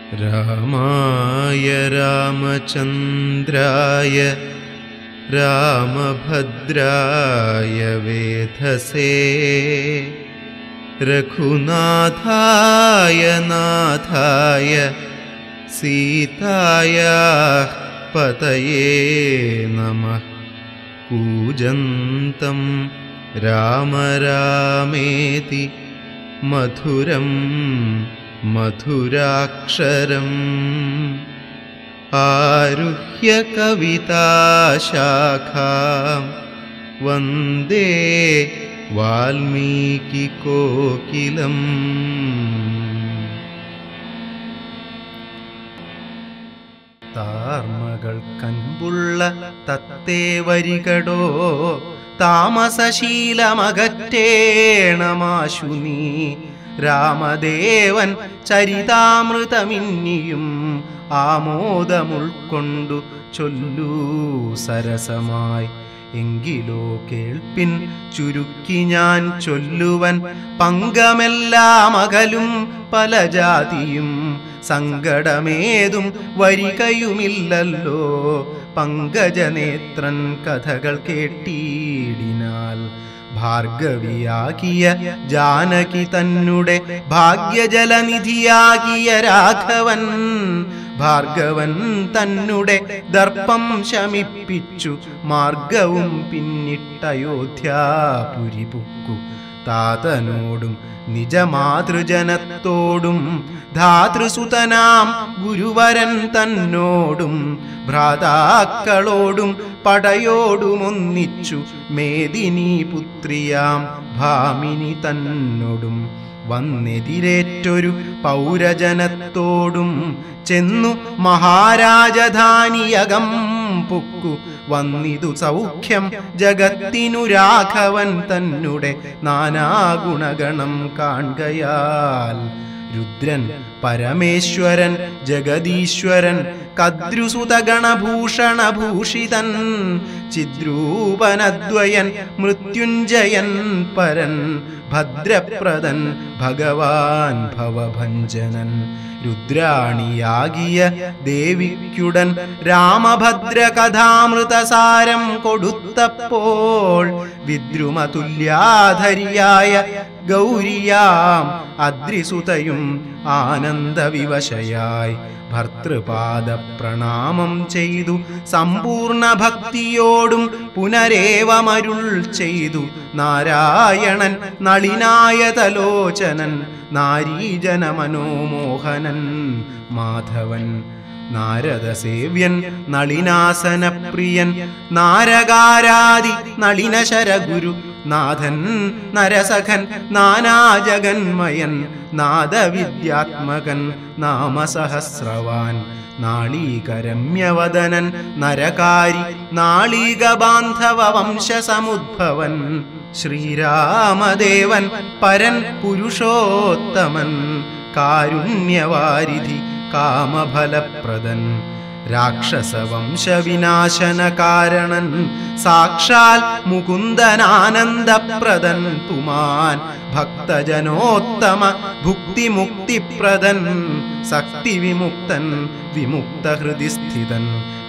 रामाय रामचन्द्राय रामभद्राय वेधसे रघुनाथाय नाथाय सीतायाः पतये नमः कूजन्तं राम रामेति मधुरं मधुराक्षरम् आरुह्य कविताशाखां वन्दे वाल्मीकिकोकिलम् താർമകൾ കൻപുള്ള തത്തേ വരികടോ താമസശീലമകറ്റേണമാശു നീ രാമദേവൻ ചരിതാമൃതമിന്നിയും ആമോദമുൾക്കൊണ്ടു ചൊല്ലൂ സരസമായി എങ്കിലോ കേൾപ്പിൻ ചുരുക്കി ഞാൻ ചൊല്ലുവൻ പങ്കമെല്ലാം അകലും പല ജാതിയും സങ്കടമേതും വരികയുമില്ലല്ലോ പങ്കജനേത്രൻ കഥകൾ കേട്ടിടിനാൽ ഭാർഗവിയാകിയ ജാനകി തന്നുടെ ഭാഗ്യജലനിധിയാകിയ രാഘവൻ ഭാർഗവൻ തന്നുടെ ദർപ്പം ശമിപ്പിച്ചു മാർഗവും പിന്നിട്ടയോധ്യാപുരി പുക്കു താതനോടും നിജമാതൃജനത്തോടും ധാതൃസുതനാം ഗുരുവരൻ തന്നോടും ഭ്രാതാക്കളോടും പടയോടുമൊന്നിച്ചു മേദിനി പുത്രിയാം ഭാമിനി തന്നോടും വന്നെതിരേറ്റൊരു പൗരജനത്തോടും ചെന്നു മഹാരാജധാനിയകം പുക്കു വന്നിതു സൗഖ്യം ജഗത്തിനു രാഘവൻ തന്നെ നാനാഗുണഗണം കാണുകയാൽ രുദ്രൻ പരമേശ്വരൻ ജഗദീശ്വരൻ കദ്രുസുതഗണഭൂഷണഭൂഷിതൻ ചിദ്രൂപനദ്വയൻ മൃത്യുഞ്ജയൻ പരൻ ഭദ്രപ്രദൻ ഭഗവാൻ ഭവഭഞ്ജനൻ രുദ്രാണിയാകിയ ദേവിക്കുടൻ രാമഭദ്ര കഥാമൃതസാരം കൊടുത്തപ്പോൾ വിദ്രുമതുല്യാധരിയായ ഗൗരിയാം അദ്രിസുതയും ആനന്ദവിവശയായി ഭർത്തൃപാദ പ്രണാമം ചെയ്തു സമ്പൂർണ്ണ ഭക്തിയോടും പുനരേവമരുൾ ചെയ്തു നാരായണൻ നളിനായ തലോചനൻ നാരീജന മനോമോഹനൻ മാധവൻ നാരദസേവ്യൻ നളിനാസനപ്രിയൻ നാരകാരാദി നളിനശരഗുരു നാഥൻ നരസഖൻ നാനാജഗന്മയൻ നാദവിദ്യാത്മകൻ നാമസഹസ്രവാൻ നാളീകരമ്യവദനൻ നരകാരി നാളീക ബാന്ധവ വംശസമുദ്ഭവൻ ശ്രീരാമദേവൻ പരൻ പുരുഷോത്തമൻ കാരുണ്യവാരിധി കാമഫലപ്രദൻ രാക്ഷസവംശവിനാശന കാരണൻ സാക്ഷാൽ മുകുന്ദനാനന്ദപ്രദൻ പുമാൻ ഭക്തജനോത്തമ ഭുക്തിമുക്തിപ്രദൻ ശക്തിവിമുക്തൻ വിമുക്തഹൃദി സ്ഥിതൻ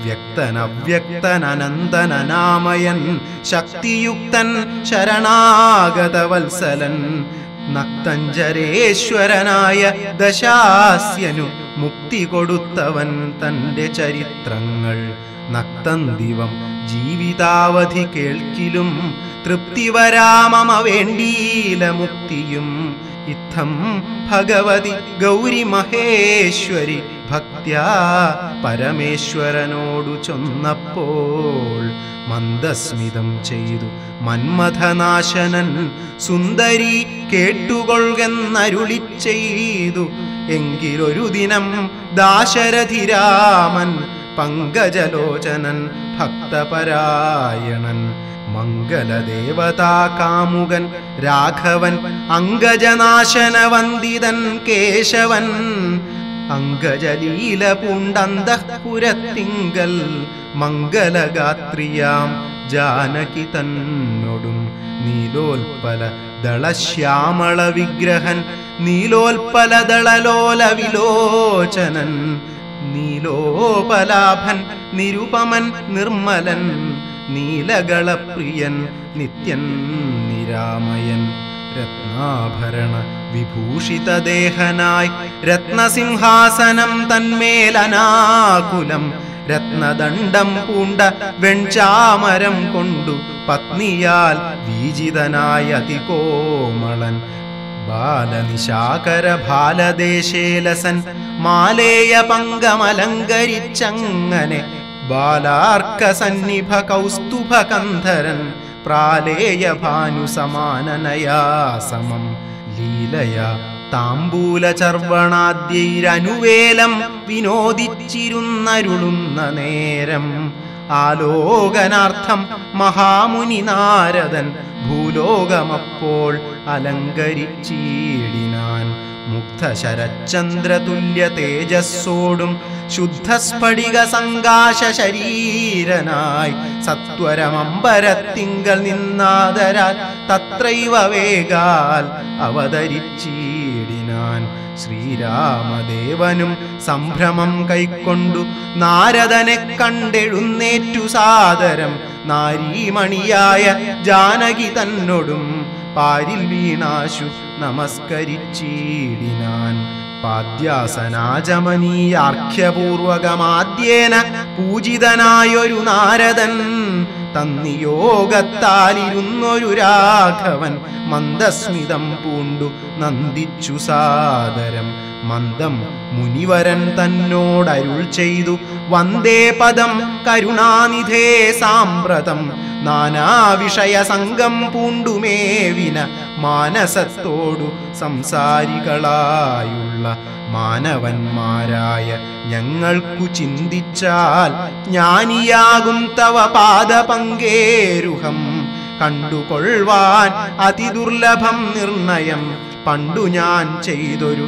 വ്യക്തനവ്യക്തനനന്ദനനാമയൻ ശക്തിയുക്തൻ ശരണാഗതവത്സലൻ നക്തഞ്ചരേശ്വരനായ ദശാസ്യനു മുക്തി കൊടുത്തവൻ തൻ്റെ ചരിത്രങ്ങൾ നക്തന്തിവം ജീവിതാവധി കേൾക്കിലും തൃപ്തി വരാമമ വേണ്ടീല മുക്തിയും ഇത്തം ഭഗവതി ഗൗരി മഹേശ്വരി ഭക്ത്യാ പരമേശ്വരനോടു ചൊന്നപ്പോൾ മന്ദസ്മിതം ചെയ്തു മന്മഥനാശനൻ സുന്ദരി കേട്ടുകൊള്ളുകെന്നരുളി ചെയ്തു എങ്കിലൊരു ദിനം ദാശരഥിരാമൻ പങ്കജലോചനൻ ഭക്തപരായണൻ മംഗലദേവതാ കാമുകൻ രാഘവൻ അങ്കജനാശന വന്ദിതൻ കേശവൻ അങ്കജലീല പൂണ്ടന്തഃപുരത്തിങ്കൽ മംഗലഗാത്രിയാം ജാനകി തന്നൊടും നീലോൽപല ദളശ്യാമള വിഗ്രഹൻ നീലോൽപല ദളലോല വിലോചനൻ നീലോപലാഭൻ നിരുപമൻ നിർമ്മലൻ നീലകളപ്രിയൻ നിത്യൻ നിരാമയൻ രത്നാഭരണ വിഭൂഷിതദേഹനായി രത്നസിംഹാസനം തന്മേലനാകുലം രത്നദണ്ഡം പൂണ്ട വെൺചാമരം കൊണ്ടു പത്നിയാൽ വീജിതനായ അതികോമളൻ ബാലനിശാകര ബാലദേശേലസൻ മാലേയ പങ്കമലങ്കരിച്ചങ്ങനെ ബാലാർക്ക സന്നിഭ കൗസ്തുഭ കന്ധരൻ പ്രാലേയ ഭാനു സമാനനയാ സമം ലീലയ താമ്പൂല ചർവണാദ്യൈരനുവേലം വിനോദിച്ചിരുന്നരുളുന്ന നേരം ആലോകനാർത്ഥം മഹാമുനി നാരദൻ ഭൂലോകമപ്പോൾ അലങ്കരിച്ചീടിനാൻ മുഗ്ധ ശരചന്ദ്രതുല്യ തേജസ്സോടും ശുദ്ധസ്ഫടിക സങ്കാശ ശരീരനായി സത്വരമമ്പരത്തിങ്കൽ നിന്നാദരാൽ തത്രൈവ വേഗാൽ അവതരിച്ചീടിനാൻ ശ്രീരാമദേവനും സംഭ്രമം കൈക്കൊണ്ടു നാരദനെ കണ്ടെഴുന്നേറ്റു സാദരം നാരീമണിയായ ജാനകി തന്നൊടും പാരിൽ വീണാശു നമസ്കരിച്ചീടിനാൻ പാദ്യാസനാചമനീയാർഘ്യപൂർവകമാദ്യേന പൂജിതനായൊരു നാരദൻ തന്നിയോഗത്താലിരുന്നൊരു രാഘവൻ മന്ദസ്മിതം പൂണ്ടു നന്ദിച്ചു സാദരം മന്ദം മുനിവരൻ തന്നോടരുൾ ചെയ്തു വന്ദേ പദം കരുണാനിധേ സാമ്പ്രതം നാനാവിഷയ സംഘം പൂണ്ടുമേവിന മാനസത്തോടു സംസാരികളായുള്ള മാനവന്മാരായ ഞങ്ങൾക്കു ചിന്തിച്ചാൽ ജ്ഞാനിയാകും തവ പാദപങ്കേരുഹം കണ്ടുകൊള്ളുവാൻ അതിദുർലഭം നിർണയം പണ്ടു ഞാൻ ചെയ്തൊരു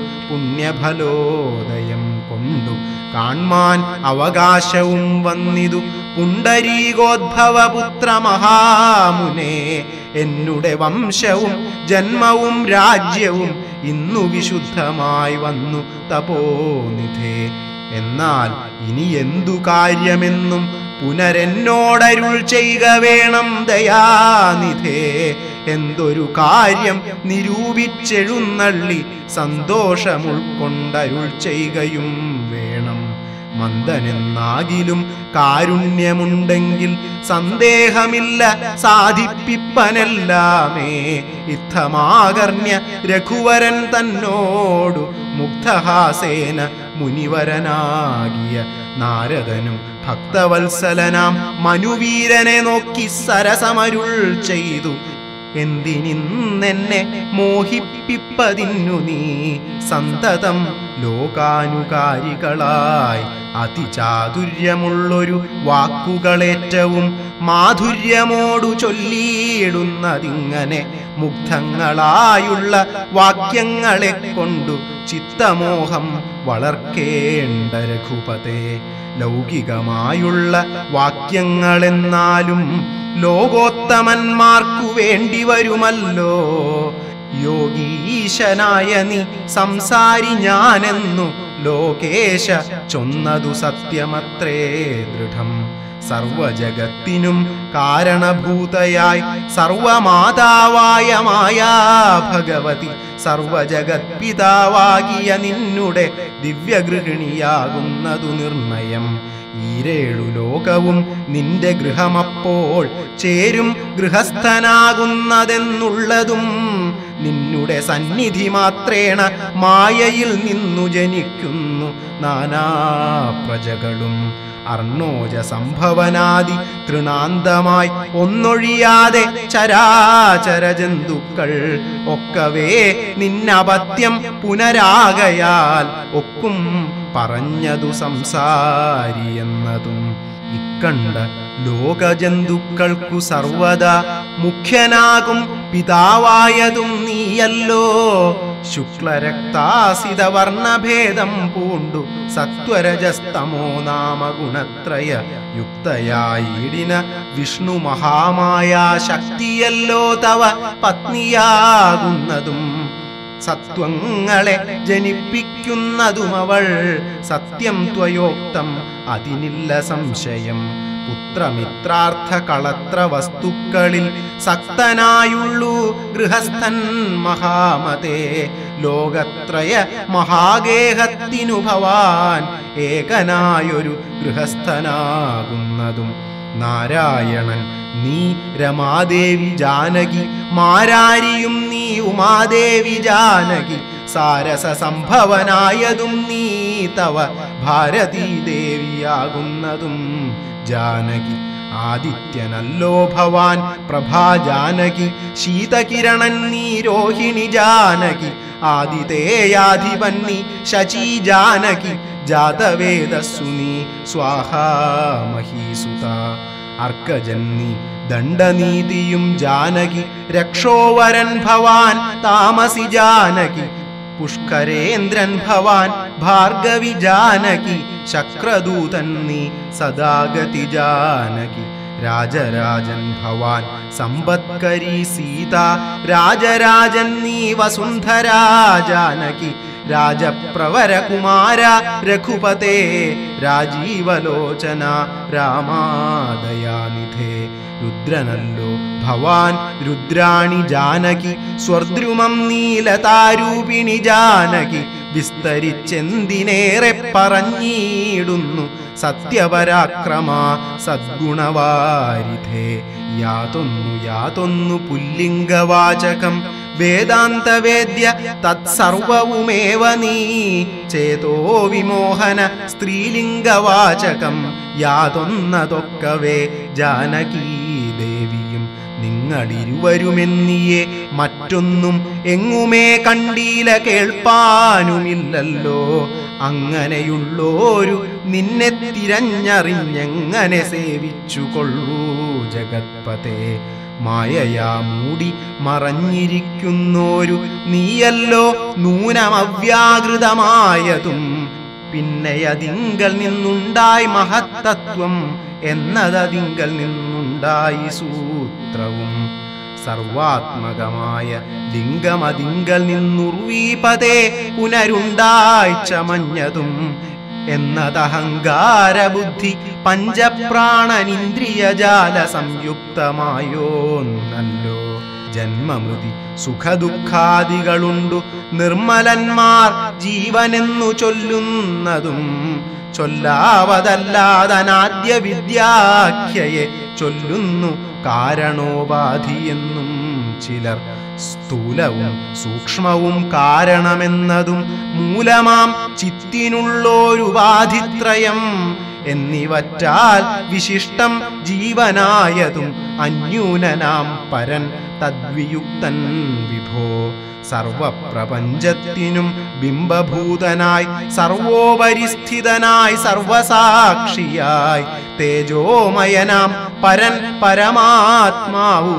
പുണ്യഫലോദയം കൊണ്ടു കാൺമാൻ അവകാശവും വന്നിതു പുണ്ടരീകോദ്ഭവപുത്ര മഹാമുനെ എന്നുടെ വംശവും ജന്മവും രാജ്യവും ഇന്നു വിശുദ്ധമായി വന്നു തപോനിധേ എന്നാൽ ഇനി എന്തു കാര്യമെന്നും പുനരെന്നോടരുൾ ചെയ്യുക വേണം ദയാനിധേ എന്തൊരു കാര്യം നിരൂപിച്ചെഴുന്നള്ളി സന്തോഷമുൾക്കൊണ്ടരുൾ ചെയ്യുകയും വേണം മന്ദനെന്നാകിലും കാരുണ്യമുണ്ടെങ്കിൽ സന്ദേഹമില്ല സാധിപ്പിപ്പനെല്ലാമേ ഇത്തമാകർണ്യ രഘുവരൻ തന്നോടു മുഗ്ധഹാസേന മുനിവരനാകിയ നാരദനും ഭക്തവത്സലനാം മനുവീരനെ നോക്കി സരസമരുൾ ചെയ്തു എന്തിനിന്നെന്നെ മോഹിപ്പിപ്പതിന്നു നീ സന്തതം ലോകാനുകാരികളായി അതിചാതുര്യമുള്ളൊരു വാക്കുകളേറ്റവും മാധുര്യമോടു ചൊല്ലിയിടുന്നതിങ്ങനെ മുഗ്ധങ്ങളായുള്ള വാക്യങ്ങളെ കൊണ്ടു ചിത്തമോഹം വളർക്കേണ്ട രഘുപതേ ലൗകികമായുള്ള വാക്യങ്ങളെന്നാലും ലോകോത്തമന്മാർക്കു വേണ്ടി വരുമല്ലോ യോഗീശനായ നീ സംസാരി ഞാനെന്നു ലോകേശ ചൊന്നതു സത്യമത്രേ ദൃഢം സർവജഗത്തിനും കാരണഭൂതയായി സർവമാതാവായ മായാ ഭഗവതി സർവജഗത്പിതാവാകിയ നിന്നുടെ ദിവ്യഗൃഹിണിയാകുന്നതു നിർണയം ഈരേഴു ലോകവും നിന്റെ ഗൃഹമപ്പോൾ ചേരും ഗൃഹസ്ഥനാകുന്നതെന്നുള്ളതും നിന്നുടെ സന്നിധി മാത്രേണ മായയിൽ നിന്നു ജനിക്കുന്നു നാനാ പ്രജകളും അർണോജ സംഭവനാദി തൃണാന്തമായി ഒന്നൊഴിയാതെ ചരാചര ജന്തുക്കൾ ഒക്കവേ നിന്നപത്യം പുനരാകയാൽ ഒക്കും പറഞ്ഞതു സംസാരി എന്നതും ഇക്കണ്ട ലോകജന്തുക്കൾക്കു സർവദാ മുഖ്യനാകും പിതാവായതും നീയല്ലോ ശുക്ലരക്താസിത വർണ്ണഭേദം പൂണ്ടു സത്വരജസ്തമോ നാമ ഗുണത്രയ യുക്തയായിടിന വിഷ്ണു മഹാമായ ശക്തിയല്ലോ തവ പത്നിയാകുന്നതും സത്വങ്ങളെ ജനിപ്പിക്കുന്നതും അവൾ സത്യം ത്വയോക്തം അതിനില്ല സംശയം പുത്രമിത്രാർത്ഥ കളത്ര വസ്തുക്കളിൽ സക്തനായുള്ളൂ ഗൃഹസ്ഥൻ മഹാമതേ ലോകത്രയ മഹാഗേഹത്തിനു ഭവാൻ ഏകനായൊരു ഗൃഹസ്ഥനാകുന്നതും നാരായണൻ നീ രമാദേവി ജാനകി മാരാരിയും നീ ഉമാദേവി ജാനകി സാരസ സംഭവനായതും നീ തവ ഭാരതീ ദേവിയാകുന്നതും ജാനകി ആദിത്യനല്ലോ ഭവാൻ പ്രഭാ ജാനകി ശീതകിരണൻ നീ രോഹിണി ജാനകി ആദിതേയാധിപൻ നീ ശചി ജാനകി ജാതവേദസ്സു നീ സ്വാഹാ മഹീസുത അർക്കജന്നി ദണ്ഡനീതിയും ജാനകി രക്ഷോവരൻ ഭവാൻ താമസി ജാനകി പുഷ്കരേന്ദ്രൻ ഭവാൻ ഭാർഗവി ജാനകി ശക്രദൂതൻ നീ സദാഗതി ജാനകി രാജരാജൻ ഭവാൻ സമ്പത്കരി സീത രാജരാജൻ നീ വസുന്ധരാ ജാനകി രാജപ്രവരകുമാര രഘുപതേ രാജീവലോചന രാമാദയാനിധേ രുദ്രനല്ലോ ഭവാൻ രുദ്രാണി ജാനകി സ്വർദ്രുമം നീലതാരൂപിണി ജാനകി വിസ്തരിച്ചെന്തിനേറെ പറഞ്ഞിടുന്നു സത്യപരാക്രമ സദ്ഗുണവാരിധേ യാതൊന്നു യാതൊന്നു പുല്ലിംഗവാചകം വേദാന്തവേദ്യ തത്സർവവുമേവ നീ ചേതോ വിമോഹന സ്ത്രീലിംഗവാചകം യാതൊന്നതൊക്കവേ ജാനകീ ദേവിയും നിങ്ങളിരുവരുമെന്നിയെ മറ്റൊന്നും എങ്ങുമേ കണ്ടീല കേൾപ്പാനുമില്ലല്ലോ അങ്ങനെയുള്ളോരു നിന്നെ തിരഞ്ഞറിഞ്ഞെങ്ങനെ സേവിച്ചു കൊള്ളൂ ജഗത്പതേ മായയാ മൂടി മറഞ്ഞിരിക്കുന്നോരു നീയല്ലോ നൂനമവ്യാകൃതമായതും പിന്നെ അതിങ്കൽ നിന്നുണ്ടായി മഹത്തത്വം എന്നതതിങ്കൽ നിന്നുണ്ടായി സൂത്രവും സർവാത്മകമായ ലിംഗമതിങ്കൽ നിന്നുർവീപതേ പുനരുണ്ടായി ചമഞ്ഞതും എന്നതഹങ്കാരബുദ്ധി പഞ്ചപ്രാണനിന്ദ്രിയജാല സംയുക്തമായോ നല്ലോ ജന്മമൃതി സുഖദുഃഖാദികളുണ്ടു നിർമ്മലന്മാർ ജീവനെന്നു ചൊല്ലുന്നതും ചൊല്ലാവതല്ലാതനാദ്യ വിദ്യാഖ്യയെ ചൊല്ലുന്നു കാരണോപാധിയെന്നും ചിലർ സ്ഥൂലവും സൂക്ഷ്മവും കാരണമെന്നതും മൂലമാം ചിത്തിനുള്ളോരുപാധിത്രയം എന്നിവറ്റാൽ വിശിഷ്ടം ജീവനായതും അന്യൂനനാം പരൻ തദ്വിയുക്തൻ വിഭോ സർവപ്രപഞ്ചത്തിനും ബിംബഭൂതനായി സർവോപരിസ്ഥിതനായി സർവസാക്ഷിയായി തേജോമയനാം പരൻ പരമാത്മാവു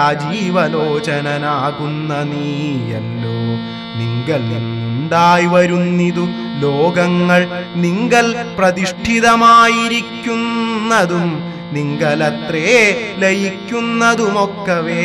രാജീവലോചനനാകുന്ന നീയല്ലോ നിങ്കൽ നിന്നുണ്ടായി വരുന്നിതു ലോകങ്ങൾ നിങ്കൽ പ്രതിഷ്ഠിതമായിരിക്കുന്നതും നിങ്കലത്രേ ലയിക്കുന്നതുമൊക്കവേ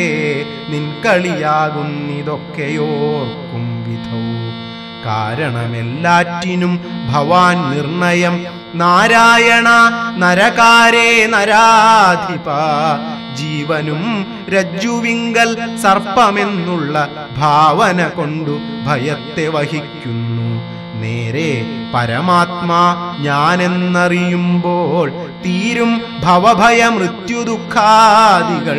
നിൻകളിയാകുന്നിതൊക്കെയോർക്കും വിധൗ കാരണമെല്ലാറ്റിനും ഭവാൻ നിർണയം നാരായണ നരകാരേ നരാധിപ ജീവനും രജ്ജുവിങ്കൽ സർപ്പമെന്നുള്ള ഭാവന കൊണ്ടു ഭയത്തെ വഹിക്കുന്നു നേരെ പരമാത്മാ ഞാനെന്നറിയുമ്പോൾ തീരും ഭവഭയ മൃത്യുദുഃഖാദികൾ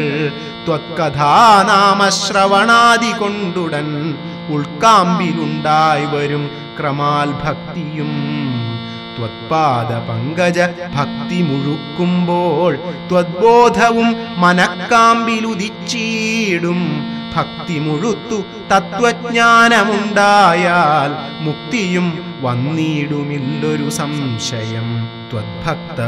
ത്വത്കഥാനാമശ്രവണാദി കൊണ്ടുടൻ ഉൾക്കാമ്പിലുണ്ടായി വരും ക്രമാൽ ഭക്തിയും ത്വത്പാദ പങ്കജ ഭക്തി മുഴുക്കുമ്പോൾ ത്വദ്ബോധവും മനക്കാമ്പിലുദിച്ചീടും ഭക്തി മുഴുത്തു തത്വജ്ഞാനമുണ്ടായാൽ മുക്തിയും വന്നിടുമില്ലൊരു സംശയം ത്വദ്ഭക്ത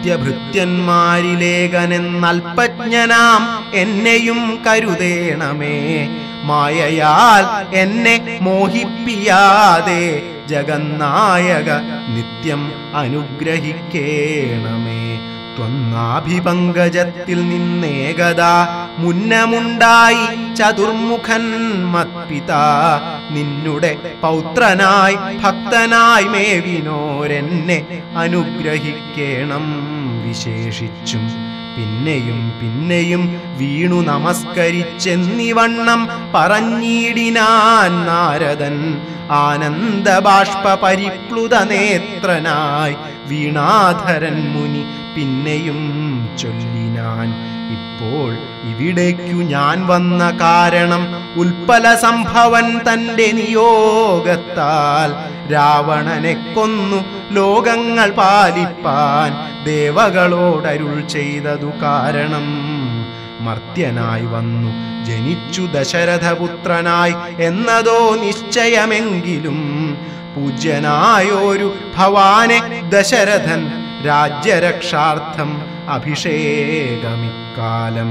ഭൃത്യഭൃത്യന്മാരിലേകനെന്നൽപജ്ഞനാം എന്നെയും കരുതേണമേ മായയാൽ എന്നെ മോഹിപ്പിയാതെ ജഗന്നായക നിത്യം അനുഗ്രഹിക്കേണമേ ത്വന്നാഭിപങ്കജത്തിൽ നിന്നേകദാ മുന്നമുണ്ടായി ചതുർമുഖൻ മത്പിത നിന്നുടെ പൗത്രനായി ഭക്തനായി മേവിനോരെന്നെ അനുഗ്രഹിക്കേണം വിശേഷിച്ചും പിന്നെയും പിന്നെയും വീണു നമസ്കരിച്ചെന്നിവണ്ണം പറഞ്ഞിടിനാൻ നാരദൻ ആനന്ദബാഷ്പ പരിപ്ലുത നേത്രനായി വീണാധരൻ മുനി പിന്നെയും ചൊല്ലിനാൻ ഇപ്പോൾ ഇവിടേക്കു ഞാൻ വന്ന കാരണം ഉൽപ്പല സംഭവൻ തന്റെ നിയോഗത്താൽ രാവണനെ കൊന്നു ലോകങ്ങൾ പാലിപ്പാൻ ദേവകളോടരുൾ ചെയ്തതു കാരണം മർത്യനായി വന്നു ജനിച്ചു ദശരഥപുത്രനായി എന്നതോ നിശ്ചയമെങ്കിലും പൂജ്യനായോരു ഭവാനെ ദശരഥൻ രാജ്യരക്ഷാർത്ഥം അഭിഷേകമിക്കാലം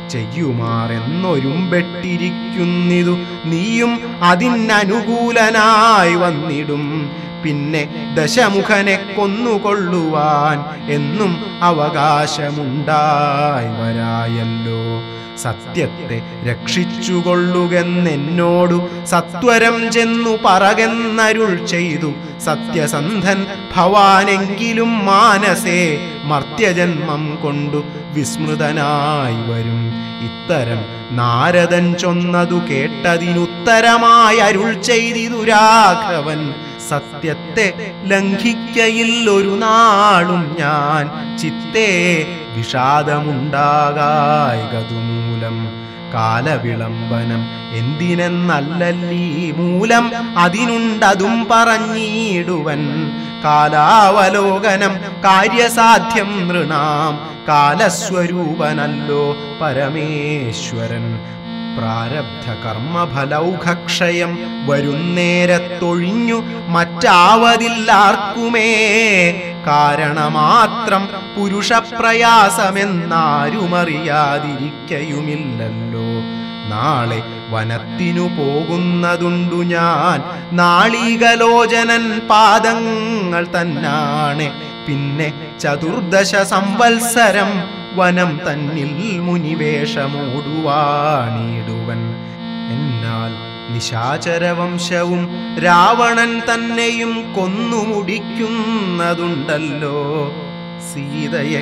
ചെയ്യുമാറെന്നൊരുമ്പെട്ടിരിക്കുന്നിതു നീയും അതിനനുകൂലനായി വന്നിടും പിന്നെ ദശമുഖനെ കൊന്നുകൊള്ളുവാൻ എന്നും അവകാശമുണ്ടായി വരായല്ലോ സത്യത്തെ രക്ഷിച്ചുകൊള്ളുകെന്നെന്നോടു സത്വരം ചെന്നു പറകെന്നരുൾ ചെയ്തു സത്യസന്ധൻ ഭവാനെങ്കിലും മാനസേ മർത്യജന്മം കൊണ്ടു വിസ്മൃതനായി വരും ഇത്തരം നാരദൻ ചൊന്നതു കേട്ടതിനുത്തരമായി അരുൾ ചെയ്തിതു രാഘവൻ സത്യത്തെ ലംഘിക്കയില്ലൊരു നാളും ഞാൻ ചിത്തേ വിഷാദമുണ്ടാകായകതു മൂലം കാലവിളംബനം എന്തിനെന്നല്ലല്ലീ മൂലം അതിനുണ്ടതും പറഞ്ഞിടുവൻ കാലാവലോകനം കാര്യസാധ്യം നൃണാം കാലസ്വരൂപനല്ലോ പരമേശ്വരൻ പ്രാരബ്ധ കർമ്മഫലൗഘക്ഷയം വരുന്നേരത്തൊഴിഞ്ഞു മറ്റാവതില്ലാർക്കുമേ കാരണമാത്രം പുരുഷപ്രയാസമെന്നാരുമറിയാതിരിക്കയുമില്ലല്ലോ നാളെ വനത്തിനു പോകുന്നതുണ്ടു ഞാൻ നാളികലോചനൻ പാദങ്ങൾ തന്നാണ് പിന്നെ ചതുർദശ സംവത്സരം വനം തന്നിൽ മുനിവേഷമോടുവാണിടുവൻ എന്നാൽ നിശാചരവംശവും രാവണൻ തന്നെയും കൊന്നുമുടിക്കുന്നതുണ്ടല്ലോ സീതയെ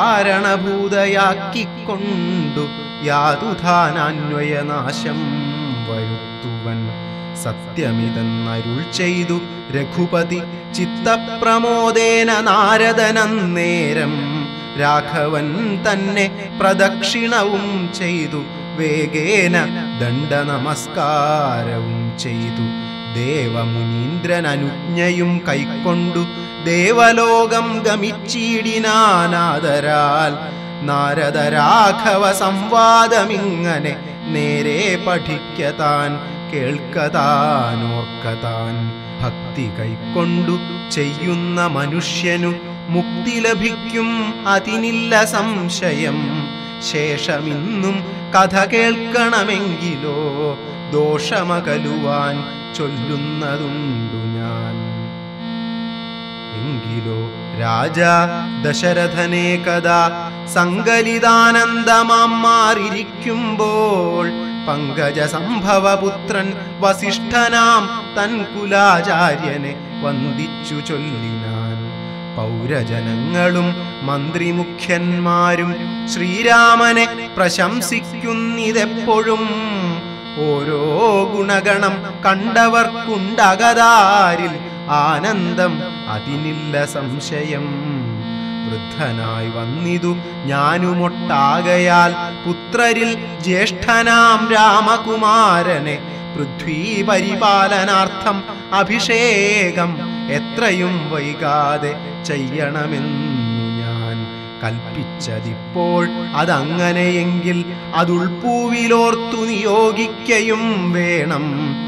കാരണഭൂതയാക്കിക്കൊണ്ടു യാതുധാനാന്വയനാശം വരുത്തുവൻ സത്യമിതെന്നരുൾ ചെയ്തു രഘുപതി ചിത്തപ്രമോദേന നാരദനന്നേരം രാഘവൻ തന്നെ പ്രദക്ഷിണവും ചെയ്തു വേഗേന ദണ്ഡനമസ്കാരവും ചെയ്തു ദേവമുനീന്ദ്രൻ അനുജ്ഞയും കൈക്കൊണ്ടു ദേവലോകം ഗമിച്ചിടിനാനാദരാൽ നാരദരാഘവ സംവാദമിങ്ങനെ നേരെ പഠിക്കതാൻ കേൾക്കതാനോർക്കതാൻ ഭക്തി കൈക്കൊണ്ടു ചെയ്യുന്ന മനുഷ്യനു മുക്തി ലഭിക്കും അതിനില്ല സംശയം ശേഷമിന്നും കഥ കേൾക്കണമെങ്കിലോ ദോഷമകലുവാൻ ചൊല്ലുന്നതുണ്ടു ഞാൻ എങ്കിലോ രാജ ദശരഥനെ കഥാ സങ്കലിതാനന്ദമാം മാറിയിരിക്കുമ്പോൾ പങ്കജ സംഭവപുത്രൻ വസിഷ്ഠനാം തൻ കുലാചാര്യനെ വന്ദിച്ചു ചൊല്ലിനാൻ പൗരജനങ്ങളും മന്ത്രിമുഖ്യന്മാരും ശ്രീരാമനെ പ്രശംസിക്കുന്നിതെപ്പോഴും ഓരോ ഗുണഗണം കണ്ടവർക്കുണ്ടകതാരിൽ ആനന്ദം അതിനില്ല സംശയം വൃദ്ധനായി വന്നിതു ഞാനുമൊട്ടാകയാൽ പുത്രരിൽ ജ്യേഷ്ഠനാം രാമകുമാരനെ പൃഥ്വീ പരിപാലനാർത്ഥം അഭിഷേകം എത്രയും വൈകാതെ ചെയ്യണമെന്നു ഞാൻ കൽപ്പിച്ചതിപ്പോൾ അതങ്ങനെയെങ്കിൽ അതുൾപ്പൂവിലോർത്തു നിയോഗിക്കയും വേണം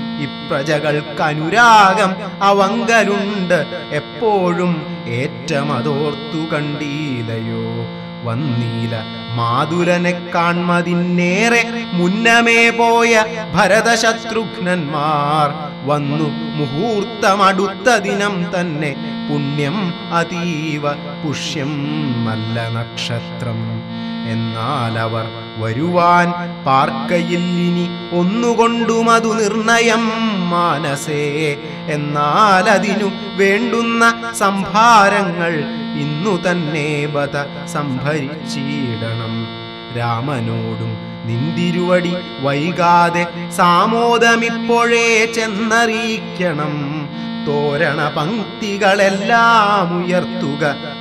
ഇപ്രജകൾക്കനുരാഗം അവങ്കലുണ്ട് എപ്പോഴും ഏറ്റമതോർത്തു കണ്ടീലയോ വന്നീല മാതുലനെ കാൺമതിന്നേറെ മുന്നമേ പോയ ഭരതശത്രുഘ്നന്മാർ വന്നു മുഹൂർത്തമടുത്ത ദിനം തന്നെ പുണ്യം അതീവ പുഷ്യം നല്ല നക്ഷത്രം എന്നാൽ അവർ വരുവാൻ പാർക്കയിൽ ഇനി ഒന്നുകൊണ്ടും അതു നിർണയം മാനസേ എന്നാൽ അതിനു വേണ്ടുന്ന സംഭാരങ്ങൾ ഇന്നു തന്നെ ബത സംഭരിച്ചിടണം രാമനോടും നിന്തിരുവടി വൈകാതെ സാമോദമിപ്പോഴേ ചെന്നറിയിക്കണം തോരണ പങ്ക്തികളെല്ലാം ഉയർത്തുക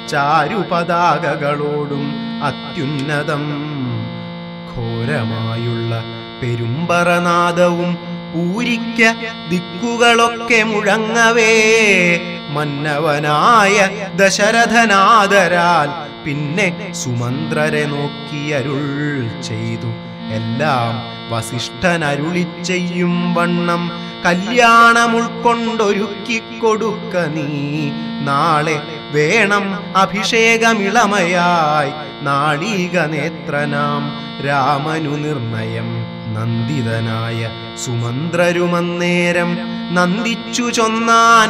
ചാരുപതാകകളോടും അത്യുന്നതം ഘോരമായുള്ള പെരുമ്പറനാദവും പൂരിക്ക ദിക്കുകളൊക്കെ മുഴങ്ങവേ മന്നവനായ ദശരഥനാദരാൽ പിന്നെ സുമന്ത്രരെ നോക്കിയരുൾ ചെയ്തു എല്ലാം വസിഷ്ഠനരുളി ചെയ്യും വണ്ണം കല്യാണം ഉൾക്കൊണ്ടൊരുക്കിക്കൊടുക്ക നീ നാളെ വേണം അഭിഷേകമിളമയായി നാളീക നേത്രനാം രാമനു നിർണയം നന്ദിതനായ സുമന്ത്രരുമന്നേരം നന്ദിച്ചു ചൊന്നാൻ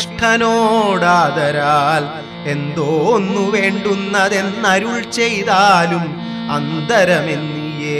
വസിഷ്ഠനോടാദരാൽ എന്തോന്നു വേണ്ടുന്നതെന്നരുൾ ചെയ്താലും അന്തരമെന്നിയെ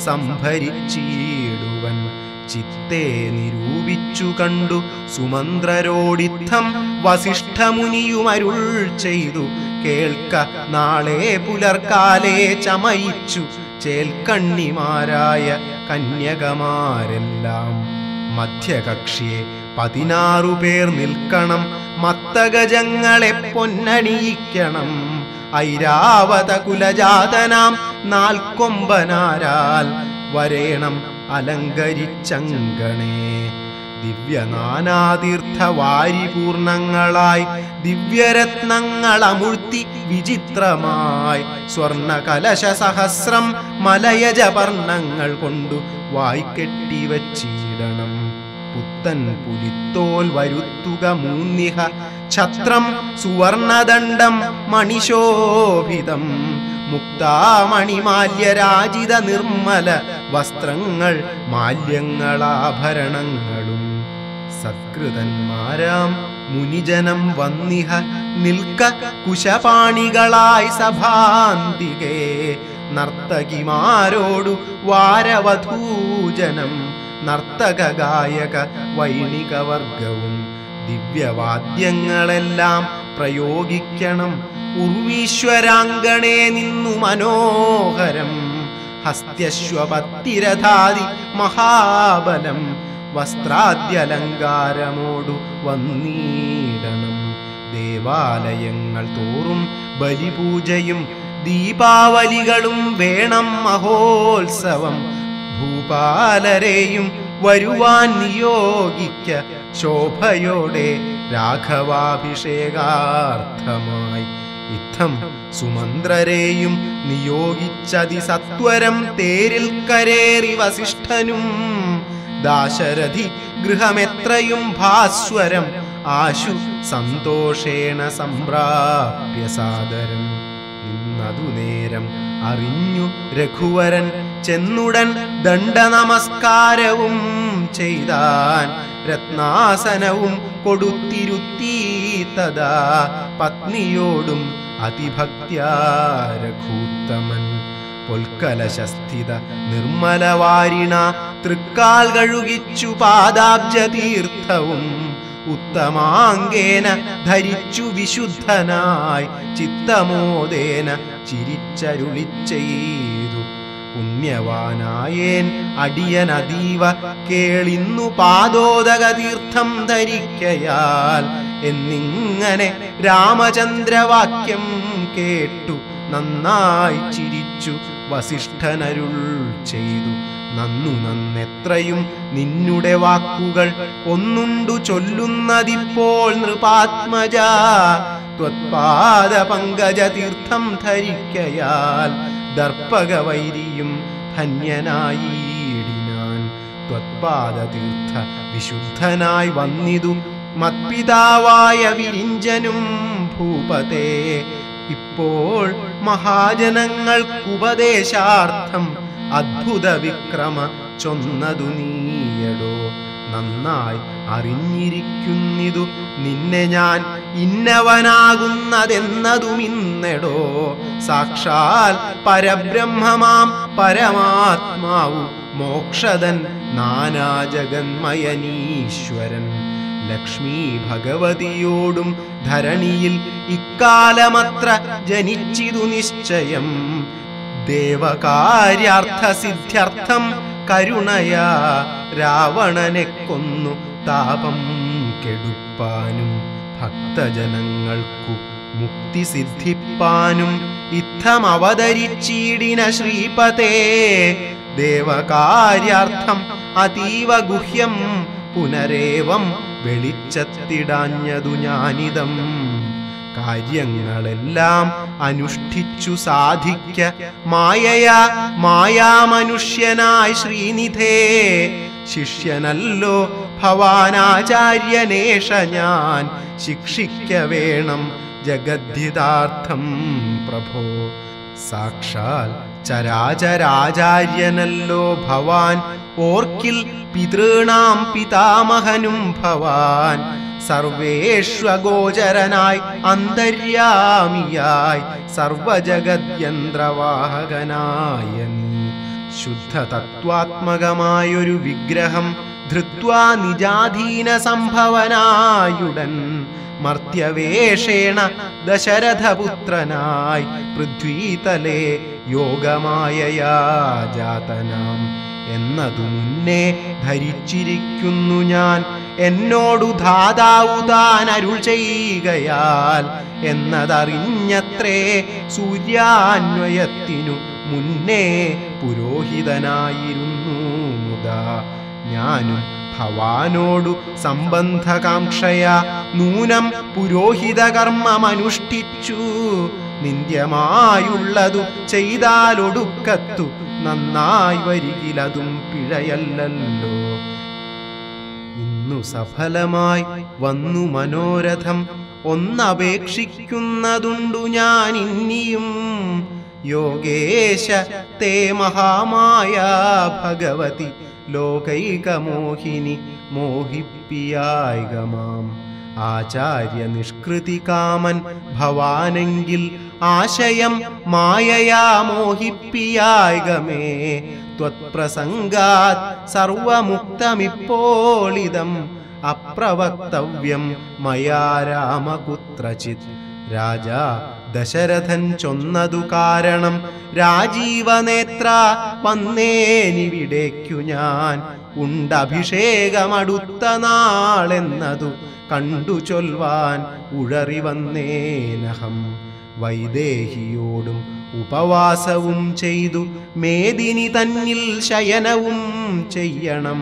സംഭരിച്ചിടുവൻ ചിത്തെ നിരൂപിച്ചു കണ്ടു സുമന്ത്രരോടിത്തം വസിഷ്ഠമുനിയുമരുൾ ചെയ്തു കേൾക്ക നാളെ പുലർക്കാലേ ചമയിച്ചു ചേൽക്കണ്ണിമാരായ കന്യകമാരെല്ലാം മധ്യകക്ഷിയെ പതിനാറു പേർ നിൽക്കണം മത്തഗജങ്ങളെ പൊന്നണിയിക്കണം ഐരാവത കുലജാതനാം നാൽക്കൊമ്പനാരാൽ വരേണം അലങ്കരിച്ചങ്കണേ ദിവ്യനാനാതീർത്ഥ വാരിപൂർണങ്ങളായി ദിവ്യരത്നങ്ങൾ അമുഴ്ത്തി വിചിത്രമായി സ്വർണ കലശ സഹസ്രം മലയജപർണങ്ങൾ കൊണ്ടു വായ്ക്കെട്ടി വച്ചിടണം പുത്തൻ പുലിത്തോൽ വരുത്തുക മൂന്നിഹ ഛത്രം സുവർണദണ്ഡം മണിശോഭിതം മുക്താമണിമാല്യരാജിത നിർമ്മല വസ്ത്രങ്ങൾ മാല്യങ്ങളാഭരണങ്ങളും സത്കൃതന്മാരാം മുനിജനം വന്നിഹ നിൽക്ക കുശപാണികളായി സഭാന്തികേ നർത്തകിമാരോടു വാരവധൂജനം നർത്തക ഗായക വൈണികവർഗവും ദിവ്യവാദ്യങ്ങളെല്ലാം പ്രയോഗിക്കണം ഉർവീശ്വരാങ്കണേ നിന്നു മനോഹരം ഹസ്ത്യശ്വപത്തിരഥാതി മഹാബലം വസ്ത്രാദ്യലങ്കാരമോടു വന്നീടണം ദേവാലയങ്ങൾ തോറും ബലിപൂജയും ദീപാവലികളും വേണം മഹോത്സവം ഭൂപാലരെയും വരുവാൻ നിയോഗിക്ക ശോഭയോടെ രാഘവാഭിഷേകാർത്ഥമായി ഇത്തം സുമന്ത്രരെയും നിയോഗിച്ചതി സത്വരം തേരിൽ കരേറി വസിഷ്ഠനും ദാശരഥി ഗൃഹമെത്രയും ഭാസ്വരം ആശു സന്തോഷേണ സംപ്രാപ്യ സാദരം നിന്നതു നേരം അറിഞ്ഞു രഘുവരൻ ചെന്നുടൻ ദണ്ഡനമസ്കാരവും ചെയ്താൻ രത്നാസനവും കൊടുത്തിരുത്തി തഥാ പത്നിയോടും അതിഭക്ത്യാരഘൂത്തമൻ പൊൽക്കലശസ്ഥിത നിർമ്മലവാരിണ തൃക്കാൽ കഴുകിച്ചു പാദാബ്ജതീർത്ഥവും ഉത്തമാങ്കേന ധരിച്ചു വിശുദ്ധനായി ചിത്തമോദേന ചിരിച്ചരുളിച്ചെയ്തു പുണ്യവാനായേൻ അടിയനതീവ കേളിന്നു പാദോദക തീർത്ഥം ധരിക്കയാൽ എന്നിങ്ങനെ രാമചന്ദ്രവാക്യം കേട്ടു നന്നായി ചിരിച്ചു വസിഷ്ഠനരുൾ ചെയ്തു നന്നു നന്നെത്രയും നിന്നുടെ വാക്കുകൾ ഒന്നുണ്ടു ചൊല്ലുന്നതിപ്പോൾ നൃപാത്മജ ത്വത്പാദ പങ്കജതീർത്ഥം ധരിക്കയാൽ ദർപ്പകവൈരിയും ധന്യനായിടിനാൻ ത്വത്പാദതീർത്ഥ വിശുദ്ധനായി വന്നിതു മത്പിതാവായ വിരിഞ്ചനും ഭൂപതേ ഇപ്പോൾ മഹാജനങ്ങൾക്കുപദേശാർത്ഥം അദ്ഭുത വിക്രമ ചൊന്നതു നീയടോ നന്നായി അറിഞ്ഞിരിക്കുന്നിതു നിന്നെ ഞാൻ ഇന്നവനാകുന്നതെന്നതുമിന്നെടോ സാക്ഷാൽ പരബ്രഹ്മമാം പരമാത്മാവു മോക്ഷദൻ നാനാജഗന്മയനീശ്വരൻ ലക്ഷ്മി ഭഗവതിയോടും ധരണിയിൽ ഇക്കാലമത്ര ജനിച്ചിതു നിശ്ചയം ദേവകാര്യാർത്ഥ സിദ്ധ്യർത്ഥം കരുണയാ രാവണനെ കൊന്നു താപം കെടുപ്പാനും ഭക്തജനങ്ങൾക്കു മുക്തി സിദ്ധിപ്പാനും ഇത്തം അവതരിച്ചീടിന ശ്രീപതേ ദേവകാര്യാർത്ഥം അതീവ ഗുഹ്യം പുനരേവം വെളിച്ചത്തിടാഞ്ഞതു ഞാനിതം കാര്യങ്ങളെല്ലാം അനുഷ്ഠിച്ചു സാധിക്ക മായയാ മായാമനുഷ്യനായി ശ്രീനിധേ ശിഷ്യനല്ലോ ഭവാനാചാര്യനേഷ ഞാൻ ശിക്ഷിക്ക വേണം ജഗദ്ധിതാർത്ഥം പ്രഭോ സാക്ഷാൽ ചരാചരാചാര്യനല്ലോ ഭവാൻ ഓർക്കിൽ പിതൃണാം പിതാമഹനും ഭവാൻ സർവേഷ്വഗോചരനായി അന്തര്യാമിയായി സർവജഗദ്യന്ത്രവാഹകനായ നീ ശുദ്ധ തത്വാത്മകമായൊരു വിഗ്രഹം ധൃത്വാ നിജാധീന സംഭവനായുടൻ മർത്യവേഷേണ ദശരഥപുത്രനായി പൃഥ്വീതലേ യോഗമായയാ ജാതനാം എന്നതു മുന്നേ ധരിച്ചിരിക്കുന്നു ഞാൻ എന്നോടു ധാതാവു താൻ അരുൾ ചെയ്യുകയാൽ എന്നതറിഞ്ഞത്രേ സൂര്യാന്വയത്തിനു മുന്നേ പുരോഹിതനായിരുന്നു മുതാ ഞാനും ഭവാനോടു സംബന്ധകാംക്ഷയ നൂനം പുരോഹിത കർമ്മമനുഷ്ഠിച്ചു നിന്ദ്യമായുള്ളതു ചെയ്താലൊടുക്കത്തു നന്നായി വരികിലതും പിഴയല്ലല്ലോ ഇന്നു സഫലമായി വന്നു മനോരഥം ഒന്നപേക്ഷിക്കുന്നതുണ്ടു ഞാൻ ഇനിയും യോഗേശ തേ മഹാമായ ഭഗവതി ലോകൈകമോഹിനി മോഹിപ്പിയായികമാം ആചാര്യ നിഷ്കൃതി കാമൻ ഭവാനെങ്കിൽ ആശയം മായയാ മോഹിപ്പിയായികമേ ത്വത്പ്രസംഗാത് സർവമുക്തമിപ്പോളിതം അപ്രവക്തവ്യം മയാ രാമകുത്രചിത് രാജാ ദശരഥൻ ചൊന്നതു കാരണം രാജീവനേത്ര വന്നേനിവിടേക്കു ഞാൻ ഉണ്ടഭിഷേകമടുത്ത നാളെന്നതു കണ്ടു ചൊൽവാൻ ഉഴറി വന്നേനഹം വൈദേഹിയോടും ഉപവാസവും ചെയ്തു മേദിനി തന്നിൽ ശയനവും ചെയ്യണം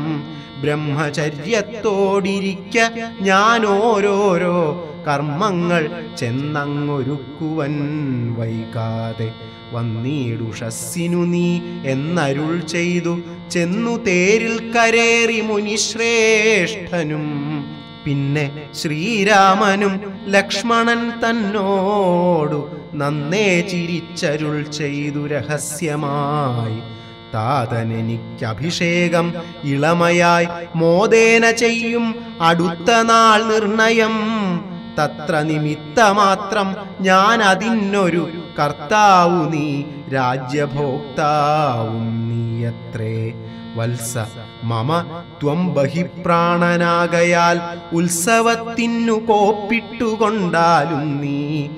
ബ്രഹ്മചര്യത്തോടിരിക്ക ഞാൻ ഓരോരോ കർമ്മങ്ങൾ ചെന്നങ്ങൊരുക്കുവൻ വൈകാതെ വന്നീടുഷസ്സിനു നീ എന്നരുൾ ചെയ്തു ചെന്നു തേരിൽ കരേറി മുനിശ്രേഷ്ഠനും പിന്നെ ശ്രീരാമനും ലക്ഷ്മണൻ തന്നോടു നന്നേ ചിരിച്ചരുൾ ചെയ്തു രഹസ്യമായി താതനെനിക്കഭിഷേകം ഇളമയായി മോദേന ചെയ്യും അടുത്ത നാൾ നിർണയം തത്ര നിമിത്തമാത്രം ഞാൻ അതിനൊരു കർത്താവു നീ രാജ്യഭോക്താവും നീയത്രേ വത്സ മമ ത്വം ബഹിപ്രാണനാകയാൽ ഉത്സവത്തിനു കോപ്പിട്ടുകൊണ്ടാലും നീ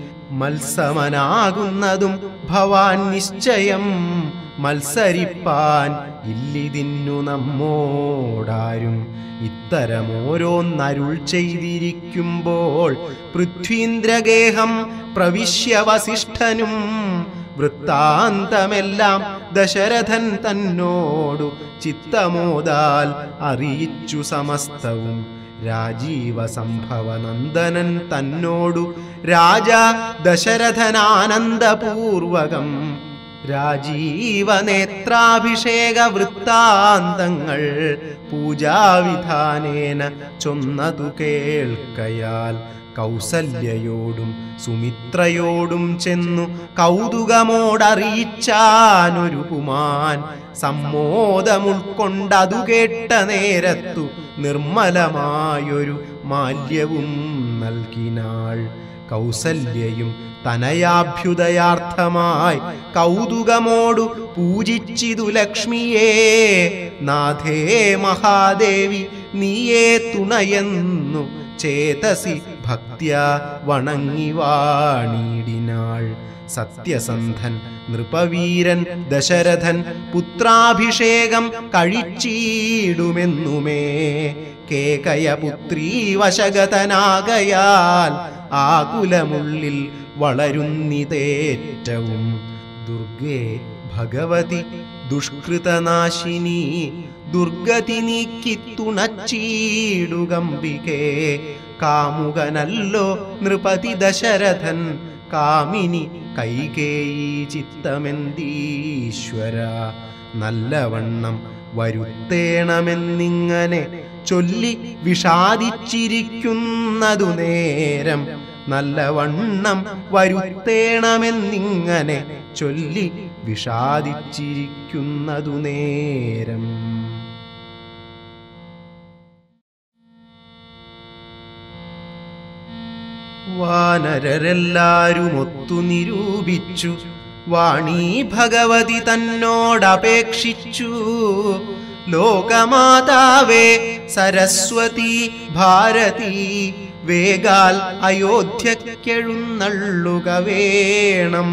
മത്സമനാകുന്നതും ഭവാൻ നിശ്ചയം മത്സരിപ്പാൻ ഇല്ലിതിന്നു നമ്മോടാരും ഇത്തരമോരോന്നരുൾ ചെയ്തിരിക്കുമ്പോൾ പൃഥ്വീന്ദ്രഗേഹം പ്രവിശ്യ വസിഷ്ഠനും വൃത്താന്തമെല്ലാം ദശരഥൻ തന്നോടു ചിത്തമോദാൽ അറിയിച്ചു സമസ്തവും രാജീവ സംഭവ നന്ദനൻ തന്നോടു രാജാ ദശരഥനാനന്ദപൂർവകം രാജീവ നേത്രാഭിഷേക വൃത്താന്തങ്ങൾ പൂജാവിധാനേന ചൊന്നതു കേൾക്കയാൽ കൗസല്യയോടും സുമിത്രയോടും ചെന്നു കൗതുകമോടറിയിച്ചാനൊരു കുമാൻ സമ്മോദമുൾക്കൊണ്ടതു കേട്ട നേരത്തു നിർമ്മലമായൊരു മാല്യവും നൽകിനാൾ കൗസല്യയും തനയാഭ്യുദയാർത്ഥമായി കൗതുകമോടു പൂജിച്ചിതു ലക്ഷ്മിയേ നാഥേ മഹാദേവി നീയേ തുണയെന്നു ചേതസി ഭക്ത്യ വണങ്ങി വാണിടിനാൾ സത്യസന്ധൻ നൃപവീരൻ ദശരഥൻ പുത്രാഭിഷേകം കഴിച്ചിടുമെന്നുമേ കേകയപുത്രീ വശഗതനാകയാൽ ആകുലമുള്ളിൽ വളരുന്നിതേറ്റവും ദുർഗേ ഭഗവതി ദുഷ്കൃതനാശിനി ദുർഗതി നീക്കി തുണച്ചീടുകമ്പികേ കാമുകനല്ലോ നൃപതി ദശരഥൻ കാമിനി കൈകേയി ചിത്തമെന്തീശ്വര നല്ലവണ്ണം വരുത്തേണമെന്നിങ്ങനെ ചൊല്ലി വിഷാദിച്ചിരിക്കുന്നതു നേരം നല്ലവണ്ണം വരുത്തേണമെന്നിങ്ങനെ ചൊല്ലി വിഷാദിച്ചിരിക്കുന്നതു നേരം വാനരരെല്ലാരും ഒത്തു നിരൂപിച്ചു വാണി ഭഗവതി തന്നോടപേക്ഷിച്ചു ലോകമാതാവേ സരസ്വതി ഭാരതി വേഗാൽ അയോധ്യക്കെഴുന്നള്ളുക വേണം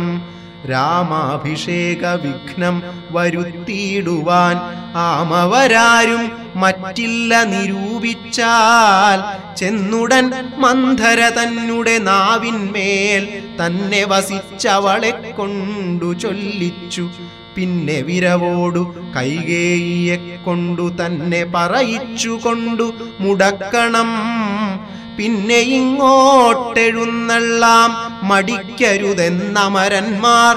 രാമാഭിഷേക വിഘ്നം വരുത്തിയിടുവാൻ ആമവരാരും മറ്റില്ല നിരൂപിച്ചാൽ ചെന്നുടൻ മന്ധര തന്നെ നാവിന്മേൽ തന്നെ വസിച്ചവളെ കൊണ്ടു ചൊല്ലിച്ചു പിന്നെ വിരവോടു കൈകേയിയെ കൊണ്ടു തന്നെ പറയിച്ചു കൊണ്ടു മുടക്കണം പിന്നെ ഇങ്ങോട്ടെഴുന്നള്ളാം മടിക്കരുതെന്നമരന്മാർ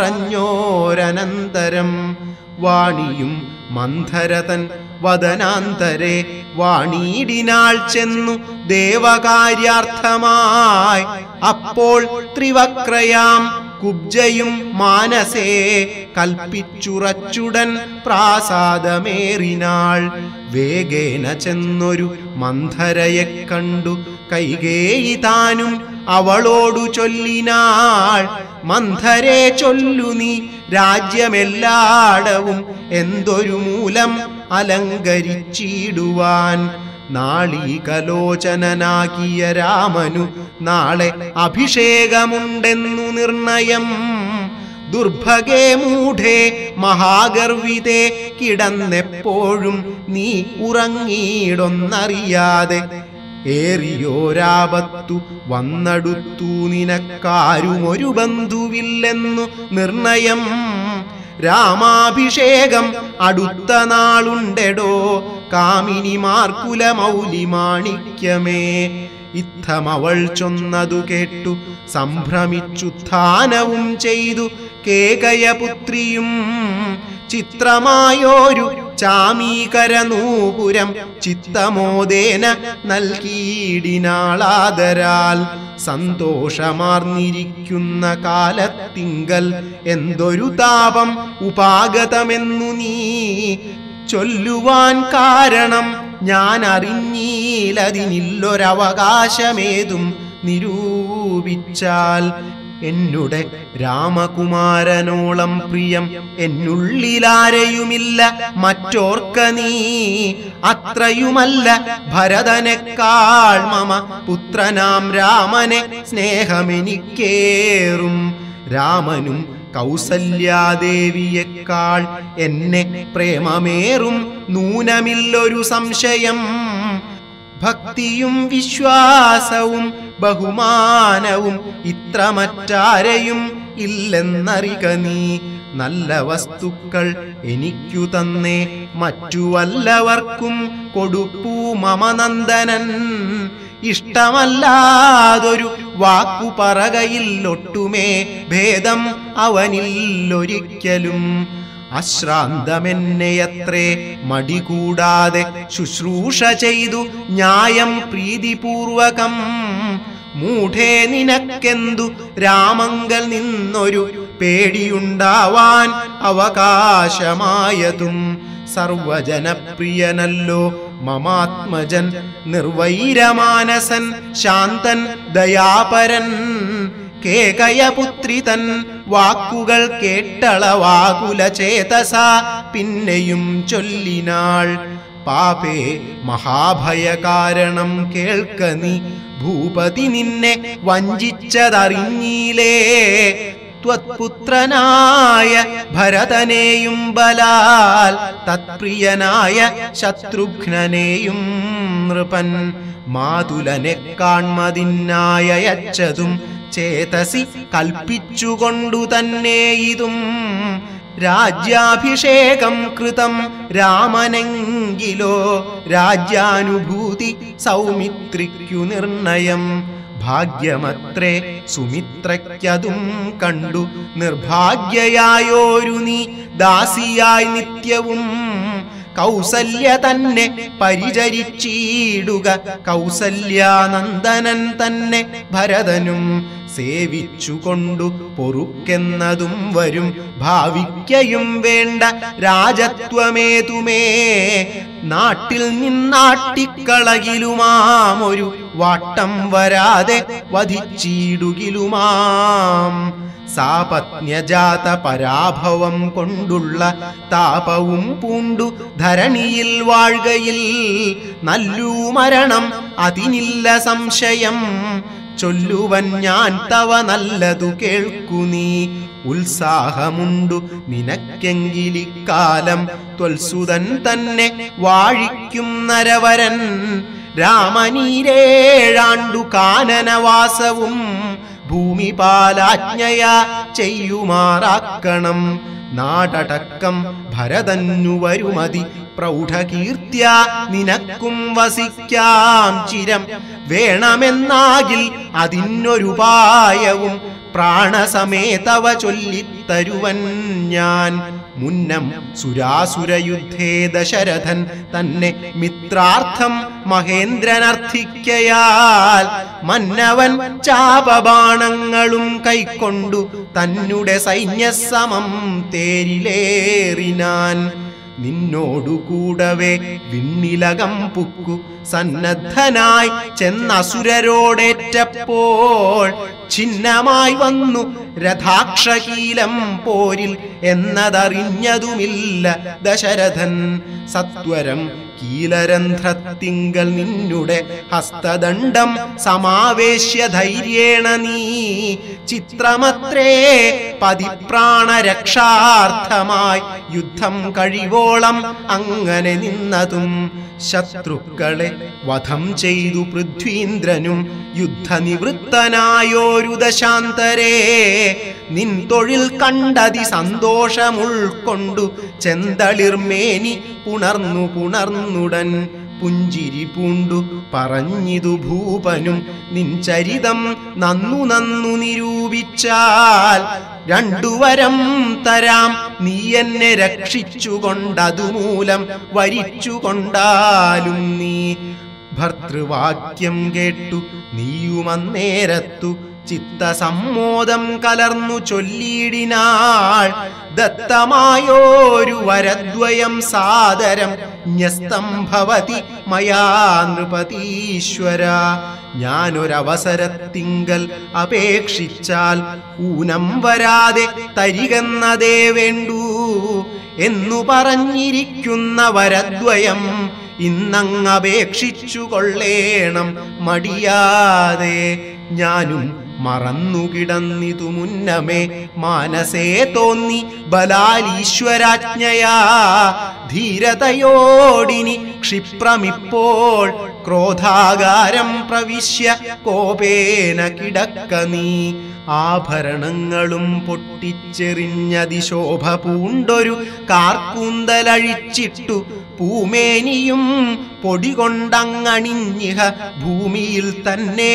പറഞ്ഞോരനന്തരം വാണിയും മന്ധരതൻ വദനാന്തരെ വാണീടിനാൾ ചെന്നു ദേവകാര്യാർത്ഥമായി അപ്പോൾ ത്രിവക്രയാം കുബ്ജയും മാനസേ കൽപ്പിച്ചുറച്ചുടൻ പ്രാസാദമേറിനാൾ വേഗേന ചെന്നൊരു മന്ധരയെ കണ്ടു കൈകേയി താനും അവളോടു ചൊല്ലിനാൾ മന്ധരെ ചൊല്ലു നീ രാജ്യമെല്ലാടവും എന്തൊരു മൂലം അലങ്കരിച്ചിടുവാൻ നാളീകലോചനനാകിയ രാമനു നാളെ അഭിഷേകമുണ്ടെന്നു നിർണയം ദുർഭഗേ മൂഢേ മഹാഗർവിതേ കിടന്നെപ്പോഴും നീ ഉറങ്ങിയിടൊന്നറിയാതെ ഏറിയോരാപത്തു വന്നടുത്തു നിനക്കാരും ഒരു ബന്ധുവില്ലെന്നു നിർണയം രാമാഭിഷേകം അടുത്ത നാളുണ്ടെടോ കാമിനിമാർക്കുല മൗലി മാണിക്യമേ ഇത്തമവൾ ചൊന്നതു കേട്ടു സംഭ്രമിച്ചുത്ഥാനവും ചെയ്തു കേകയപുത്രിയും ചിത്രമായോരു ചാമീകരനൂപുരം ചിത്തമോദേന നൽകിയിടിനാളാദരാൽ സന്തോഷമാർന്നിരിക്കുന്ന കാലത്തിങ്കൽ എന്തൊരു താപം ഉപാഗതമെന്നു നീ ചൊല്ലുവാൻ കാരണം ഞാൻ അറിഞ്ഞീലതിനില്ലൊരവകാശമേതും നിരൂപിച്ചാൽ എന്നുടെ രാമകുമാരനോളം പ്രിയം എന്നുള്ളിലാരെയുമില്ല മറ്റോർക്ക നീ അത്രയുമല്ല ഭരതനെക്കാൾ മമ പുത്രനാം രാമനെ സ്നേഹമെനിക്കേറും രാമനും കൗസല്യാദേവിയേക്കാൾ എന്നെ പ്രേമമേറും നൂനമില്ലൊരു സംശയം ഭക്തിയും വിശ്വാസവും ബഹുമാനവും ഇത്ര മറ്റാരെയും ഇല്ലെന്നറിക നീ നല്ല വസ്തുക്കൾ എനിക്കു തന്നേ മറ്റു വല്ലവർക്കും കൊടുപ്പൂ മമനന്ദനൻ ഇഷ്ടമല്ലാതൊരു വാക്കു പറകയിൽ ഒട്ടുമേ ഭേദം അവനില്ലൊരിക്കലും അശ്രാന്തമെന്നെയത്രേ മടി കൂടാതെ ശുശ്രൂഷ ചെയ്തു ന്യായം പ്രീതിപൂർവകം മൂഢേ നിനക്കെന്തു രാമങ്കൽ നിന്നൊരു പേടിയുണ്ടാവാൻ അവകാശമായതും സർവജനപ്രിയനല്ലോ മമാത്മജൻ നിർവൈരമാനസൻ ശാന്തൻ ദയാപരൻ കേകയപുത്രി തൻ വാക്കുകൾ കേട്ടളവാകുല ചേതസ പിന്നെയും ചൊല്ലിനാൾ പാപേ മഹാഭയകാരണം കേൾക്ക നീ ഭൂപതി നിന്നെ വഞ്ചിച്ചതറിഞ്ഞീലേ ത്വത്പുത്രനായ ഭരതനെയും ബലാൽ തത്പ്രിയനായ ശത്രുഘ്നനെയും നൃപൻ മാതുലനെ കാൺമതിനായച്ചതും ചേതസി കൽപ്പിച്ചുകൊണ്ടു തന്നെ ഇതും രാജ്യാഭിഷേകം കൃതം രാമനെങ്കിലോ രാജ്യാനുഭൂതി സൗമിത്രിക്കു നിർണയം ഭാഗ്യമത്രേ സുമിത്രയ്ക്കതും കണ്ടു നിർഭാഗ്യയായോരു നീ ദാസിയായി നിത്യവും കൗസല്യ തന്നെ പരിചരിച്ചീടുക കൗസല്യാനന്ദനൻ തന്നെ ഭരതനും സേവിച്ചുകൊണ്ടു പൊറുക്കെന്നതും വരും ഭാവിക്കയും വേണ്ട രാജത്വമേതുമേ നാട്ടിൽ നിന്നാട്ടിക്കളകിലുമാമൊരു വാട്ടം വരാതെ വധിച്ചിടുകിലുമാം സാപത്ന്യജാത പരാഭവം കൊണ്ടുള്ള താപവും പൂണ്ടു ധരണിയിൽ വാഴ്കയിൽ നല്ലൂ മരണം അതിനില്ല സംശയം ചൊല്ലുവൻ ഞാൻ തവ നല്ലതു കേൾക്കു നീ ഉത്സാഹമുണ്ടു നിനക്കെങ്കിലിക്കാലം ത്വൽസുതൻ തന്നെ വാഴിക്കും നരവരൻ രാമനീരേഴാണ്ടു കാനനവാസവും ഭൂമിപാലാജ്ഞയ ചെയ്യുമാറാക്കണം നാടടക്കം ഭരതന്നു വരുമതി പ്രൗഢകീർത്തിയ നിനക്കും വസിക്കാം ചിരം വേണമെന്നാകിൽ അതിനൊരുപായവും പ്രാണസമേതവ ചൊല്ലിത്തരുവൻ ഞാൻ മുന്നം സുരാസുരയുദ്ധേ ദശരഥൻ തന്നെ മിത്രാർത്ഥം മഹേന്ദ്രനർത്ഥിക്കയാൽ മന്നവൻ ചാപബാണങ്ങളും കൈക്കൊണ്ടു തന്നെ സൈന്യസമം തേരിലേറിനാൻ നിന്നോടു കൂടവേ വിണ്ണിലകം പുക്കു സന്നദ്ധനായി ചെന്നസുരരോടേറ്റപ്പോൾ ഛിന്നമായി വന്നു രഥാക്ഷകീലം പോരിൽ എന്നതറിഞ്ഞതുമില്ല ദശരഥൻ സത്വരം കീലരന്ധ്രത്തിങ്കൽ നിന്നുടെ ഹസ്തദണ്ഡം സമാവേശ്യ ധൈര്യേണ നീ ചിത്രമത്രേ പതിപ്രാണരക്ഷാർത്ഥമായി യുദ്ധം കഴിവോളം അങ്ങനെ നിന്നതും ശത്രുക്കളെ വധം ചെയ്തു പൃഥ്വീന്ദ്രനും യുദ്ധനിവൃത്തനായോരു ദശാന്തരേ നിൻ തൊഴിൽ കണ്ടതി സന്തോഷമുൾക്കൊണ്ടു ചെന്തളിർമേനി പുണർന്നു പുണർന്നുടൻ പുഞ്ചിരി പൂണ്ടു പറഞ്ഞിതു ഭൂപനും നിൻ ചരിതം നന്നു നന്നു നിരൂപിച്ചാൽ രണ്ടുവരം തരാം നീ എന്നെ രക്ഷിച്ചുകൊണ്ടതുമൂലം വരിച്ചുകൊണ്ടാലും നീ ഭർത്തൃവാക്യം കേട്ടു നീയുമന്നേരത്തു ചിത്തസമ്മോദം കലർന്നു ചൊല്ലിയിടിനാൾ ദത്തമായോരു വരദ്വയം സാദരം ന്യസ്തം ഭവതി മയാ നൃപതീശ്വര ഞാനൊരവസരത്തിങ്കൽ അപേക്ഷിച്ചാൽ ഊനം വരാതെ തരികെന്നതേ വേണ്ടൂ എന്നു പറഞ്ഞിരിക്കുന്ന വരദ്വയം ഇന്നങ്ങപേക്ഷിച്ചു കൊള്ളേണം മടിയാതെ ഞാനും മറന്നുകിടന്നിതു മുന്നമേ മാനസേ തോന്നി ബലാലീശ്വരാജ്ഞയാ ധീരതയോടിനി ക്ഷിപ്രമിപ്പോൾ ക്രോധാകാരം പ്രവിശ്യ കോപേന കിടക്ക നീ ആഭരണങ്ങളും പൊട്ടിച്ചെറിഞ്ഞതിശോഭ പൂണ്ടൊരു കാർക്കൂന്തലഴിച്ചിട്ടു പൂമേനിയും പൊടികൊണ്ടങ്ങണിഞ്ഞിഹ ഭൂമിയിൽ തന്നെ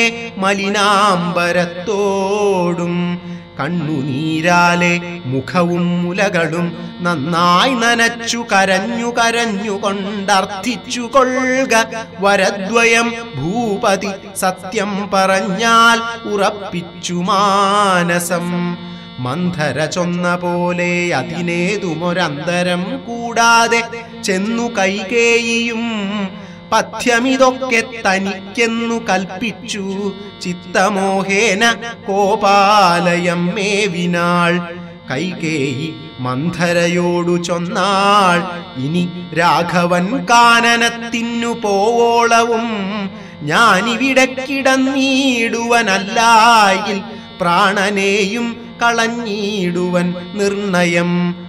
മലിനാംബരത്തോടും കണ്ണുനീരാലെ മുഖവും മുലകളും നന്നായി നനച്ചു കരഞ്ഞു കരഞ്ഞു കൊണ്ടർത്ഥിച്ചു കൊള്ളുക വരദ്വയം ഭൂപതി സത്യം പറഞ്ഞാൽ ഉറപ്പിച്ചു മാനസം മന്ധര ചൊന്ന പോലെ അതിനേതുമൊരന്തരം കൂടാതെ ചെന്നു കൈകേയിയും പഥ്യമിതൊക്കെ തനിക്കെന്നു കൽപ്പിച്ചു ചിത്തമോഹേന കോപാലയം മേവിനാൾ കൈകേയി മന്ധരയോടു ചൊന്നാൾ ഇനി രാഘവൻ കാനനത്തിനു പോവോളവും ഞാനിവിടെ കിടന്നിടുവനല്ലായിൽ പ്രാണനെയും കളഞ്ഞിടുവൻ നിർണയം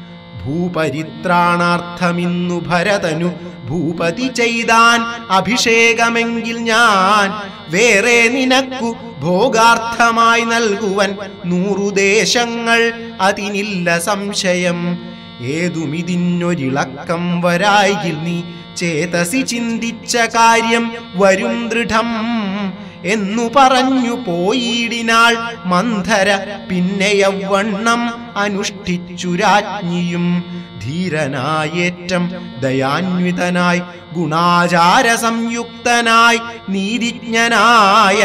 ഭൂപരിത്രാണാർത്ഥമിന്നു ഭരതനു ഭൂപതി ചെയ്താൻ അഭിഷേകമെങ്കിൽ ഞാൻ വേറെ നിനക്കു ഭോഗാർത്ഥമായി നൽകുവൻ നൂറു ദേശങ്ങൾ അതിനില്ല സംശയം ഏതുമിതിന്നൊരിളക്കം വരായിൽ നീ ചേതസി ചിന്തിച്ച കാര്യം വരും ദൃഢം എന്നു പറഞ്ഞു പോയിടിനാൾ മന്ധര പിന്നെ യൗവണ്ണം അനുഷ്ഠിച്ചു രാജ്ഞിയും ധീരനായേറ്റം ദയാന്വിതനായി ഗുണാചാര സംയുക്തനായി നീതിജ്ഞനായ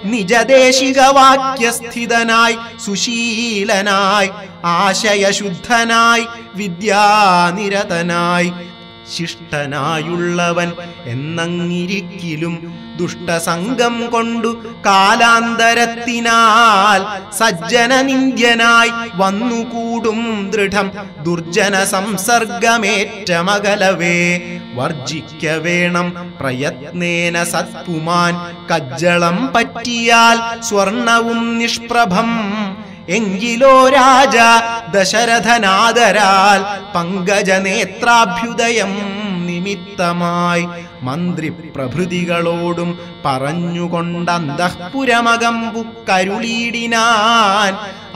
നിജദേശികവാക്യസ്ഥിതനായി സുശീലനായി ആശയശുദ്ധനായി വിദ്യാനിരതനായി ശിഷ്ടനായുള്ളവൻ എന്നങ്ങിരിക്കിലും ദുഷ്ടസംഗം കൊണ്ടു കാലാന്തരത്തിനാൽ സജ്ജന നിന്ദ്യനായി വന്നുകൂടും ദൃഢം ദുർജന സംസർഗമേറ്റമകലവേ വർജിക്ക വേണം പ്രയത്നേന സത്പുമാൻ കജ്ജളം പറ്റിയാൽ സ്വർണവും നിഷ്പ്രഭം എങ്കിലോ രാജ ദശരഥനാദരാൽ പങ്കജനേത്രാഭ്യുദയം നിമിത്തമായി മന്ത്രി പ്രഭൃതികളോടും പറഞ്ഞുകൊണ്ടന്തഃപുരമകമ്പു കരുളീടിനാൻ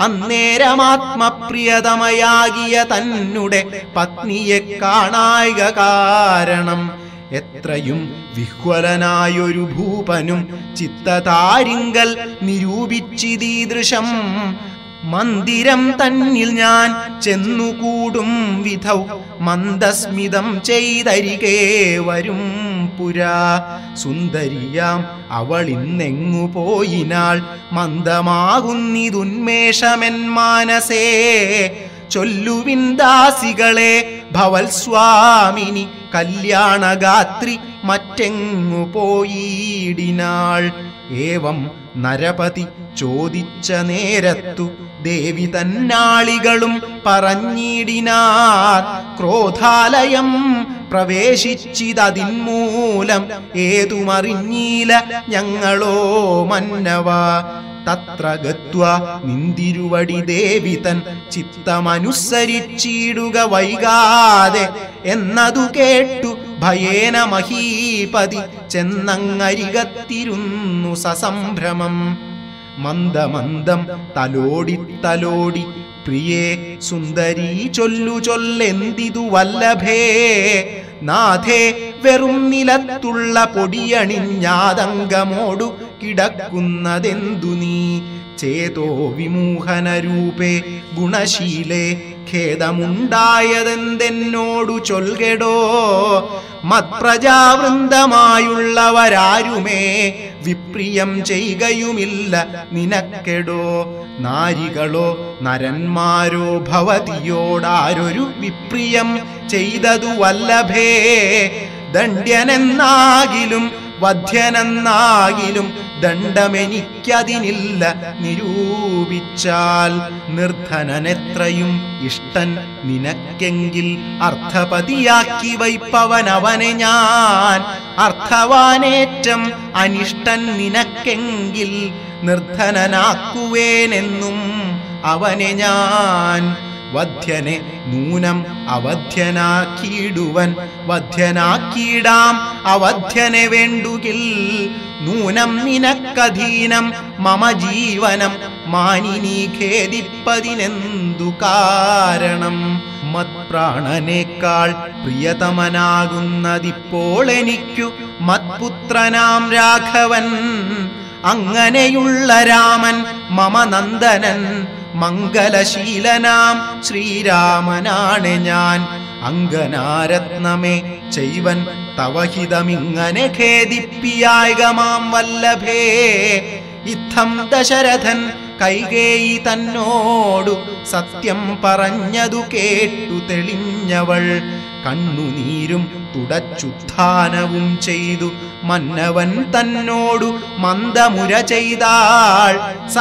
അന്നേരമാത്മപ്രിയതമയാകിയ തന്നെ പത്നിയെ കാണായിക കാരണം എത്രയും വിഹ്വലനായൊരു ഭൂപനും ചിത്തതാരിങ്കൽ നിരൂപിച്ചിതീദൃശം മന്ദിരം തന്നിൽ ഞാൻ ചെന്നുകൂടും വിധൗ മന്ദസ്മിതം ചെയ്തരികേ വരും പുരാ സുന്ദരിയാം അവൾ ഇന്നെങ്ങു പോയിനാൾ മന്ദമാകുന്നിതുന്മേഷമെൻ മാനസേ ചൊല്ലുവിൻ ദാസികളെ ഭവൽ സ്വാമിനി കല്യാണഗാത്രി മറ്റെങ്ങു പോയിടിനാൾ ഏവം നരപതി ചോദിച്ച നേരത്തു ദേവി തന്നാളികളും പറഞ്ഞിടിനാർ ക്രോധാലയം പ്രവേശിച്ചിതതിന്മൂലം ഏതുമറിഞ്ഞീല ഞങ്ങളോ മന്നവ തത്ര ഗത്വ നിന്തിരുവടി ദേവി തൻ ചിത്തമനുസരിച്ചിടുക വൈകാതെ എന്നതു കേട്ടു ഭയേന മഹീപതി ചെന്നങ്ങരികത്തിരുന്നു സസംഭ്രമം മന്ദമന്ദം തലോടി തലോടി പ്രിയേ സുന്ദരീ ചൊല്ലു ചൊല്ലെന്തിതു വല്ലഭേ നാഥേ വെറും നിലത്തുള്ള പൊടിയണിഞ്ഞാതങ്കമോടു കിടക്കുന്നതെന്തു നീ ചേതോ വിമൂഹനരൂപേ ഗുണശീലേ ഖേദമുണ്ടായതെന്തെന്നോടു ചൊൽകെടോ മത്പ്രജാവൃന്ദമായുള്ളവരാരുമേ വിപ്രിയം ചെയ്യുകയുമില്ല നിനക്കെടോ നാരികളോ നരന്മാരോ ഭവതിയോടാരൊരു വിപ്രിയം ചെയ്തതു വല്ലഭേ ദണ്ഡ്യനെന്നാകിലും വധ്യനെന്നാകിലും ദണ്ഡമെനിക്കതിനില്ല നിരൂപിച്ചാൽ നിർധനനെത്രയും ഇഷ്ടൻ നിനക്കെങ്കിൽ അർത്ഥപതിയാക്കി വയ്പ്പവനവനെ ഞാൻ അർത്ഥവാനേറ്റം അനിഷ്ടൻ നിനക്കെങ്കിൽ നിർധനനാക്കുവേനെന്നും അവനെ ഞാൻ വധ്യനെ നൂനം അവധ്യനാക്കിയിടുവൻ വധ്യനാക്കിയിടാം അവധ്യനെ വേണ്ടുകിൽ നൂനം നിനക്കധീനം മമ ജീവനം മാനിനി ഖേദിപ്പതിനെന്തു കാരണം മത്പ്രാണനേക്കാൾ പ്രിയതമനാകുന്നതിപ്പോൾ എനിക്കു മത്പുത്രനാം രാഘവൻ അങ്ങനെയുള്ള രാമൻ മമ നന്ദനൻ മംഗലശീലനാം ശ്രീരാമനാണ് ഞാൻ അങ്കനാരത്നമേ ചെയ്വൻ തവഹിതമിങ്ങനെ ഖേദിപ്പിയായകമാം വല്ലഭേ ഇത്തം ദശരഥൻ കൈകേയി തന്നോടു സത്യം പറഞ്ഞതു കേട്ടു തെളിഞ്ഞവൾ കണ്ണുനീരും തുടച്ചുത്ഥാനവും ചെയ്തു മന്നവൻ തന്നോടു മന്ദമുര ചെയ്താൾ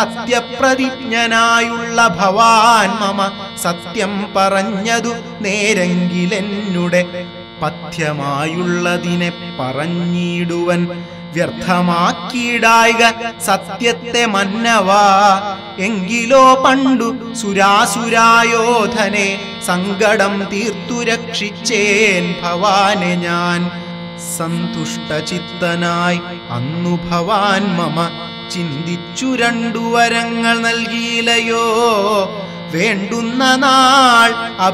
സത്യപ്രതിജ്ഞനായുള്ള ഭവാൻ മമ സത്യം പറഞ്ഞതു നേരെങ്കിലെന്നുടെ പഥ്യമായുള്ളതിനെ പറഞ്ഞിടുവൻ വ്യർത്ഥമാക്കിയിടായിക സത്യത്തെ മന്നവാ എങ്കിലോ പണ്ടു സുരാസുരായോധനെ സങ്കടം തീർത്തു രക്ഷിച്ചേൻ ഭവാനെ ഞാൻ സന്തുഷ്ടചിത്തനായി അന്നു ഭവാൻ മമ ചിന്തിച്ചു രണ്ടു വരങ്ങൾ നൽകിയില്ലയോ വേണ്ടുന്ന നാൾ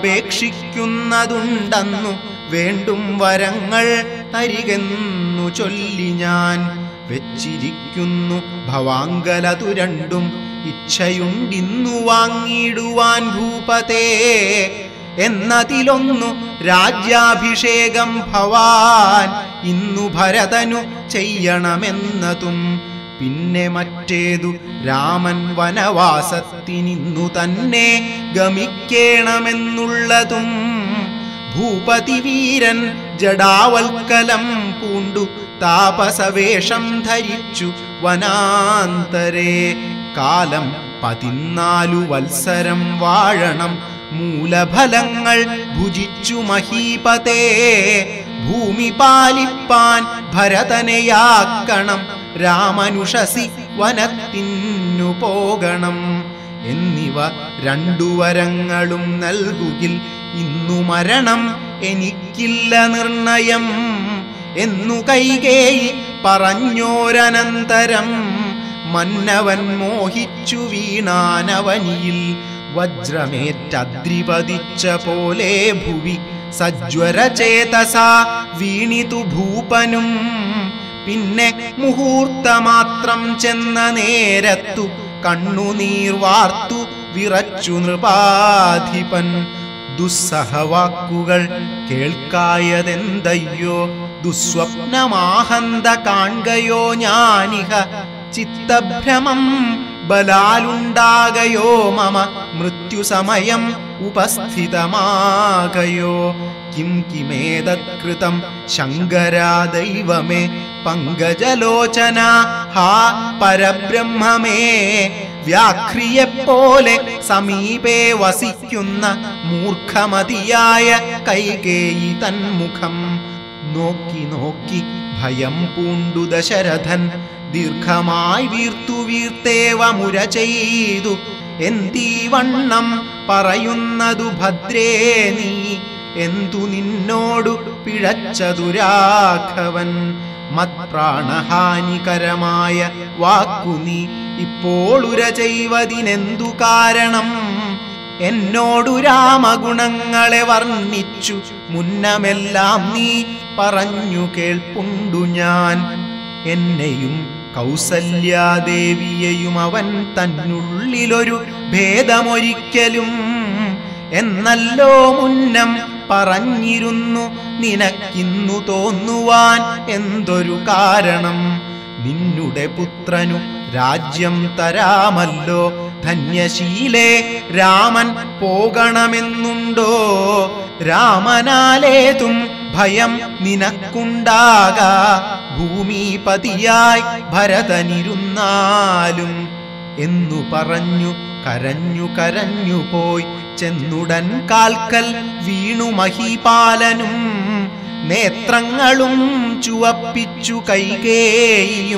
അപേക്ഷിക്കുന്നതുണ്ടെന്നു വേണ്ടും വരങ്ങൾ തരികെന്നു ചൊല്ലി ഞാൻ വെച്ചിരിക്കുന്നു ഭവാങ്കലതു രണ്ടും ഇച്ഛയുണ്ടിന്നു വാങ്ങിയിടുവാൻ ഭൂപതേ എന്നതിലൊന്നു രാജ്യാഭിഷേകം ഭവാൻ ഇന്നു ഭരതനു ചെയ്യണമെന്നതും പിന്നെ മറ്റേതു രാമൻ വനവാസത്തിനിന്നു തന്നെ ഗമിക്കേണമെന്നുള്ളതും ഭൂപതി വീരൻ ജഡാവൽക്കലം പൂണ്ടു താപസവേഷം ധരിച്ചു വനാന്തരേ കാലം പതിനാലു വത്സരം വാഴണം മൂലഫലങ്ങൾ ഭുജിച്ചു മഹീപതേ ഭൂമി പാലിപ്പാൻ ഭരതനെയാക്കണം രാമനുഷസി വനത്തിനു പോകണം എന്നിവ രണ്ടു വരങ്ങളും നൽകുകിൽ ഇന്നു മരണം എനിക്കില്ല നിർണയം എന്നു കൈകേയി പറഞ്ഞോരനന്തരം മന്നവൻ മോഹിച്ചു വീണാനവനിയിൽ വജ്രമേറ്റദ്രിപതിച്ച പോലെ ഭുവി സജ്വര ചേതസ വീണിതു ഭൂപനും പിന്നെ മുഹൂർത്തമാത്രം ചെന്ന നേരത്തു കണ്ണുനീർ വാർത്തു വിറച്ചു നൃപാധിപൻ ദുസ്സഹവാക്കുകൾ കേൾക്കായതെന്തയ്യോ ദുസ്വപ്നമാഹന്ത കാൺകയോ ഞാനിഹ ചിത്തഭ്രമം ബലാലുണ്ടാകയോ മമ മൃത്യുസമയം ഉപസ്ഥിതമാകയോ കിം കിമേതത്കൃതം ശങ്കരാ ദൈവമേ പങ്കജലോചന ഹാ പരബ്രഹ്മമേ വ്യാഘ്രിയെപ്പോലെ സമീപേ വസിക്കുന്ന മൂർഖമതിയായ കൈകേയി തന്മുഖം നോക്കി നോക്കി ഭയം പൂണ്ടു ദശരഥൻ ദീർഘമായി വീർത്തു വീർത്തേവ മുര ചെയ്തു എന്തീ വണ്ണം പറയുന്നതു ഭദ്രേ നീ എന്തു നിന്നോടു പിഴച്ചതു രാഘവൻ മത്പ്രാണഹാനികരമായ വാക്കു നീ ഇപ്പോൾ ഉര ചെയ്വതിനെന്തു കാരണം എന്നോടു രാമഗുണങ്ങളെ വർണ്ണിച്ചു മുന്നമെല്ലാം നീ പറഞ്ഞു കേൾപ്പുണ്ടു ഞാൻ എന്നെയും കൗസല്യാദേവിയെയും അവൻ തന്നുള്ളിലൊരു ഭേദമൊരിക്കലും എന്നല്ലോ മുന്നം പറഞ്ഞിരുന്നു നിനക്കിന്നു തോന്നുവാൻ എന്തൊരു കാരണം നിന്നുടെ പുത്രനു രാജ്യം തരാമല്ലോ ധന്യശീലേ രാമൻ പോകണമെന്നുണ്ടോ രാമനാലേതും ഭയം നിനക്കുണ്ടാക ഭൂമിപതിയായി ഭരതനിരുന്നാലും എന്നു പറഞ്ഞു കരഞ്ഞു കരഞ്ഞു പോയി ചെന്നുടൻ കാൽക്കൽ വീണു മഹീപാലനും നേത്രങ്ങളും ചുവപ്പിച്ചു കൈകേയും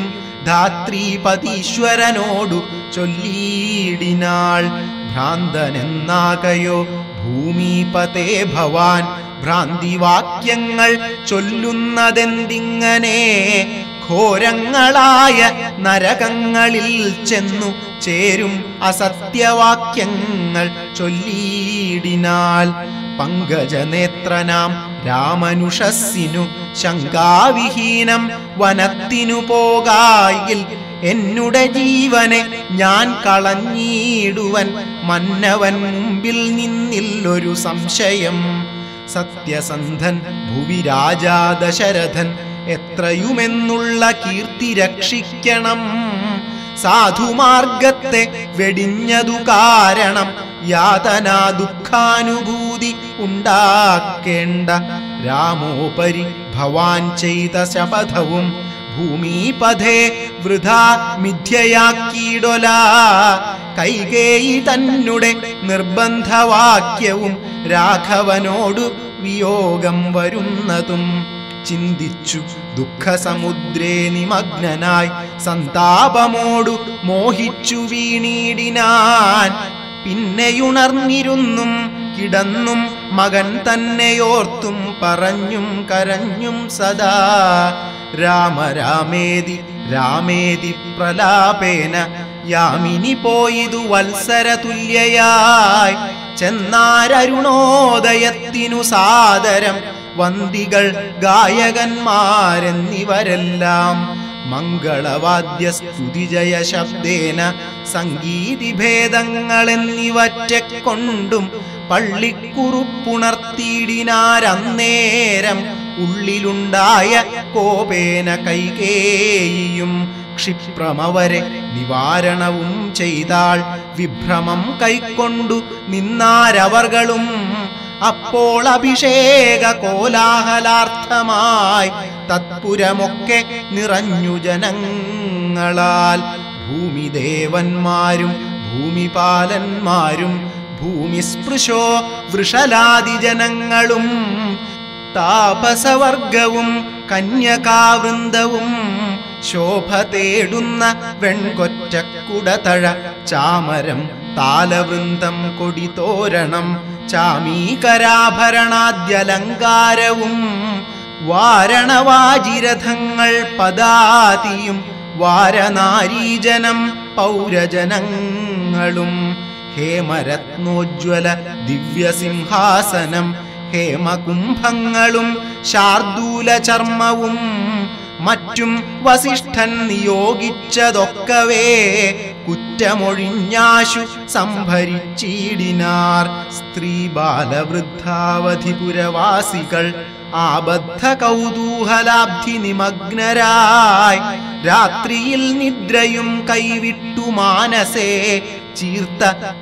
ധാത്രീപതീശ്വരനോടു ചൊല്ലിയിടിനാൾ ഭ്രാന്തനെന്നാകയോ ഭൂമിപതേ ഭവാൻ ഭ്രാന്തിവാക്യങ്ങൾ ചൊല്ലുന്നതെന്തിങ്ങനെ ഘോരങ്ങളായ നരകങ്ങളിൽ ചെന്നു ചേരും അസത്യവാക്യങ്ങൾ ചൊല്ലിയിടിനാൽ പങ്കജനേത്രനാം രാമനുഷസ്സിനു ശങ്കാവിഹീനം വനത്തിനു പോകായിൽ എന്നുടെ ജീവനെ ഞാൻ കളഞ്ഞിടുവൻ മന്നവൻ മുമ്പിൽ നിന്നില്ലൊരു സംശയം സത്യസന്ധൻ ഭുവി രാജാ ദശരഥൻ എത്രയുമെന്നുള്ള കീർത്തി രക്ഷിക്കണം സാധുമാർഗത്തെ വെടിഞ്ഞതു കാരണം യാതനാ ദുഃഖാനുഭൂതി ഉണ്ടാക്കേണ്ട രാമോപരി ഭവാൻ ചെയ്ത ശപഥവും ഭൂമിപഥേ വൃഥാ മിഥ്യയാക്കിയിടൊല കൈകേയി തന്നെ നിർബന്ധവാക്യവും രാഘവനോടു വിയോഗം വരുന്നതും ചിന്തിച്ചു ദുഃഖസമുദ്രേ നിമഗ്നനായി സന്താപമോടു മോഹിച്ചു വീണീടിനാൻ പിന്നെയുണർന്നിരുന്നും കിടന്നും മകൻ തന്നെയോർത്തും പറഞ്ഞും കരഞ്ഞും സദാ രാമ രാമേതി രാമേതി പ്രലാപേന യാമിനി പോയിതു വത്സര തുല്യയായി ചെന്നാരരുണോദയത്തിനു സാദരം വന്ദികൾ ഗായകന്മാരെന്നിവരെല്ലാം മംഗളവാദ്യ സ്തുതിജയ ശബ്ദേന സംഗീതി ഭേദങ്ങളെന്നിവറ്റെ കൊണ്ടും പള്ളിക്കുറുപ്പുണർത്തിയിടിനാരന്നേരം ഉള്ളിലുണ്ടായ കോപേന കൈകേയിയും ക്ഷിപ്രമവരെ നിവാരണവും ചെയ്താൾ വിഭ്രമം കൈക്കൊണ്ടു നിന്നാരവർകളും അപ്പോൾ അഭിഷേക കോലാഹലാർത്ഥമായി തത്പുരമൊക്കെ നിറഞ്ഞു ജനങ്ങളാൽ ഭൂമിദേവന്മാരും ഭൂമിപാലന്മാരും ഭൂമിസ്പൃശോ വൃഷലാദി ജനങ്ങളും താപസവർഗവും കന്യകാവൃന്ദവും ശോഭ തേടുന്ന വെൺകൊറ്റക്കുടതഴ ചാമരം താലവൃന്ദം കൊടിതോരണം ചാമീകരാഭരണാദ്യലങ്കാരവും വാരണവാജിരഥങ്ങൾ പദാതിയും വാരനാരീജനം പൗരജനങ്ങളും ഹേമരത്നോജ്വല ദിവ്യസിംഹാസനം ഹേമകുംഭങ്ങളും ശാർദൂല ചർമ്മവും മറ്റും വസിഷ്ഠൻ നിയോഗിച്ചതൊക്കവേ കുറ്റമൊഴിഞ്ഞാശു സംഭരിച്ചിടിനാർ സ്ത്രീ ബാലവൃദ്ധാവധിപുരവാസികൾ ആബദ്ധ കൗതൂഹലാബ്ധി നിമഗ്നരായി രാത്രിയിൽ നിദ്രയും കൈവിട്ടു മാനസേ ചീർത്ത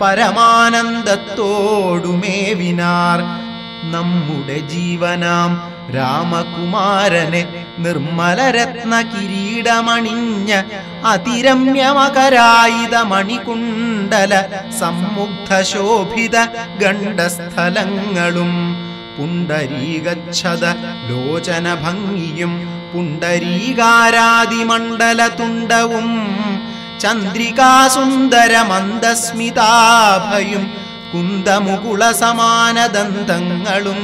പരമാനന്ദത്തോടുമേവിനാർ നമ്മുടെ ജീവനാം രാമകുമാരനെ നിർമ്മലരത്ന കിരീടമണിഞ്ഞ അതിരമ്യമകരായിത മണികുണ്ടല സമ്മുഗ്ധ ശോഭിത ഗണ്ഡസ്ഥലങ്ങളും പുണ്ടരീകച്ഛത ലോചന ഭംഗിയും പുണ്ടരീകാരാദിമണ്ഡല തുണ്ടവും ചന്ദ്രികാസുന്ദര മന്ദസ്മിതാഭയും കുന്തമുകുള സമാനദന്തങ്ങളും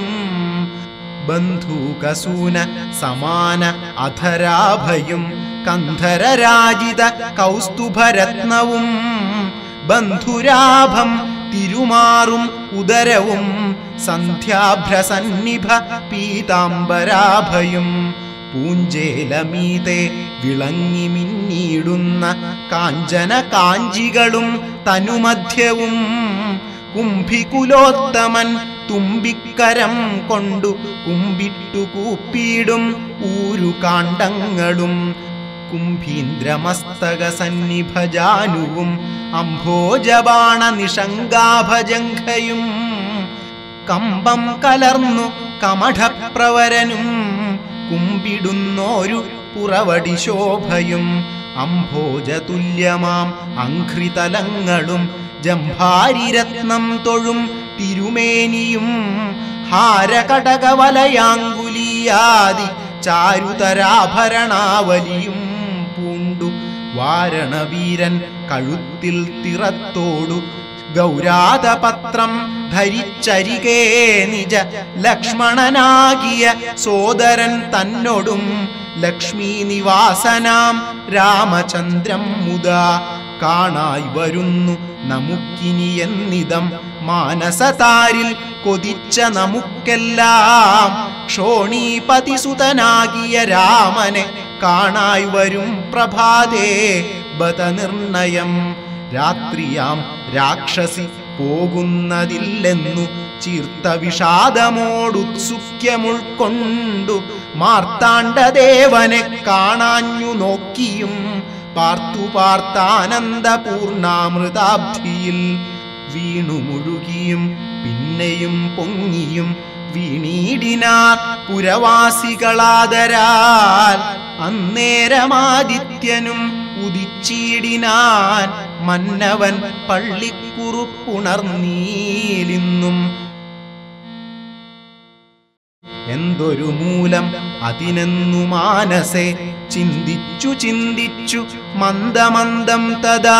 ബന്ധൂകസൂന സമാന അധരാഭയും കന്ധരരാജിത കൗസ്തുഭരത്നവും ബന്ധുരാഭം തിരുമാറും ഉദരവും സന്ധ്യാഭ്രസന്നിഭ പീതാംബരാഭയും പൂഞ്ചേലമീതെ വിളങ്ങി മിന്നിടുന്ന കാഞ്ചന കാഞ്ചികളും തനുമധ്യവും കുംഭികുലോത്തമൻ തുമ്പിക്കരം കൊണ്ടു കുമ്പിട്ടു കൂപ്പിയിടും ഊരുകാണ്ഡങ്ങളും കുംഭീന്ദ്രമസ്തക സന്നിഭജാനുവും അംഭോജബാണ നിഷങ്കാഭജംഘയും കമ്പം കലർന്നു കമഠപ്രവരനും കുമ്പിടുന്നോരു പുറവടി ശോഭയും അംഭോജതുല്യമാം അഘ്രിതലങ്ങളും ജംഭാരിരത്നം തൊഴും തിരുമേനിയും ഹാരകടകവലയാങ്കുലിയാദി ചാരുതരാഭരണാവലിയും പൂണ്ടു വാരണവീരൻ കഴുത്തിൽ തിറത്തോടു ഗൗരാതപത്രം ധരിച്ചരികേ നിജ ലക്ഷ്മണനാകിയ സോദരൻ തന്നോടും ലക്ഷ്മി നിവാസനാം രാമചന്ദ്രം മുതാ കാണായി വരുന്നു നമുക്കിനി എന്നിതം മാനസതാരിൽ കൊതിച്ച നമുക്കെല്ലാം ക്ഷോണീപതിസുതനാകിയ രാമനെ കാണായി വരും പ്രഭാതേ ബതനിർണയം രാത്രിയാം രാക്ഷസി പോകുന്നതില്ലെന്നു ചീർത്ത വിഷാദമോടുത്സുഖ്യമുൾക്കൊണ്ടു മാർത്താണ്ഡദേവനെ കാണാഞ്ഞു നോക്കിയും പാർത്തു പാർത്താനന്ദപൂർണാമൃതാബ്ധിയിൽ വീണു മുഴുകിയും പിന്നെയും പൊങ്ങിയും വീണീടിനാർ പുരവാസികളാദരാൽ അന്നേരമാദിത്യനും ഉദിച്ചീടിനാൻ മന്നവൻ പള്ളിക്കുറുപ്പുണർന്നീലിന്നും എന്തൊരു മൂലം അതിനെന്നു മാനസെ ചിന്തിച്ചു ചിന്തിച്ചു മന്ദമന്ദം തഥാ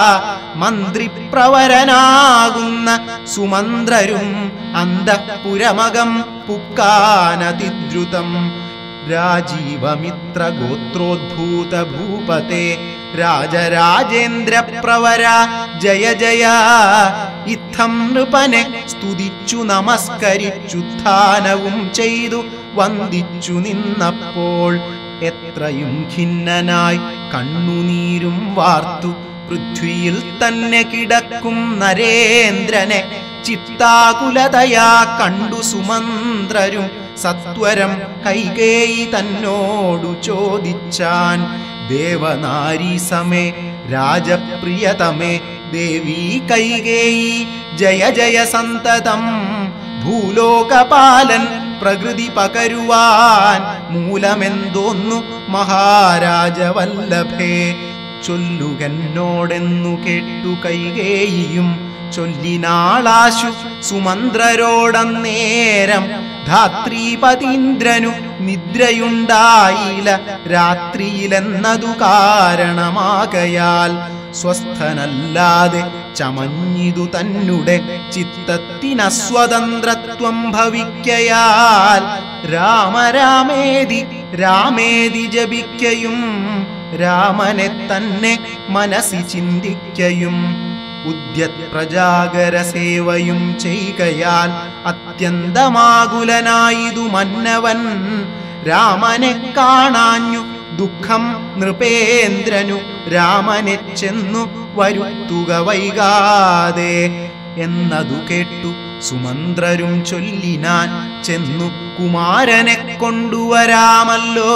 മന്ത്രിപ്രവരനാകുന്ന സുമന്ത്രരും അന്തഃപുരമകം പുക്കാനതിദ്രുതം രാജീവമിത്ര ഗോത്രോദ്ഭൂത ഭൂപത്തെ രാജരാജേന്ദ്ര പ്രവര ജയ ജയ ഇത്തം നൃപനെ സ്തുതിച്ചു നമസ്കരിച്ചുത്ഥാനവും ചെയ്തു വന്ദിച്ചു നിന്നപ്പോൾ എത്രയും ഖിന്നനായി കണ്ണുനീരും വാർത്തു പൃഥ്വിയിൽ തന്നെ കിടക്കും നരേന്ദ്രനെ ചിത്താകുലതയാ കണ്ടു സുമന്ത്രരും സത്വരം കൈകേയി തന്നോടു ചോദിച്ചാൻ ദേവനാരീ സമേ രാജപ്രിയതമേ ദേവി കൈകേയി ജയ ജയ സന്തതം ഭൂലോകപാലൻ പ്രകൃതി പകരുവാൻ മൂലമെന്തോന്നു മഹാരാജവല്ലഭേ ചൊല്ലുകന്നോടെന്നു കേട്ടു കൈകേയിയും ചൊല്ലിനാളാശു സുമന്ത്രരോടന്നേരം ധാത്രീപതീന്ദ്രനു നിദ്രയുണ്ടായില്ല രാത്രിയിലെന്നതു കാരണമാകയാൽ സ്വസ്ഥനല്ലാതെ ചമഞ്ഞിതു തന്നെ ചിത്തത്തിനസ്വതന്ത്രത്വം ഭവിക്കയാൽ രാമരാമേതി രാമേതി ജപിക്കയും രാമനെ തന്നെ മനസ്സി ചിന്തിക്കയും ഉദ്യത് പ്രജാകര സേവയും ചെയ്കയാൽ അത്യന്തമാകുലനായിതു മന്നവൻ രാമനെ കാണാഞ്ഞു ദുഃഖം നൃപേന്ദ്രനു രാമനെ ചെന്നു വരുത്തുക വൈകാതെ എന്നതു കേട്ടു സുമന്ത്രരും ചൊല്ലിനാൻ ചെന്നു കുമാരനെ കൊണ്ടുവരാമല്ലോ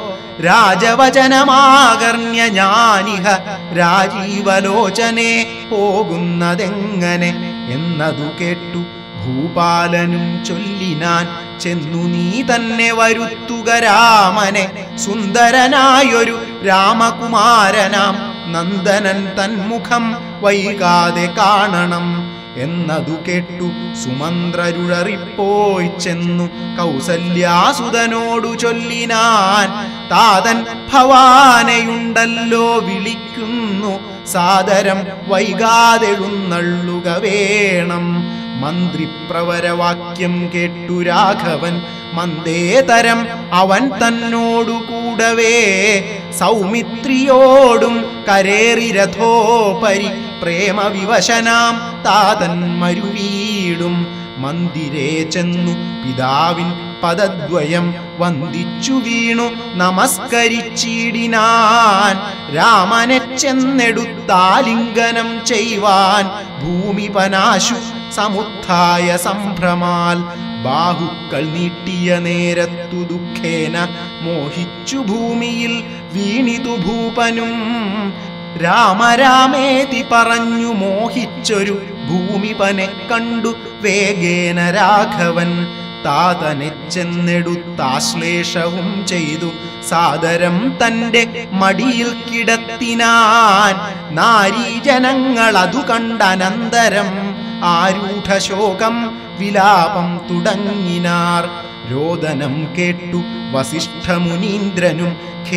രാജവചനമാകർണ്യ ഞാനിഹ രാജീവലോചനെ പോകുന്നതെങ്ങനെ എന്നതു കേട്ടു ഭൂപാലനും ചൊല്ലിനാൻ ചെന്നു നീ തന്നെ വരുത്തുക രാമനെ സുന്ദരനായൊരു രാമകുമാരനാം നന്ദനൻ തന്മുഖം വൈകാതെ കാണണം എന്നതു കേട്ടു സുമന്ത്രരുഴറിപ്പോയി ചെന്നു കൗസല്യാസുതനോടു ചൊല്ലിനാൻ താതൻ ഭവാനയുണ്ടല്ലോ വിളിക്കുന്നു സാദരം വൈകാതെഴുന്നള്ളുക വേണം മന്ത്രിപ്രവരവാക്യം കേട്ടു രാഘവൻ മന്ദേതരം അവൻ തന്നോടു കൂടവേ സൗമിത്രിയോടും കരേറി രഥോപരി പ്രേമവിവശനാം താതൻ മരുവീടും മന്ദിരേ ചെന്നു പിതാവിൻ പദദ്വയം വന്ദിച്ചു വീണു നമസ്കരിച്ചിടിനാൻ രാമനെ ചെന്നെടുത്താലിംഗനം ചെയ്യുവാൻ ഭൂമിപനാശു സമുത്ഥായ സംഭ്രമാൽ ബാഹുക്കൾ നീട്ടിയ നേരത്തു ദുഃഖേന മോഹിച്ചു ഭൂമിയിൽ വീണിതു ഭൂപനും രാമരാമേതി പറഞ്ഞു മോഹിച്ചൊരു ഭൂമിപനെ കണ്ടു വേഗേന രാഘവൻ താതനെ ചെന്നെടുത്താശ്ലേഷവും ചെയ്തു സാദരം തന്റെ മടിയിൽ കിടത്തിനാൻ നാരീജനങ്ങൾ അതു കണ്ടനന്തരം ആരൂഢശോകം വിലാപം തുടങ്ങിനാർ രോദനം കേട്ടു വസിഷ്ഠമുനീന്ദ്രനും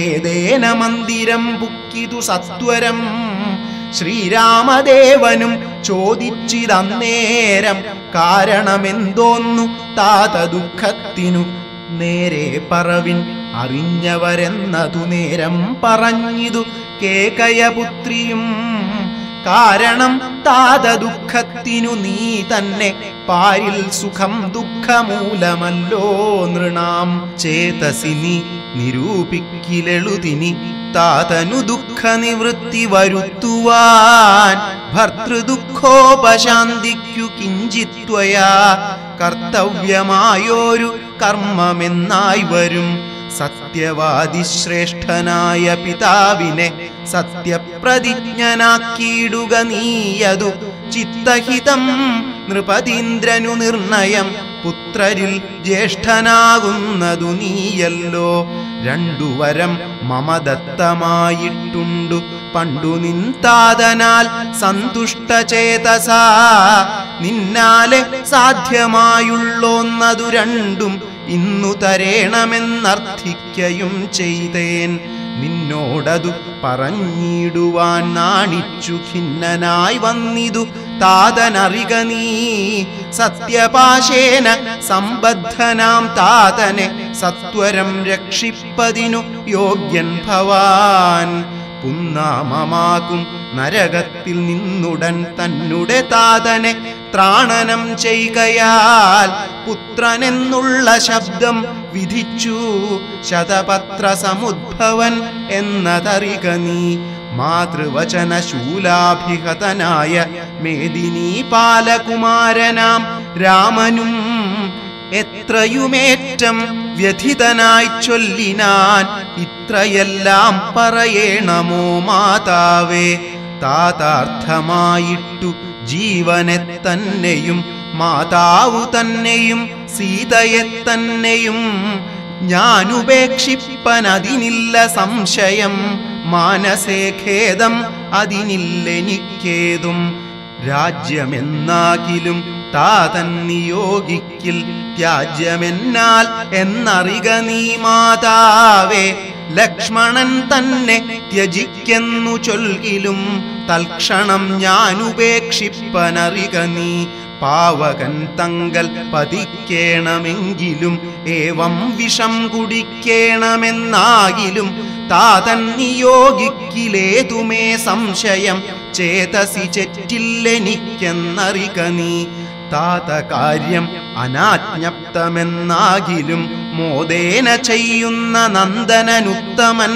ഖേദേന മന്ദിരം പുക്കിതു സത്വരം ശ്രീരാമദേവനും ചോദിച്ചിതന്നേരം കാരണമെന്തോന്നു താത ദുഃഖത്തിനു നേരെ പറവിൻ അറിഞ്ഞവരെന്നതു നേരം പറഞ്ഞിതു കേകയപുത്രിയും കാരണം താത ദുഃഖത്തിനു നീ തന്നെ പാരിൽ സുഖം ദുഃഖമൂലമല്ലോ നൃണാം ചേതസി നീ നിരൂപിക്കിലെളുതിനി താതനു ദുഃഖ നിവൃത്തി വരുത്തുവാൻ ഭർത്തൃദുഃഖോപശാന്തിക്കു കിഞ്ചിത്വയാ കർത്തവ്യമായോരു കർമ്മമെന്നായി വരും സത്യവാദി ശ്രേഷ്ഠനായ പിതാവിനെ സത്യപ്രതിജ്ഞനാക്കിയിടുക നീയതു ചിത്തഹിതം നൃപതീന്ദ്രനു നിർണയം പുത്രരിൽ ജ്യേഷ്ഠനാകുന്നതു നീയല്ലോ രണ്ടു വരം മമദത്തമായിട്ടുണ്ടു പണ്ടു നിന്താതനാൽ സന്തുഷ്ടചേതസാ നിന്നാലെ സാധ്യമായുള്ളോന്നതു രണ്ടും ഇന്നു തരേണമെന്നർത്ഥിക്കയും ചെയ്തേൻ നിന്നോടതു പറഞ്ഞിടുവാൻ നാണിച്ചു ഖിന്നനായി വന്നിതു താതനറിക നീ സത്യപാശേന സമ്പദ്ധനാം താതനെ സത്വരം രക്ഷിപ്പതിനു യോഗ്യൻ ഭവാൻ പുന്നാമമാകും നരകത്തിൽ നിന്നുടൻ തന്നുടെ താതനെ ത്രാണനം ചെയ്കയാൽ പുത്രനെന്നുള്ള ശബ്ദം വിധിച്ചു ശതപത്ര സമുദ്ഭവൻ എന്നതറിക നീ മാതൃവചന ശൂലാഭിഹതനായ മേദിനി പാലകുമാരനാം രാമനും എത്രയുമേറ്റം വ്യഥിതനായി ചൊല്ലിനാൻ ഇത്രയെല്ലാം പറയേണമോ മാതാവേ താതാർത്ഥമായിട്ടു ജീവനെ തന്നെയും മാതാവു തന്നെയും സീതയെ തന്നെയും ഞാനുപേക്ഷിപ്പനതിനില്ല സംശയം മാനസേ ഖേദം അതിനില്ലെനിക്കേതും രാജ്യമെന്നാകിലും താതൻ നിയോഗിക്കിൽ ത്യാജ്യമെന്നാൽ എന്നറിക നീ മാതാവേ ലക്ഷ്മണൻ തന്നെ ത്യജിക്കെന്നു ചൊൽകിലും തൽക്ഷണം ഞാനുപേക്ഷിപ്പനറിക നീ പാവകൻ തങ്കൽ പതിക്കേണമെങ്കിലും ഏവം വിഷം കുടിക്കേണമെന്നാകിലും താതൻ നിയോഗിക്കിലേതുമേ സംശയം ചേതസി ചെറ്റില്ലെനിക്കെന്നറിക നീ താത കാര്യം അനാജ്ഞപ്തമെന്നാകിലും മോദേന ചെയ്യുന്ന നന്ദനനുത്തമൻ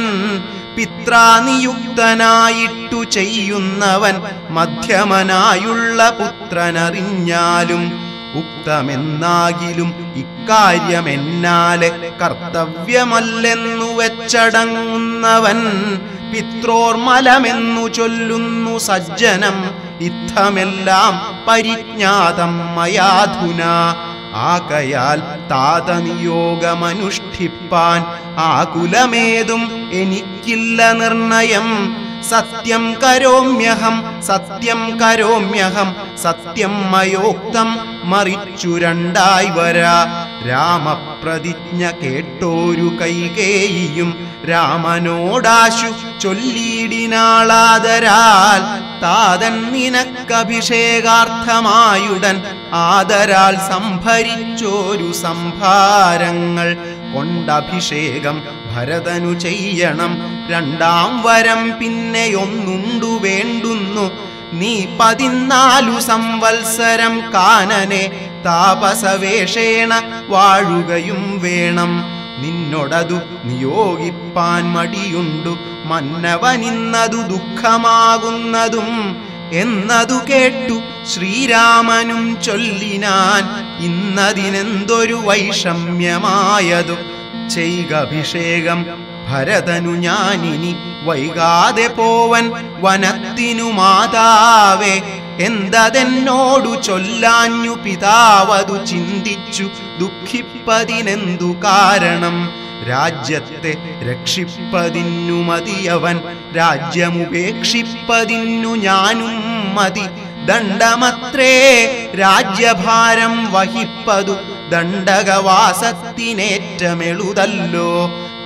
പിത്രാനിയുക്തനായിട്ടു ചെയ്യുന്നവൻ മധ്യമനായുള്ള പുത്രനറിഞ്ഞാലും ഉക്തമെന്നാകിലും ഇക്കാര്യമെന്നാലെ കർത്തവ്യമല്ലെന്നു വെച്ചടങ്ങുന്നവൻ പിത്രോർമലമെന്നു ചൊല്ലുന്നു സജ്ജനം ഇത്തമെല്ലാം പരിജ്ഞാതം മയാധുന ആകയാൽ താതനിയോഗമനുഷ്ഠിപ്പാൻ ആകുലമേതും എനിക്കില്ല നിർണയം സത്യം കരോമ്യഹം സത്യം കരോമ്യഹം സത്യം മയോക്തം മറിച്ചു രണ്ടായി വരാ രാമപ്രതിജ്ഞ കേട്ടോരു കൈകേയിയും രാമനോടാശു ചൊല്ലിയിടിനാളാദരാൽ താതൻ നിനക്കഭിഷേകാർത്ഥമായുടൻ ആദരാൽ സംഭരിച്ചോരു സംഭാരങ്ങൾ കൊണ്ടഭിഷേകം ഭരതനു ചെയ്യണം രണ്ടാം വരം പിന്നെയൊന്നുണ്ടു വേണ്ടുന്നു നീ പതിനാലു സംവത്സരം കാനനെ താപസവേഷേണ വാഴുകയും വേണം നിന്നോടതു നിയോഗിപ്പാൻ മടിയുണ്ടു മന്നവനിന്നതു ദുഃഖമാകുന്നതും എന്നതു കേട്ടു ശ്രീരാമനും ചൊല്ലിനാൻ ഇന്നതിനെന്തൊരു വൈഷമ്യമായതു ചെയ്കഭിഷേകം ഭരതനു ഞാനിനി വൈകാതെ പോവൻ വനത്തിനു മാതാവേ എന്തതെന്നോടു ചൊല്ലാഞ്ഞു പിതാവതു ചിന്തിച്ചു ദുഃഖിപ്പതിനെന്തു കാരണം രാജ്യത്തെ രക്ഷിപ്പതിന്നു മതിയവൻ രാജ്യമുപേക്ഷിപ്പതിന്നു ഞാനും മതി ദണ്ഡമത്രേ രാജ്യഭാരം വഹിപ്പതു ദണ്ഡകവാസത്തിനേറ്റമെളുതല്ലോ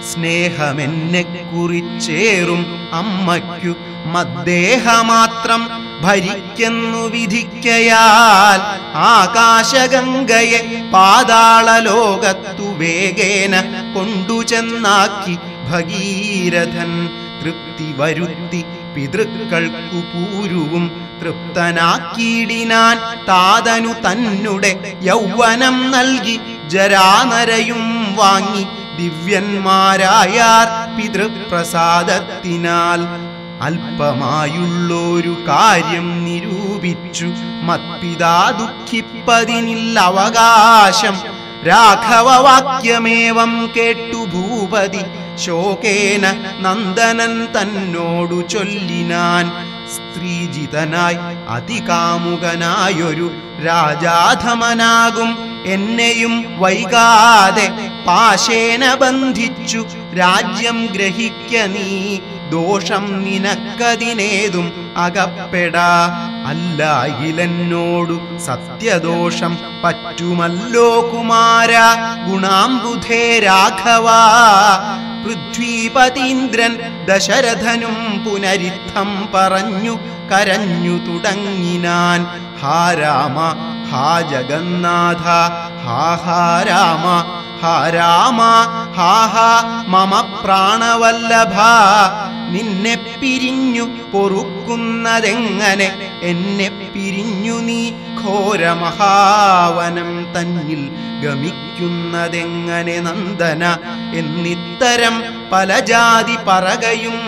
സ്നേഹമെന്നെ കുറിച്ചേറും അമ്മയ്ക്കു മദ്ദേഹമാത്രം ഭരിക്കുന്നു വിധിക്കയാൽ ആകാശഗംഗയെ പാതാള ലോകത്തു വേഗേന കൊണ്ടുചെന്നാക്കി ഭഗീരഥൻ തൃപ്തി വരുത്തി പിതൃക്കൾക്കു പൂരുവും തൃപ്തനാക്കിയിടിനാൻ താതനു തന്നെ യൗവനം നൽകി ജരാനരയും വാങ്ങി ദിവ്യന്മാരായാർ പിതൃപ്രസാദത്തിനാൽ അല്പമായുള്ളൊരു കാര്യം നിരൂപിച്ചു മത്പിതാ ദുഃഖിപ്പതിനില്ല അവകാശം രാഘവവാക്യമേവം കേട്ടു ഭൂപതി ശോകേന നന്ദനൻ തന്നോടു ചൊല്ലിനാൻ സ്ത്രീജിതനായി അതികാമുകനായൊരു രാജാധമനാകും എന്നെയും വൈകാതെ പാശേന ബന്ധിച്ചു രാജ്യം ഗ്രഹിക്ക നീ ദോഷം നിനക്കതിനേതും അകപ്പെടാ അല്ലായിലെന്നോടു സത്യദോഷം പറ്റുമല്ലോ കുമാര ഗുണാംബുധേ രാഘവ പൃഥ്വീപതീന്ദ്രൻ ദശരഥനും പുനരിത്തം പറഞ്ഞു കരഞ്ഞു തുടങ്ങിനാൻ ഹാ രാമ ഹാ ജഗന്നാഥ ഹാ ഹാ രാമ ഹാ രാമ ഹാ ഹാ മമ പ്രാണവല്ലഭ നിന്നെ പിരിഞ്ഞു പൊറുക്കുന്നതെങ്ങനെ എന്നെ പിരിഞ്ഞു നീ ഘോരമഹാവനം തന്നിൽ ഗമിക്കുന്നതെങ്ങനെ നന്ദന എന്നിത്തരം പല ജാതി പറകയും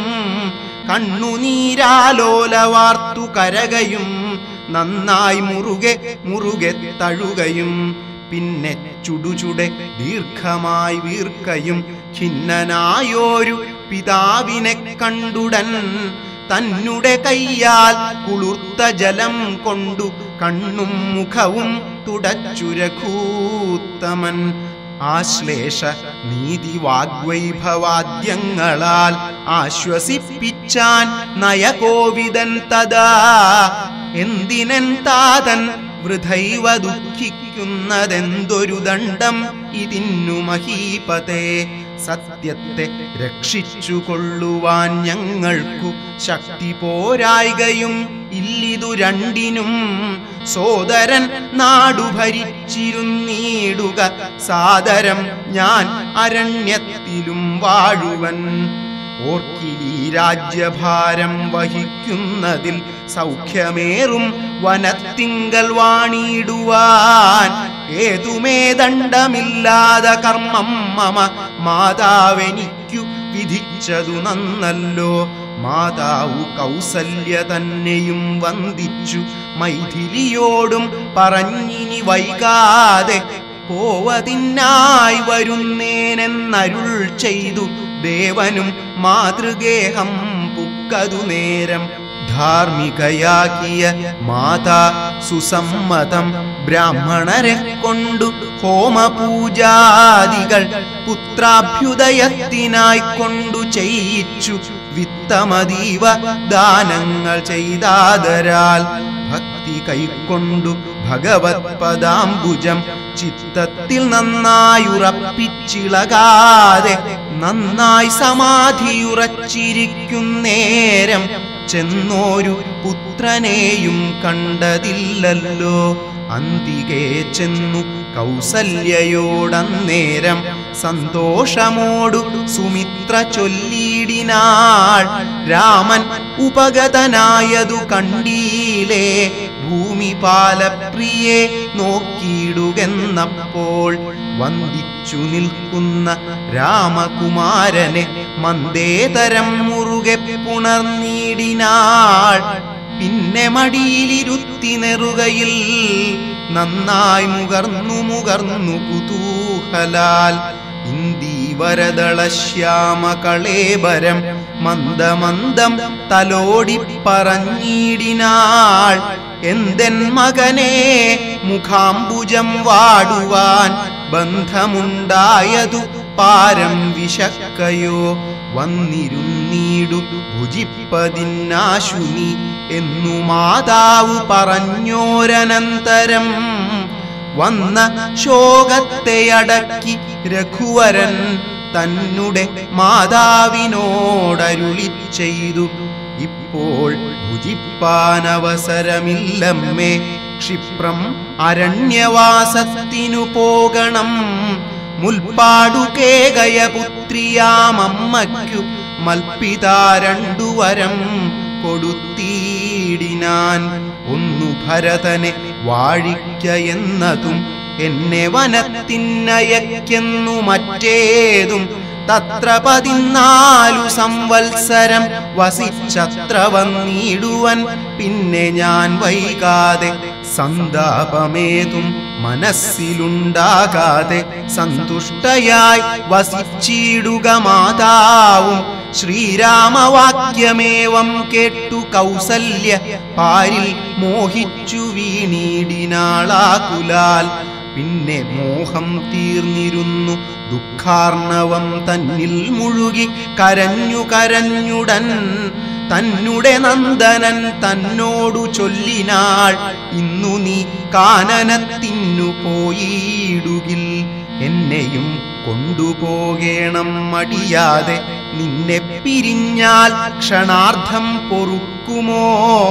കണ്ണുനീരാലോലവാർത്തു കരകയും നന്നായി മുറുകെ മുറുകെ തഴുകയും പിന്നെ ചുടുചുടെ ദീർഘമായി വീർക്കയും ഖിന്നനായോരു പിതാവിനെ കണ്ടുടൻ തന്നുടെ കയ്യാൽ കുളിർത്ത ജലം കൊണ്ടു കണ്ണും മുഖവും തുടച്ചുരഘൂത്തമൻ ആശ്ലേഷ നീതി വാഗ്വൈഭവാദ്യങ്ങളാൽ ആശ്വസിപ്പിച്ചാൻ നയകോവിതൻ തഥാ എന്തിനൻ താതൻ വൃഥൈവ ദുഃഖിക്കുന്നതെന്തൊരു ദണ്ഡം ഇതിന്നു മഹീപതേ സത്യത്തെ രക്ഷിച്ചു കൊള്ളുവാൻ ഞങ്ങൾക്കു ശക്തി പോരായികയും ഇല്ലിതു രണ്ടിനും സോദരൻ നാടു ഭരിച്ചിരുന്നീടുക സാദരം ഞാൻ അരണ്യത്തിലും വാഴുവൻ ഓർക്കിലീ രാജ്യഭാരം വഹിക്കുന്നതിൽ സൗഖ്യമേറും വനത്തിങ്കൽ വാണിടുവാൻ ഏതുമേ ദണ്ഡമില്ലാതെ കർമ്മം മമ മാതാവെനിക്കു വിധിച്ചതു നന്നല്ലോ മാതാവു കൗസല്യ തന്നെയും വന്ദിച്ചു മൈഥിലിയോടും പറഞ്ഞിനി വൈകാതെ പോവതിനായി വരുന്നേനെന്നരുൾ ചെയ്തു ദേവനും മാതൃഗേഹം പുക്കതു നേരം ധാർമ്മികയാക്കിയ മാതാ സുസമ്മതം ബ്രാഹ്മണരെ കൊണ്ടു ഹോമപൂജാദികൾ പുത്രാഭ്യുദയത്തിനായി കൊണ്ടു ചെയ്യിച്ചു വിത്തമതീവ ദാനങ്ങൾ ചെയ്താദരാൽ ഭക്തി കൈക്കൊണ്ടു ഭഗവത് പദാംബുജം ചിത്തത്തിൽ നന്നായി ഉറപ്പിച്ചിളകാതെ നന്നായി സമാധിയുറച്ചിരിക്കുന്നേരം ചെന്നോരു പുത്രനെയും കണ്ടതില്ലല്ലോ അന്തികെ ചെന്നു കൗസല്യയോടന്നേരം സന്തോഷമോടു സുമിത്ര ചൊല്ലിയിടിനാൾ രാമൻ ഉപഗതനായതു കണ്ടീലേ ഭൂമിപാലപ്രിയെ നോക്കിയിടുകെന്നപ്പോൾ വന്ദിച്ചു നിൽക്കുന്ന രാമകുമാരനെ മന്ദേതരം മുറുകെ പുണർന്നീടിനാൾ പിന്നെ മടിയിലിരുത്തി നെറുകയിൽ നന്നായി മുകർന്നു മുകർന്നു കുതൂഹലാൽ ഇന്ദീവരദളശ്യാമ കളേബരം മന്ദമന്ദം തലോടി പറഞ്ഞിടിനാൾ എന്തെൻ മകനെ മുഖാംബുജം വാടുവാൻ ബന്ധമുണ്ടായതു പാരം വിശക്കയോ വന്നിരുന്നീടു ഭുജിപ്പതിന്നാശുനി എന്നു മാതാവ് പറഞ്ഞോരനന്തരം വന്ന ശോകത്തെ അടക്കി രഘുവരൻ തന്നെ മാതാവിനോടരുളി ചെയ്തു ഇപ്പോൾ ഭുജിപ്പാനവസരമില്ലമ്മേ ക്ഷിപ്രം അരണ്യവാസത്തിനു പോകണം മുൽപ്പാടു കേകയ പുത്രിയാമമ്മയ്ക്കു മൽപ്പിതാ രണ്ടു വരം കൊടുത്തീടിനാൻ ഒന്നു ഭരതനെ വാഴിക്ക എന്നതും എന്നെ വനത്തിനയക്കെന്നു മറ്റേതും തത്ര പതിനാലു സംവത്സരം വസിച്ചത്ര വന്നിടുവൻ പിന്നെ ഞാൻ വൈകാതെ സന്താപമേതും മനസ്സിലുണ്ടാകാതെ സന്തുഷ്ടയായി വസിച്ചിടുക മാതാവും ശ്രീരാമവാക്യമേവം കേട്ടു കൗസല്യ പാരിൽ മോഹിച്ചു വീണീടിനാളാകുലാൽ പിന്നെ മോഹം തീർന്നിരുന്നു ദുഃഖാർണവം തന്നിൽ മുഴുകി കരഞ്ഞു കരഞ്ഞുടൻ തന്നെ നന്ദനൻ തന്നോടു ചൊല്ലിനാൾ ഇന്നു നീ കാനനത്തിനു പോയിടുകിൽ എന്നെയും കൊണ്ടുപോകേണം മടിയാതെ നിന്നെ പിരിഞ്ഞാൽ ക്ഷണാർത്ഥം പൊറുക്കുമോ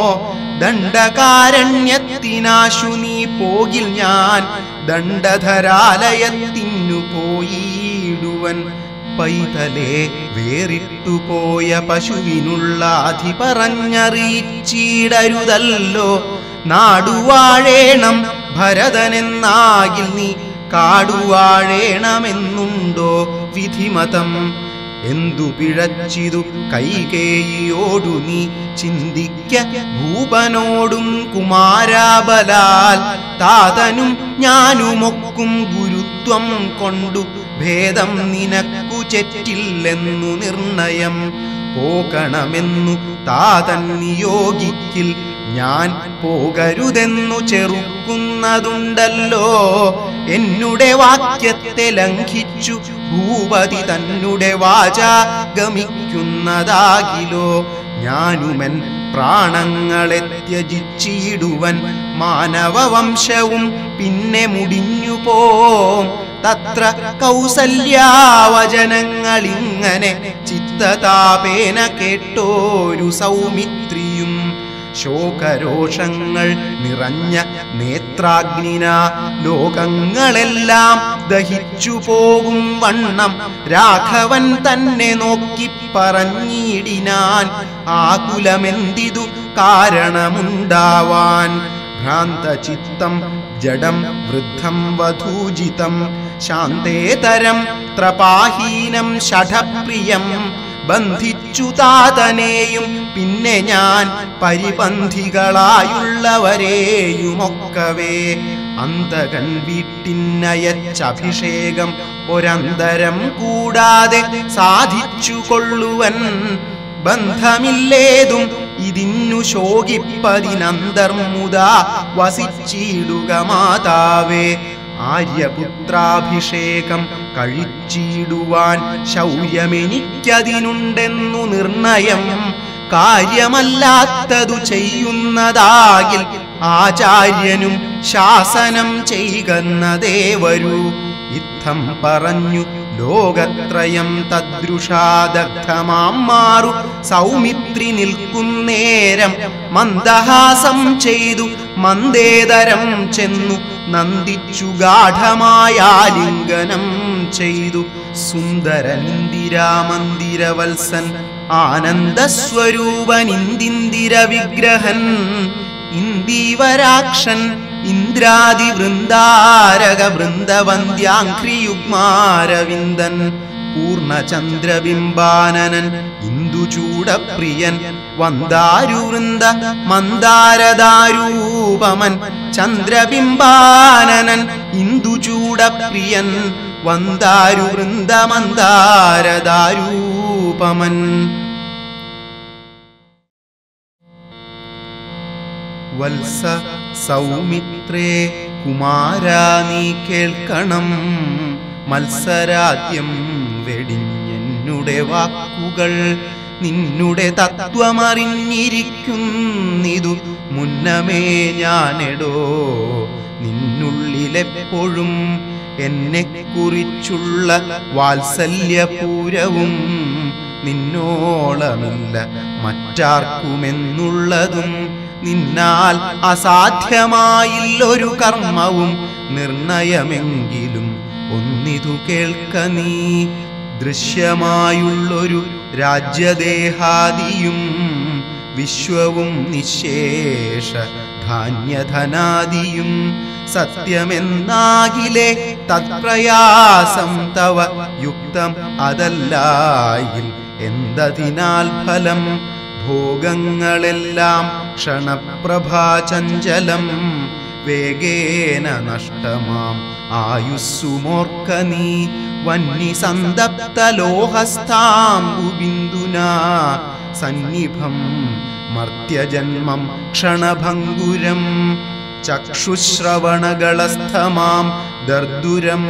ദണ്ഡകാരണ്യത്തിനാശു നീ പോകിൽ ഞാൻ ദണ്ഡധരാലയത്തിനു പോയിടുവൻ പൈതലെ വേറിട്ടുപോയ പശുവിനുള്ള അധി പറഞ്ഞറിയിച്ചിടരുതല്ലോ നാടുവാഴേണം ഭരതനെന്നാകിൽ നീ കാടുവാഴേണമെന്നുണ്ടോ വിധിമതം എന്തു പിഴച്ചിതു കൈകേയിയോടു നീ ചിന്തിക്ക ഭൂപനോടും കുമാരാബലാൽ താതനും ഞാനുമൊക്കും ഗുരുത്വം കൊണ്ടു ഭേദം നിനക്കു ചെറ്റില്ലെന്നു നിർണയം പോകണമെന്നു താതൻ നിയോഗിക്കിൽ ഞാൻ പോകരുതെന്നു ചെറുക്കുന്നതുണ്ടല്ലോ എന്നുടെ വാക്യത്തെ ലംഘിച്ചു ഭൂപതി തന്നെ വാച ഗമിക്കുന്നതാകിലോ ഞാനുമൻ പ്രാണങ്ങളെ ത്യജിച്ചിടുവൻ മാനവവംശവും പിന്നെ മുടിഞ്ഞു പോം തത്ര കൗസല്യാവചനങ്ങളിങ്ങനെ ചിത്തതാപേന കേട്ടോരു സൗമിത്രിയും ശോകരോഷങ്ങൾ നിറഞ്ഞ നേത്രാഗ്നിന ലോകങ്ങളെല്ലാം ദഹിച്ചു പോകും വണ്ണം രാഘവൻ തന്നെ നോക്കി പറഞ്ഞിടിനാൻ ആകുലമെന്തിതു കാരണമുണ്ടാവാൻ ഭ്രാന്തചിത്തം ജഡം വൃദ്ധം വധൂജിതം ശാന്തേതരം ത്രപാഹീനം ഷഠപ്രിയം ബന്ധിച്ചു താതനെയും പിന്നെ ഞാൻ പരിപന്ധികളായുള്ളവരെയുമൊക്കവേ അന്തകൻ വീട്ടിനയച്ചഭിഷേകം ഒരന്തരം കൂടാതെ സാധിച്ചു കൊള്ളുവൻ ബന്ധമില്ലേതും ഇതിന്നു ശോകിപ്പതിനന്തർമുത വസിച്ചിടുക മാതാവേ ആര്യപുത്രാഭിഷേകം കഴിച്ചിടുവാൻ ശൗര്യമെനിക്കതിനുണ്ടെന്നു നിർണയം കാര്യമല്ലാത്തതു ചെയ്യുന്നതാകിൽ ആചാര്യനും ശാസനം ചെയ്യുന്നതേ വരൂ ഇത്തം പറഞ്ഞു ലോകത്രയം തദ്രുഷാദഗ്ധമാം മാറു സൗമിത്രി നിൽക്കുന്നേരം മന്ദഹാസം ചെയ്തു മന്ദേതരം ചെന്നു നന്ദിച്ചു ഗാഠമായാലിംഗനം ചെയ്തു സുന്ദരനിന്ദിരാമന്ദിരവത്സൻ ആനന്ദസ്വരൂപൻ ഇന്ദിന്ദിര വിഗ്രഹൻ ഇന്ദീവരാക്ഷൻ ഇന്ദ്രാദി വൃന്ദാരക വൃന്ദവന്ധ്യാഘ്രിയുഗ്മാരവിന്ദൻ പൂർണ്ണചന്ദ്രബിംബാനനൻ ഇന്ദുചൂടപ്രിയൻ വന്ദാരുവൃന്ദ മന്ദാരദാരൂപമൻ ചന്ദ്രബിംബാനനൻ ഇന്ദുചൂടപ്രിയൻ വന്ദാരുവൃന്ദ മന്ദാരദാരൂപമൻ വത്സ സൗമിത്രേ കുമാരാ നീ കേൾക്കണം മത്സരാദ്യം വെടിഞ്ഞെന്നുടെ വാക്കുകൾ നിന്നുടെ തത്വമറിഞ്ഞിരിക്കുന്നിതു മുന്നമേ ഞാനെടോ നിന്നുള്ളിലെപ്പോഴും എന്നെ കുറിച്ചുള്ള വാത്സല്യപൂരവും നിന്നോളമില്ല മറ്റാർക്കുമെന്നുള്ളതും നിന്നാൽ അസാധ്യമായില്ലൊരു കർമ്മവും നിർണയമെങ്കിലും ഒന്നിതു കേൾക്ക നീ ദൃശ്യമായുള്ളൊരു രാജ്യദേഹാദിയും വിശ്വവും നിശേഷ ധാന്യധനാദിയും സത്യമെന്നാകിലേ തത്പ്രയാസം തവ യുക്തം അതല്ലായിൽ എന്തതിനാൽ ഫലം ഭോഗങ്ങളെല്ലാം ക്ഷണപ്രഭാചഞ്ചലം വേഗേന നഷ്ടമാം ആയുസ്സുമോർക്ക നീ വന്നി സന്തപ്തലോഹസ്ഥാംബുബിന്ദുനാ സന്നിഭം മർത്യജന്മം ക്ഷണഭംഗുരം ചക്ഷുശ്രവണകളസ്ഥമാം ദർദുരം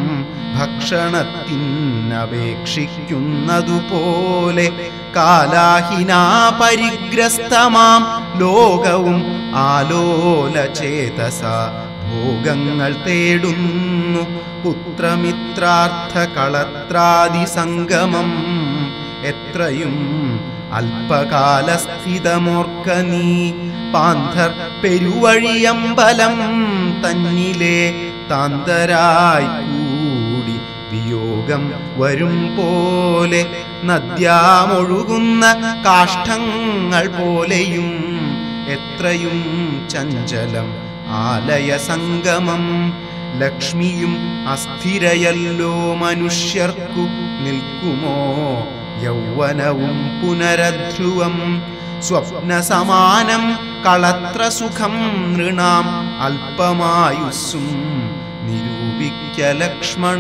ഭക്ഷണത്തിനപേക്ഷിക്കുന്നതുപോലെ കാലാഹിനാ പരിഗ്രസ്തമാം ലോകവും ആലോലചേതസ ഭോഗങ്ങൾ തേടുന്നു പുത്രമിത്രാർത്ഥ കളത്രാദി സംഗമം എത്രയും അല്പകാലസ്ഥിതമോർക്ക നീ പാന്ധർ പെരുവഴിയമ്പലം തന്നിലെ താന്തരായി കൂടി വിയോഗം വരും പോലെ നദ്യാമൊഴുകുന്ന കാഷ്ടങ്ങൾ പോലെയും എത്രയും ചഞ്ചലം ആലയ സംഗമം ലക്ഷ്മിയും അസ്ഥിരയല്ലോ മനുഷ്യർക്കു നിൽക്കുമോ യൗവനവും പുനരധ്രുവം സ്വപ്നസമാനം കളത്ര സുഖം നൃണാം അല്പമായുസ്സും നിരൂപിക്ക ലക്ഷ്മണ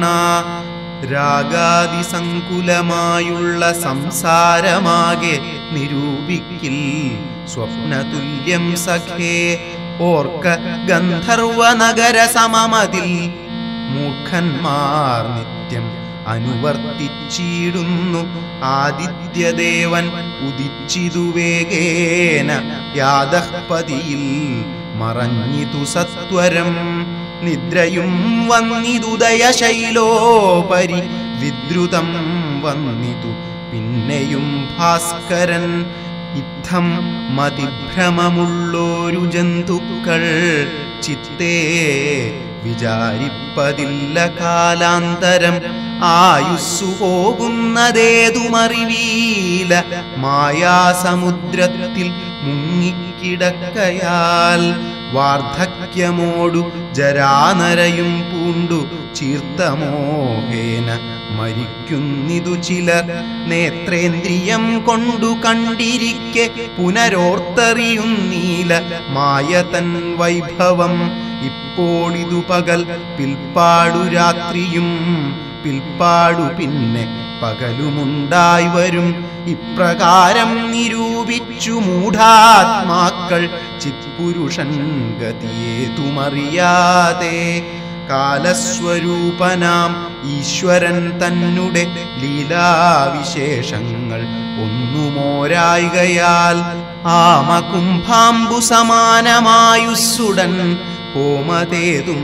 രാഗാതിസങ്കുലമായുള്ള സംസാരമാകെ നിരൂപിക്കിൽ സ്വപ്നതുല്യം സഖേ ഓർക്ക ഗന്ധർവ നഗര സമമതിൽ മൂർഖന്മാർ നിത്യം അനുവർത്തിച്ചിടുന്നു ആദിത്യദേവൻ ഉദിച്ചിതു വേഗേന യാദഹ്പതിയിൽ മറഞ്ഞിതു സത്വരം നിദ്രയും വന്നിതുദയശൈലോപരി വിദ്രുതം വന്നിതു പിന്നെയും ഭാസ്കരൻ ഇത്തം മതിഭ്രമമുള്ളോരു ജന്തുക്കൾ ചിത്തേ വിചാരിപ്പതില്ല കാലാന്തരം ആയുസ്സു പോകുന്നതേതുമറിവീല മായാസമുദ്രത്തിൽ മുങ്ങിക്കിടക്കയാൽ വാർദ്ധക്യമോടു ജരാനരയും പൂണ്ടു ചീർത്തമോഹേന മരിക്കുന്നിതു ചിലർ നേത്രേന്ദ്രിയം കൊണ്ടു കണ്ടിരിക്കെ പുനരോർത്തറിയുന്നീല മായതൻ വൈഭവം ഇപ്പോളിതു പകൽ പിൽപ്പാടു രാത്രിയും പിൽപ്പാടു പിന്നെ പകലുമുണ്ടായി വരും ഇപ്രകാരം നിരൂപിച്ചു മൂഢാത്മാക്കൾ ചിത്പുരുഷൻ ഗതിയേതുമറിയാതെ കാലസ്വരൂപനാം ഈശ്വരൻ തന്നെ ലീലാവിശേഷങ്ങൾ ഒന്നുമോരായികയാൽ ആമകുംഭാംബു സമാനമായുസ്സുടൻ പോമതേതും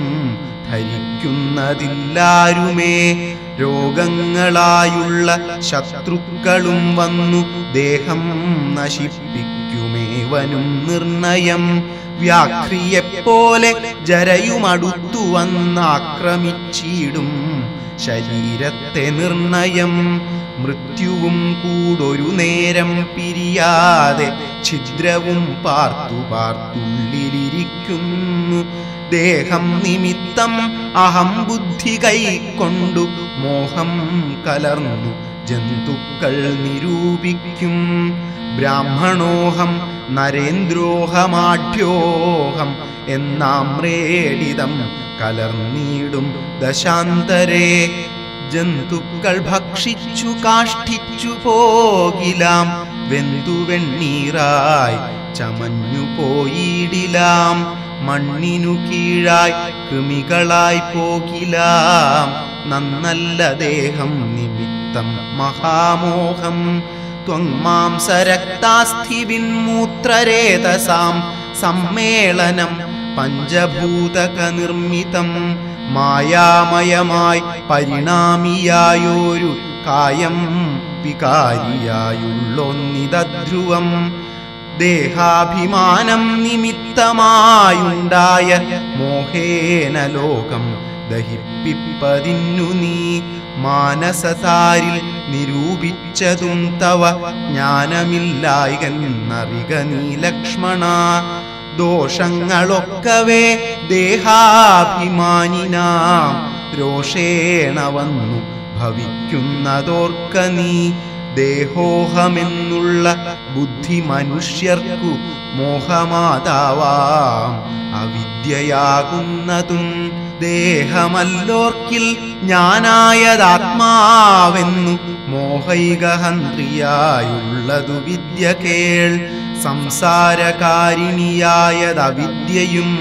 ധരിക്കുന്നതില്ലാരുമേ രോഗങ്ങളായുള്ള ശത്രുക്കളും വന്നു ദേഹം നശിപ്പിക്കുമേവനും നിർണയം വ്യാഘ്രിയെപ്പോലെ ജരയുമടുത്തു വന്നാക്രമിച്ചിടും ശരീരത്തെ നിർണയം മൃത്യുവും കൂടൊരു നേരം പിരിയാതെ ഛിദ്രവും പാർത്തു പാർത്തുള്ളിലിരിക്കുന്നു ദേഹം നിമിത്തം അഹം ബുദ്ധി കൈക്കൊണ്ടു മോഹം കലർന്നു ജന്തുക്കൾ നിരൂപിക്കും ബ്രാഹ്മണോഹം നരേന്ദ്രോഹമാഢ്യോഹം എന്നാമ്രേഡിതം കലർന്നീടും ദശാന്തരേ ജന്തുക്കൾ ഭക്ഷിച്ചു കാഷ്ടിച്ചു പോകിലാം വെന്തു വെണ്ണീറായി ചമഞ്ഞു പോയിടിലാം മണ്ണിനു കീഴായി കൃമികളായി പോകിലാം നന്നല്ല ദേഹം നിമിത്തം മഹാമോഹം ത്വങ്മാംസരക്താസ്ഥിവിന്മൂത്രരേതസാം സമ്മേളനം പഞ്ചഭൂതക നിർമ്മിതം മായാമയമായി പരിണാമിയായൊരു കായം വികാരിയായുള്ളൊന്നിതധ്രുവം ദേഹാഭിമാനം നിമിത്തമായുണ്ടായ മോഹേന ലോകം ദഹിപ്പിപ്പതിന്നു നീ മാനസതാരിൽ നിരൂപിച്ചതും തവ ജ്ഞാനമില്ലായികന്നറിക നീ ലക്ഷ്മണ ദോഷങ്ങളൊക്കവേ ദേഹാഭിമാനിനാം രോഷേണ വന്നു ഭവിക്കുന്നതോർക്ക നീ ദേഹോഹമെന്നുള്ള ബുദ്ധി മനുഷ്യർക്കു മോഹമാതാവാം അവിദ്യയാകുന്നതും ദേഹമല്ലോർക്കിൽ ഞാനായതാത്മാവെന്നു മോഹൈകഹന്ത്രിയായുള്ളതു വിദ്യ കേൾ സംസാരകാരിണിയായതവിദ്യയും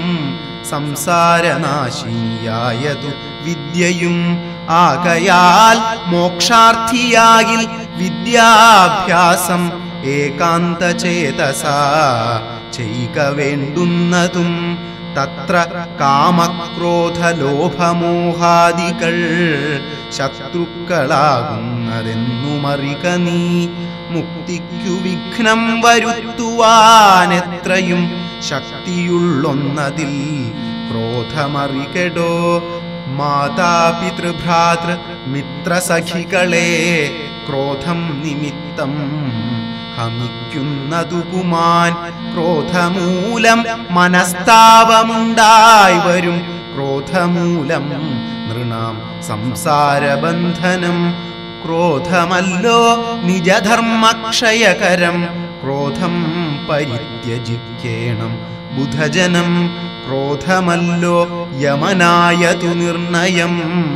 സംസാരനാശിനിയായതു വിദ്യയും ആകയാൽ മോക്ഷാർത്ഥിയാകിൽ വിദ്യാഭ്യാസം ഏകാന്തചേതസ ചെയ്ക വേണ്ടുന്നതും തത്ര കാമക്രോധലോഭമോഹാദികൾ ശത്രുക്കളാകുന്നതെന്നുമറിക നീ മുക്തിക്കു വിഘ്നം വരുത്തുവാനെത്രയും ശക്തിയുള്ളൊന്നതിൽ ക്രോധമറികടോ മാതാപിതൃഭ്രാതൃ മിത്രസഖികളെ ക്രോധം നിമിത്തം ഹമിക്കുന്നതു പുമാൻ ക്രോധമൂലം മനസ്താപമുണ്ടായി വരും ക്രോധമൂലം നൃണാം സംസാരബന്ധനം ക്രോധമല്ലോ നിജധർമ്മക്ഷയകരം ക്രോധം പരിത്യജിക്കേണം ബുധജനം ക്രോധമല്ലോ യമനായതു നിർണയം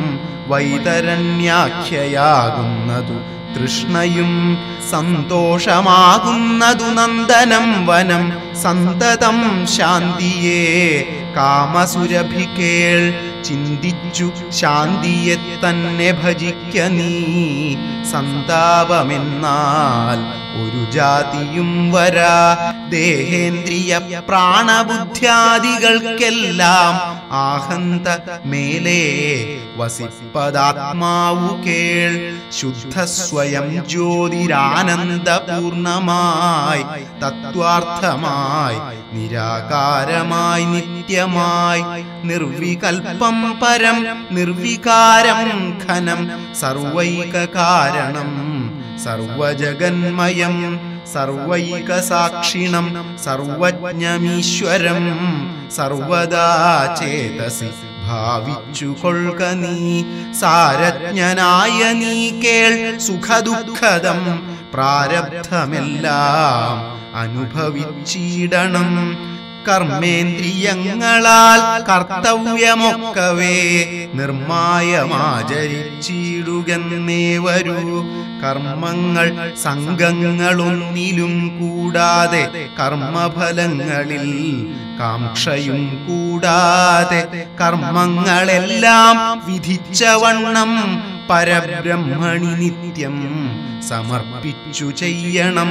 വൈതരണ്യാഖ്യയാകുന്നതു തൃഷ്ണയും സന്തോഷമാകുന്നതു നന്ദനം വനം സന്തതം ശാന്തിയെ കാമസുരഭികേൾ ചിന്തിച്ചു ശാന്തിയെ തന്നെ ഭജിക്ക നീ സന്താപമെന്നാൽ ഒരു ജാതിയും വരാ ദേഹേന്ദ്രിയ പ്രാണബുദ്ധ്യാദികൾക്കെല്ലാം ആഹന്ത മേലേ വസിപ്പതാത്മാവു കേൾ ശുദ്ധ സ്വയം ജ്യോതിരാനന്ദപൂർണമായി തത്വാർത്ഥമായി നിരാകാരമായി നിത്യമായി നിർവികൽപ്പം പരം നിർവികാരം ഘനം സർവൈക കാരണം സർവജഗന്മയം സർവൈകസാക്ഷിണം സർവജ്ഞമീശ്വരം സർവദാ ചേതസി ഭാവിച്ചു കൊൾക നീ സാരജ്ഞനായ നീ കേൾ സുഖദുഃഖദം പ്രാരബ്ധമെല്ലാം അനുഭവിച്ചിടണം കർമ്മേന്ദ്രിയങ്ങളാൽ കർത്തവ്യമൊക്കവേ നിർമായമാചരിച്ചിടുകന്നേ വരൂ കർമ്മങ്ങൾ സംഘങ്ങളൊന്നിലും കൂടാതെ കർമ്മഫലങ്ങളിൽ കാംക്ഷയും കൂടാതെ കർമ്മങ്ങളെല്ലാം വിധിച്ചവണ്ണം പരബ്രഹ്മണി നിത്യം സമർപ്പിച്ചു ചെയ്യണം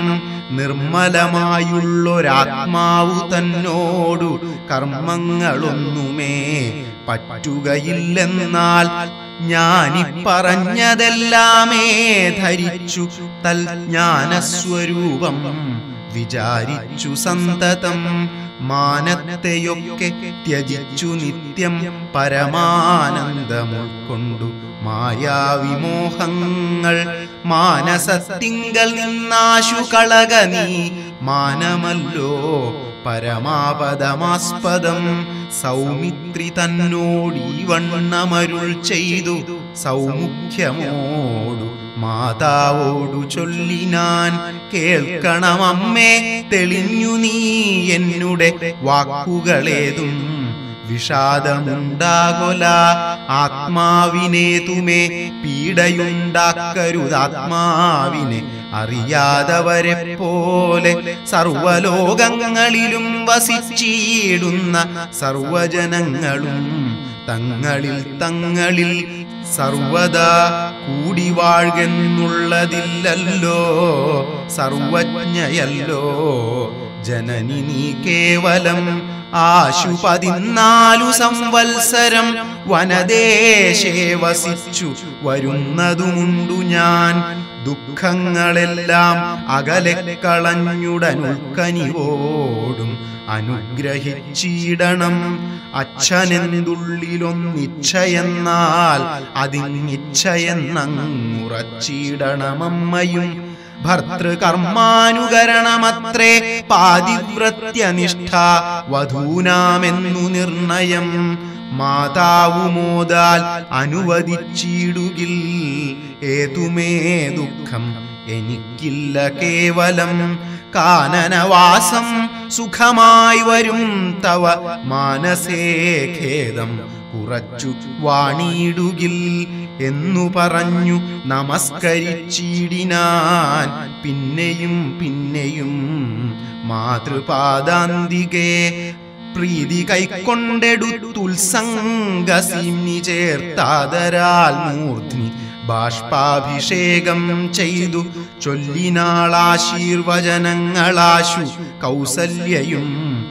നിർമ്മലമായുള്ളൊരാത്മാവു തന്നോടു കർമ്മങ്ങളൊന്നുമേ പറ്റുകയില്ലെന്നാൽ ഞാനി പറഞ്ഞതെല്ലാമേ ധരിച്ചു തൽ ജ്ഞാനസ്വരൂപം വിചാരിച്ചു സന്തതം മാനത്തെയൊക്കെ ത്യജിച്ചു നിത്യം പരമാനന്ദമുൾക്കൊണ്ടു മായാവിമോഹങ്ങൾ മാനസത്തിങ്കൽ നിന്നാശു കളക നീ മാനമല്ലോ പരമാപദമാസ്പദം സൗമിത്രി തന്നോടീ വണ്ണമരുൾ ചെയ്തു സൗമുഖ്യമോടു മാതാവോടു ചൊല്ലിനാൻ കേൾക്കണമമ്മേ തെളിഞ്ഞു നീ എന്നുടെ വാക്കുകളേതും വിഷാദമുണ്ടാകൊല ആത്മാവിനേതുമേ പീഡയുണ്ടാക്കരുതാത്മാവിനെ അറിയാതവരെ പോലെ സർവലോകങ്ങളിലും വസിച്ചിടുന്ന സർവജനങ്ങളും തങ്ങളിൽ തങ്ങളിൽ സർവദാ കൂടി വാഴ്കെന്നുള്ളതില്ലല്ലോ സർവജ്ഞയല്ലോ ജനനി നീ കേവലം ആശു പതിനാലു സംവത്സരം വനദേശേ വസിച്ചു വരുന്നതുമുണ്ടു ഞാൻ ദുഃഖങ്ങളെല്ലാം അകലെ കളഞ്ഞുടനുൾക്കനിവോടും അനുഗ്രഹിച്ചിടണം അച്ഛനെന്തുള്ളിലൊന്നിച്ഛയെന്നാൽ അതിങ്ങിച്ഛയെന്നങ്ങുറച്ചിടണമമ്മയും ഭർത്തൃകർമാനുകരണമത്രേ പാതിവ്രത്യനിഷ്ഠ വധൂനാമെന്നു നിർണയം മാതാവു മോദാൽ അനുവദിച്ചിടുകിൽ ഏതുമേ ദുഃഖം എനിക്കില്ല കേവലം കാനനവാസം സുഖമായി വരും തവ മാനസേ ഖേദം കുറച്ചു വാണിയിടുകിൽ എന്നു പറഞ്ഞു നമസ്കരിച്ചിടിനാൻ പിന്നെയും പിന്നെയും മാതൃപാദാന്തികെ പ്രീതി കൈക്കൊണ്ടെടുത്തുത്സംഗസിംനി ചേർത്താതരാൽ മൂർധ്നി ബാഷ്പാഭിഷേകം ചെയ്തു ചൊല്ലിനാളാശീർവചനങ്ങളാശു കൗസല്യയും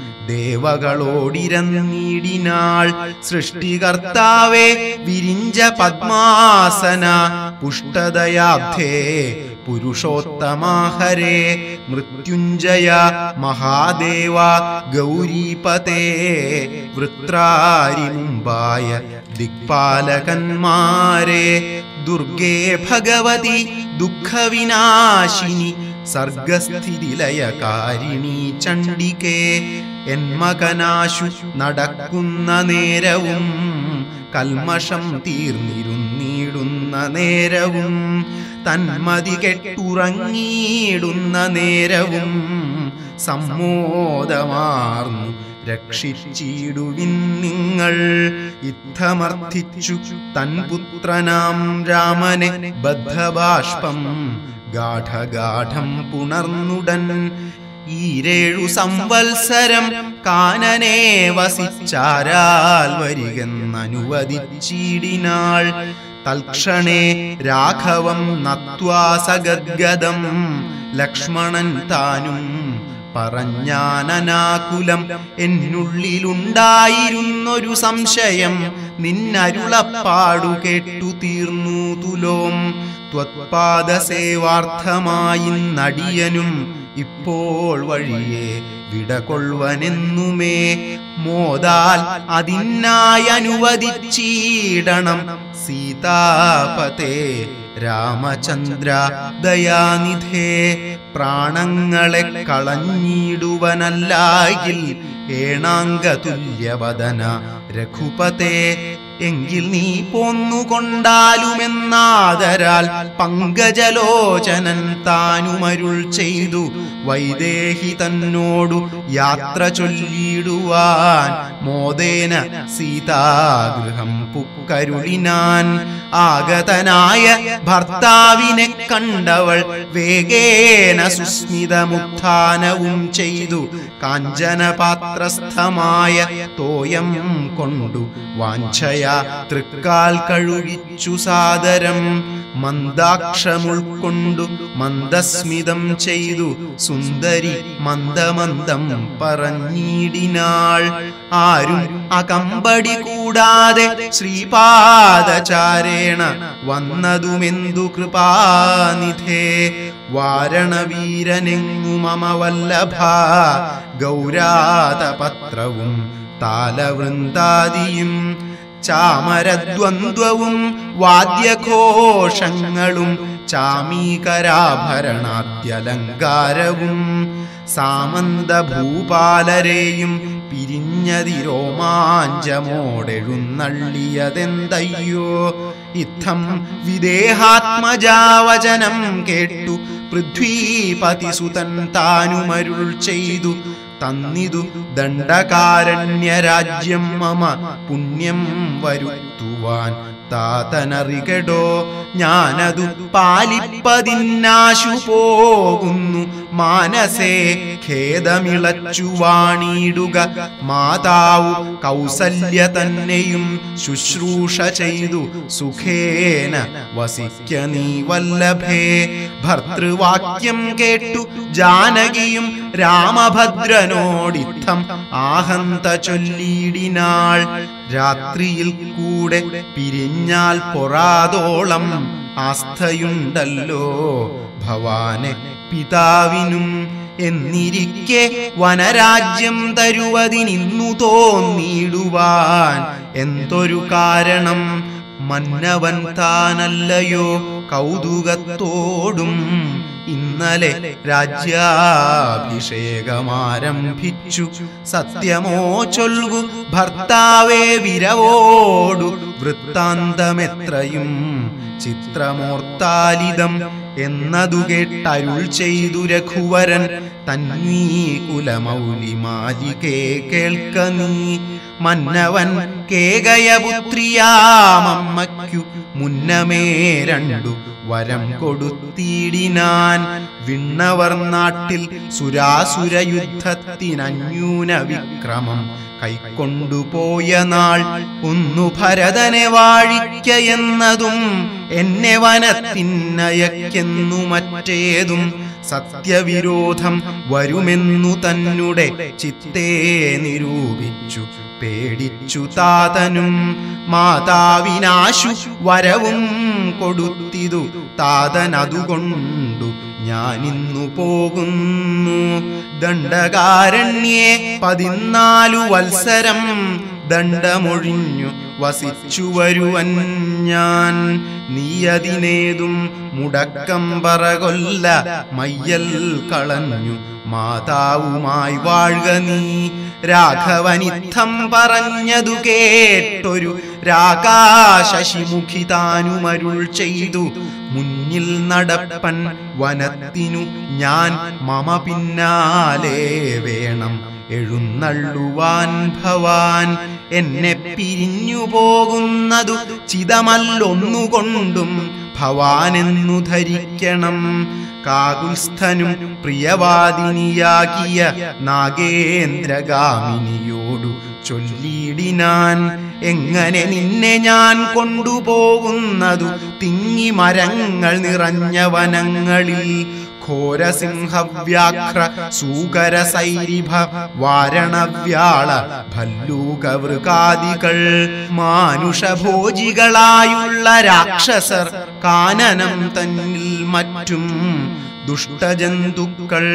ദേവകളോടിരന്നീടിനാൾ സൃഷ്ടികർത്താവേ വിരിഞ്ച പത്മാസന പുഷ്ടദയാബ്ധേ പുരുഷോത്തമാഹരേ മൃത്യുഞ്ജയ മഹാദേവ ഗൗരീപതേ വൃത്രാരി മുമ്പായ ദിക്പാലകന്മാരെ ദുർഗേ ഭഗവതി ദുഃഖവിനാശിനി സർഗസ്ഥിതിലയകാരിണി ചണ്ഡികേ എന്മകനാശു നടക്കുന്ന നേരവും കൽമഷം തീർന്നിരുന്നിടുന്ന നേരവും തന്മതി കെട്ടുറങ്ങിയിടുന്ന നേരവും സമ്മോദമാർന്നു രക്ഷിച്ചിടുവിൻ നിങ്ങൾ ഇത്തമർത്ഥിച്ചു തൻ പുത്രനാം രാമനെ ബദ്ധബാഷ്പം ഗാഠഗാഠം പുണർന്നുടൻ ഈരേഴു സംവത്സരം കാനനെ വസിച്ചാരാൽ വരികെന്നനുവദിച്ചിടിനാൾ തൽക്ഷണേ രാഘവം നത്വാ സഗദ്ഗദം ലക്ഷ്മണൻ താനും പറഞ്ഞാനനാകുലം എന്നുള്ളിലുണ്ടായിരുന്നൊരു സംശയം നിന്നരുളപ്പാടു കേട്ടു തീർന്നു തുലോം ത്വത്പാദസേവാർത്ഥമായി നടിയനും ഇപ്പോൾ വഴിയെ വിടകൊള്ളുവനെന്നുമേ മോദാൽ അതിനായി അനുവദിച്ചിടണം സീതാപതേ രാമചന്ദ്ര ദയാനിധേ പ്രാണങ്ങളെ കളഞ്ഞിടുവനല്ലായിൽ ഏണാംഗതുല്യവദന രഘുപതേ എങ്കിൽ നീ പോന്നുകൊണ്ടാലുമെന്നാദരാൽ പങ്കജലോചനൻ താനുമരുൾ ചെയ്തു വൈദേഹി തന്നോടു യാത്ര ചൊല്ലിടുവാൻ മോദേന സീതാഗൃഹം പുക്കരുളിനാൻ ആഗതനായ ഭർത്താവിനെ കണ്ടവൾ വേഗേന സുസ്മിതമുത്ഥാനവും ചെയ്തു കാഞ്ചനപാത്രസ്ഥമായ തോയം കൊണ്ടു വാഞ്ചയ തൃക്കാൽ കഴുകിച്ചു സാദരം മന്ദാക്ഷമുൾക്കൊണ്ടു മന്ദസ്മിതം ചെയ്തു സുന്ദരി മന്ദമന്ദം പറഞ്ഞിടിനാൾ ആരും അകമ്പടി കൂടാതെ ശ്രീപാദചാരേണ വന്നതുമെന്തു കൃപാനിധേ വാരണവീരനെങ്ങു മമ വല്ലഭ ഗൗരാതപത്രവും താലവൃന്ദാദിയും ചാമരദ്വന്ദ്വവും വാദ്യഘോഷങ്ങളും ചാമീകരാഭരണാദ്യലങ്കാരവും സാമന്ത ഭൂപാലരെയും പിരിഞ്ഞതിരോമാഞ്ചമോടെഴുന്നള്ളിയതെന്തയ്യോ ഇത്തം വിദേഹാത്മജാവചനം കേട്ടു പൃഥ്വീപതിസുതൻ താനുമരുൾ ചെയ്തു തന്നിതു ദണ്ഡകാരണ്യരാജ്യം മമ പുണ്യം വരുത്തുവാൻ താതനറികടോ ഞാനതു പാലിപ്പതിന്നാശു പോകുന്നു മാനസേ ഖേദമിളച്ചു വാണിടുക മാതാവു കൗസല്യ തന്നെയും ശുശ്രൂഷ ചെയ്തു സുഖേന വസിക്ക നീ വല്ലഭേ ഭർത്തൃവാക്യം കേട്ടു ജാനകിയും രാമഭദ്രനോടിത്തം ആഹന്ത ചൊല്ലിയിടിനാൾ രാത്രിയിൽ കൂടെ പിരിഞ്ഞാൽ പൊറാതോളം ആസ്ഥയുണ്ടല്ലോ ഭവാനെ പിതാവിനും എന്നിരിക്കെ വനരാജ്യം തരുവതിനിന്നു തോന്നിയിടുവാൻ എന്തൊരു കാരണം മന്നവൻ താനല്ലയോ കൗതുകത്തോടും ഇന്നലെ രാജ്യാഭിഷേകമാരംഭിച്ചു സത്യമോ ചൊൽകു ഭർത്താവേ വിരവോടു വൃത്താന്തമെത്രയും ചിത്രമോർത്താലിതം എന്നതു കേട്ടരുൾ ചെയ്തു രഘുവരൻ തന്വീ കുലമൗലിമാലികേ കേൾക്ക നീ മന്നവൻ കേകയപുത്രിയാമമ്മയ്ക്കു മുന്നമേ രണ്ടു വരം കൊടുത്തിടിനാൻ വിണ്ണവർ നാട്ടിൽ സുരാസുര യുദ്ധത്തിനന്യൂന വിക്രമം കൈക്കൊണ്ടുപോയ നാൾ ഒന്നു ഭരതനെ വാഴിക്ക എന്നതും എന്നെ വനത്തിന്നയക്കെന്നു മറ്റേതും സത്യവിരോധം വരുമെന്നു തന്നെ ചിത്തേ നിരൂപിച്ചു പേടിച്ചു താതനും മാതാവിനാശു വരവും കൊടുത്തിതു താതനതുകൊണ്ടു ഞാനിന്നു പോകുന്നു ദണ്ഡകാരണ്യേ പതിനാലു വത്സരം ദണ്ഡമൊഴിഞ്ഞു വസിച്ചു വരുവൻ ഞാൻ നീയതിനേതും മുടക്കം പറകൊല്ല മയ്യൽ കളഞ്ഞു മാതാവുമായി വാഴുക നീ രാഘവനിത്തം പറഞ്ഞതു കേട്ടൊരു രാകാശശിമുഖി താനുമരുൾ ചെയ്തു മുന്നിൽ നടപ്പൻ വനത്തിനു ഞാൻ മമ പിന്നാലെ വേണം എഴുന്നള്ളുവാൻ ഭവാൻ എന്നെ പിരിഞ്ഞു പോകുന്നതു ചിതമല്ലൊന്നുകൊണ്ടും ഭവാനെന്നു ധരിക്കണം കാകുൽസ്ഥനും പ്രിയവാദിനിയാകിയ നാഗേന്ദ്രഗാമിനിയോടു ചൊല്ലിയിടിനാൻ എങ്ങനെ നിന്നെ ഞാൻ കൊണ്ടുപോകുന്നതു തിങ്ങി മരങ്ങൾ നിറഞ്ഞ വനങ്ങളിൽ ഘോരസിംഹവ്യാഘ്ര സൂകര സൈരിഭ വാരണവ്യാള ഭല്ലൂകവൃകാദികൾ മാനുഷഭോജികളായുള്ള രാക്ഷസർ കാനനം തന്നിൽ മറ്റും ദുഷ്ടജന്തുക്കൾ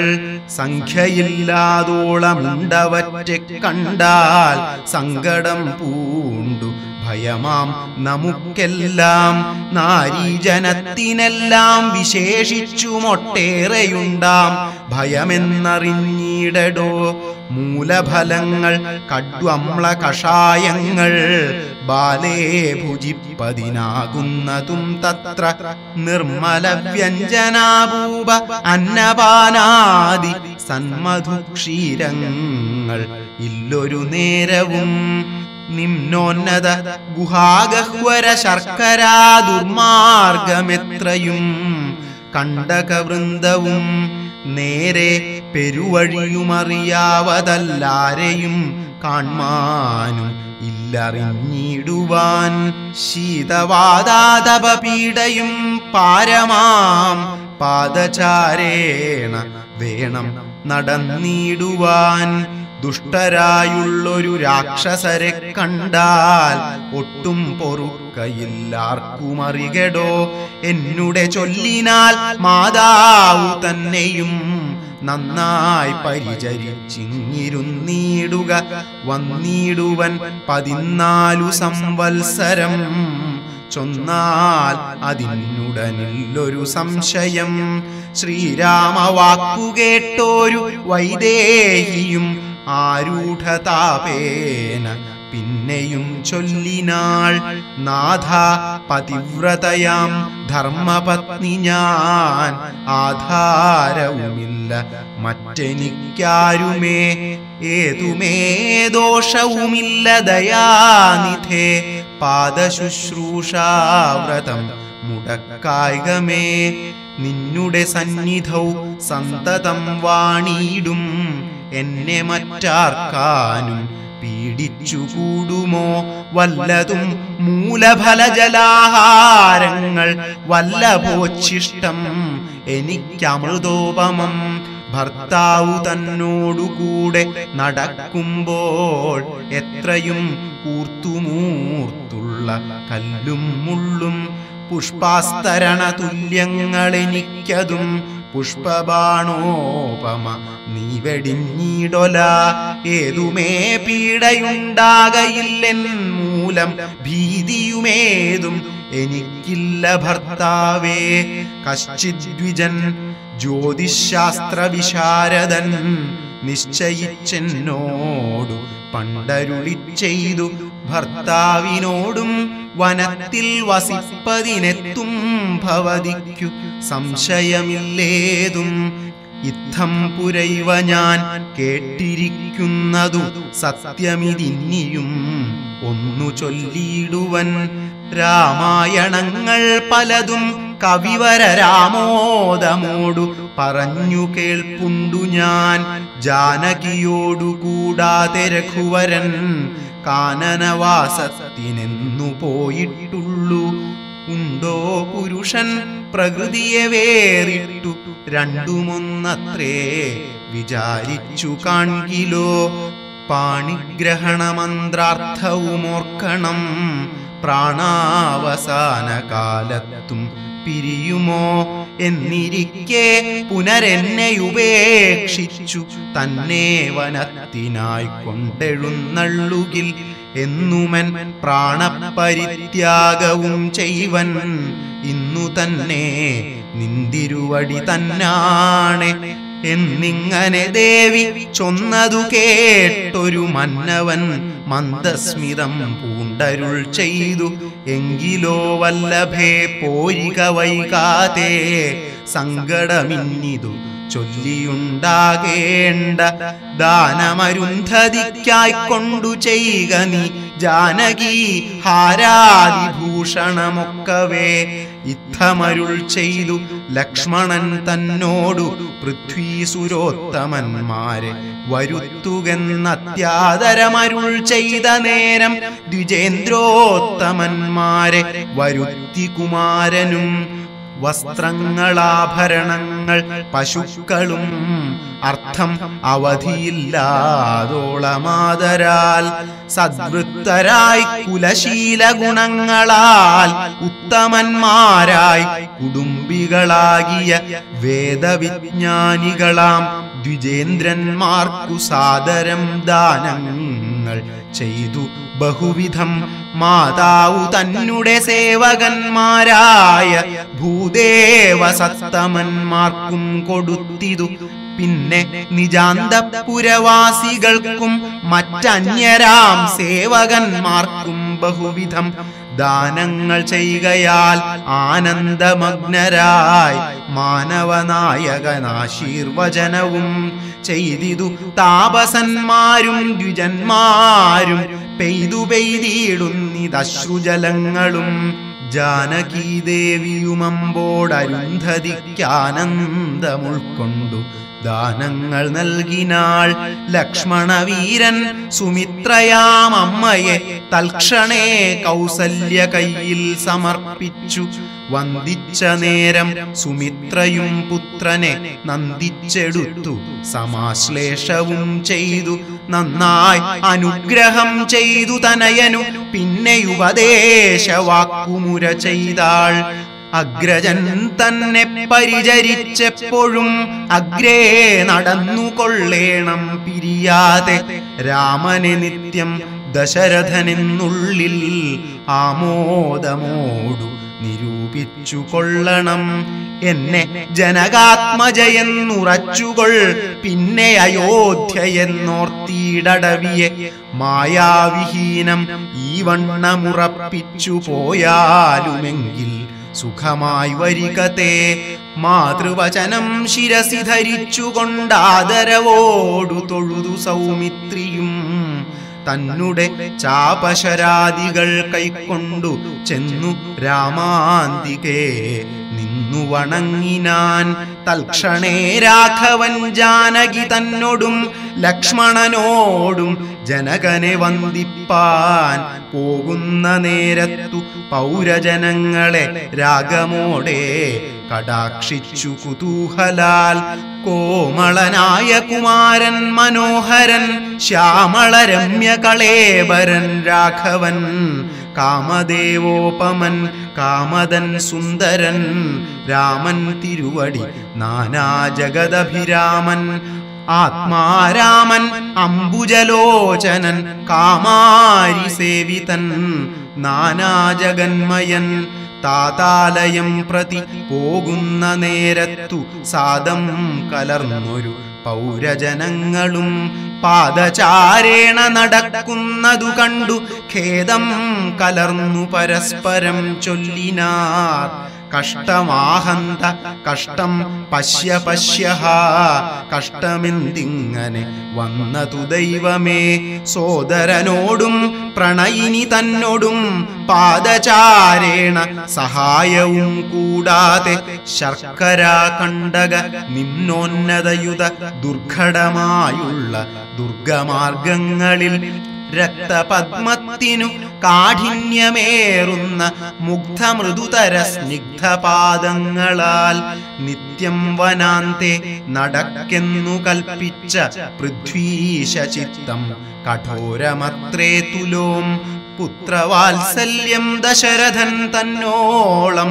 സംഖ്യയില്ലാതോളമുണ്ടവറ്റെ കണ്ടാൽ സങ്കടം പൂണ്ടു ഭയമാം നമുക്കെല്ലാം നാരീജനത്തിനെല്ലാം വിശേഷിച്ചുമൊട്ടേറെയുണ്ടാം ഭയമെന്നറിഞ്ഞിടടോ മൂലഫലങ്ങൾ കഡ്വമ്ല കഷായങ്ങൾ ബാലേ ഭുജിപ്പതിനാകുന്നതും തത്ര നിർമ്മല വ്യഞ്ജനാഭൂപ അന്നപാനാദി സന്മധുക്ഷീരങ്ങൾ ഇല്ലൊരു നേരവും നിമ്നോന്നത ഗുഹാഗഹ്വര ശർക്കരാ ദുർമാർഗമെത്രയും കണ്ടകവൃന്ദവും നേരെ പെരുവഴിയുമറിയാവതല്ലാരെയും കാൺമാനും ഇല്ലറിഞ്ഞിടുവാൻ ശീതവാദാതപീഡയും പാരമാം പാദചാരേണ വേണം നടന്നിടുവാൻ ദുഷ്ടരായുള്ളൊരു രാക്ഷസരെ കണ്ടാൽ ഒട്ടും പൊറുക്കയില്ലാർക്കും അറികടോ എന്നുടെ ചൊല്ലിനാൽ മാതാവു തന്നെയും നന്നായി പരിചരിച്ചിങ്ങിരുന്നീടുക വന്നിടുവൻ പതിനാലു സംവത്സരം ചൊന്നാൽ അതിനുടനില്ലൊരു സംശയം ശ്രീരാമ വാക്കുകേട്ടോരു വൈദേഹിയും ആരൂഢതാപേന പിന്നെയും ചൊല്ലിനാൾ നാഥ പതിവ്രതയാം ധർമ്മപത്നി ഞാൻ ആധാരവുമില്ല മറ്റെനിക്കാരുമേ ഏതുമേ ദോഷവുമില്ല ദയാനിധേ പാദശുശ്രൂഷാവ്രതം മുടക്കായികമേ നിന്നുടെ സന്നിധൗ സന്തതം വാണിയിടും എന്നെ മറ്റാർക്കാനും പീഡിച്ചു കൂടുമോ വല്ലതും മൂലഫലജലാഹാരങ്ങൾ വല്ലഭോച്ഛിഷ്ടം എനിക്കമൃതോപമം ഭർത്താവു തന്നോടുകൂടെ നടക്കുമ്പോൾ എത്രയും കൂർത്തുമൂർത്തുള്ള കല്ലും മുള്ളും പുഷ്പാസ്തരണ തുല്യങ്ങളെനിക്കതും പുഷ്പബാണോപമ നീ വെടിഞ്ഞിടൊല ഏതുമേ പീഡയുണ്ടാകയില്ലെൻ മൂലം ഭീതിയുമേതും എനിക്കില്ല ഭർത്താവേ കശ്ചിദ്വിജൻ ജ്യോതിശാസ്ത്ര വിശാരദൻ നിശ്ചയിച്ചെന്നോടു പണ്ടരുളി ചെയ്തു ഭർത്താവിനോടും വനത്തിൽ വസിപ്പതിനെത്തും ഭവതിക്കു സംശയമില്ലേതും ഇത്തം പുരൈവ ഞാൻ കേട്ടിരിക്കുന്നതു സത്യമിതിന്നിയും ഒന്നു ചൊല്ലിയിടുവൻ രാമായണങ്ങൾ പലതും കവിവര രാമോദമോടു പറഞ്ഞു കേൾപ്പുണ്ടു ഞാൻ ജാനകിയോടു കൂടാതെ രഘുവരൻ കാനനവാസത്തിനെന്നു പോയിട്ടുള്ളു ഉണ്ടോ പുരുഷൻ പ്രകൃതിയെ വേറിട്ടു രണ്ടുമൊന്നത്രേ വിചാരിച്ചു കാൺകിലോ പാണിഗ്രഹണമന്ത്രാർത്ഥവുമോർക്കണം പ്രാണാവസാന കാലത്തും പിരിയുമോ എന്നിരിക്കെ പുനരെന്നെ ഉപേക്ഷിച്ചു തന്നെ വനത്തിനായി കൊണ്ടെഴുന്നള്ളുകിൽ എന്നുമൻ പ്രാണപരിത്യാഗവും ചെയ്വൻ ഇന്നു തന്നെ നിന്തിരുവടി തന്നാണെ എന്നിങ്ങനെ ദേവി ചൊന്നതു കേട്ടൊരു മന്നവൻ മന്ദസ്മിതം പൂണ്ടരുൾ ചെയ്തു എങ്കിലോ വല്ലഭേ പോരിക വൈകാതെ സങ്കടമിന്നിതു ചൊല്ലിയുണ്ടാകേണ്ട ദാനമരുന്ധതിക്കായി കൊണ്ടു ചെയ്യുക നീ ജാനകി ഹാരാതിഭൂഷണമൊക്കവേ ഇത്തമരുൾ ചെയ്തു ലക്ഷ്മണൻ തന്നോടു പൃഥ്വീസുരോത്തമന്മാരെ വരുത്തുകെന്നത്യാദരമരുൾ ചെയ്ത നേരം ദ്വിജേന്ദ്രോത്തമന്മാരെ വരുത്തി കുമാരനും വസ്ത്രങ്ങളാഭരണങ്ങൾ പശുക്കളും അർത്ഥം അവധിയില്ലാതോളമാതരാൽ സദ്വൃത്തരായി കുലശീല ഗുണങ്ങളാൽ ഉത്തമന്മാരായി കുടുംബികളാകിയ വേദവിജ്ഞാനികളാം ദ്വിജേന്ദ്രന്മാർക്കു സാദരം ദാനങ്ങൾ ചെയ്തു ബഹുവിധം മാതാവു തന്നെ സേവകന്മാരായ ഭൂദേവ സത്തമന്മാർക്കും കൊടുത്തിതു പിന്നെ നിജാന്തപുരവാസികൾക്കും മറ്റന്യരാം സേവകന്മാർക്കും ബഹുവിധം ദാനങ്ങൾ ചെയ്യുകയാൽ ആനന്ദമഗ്നരായി മാനവനായകനാശീർവചനവും ചെയ്തിതു താപസന്മാരും ദ്വിജന്മാരും പെയ്തു പെയ്തിടുന്നിതശ്രുജലങ്ങളും ജാനകീ ദേവിയുമമ്പോടരുന്ധതിക്കാനന്ദമുൾക്കൊണ്ടു ദാനങ്ങൾ നൽകിനാൾ ലക്ഷ്മണവീരൻ സുമിത്രയാം അമ്മയെ തൽക്ഷണേ കൗസല്യ കയ്യിൽ സമർപ്പിച്ചു വന്ദിച്ച നേരം സുമിത്രയും പുത്രനെ നന്ദിച്ചെടുത്തു സമാശ്ലേഷവും ചെയ്തു നന്നായി അനുഗ്രഹം ചെയ്തു തനയനു പിന്നെ ഉപദേശവാക്കുമുര ചെയ്താൾ അഗ്രജൻ തന്നെ പരിചരിച്ചെപ്പോഴും അഗ്രേ നടന്നുകൊള്ളേണം പിരിയാതെ രാമനെ നിത്യം ദശരഥനെന്നുള്ളിൽ ആമോദമോടു നിരൂപിച്ചു നിരൂപിച്ചു കൊള്ളണം എന്നെ ജനകാത്മജയെന്നുറച്ചുകൊൾ പിന്നെ അയോധ്യയെന്നോർത്തിയിടവിയെ മായാവിഹീനം ഈ വണ്ണമുറപ്പിച്ചു പോയാലുമെങ്കിൽ സുഖമായി വരികത്തെ മാതൃവചനം ശിരസി ധരിച്ചുകൊണ്ടാദരവോടു തൊഴുതു സൗമിത്രിയും തന്നുടെ ചാപശരാദികൾ കൈക്കൊണ്ടു ചെന്നു രാമാന്തികേ നിന്നു വണങ്ങിനാൻ തൽക്ഷണേ രാഘവൻ ജാനകി തന്നോടും ലക്ഷ്മണനോടും ജനകനെ വന്ദിപ്പാൻ പോകുന്ന നേരത്തു പൗരജനങ്ങളെ രാഗമോടെ കടാക്ഷിച്ചു കുതൂഹലാൽ കോമളനായ കുമാരൻ മനോഹരൻ ശ്യാമളരമ്യ കളേബരൻ രാഘവൻ കാമദേവോപമൻ കാമദൻ സുന്ദരൻ രാമൻ തിരുവടി നാനാ ജഗദഭിരാമൻ ആത്മാരാമൻ അംബുജലോചനൻ കാമാരി സേവിതൻ നാനാജഗന്മയൻ താതാലയം പ്രതി പോകുന്ന നേരത്തു സാദം കലർന്നൊരു പൗരജനങ്ങളും പാദചാരേണ നടക്കുന്നതു കണ്ടു ഖേദം കലർന്നു പരസ്പരം ചൊല്ലിനാർ കഷ്ടമാഹന്ത കഷ്ടം പശ്യ പശ്യ കഷ്ടമെന്തിങ്ങനെ വന്നതു ദൈവമേ സോദരനോടും പ്രണയിനി തന്നോടും പാദചാരേണ സഹായവും കൂടാതെ ശർക്കര കണ്ടക നിമ്നോന്നതയുത ദുർഘടമായുള്ള ദുർഗമാർഗങ്ങളിൽ രക്തപദ്മത്തിനു കാഠിന്യമേറുന്ന മുഗ്ധമൃദുതര സ്നിഗ്ധപാദങ്ങളാൽ നിത്യം വനാന്തെ നടക്കെന്നു കൽപ്പിച്ച പൃഥ്വീശ ചിത്തം കഠോരമത്രേ തുലോം പുത്രവാത്സല്യം ദശരഥൻ തന്നോളം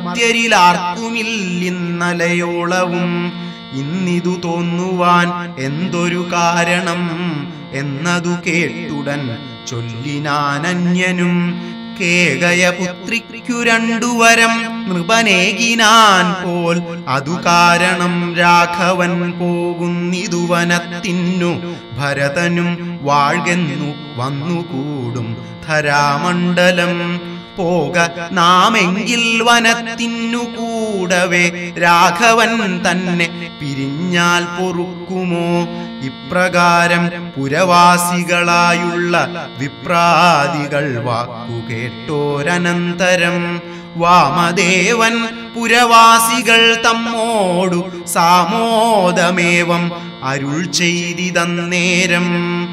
മർത്യരിലാർക്കുമില്ലിന്നലയോളവും ഇന്നിതു തോന്നുവാൻ എന്തൊരു കാരണം എന്നതു കേട്ടുടൻ ചൊല്ലിനാനന്യനും കേകയ പുത്രിക്കു രണ്ടു വരം നൃപനേകിനാൻ പോൽ അതു കാരണം രാഘവൻ പോകുന്നിതു വനത്തിന്നു ഭരതനും വാഴ്കെന്നു വന്നുകൂടും ധരാമണ്ഡലം പോക നാമെങ്കിൽ വനത്തിനു കൂടവേ രാഘവൻ തന്നെ പിരിഞ്ഞാൽ പൊറുക്കുമോ ഇപ്രകാരം പുരവാസികളായുള്ള വിപ്രാദികൾ വാക്കു കേട്ടോരനന്തരം വാമദേവൻ പുരവാസികൾ തമ്മോടു സാമോദമേവം അരുൾ ചെയ്തിതന്നേരം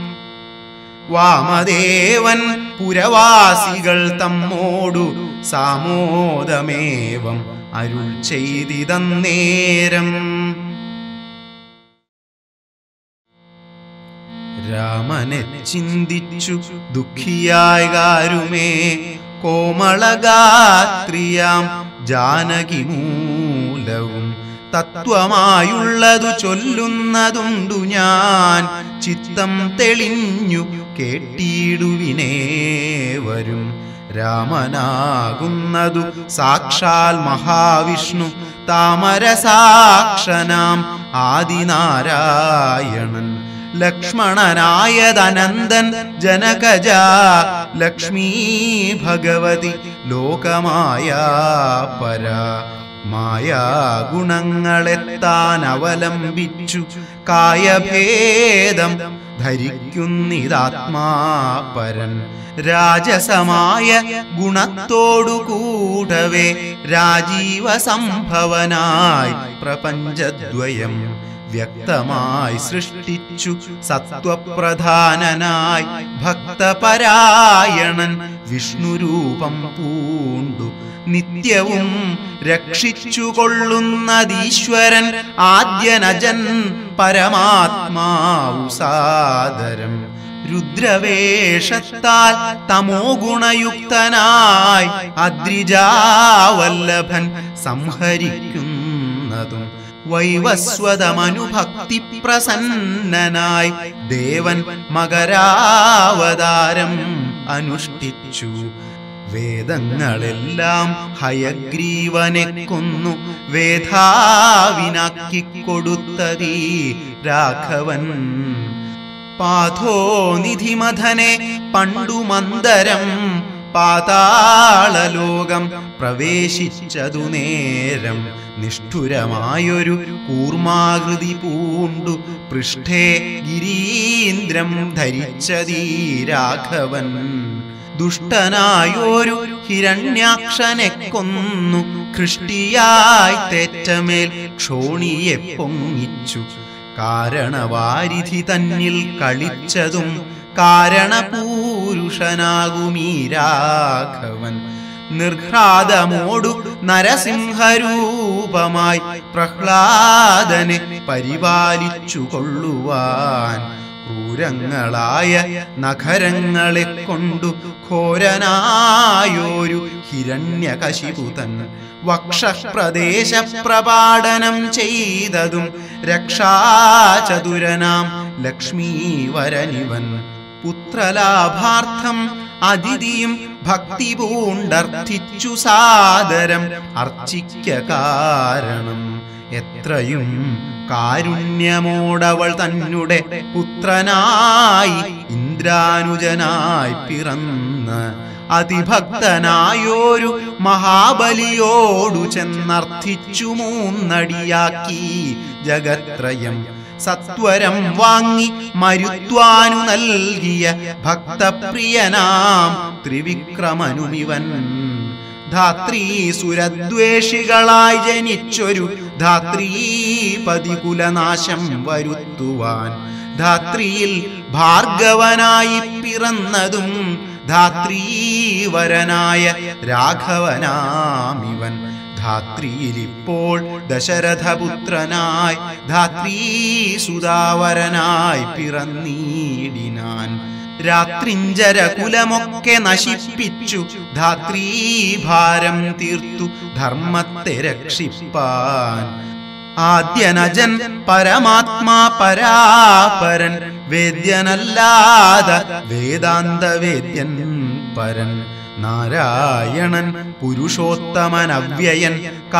വാമദേവൻ പുരവാസികൾ തമ്മോടു സാമോദമേവം അരുൾ ചെയ്തിതന്നേരം രാമനെ ചിന്തിച്ചു ദുഃഖിയായ കാരുമേ കോമളഗാത്രിയാം ജാനകി മൂലവും തത്വമായുള്ളതു ചൊല്ലുന്നതുണ്ടു ഞാൻ ചിത്തം തെളിഞ്ഞു കേട്ടിടുവിനേ വരും രാമനാകുന്നതു സാക്ഷാൽ മഹാവിഷ്ണു താമരസാക്ഷനാം ആദിനാരായണൻ ലക്ഷ്മണനായതനന്ദൻ ജനകജ ലക്ഷ്മീ ഭഗവതി ലോകമായ പര മായാ ഗുണങ്ങളെ താൻ അവലംബിച്ചു കായഭേദം ധരിക്കുന്നിതാത്മാപരൻ രാജസമായ ഗുണത്തോടു കൂടവേ രാജീവ സംഭവനായി പ്രപഞ്ചദ്വയം വ്യക്തമായി സൃഷ്ടിച്ചു സത്വപ്രധാനനായി ഭക്തപരായണൻ വിഷ്ണുരൂപം പൂണ്ടു നിത്യവും രക്ഷിച്ചു കൊള്ളുന്നതീശ്വരൻ ആദ്യനജൻ പരമാത്മാവു സാദരം രുദ്രവേഷത്താൽ തമോ ഗുണയുക്തനായി അദ്രിജാവല്ലഭൻ സംഹരിക്കുന്നതും വൈവസ്വതമനുഭക്തി പ്രസന്നനായി ദേവൻ മകരാവതാരം അനുഷ്ഠിച്ചു വേദങ്ങളെല്ലാം ഹയഗ്രീവനെ കൊന്നു വേധാവിനാക്കി കൊടുത്തതീ രാഘവൻ പാഥോനിധിമഥനെ പണ്ടു മന്ദരം പാതാളലോകം പ്രവേശിച്ചതു നേരം നിഷ്ഠുരമായൊരു കൂർമാകൃതി പൂണ്ടു പൃഷ്ഠേ ഗിരീന്ദ്രം ധരിച്ചതീ രാഘവൻ ദുഷ്ടനായൊരു ഹിരണ്യാക്ഷനെ കൊന്നു കൃഷ്ടിയായി തേറ്റമേൽ ക്ഷോണിയെ പൊങ്ങിച്ചു കാരണവാരിധി തന്നിൽ കളിച്ചതും കാരണപൂരുഷനാകുമീ രാഘവൻ നിർഘ്രാതമോടു നരസിംഹരൂപമായി പ്രഹ്ലാദനെ പരിപാലിച്ചു കൊള്ളുവാൻ ക്രൂരങ്ങളായ നഖരങ്ങളെ കൊണ്ടു ഘോരനായൊരു ഹിരണ്യകശിപുതൻ വക്ഷപ്രദേശ പ്രപാടനം ചെയ്തതും രക്ഷാചതുരനാം ലക്ഷ്മീവരനിവൻ പുത്രലാഭാർത്ഥം അതിഥിയും ഭക്തി പൂണ്ടർത്ഥിച്ചു സാദരം അർച്ചിക്ക കാരണം എത്രയും കാരുണ്യമോടവൾ തന്നെ പുത്രനായി ഇന്ദ്രാനുജനായി പിറന്ന് അതിഭക്തനായോരു മഹാബലിയോടു ചെന്നർത്ഥിച്ചു മൂന്നടിയാക്കി ജഗത്രയം സത്വരം വാങ്ങി മരുത്വാനു നൽകിയ ഭക്തപ്രിയനാം ത്രിവിക്രമനുമിവൻ ധാത്രീ സുരദ്വേഷികളായി ജനിച്ചൊരു ധാത്രീപതികുലനാശം വരുത്തുവാൻ ധാത്രിയിൽ ഭാർഗവനായി പിറന്നതും ധാത്രീവരനായ രാഘവനാമിവൻ ധാത്രിയിലിപ്പോൾ ദശരഥപുത്രനായി ധാത്രീസുതാവരനായി പിറന്നീടിനാൻ രാത്രിഞ്ചര കുലമൊക്കെ നശിപ്പിച്ചു ധാത്രീഭാരം തീർത്തു ധർമ്മത്തെ രക്ഷിപ്പാൻ ആദ്യനജൻ പരമാത്മാ പരാപരൻ വേദ്യനല്ലാതെ വേദാന്ത വേദ്യൻ പരൻ നാരായണൻ പുരുഷോത്തമൻ അവ്യയൻ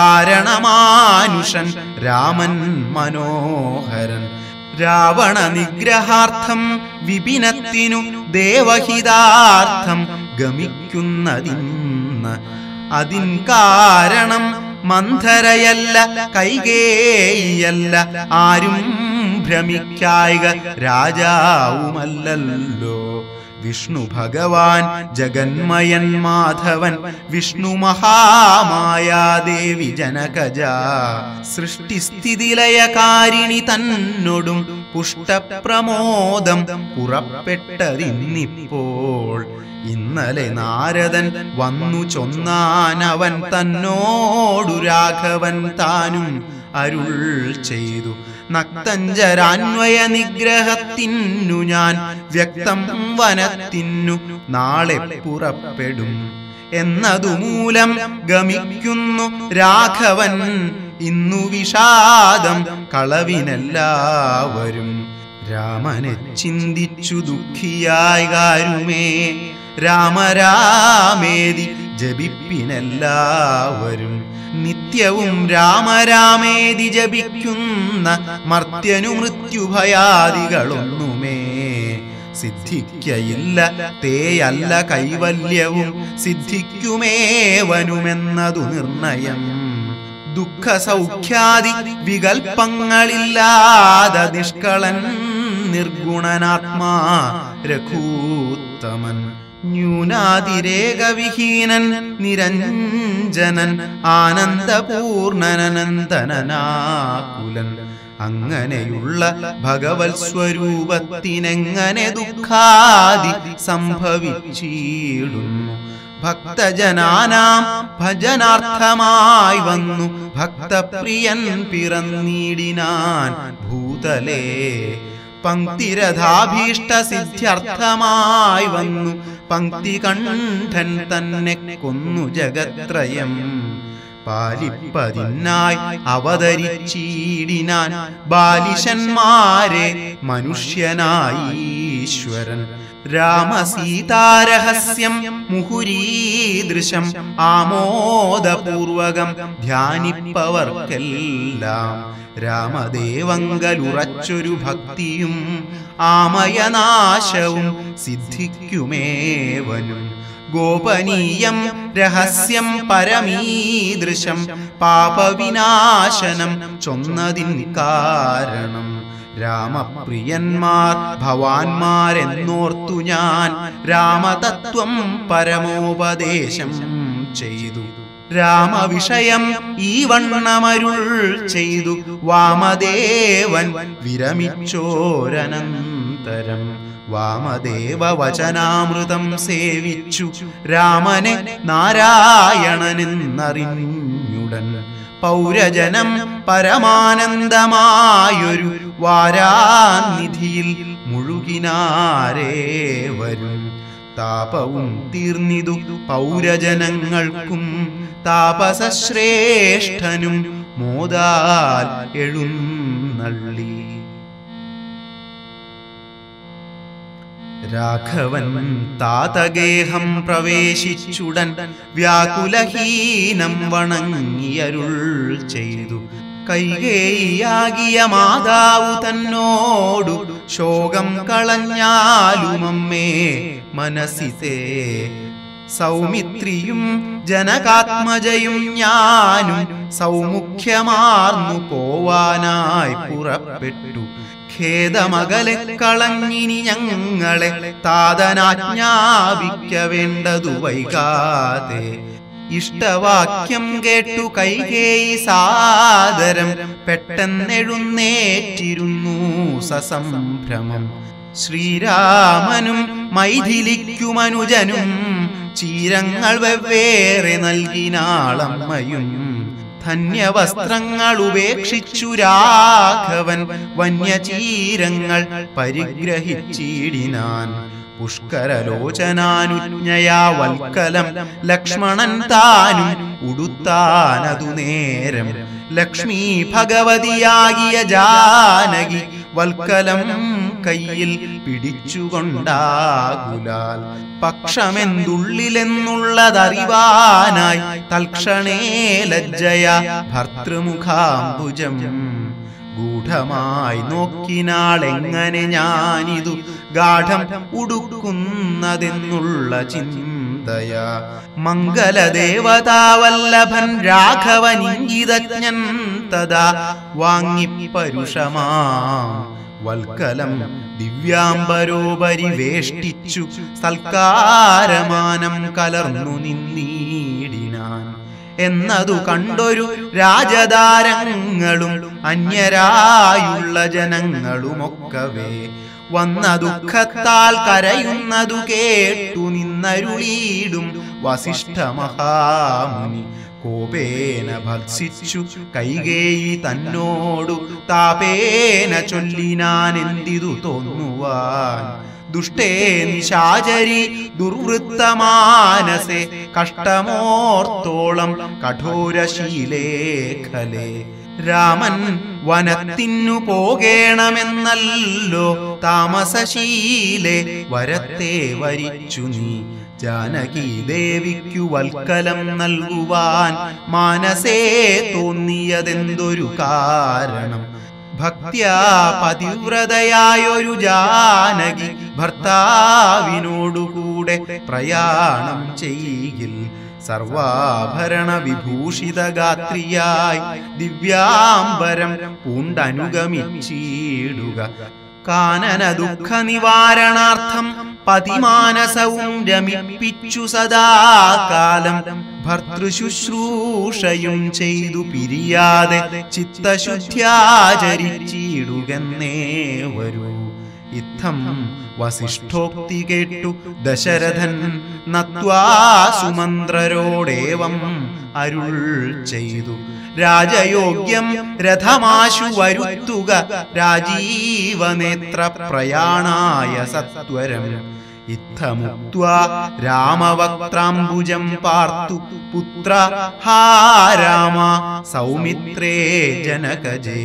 കാരണമാനുഷൻ രാമൻ മനോഹരൻ രാവണ നിഗ്രഹാർത്ഥം വിപിനത്തിനു ദേവഹിതാർത്ഥം ഗമിക്കുന്നതിന്ന് അതിൻ കാരണം മന്ധരയല്ല കൈകേയല്ല ആരും ഭ്രമിക്കായിക രാജാവുമല്ലല്ലോ വിഷ്ണു ഭഗവാൻ ജഗന്മയൻ മാധവൻ വിഷ്ണു മഹാമായാദേവി ജനകജ സൃഷ്ടിസ്ഥിതിലയകാരിണി തന്നൊടും പുഷ്ടപ്രമോദം പുറപ്പെട്ടതിന്നിപ്പോൾ ഇന്നലെ നാരദൻ വന്നു ചൊന്നാനവൻ തന്നോടു രാഘവൻ താനും അരുൾ ചെയ്തു നക്തഞ്ചരാന്വയ നിഗ്രഹത്തിനു ഞാൻ വ്യക്തം വനത്തിനു നാളെ പുറപ്പെടും എന്നതു മൂലം ഗമിക്കുന്നു രാഘവൻ ഇന്നു വിഷാദം കളവിനെല്ലാവരും രാമനെ ചിന്തിച്ചു ദുഃഖിയായി കാരുമേ രാമരാമേതി ജപിപ്പിനെല്ലാവരും നിത്യവും രാമരാമേതി ജപിക്കുന്ന മർത്യനു മൃത്യുഭയാദികളൊന്നുമേ സിദ്ധിക്കയില്ല തേയല്ല കൈവല്യവും സിദ്ധിക്കുമേവനുമെന്നതു നിർണയം ദുഃഖ സൗഖ്യാദി വികൽപ്പങ്ങളില്ലാതെ നിഷ്കളൻ നിർഗുണനാത്മാ രഘൂത്തമൻ ന്യൂനാതിരേകവിഹീനൻ നിരഞ്ജനൻ ആനന്ദപൂർണനനന്ദനാകുലൻ അങ്ങനെയുള്ള ഭഗവത് സ്വരൂപത്തിനെങ്ങനെ ദുഃഖാദി സംഭവിച്ചിടുന്നു ഭക്തജനാനാം ഭജനാർത്ഥമായി വന്നു ഭക്തപ്രിയൻ പിറന്നിടിനാൻ ഭൂതലേ പങ്ക്തിരഥാഭീഷ്ട സിദ്ധ്യർത്ഥമായി വന്നു പങ്ക്തി കണ്ഠൻ തന്നെ കൊന്നു ജഗത്രയം പാലിപ്പതിനായി അവതരിച്ചീടിനാൻ ബാലിശന്മാരെ മനുഷ്യനായി ഈശ്വരൻ രാമസീതാരഹസ്യം മുഹുരീദൃശം ആമോദപൂർവകം ധ്യാനിപ്പവർക്കെല്ലാം രാമദേവങ്കലുറച്ചൊരു ഭക്തിയും ആമയനാശവും സിദ്ധിക്കുമേവനും ഗോപനീയം രഹസ്യം പരമീദൃശം പാപവിനാശനം ചൊന്നതിൻ കാരണം രാമപ്രിയന്മാർ ഭവാന്മാരെന്നോർത്തു ഞാൻ രാമതത്വം പരമോപദേശം ചെയ്തു രാമവിഷയം ഈ വണ്ണമരുൾ ചെയ്തു വാമദേവൻ വിരമിച്ചോരനന്തരം വാമദേവ വചനാമൃതം സേവിച്ചു രാമനെ നാരായണനെന്നറിഞ്ഞുടൻ പൗരജനം പരമാനന്ദമായൊരു വാരാനിധിയിൽ മുഴുകിനാരേ വരും താപവും തീർന്നിതു പൗരജനങ്ങൾക്കും താപസശ്രേഷ്ഠനും മോദാൽ എഴുന്നള്ളി രാഘവൻ താതഗേഹം പ്രവേശിച്ചുടൻ വ്യാകുലഹീനം വണങ്ങിയരുൾ ചെയ്തു കൈകേയാകിയ മാതാവു തന്നോടു ശോകം കളഞ്ഞാലുമമ്മേ മനസ്സിതേ സൗമിത്രിയും ജനകാത്മജയും ഞാനും സൗമുഖ്യമാർന്നു പോവാനായി പുറപ്പെട്ടു ഖേദമകലെ കളഞ്ഞിനി ഞങ്ങളെ താതനാജ്ഞാപിക്ക വേണ്ടതു വൈകാതെ ഇഷ്ടവാക്യം കേട്ടു കൈകേയി സാദരം പെട്ടെന്നെഴുന്നേറ്റിരുന്നു സസംഭ്രമം ശ്രീരാമനും മൈഥിലിക്കുമനുജനും ചീരങ്ങൾ വെവ്വേറെ നൽകിനാളമ്മയും ധന്യവസ്ത്രങ്ങൾ ഉപേക്ഷിച്ചു രാഘവൻ വന്യചീരങ്ങൾ പരിഗ്രഹിച്ചിടിനാൻ പുഷ്കരലോചനാനുജ്ഞയാ വൽക്കലം ലക്ഷ്മണൻ താനും ഉടുത്താനതു നേരം ലക്ഷ്മി ഭഗവതിയാകിയ ജാനകി വൽക്കലം കയ്യിൽ പിടിച്ചുകൊണ്ടാകുലാൽ പക്ഷമെന്തുള്ളിലെന്നുള്ളതറിവാനായി തൽക്ഷണേ ലജ്ജയ ഭർത്തൃമുഖാംബുജം ഗൂഢമായി നോക്കിനാൾ എങ്ങനെ ഞാനിതു ഗാഠം ഉടുക്കുന്നതെന്നുള്ള ചിന്തയ മംഗലദേവതാവല്ലഭൻ രാഘവനിംഗിതജ്ഞൻ തഥാ വാങ്ങിപ്പരുഷമാ വൽക്കലം ദിവ്യാംബരോപരി വേഷ്ടിച്ചു സൽക്കാരമാനം കലർന്നു നിന്നീടിനാൻ എന്നതു കണ്ടൊരു രാജതാരങ്ങളും അന്യരായുള്ള ജനങ്ങളുമൊക്കവേ വന്ന ദുഃഖത്താൽ കരയുന്നതു കേട്ടു നിന്നരുളീടും വസിഷ്ഠ മഹാമുനി കോപേന ഭത്സിച്ചു കൈകേയി തന്നോടു താപേന ചൊല്ലിനാൻ എന്തിതു തോന്നുവാൻ ദുഷ്ടേ നിശാചരി ദുർവൃത്തമാനസെ കഷ്ടമോർത്തോളം കഠോരശീലേഖലേ രാമൻ വനത്തിനു പോകേണമെന്നല്ലോ താമസശീലെ വരത്തെ വരിച്ചു നീ ജാനകി ദേവിക്കു വൽക്കലം നൽകുവാൻ മാനസേ തോന്നിയതെന്തൊരു കാരണം ഭക്ത്യാ പതിവ്രതയായൊരു ജാനകി ഭർത്താവിനോടുകൂടെ പ്രയാണം ചെയ്യിൽ സർവാഭരണ വിഭൂഷിത ഗാത്രിയായി ദിവ്യാംബരം പൂണ്ടനുഗമിച്ചിടുക കാനന ദുഃഖ നിവാരണാർത്ഥം പതിമാനസവും രമിപ്പിച്ചു സദാകാലം ഭർത്തൃശുശ്രൂഷയും ചെയ്തു പിരിയാതെ ചിത്തശുദ്ധ്യാചരിച്ചിടുകന്നേ വരൂ ഇത്തം വസിഷ്ഠോക്തി കേട്ടു ദശരഥൻ നത്വാ സുമന്ത്രരോടേവം അരുൾ ചെയ്തു രാജയോഗ്യം രഥമാശു വരുത്തുക രാജീവനേത്ര പ്രയാണായ സത്വരം ഇത്തമുക്വാ രാമവക്ത്രാംബുജം പാർത്തു പുത്ര ഹാ രാമ സൗമിത്രേ ജനകജേ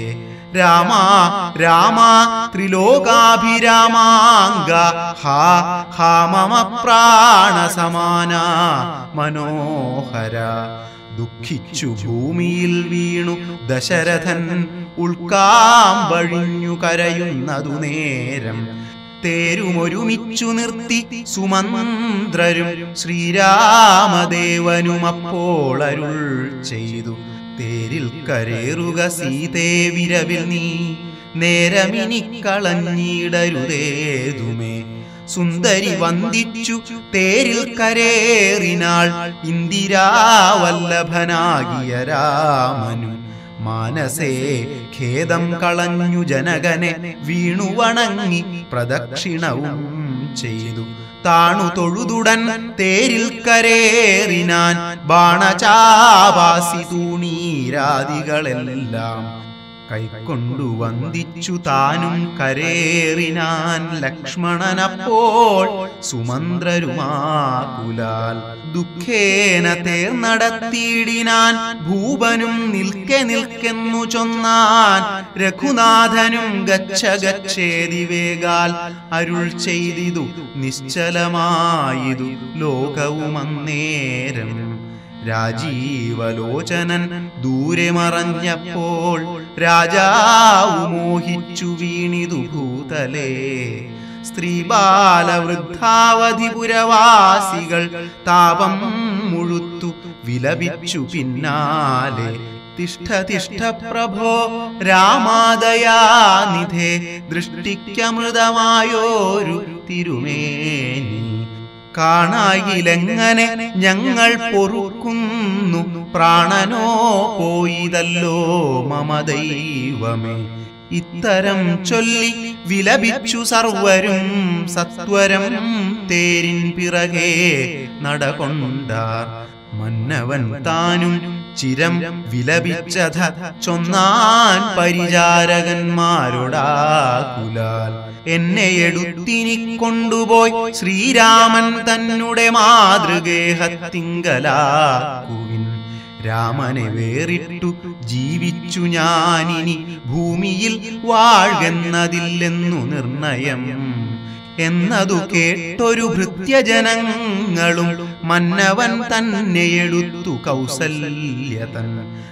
രാമ രാമ ത്രിലോകാഭിരാമാംഗ ഹാ ഹാ മമ പ്രാണസമാന മനോഹര ദുഃഖിച്ചു ഭൂമിയിൽ വീണു ദശരഥൻ ഉൾക്കാമ്പഴിഞ്ഞു കരയുന്നതു നേരം തേരുമൊരുമിച്ചു നിർത്തി സുമന്ത്രരും ശ്രീരാമദേവനും അപ്പോൾ അരുൾ ചെയ്തു തേരിൽ കരേറുക സീതേ വിരവിൽ നീ നേരമിനി കളഞ്ഞിടരുതേതുമേ സുന്ദരി വന്ദിച്ചു തേരിൽ കരേറിനാൾ ഇന്ദിരാവല്ലഭനാകിയ രാമനു മാനസേ ഖേദം കളഞ്ഞു ജനകനെ വീണു വണങ്ങി പ്രദക്ഷിണവും ചെയ്തു താണു തൊഴുതുടൻ തേരിൽ കരേറിനാൻ ബാണചാപാസി തൂണീരാദികളെല്ലാം കൈക്കൊണ്ടു വന്ദിച്ചു താനും കരേറിനാൻ ലക്ഷ്മണനപ്പോൾ സുമന്ത്രരുമാകുലാൽ ദുഃഖേന തേർ നടത്തിയിടിനാൻ ഭൂപനും നിൽക്കെ നിൽക്കെന്നു ചൊന്നാൻ രഘുനാഥനും ഗച്ഛ ഗച്ഛേതി വേഗാൽ അരുൾ ചെയ്തിതു നിശ്ചലമായിതു ലോകവുമന്നേരം രാജീവലോചനൻ ദൂരെ മറഞ്ഞപ്പോൾ രാജാവ് മോഹിച്ചു വീണിതു ഭൂതലേ സ്ത്രീ ബാലവൃദ്ധാവധിപുരവാസികൾ താപം മുഴുത്തു വിലപിച്ചു പിന്നാലെ തിഷ്ഠ തിഷ്ഠ പ്രഭോ രാമാദയാനിധേ ദൃഷ്ടിക്കമൃതമായോരു തിരുമേനി കാണായിലെങ്ങനെ ഞങ്ങൾ പൊറുക്കുന്നു പ്രാണനോ പോയിതല്ലോ മമ ദൈവമേ ഇത്തരം ചൊല്ലി വിലപിച്ചു സർവരും സത്വരം തേരിൻ പിറകെ നടകൊണ്ടാർ മന്നവൻ താനും ചിരം വിലപിച്ചത ചൊന്നാൻ പരിചാരകന്മാരോടാകുലാൽ എന്നെ എടുത്തിനി കൊണ്ടുപോയി ശ്രീരാമൻ തന്നെ മാതൃഗേഹത്തിങ്കലാക്കുവിൻ രാമനെ വേറിട്ടു ജീവിച്ചു ഞാനിനി ഭൂമിയിൽ വാഴ്കെന്നതില്ലെന്നു നിർണയം എന്നതു കേട്ടൊരു ഭൃത്യജനങ്ങളും മന്നവൻ തന്നെ എടുത്തു കൗസല്യതൻ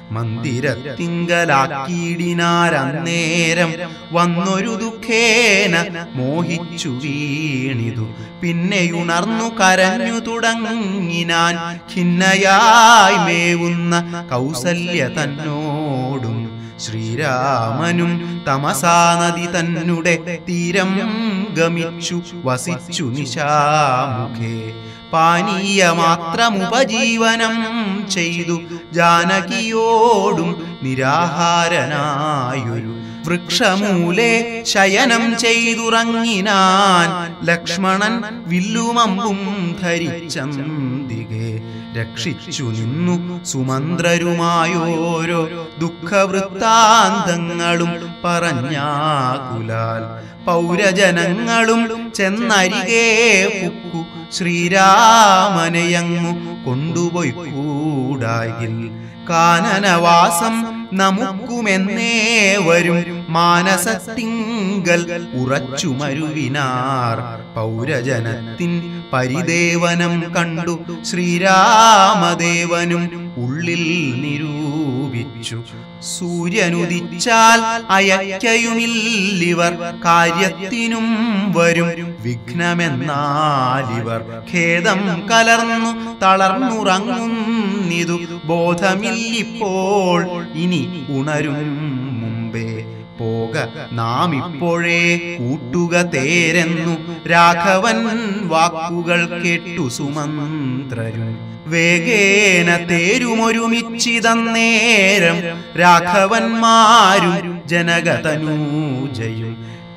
മന്ദിരത്തിങ്കലാക്കിയിടിനാരന്നേരം വന്നൊരു ദുഃഖേന മോഹിച്ചു വീണിതു പിന്നെയുണർന്നു കരഞ്ഞു തുടങ്ങിനാൻ ഖിന്നയായി മേവുന്ന കൗസല്യ തന്നോടും ശ്രീരാമനും തമസാ നദി തന്നെ തീരം ഗമിച്ചു വസിച്ചു നിശാമുഖേ പാനീയ മാത്രമുപജീവനം ചെയ്തു ജാനകിയോടും നിരാഹാരനായൊരു വൃക്ഷമൂലെ ശയനം ചെയ്തുറങ്ങിനാൻ ലക്ഷ്മണൻ വില്ലുമമ്പും ധരിച്ചന്തികെ രക്ഷിച്ചു നിന്നു സുമന്ത്രരുമായോരോ ദുഃഖവൃത്താന്തങ്ങളും പറഞ്ഞാകുലാൽ പൗരജനങ്ങളും ചെന്നരികെ പുക്കു ശ്രീരാമനെയങ്ങു കൊണ്ടുപോയി കൂടായിൽ കാനനവാസം നമുക്കുമെന്നേ വരും മാനസത്തിങ്കൽ ഉറച്ചു മരുവിനാർ പൗരജനത്തിൻ പരിദേവനം കണ്ടു ശ്രീരാമദേവനും ഉള്ളിൽ നിരൂപിച്ചു സൂര്യനുദിച്ചാൽ അയക്കയുമില്ലിവർ കാര്യത്തിനും വരും വിഘ്നമെന്നാലിവർ ഖേദം കലർന്നു തളർന്നുറങ്ങുന്നിതു ബോധമില്ലിപ്പോൾ ഇനി ഉണരും മുമ്പേ പോക നാം ഇപ്പോഴേ കൂട്ടുക തേരെന്നു രാഘവൻ വാക്കുകൾ കേട്ടു സുമന്ത്രരും വേഗേന തേരുമൊരുമിച്ചിതന്നേരം രാഘവന്മാരും ജനകതനൂജയും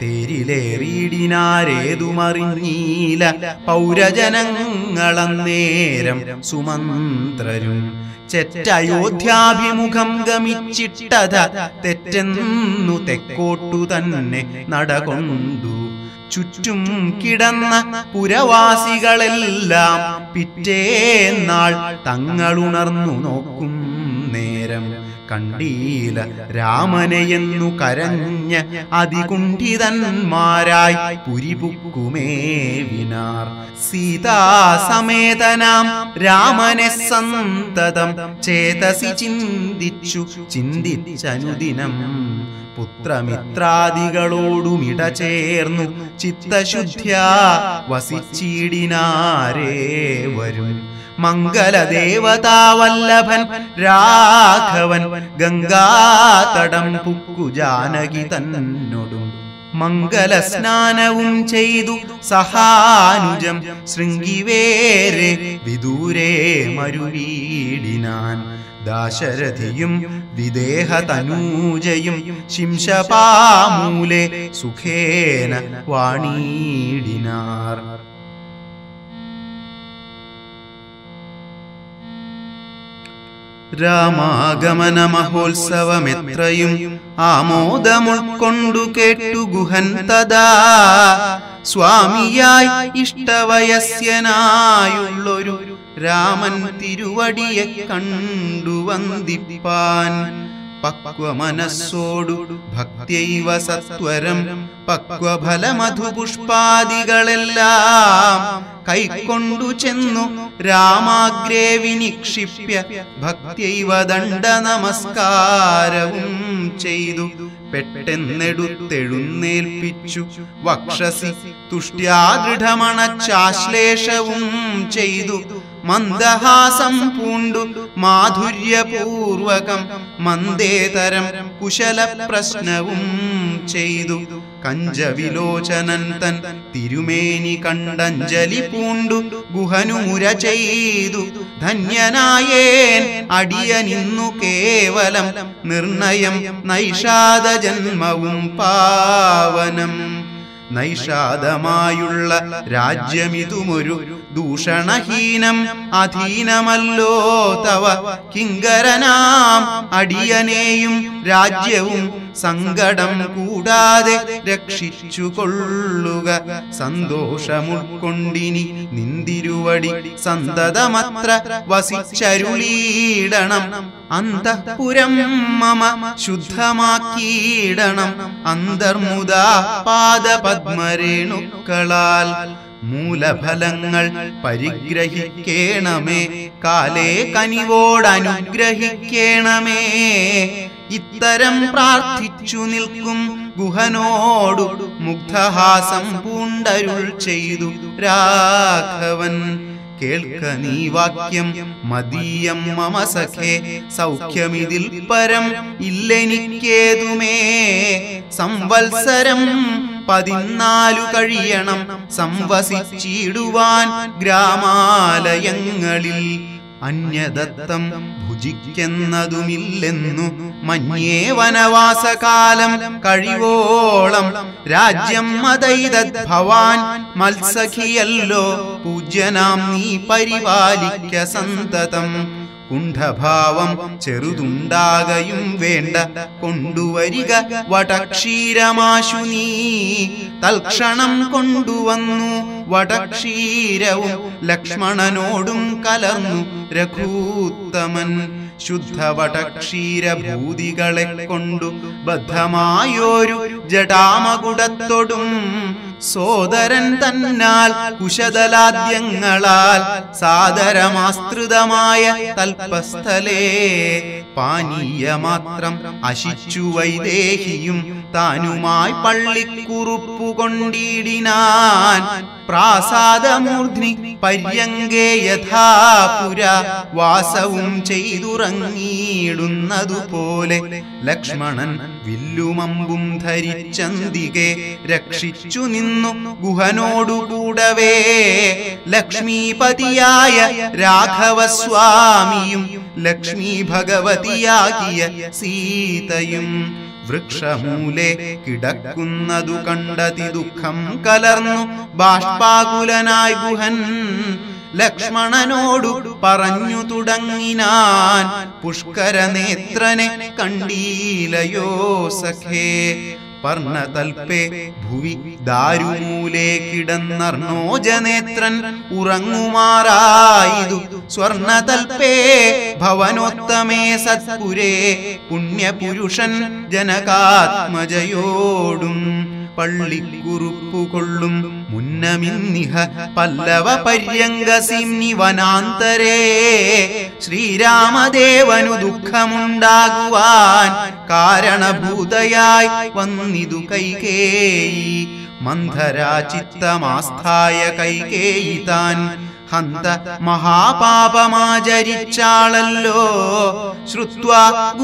തേരിലേറിയിടിനാരേതുമറിഞ്ഞീല പൗരജനങ്ങളന്നേരം സുമന്ത്രരും ചെറ്റയോധ്യാഭിമുഖം ഗമിച്ചിട്ടത തെറ്റെന്നു തെക്കോട്ടു തന്നെ നടകൊണ്ടു ചുറ്റും കിടന്ന പുരവാസികളെല്ലാം പിറ്റേന്നാൾ തങ്ങളുണർന്നു നോക്കും നേരം കണ്ടീല രാമനെയെന്നു കരഞ്ഞ അതികുണ്ഠിതന്മാരായി പുരിപുക്കുമേ വിനാർ സീതാസമേതനാം രാമനെ സന്തതം ചേതസി ചിന്തിച്ചു ചിന്തിച്ചനുദിനം പുത്രമിത്രാദികളോടുമിട ചേർന്നു ചിത്തശുദ്ധ്യാ വസിച്ചിടിനാരേ വരും മംഗലദേവതാവല്ലഭൻ രാഘവൻ ഗംഗാതടം പുക്കു ജാനകി തന്നൊടും മംഗലസ്നാനവും ചെയ്തു സഹാനുജം ശൃംഗിവേരെ വിദൂരേ മരുവീടിനാൻ ദാശരഥിയും വിദേഹതനൂജയും ശിംശപാമൂലെ സുഖേന വാണീടിനാർ രാമാഗമന മഹോത്സവമെത്രയും ആമോദമുൾക്കൊണ്ടു കേട്ടു ഗുഹൻ തഥാ സ്വാമിയായി ഇഷ്ടവയസ്യനായുള്ളൊരു രാമൻ തിരുവടിയെ കണ്ടു വന്ദിപ്പാൻ പക്വമനസ്സോടു ഭക്തിയൈവ സത്വരം പക്വഫലമധുപുഷ്പാദികളെല്ലാം കൈക്കൊണ്ടു ചെന്നു രാമാഗ്രേ വിനിക്ഷിപ്യ ഭക്തിയൈവ ദണ്ഡ നമസ്കാരവും ചെയ്തു പെട്ടെന്നെടുത്തെഴുന്നേൽപ്പിച്ചു വക്ഷസി തുഷ്ട്യാദൃഢമണച്ചാശ്ലേഷവും ചെയ്തു മന്ദഹാസം പൂണ്ടു മാധുര്യപൂർവകം മന്ദേതരം കുശല പ്രശ്നവും ചെയ്തു കഞ്ചവിലോചനൻ തൻ തിരുമേനി കണ്ടഞ്ജലി പൂണ്ടു ഗുഹനൂര ചെയ്തു ധന്യനായേൻ അടിയനിന്നു കേവലം നിർണയം നൈഷാദ ജന്മവും പാവനം നൈഷാദമായുള്ള രാജ്യമിതുമൊരു ദൂഷണഹീനം അധീനമല്ലോ തവ കിങ്കരനാം അടിയനെയും രാജ്യവും സങ്കടം കൂടാതെ രക്ഷിച്ചു കൊള്ളുക സന്തോഷമുൾക്കൊണ്ടിനി നിന്തിരുവടി സന്തതമത്ര വസിച്ചരുളീടണം അന്തഃപുരം മമ ശുദ്ധമാക്കിയിടണം അന്തർമുദാ പാദപത്മരേണുക്കളാൽ മൂലഫലങ്ങൾ പരിഗ്രഹിക്കേണമേ കാലേ കനിവോടനുഗ്രഹിക്കേണമേ ഇത്തരം പ്രാർത്ഥിച്ചു നിൽക്കും ഗുഹനോടു മുഗ്ധഹാസം പൂണ്ടരുൾ ചെയ്തു രാഘവൻ കേൾക്ക നീ വാക്യം മദീയം മമ സഖേ സൗഖ്യമിതിൽ പരം ഇല്ലെനിക്കേതുമേ സംവത്സരം പതിനാലു കഴിയണം സംവസിച്ചിടുവാൻ ഗ്രാമാലയങ്ങളിൽ അന്യദത്തം ഭുജിക്കുന്നതുമില്ലെന്നു മഞ്ഞേ വനവാസകാലം കഴിവോളം രാജ്യം മതൈതത് ഭവാൻ മത്സഖിയല്ലോ പൂജ്യനാം നീ പരിപാലിക്ക സന്തതം കുണ്ഠഭാവം ചെറുതുണ്ടാകയും വേണ്ട കൊണ്ടുവരിക വടക്ഷീരമാശു നീ തൽക്ഷണം കൊണ്ടുവന്നു വടക്ഷീരവും ലക്ഷ്മണനോടും കലർന്നു രഘൂത്തമൻ ശുദ്ധ വടക്ഷീരഭൂതികളെ കൊണ്ടു ബദ്ധമായോരു ജടാമകുടത്തൊടും സോദരൻ തന്നാൽ കുശതലാദ്യങ്ങളാൽ സാദരമാസ്തൃതമായ തൽപസ്ഥലേ പാനീയമാത്രം അശിച്ചു വൈദേഹിയും താനുമായി പള്ളിക്കുറുപ്പു കൊണ്ടിടിനാൻ പ്രാസാദമൂർധ്നി പര്യങ്കേ യഥാപുര വാസവും ചെയ്തുറങ്ങിയിടുന്നതുപോലെ ലക്ഷ്മണൻ വില്ലുമമ്പും ധരിച്ചന്തികെ രക്ഷിച്ചു നിന്നു ഗുഹനോടുകൂടവേ ലക്ഷ്മീപതിയായ രാഘവസ്വാമിയും ലക്ഷ്മീ ഭഗവതിയാകിയ സീതയും വൃക്ഷമൂലെ കിടക്കുന്നതു കണ്ടതി ദുഃഖം കലർന്നു ബാഷ്പാകുലനായി ഗുഹൻ ലക്ഷ്മണനോടു പറഞ്ഞു തുടങ്ങിനാൻ പുഷ്കര നേത്രനെ കണ്ടീലയോ സഖേ പർണതൽപേ ഭുവി ദാരുമൂലേ കിടന്നർണോജനേത്രൻ ഉറങ്ങുമാറായിതു സ്വർണതൽപേ ഭവനോത്തമേ സത്പുരേ പുണ്യപുരുഷൻ ജനകാത്മജയോടും പള്ളിക്കുറുപ്പുകൊള്ളും മുന്നമിന്നിഹ പല്ലവ പര്യങ്കസിംനി വനാന്തരേ ശ്രീരാമദേവനു ദുഃഖമുണ്ടാകുവാൻ കാരണഭൂതയായി വന്നിതു കൈകേയി മന്ധരാചിത്തമാസ്ഥായ കൈകേയി താൻ ഹന്ത മഹാപാപമാചരിച്ചാളല്ലോ ശ്രുത്വാ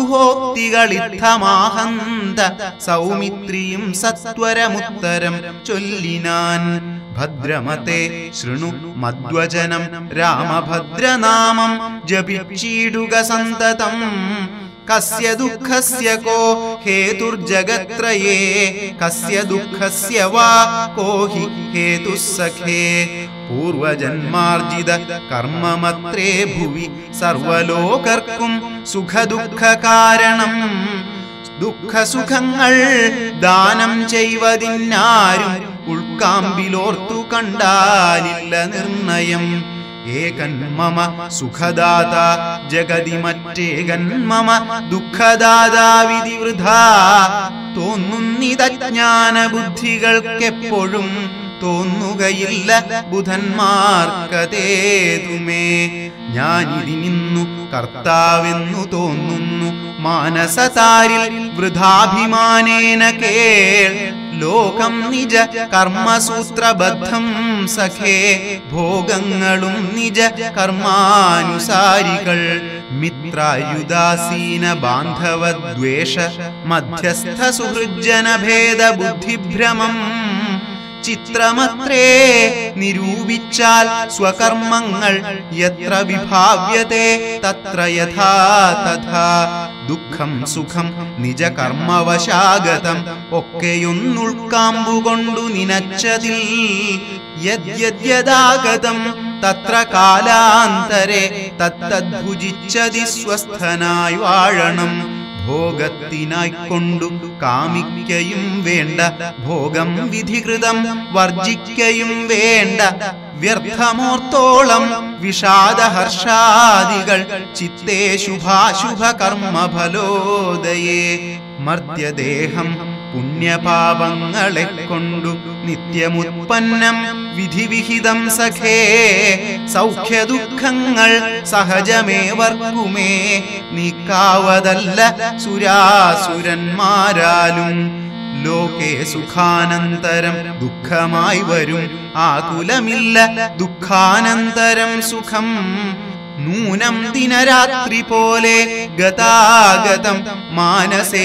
ഗുഹോക്തികളിത്തമാഹന്ത സൗമിത്രിയും സത്വരമുത്തരം ചൊല്ലിനാൻ ഭദ്രമത്തെ ശൃണു മദ്വചനം രാമഭദ്രനാമം ജപിച്ചിടുക സന്തതം കസ്യ ദുഃഖസ്യ കോ ഹേതുർജഗത്രയേ കസ്യ ദുഃഖസ്യ വാ കോ ഹി ഹേതുസഖേ പൂർവജന്മാർജിത കർമ്മമത്രേ ഭുവി സർവലോകർക്കും സുഖദുഃഖ കാരണം ദുഃഖസുഖങ്ങൾ ദാനം ചെയ്വതിനാരും ഉൾക്കാമ്പിലോർത്തു കണ്ടാലില്ല നിർണയം ഏകൻ മമ സുഖദാത ജഗതി മറ്റേകൻ മമ ദുഃഖദാതാവിധി വൃഥാ തോന്നുന്നിതജ്ഞാന ബുദ്ധികൾക്കെപ്പോഴും തോന്നുകയില്ല ബുധന്മാർക്കതേതുമേ ഞാനിതിനിന്നു കർത്താവെന്നു തോന്നുന്നു മാനസതാരിൽ വൃഥാഭിമാനേന കേൾ ലോകം നിജ കർമ്മസൂത്രബദ്ധം സഖേ ഭോഗങ്ങളും നിജ കർമാനുസാരികൾ മിത്രായുദാസീന ബാന്ധവദ്വേഷ മധ്യസ്ഥ സുഹൃജ്ജന ഭേദ ബുദ്ധിഭ്രമം ചിത്രമത്രേ നിരൂപിച്ചാൽ സ്വകർമ്മങ്ങൾ എത്ര വിഭാവ്യത്തെ തത്ര യഥാ തഥാ ദുഃഖം സുഖം നിജ കർമ്മവശാഗതം ഒക്കെയൊന്നുൾക്കാമ്പുകൊണ്ടു നിനച്ചതിൽ യദ്യദ്യതാഗതം തത്ര കാലാന്തരെ തത്തദ്ഭുജിച്ചതി സ്വസ്ഥനായി വാഴണം ഭോഗത്തിനായി കൊണ്ടു കാമിക്കയും വേണ്ട ഭോഗം വിധികൃതം വർജിക്കയും വേണ്ട വ്യർത്ഥമോർത്തോളം വിഷാദഹർഷാദികൾ ചിത്തേ ശുഭാശുഭ കർമ്മഫലോദയേ മർത്യദേഹം പുണ്യപാപങ്ങളെ കൊണ്ടു നിത്യമുത്പന്നം വിധിവിഹിതം സഖേ സൗഖ്യദുഃഖങ്ങൾ സഹജമേവർക്കുമേ നീക്കാവതല്ല സുരാസുരന്മാരാലും ലോകേ സുഖാനന്തരം ദുഃഖമായി വരും ആകുലമില്ല ദുഃഖാനന്തരം സുഖം നൂനം ദിനരാത്രി പോലെ ഗതാഗതം മാനസേ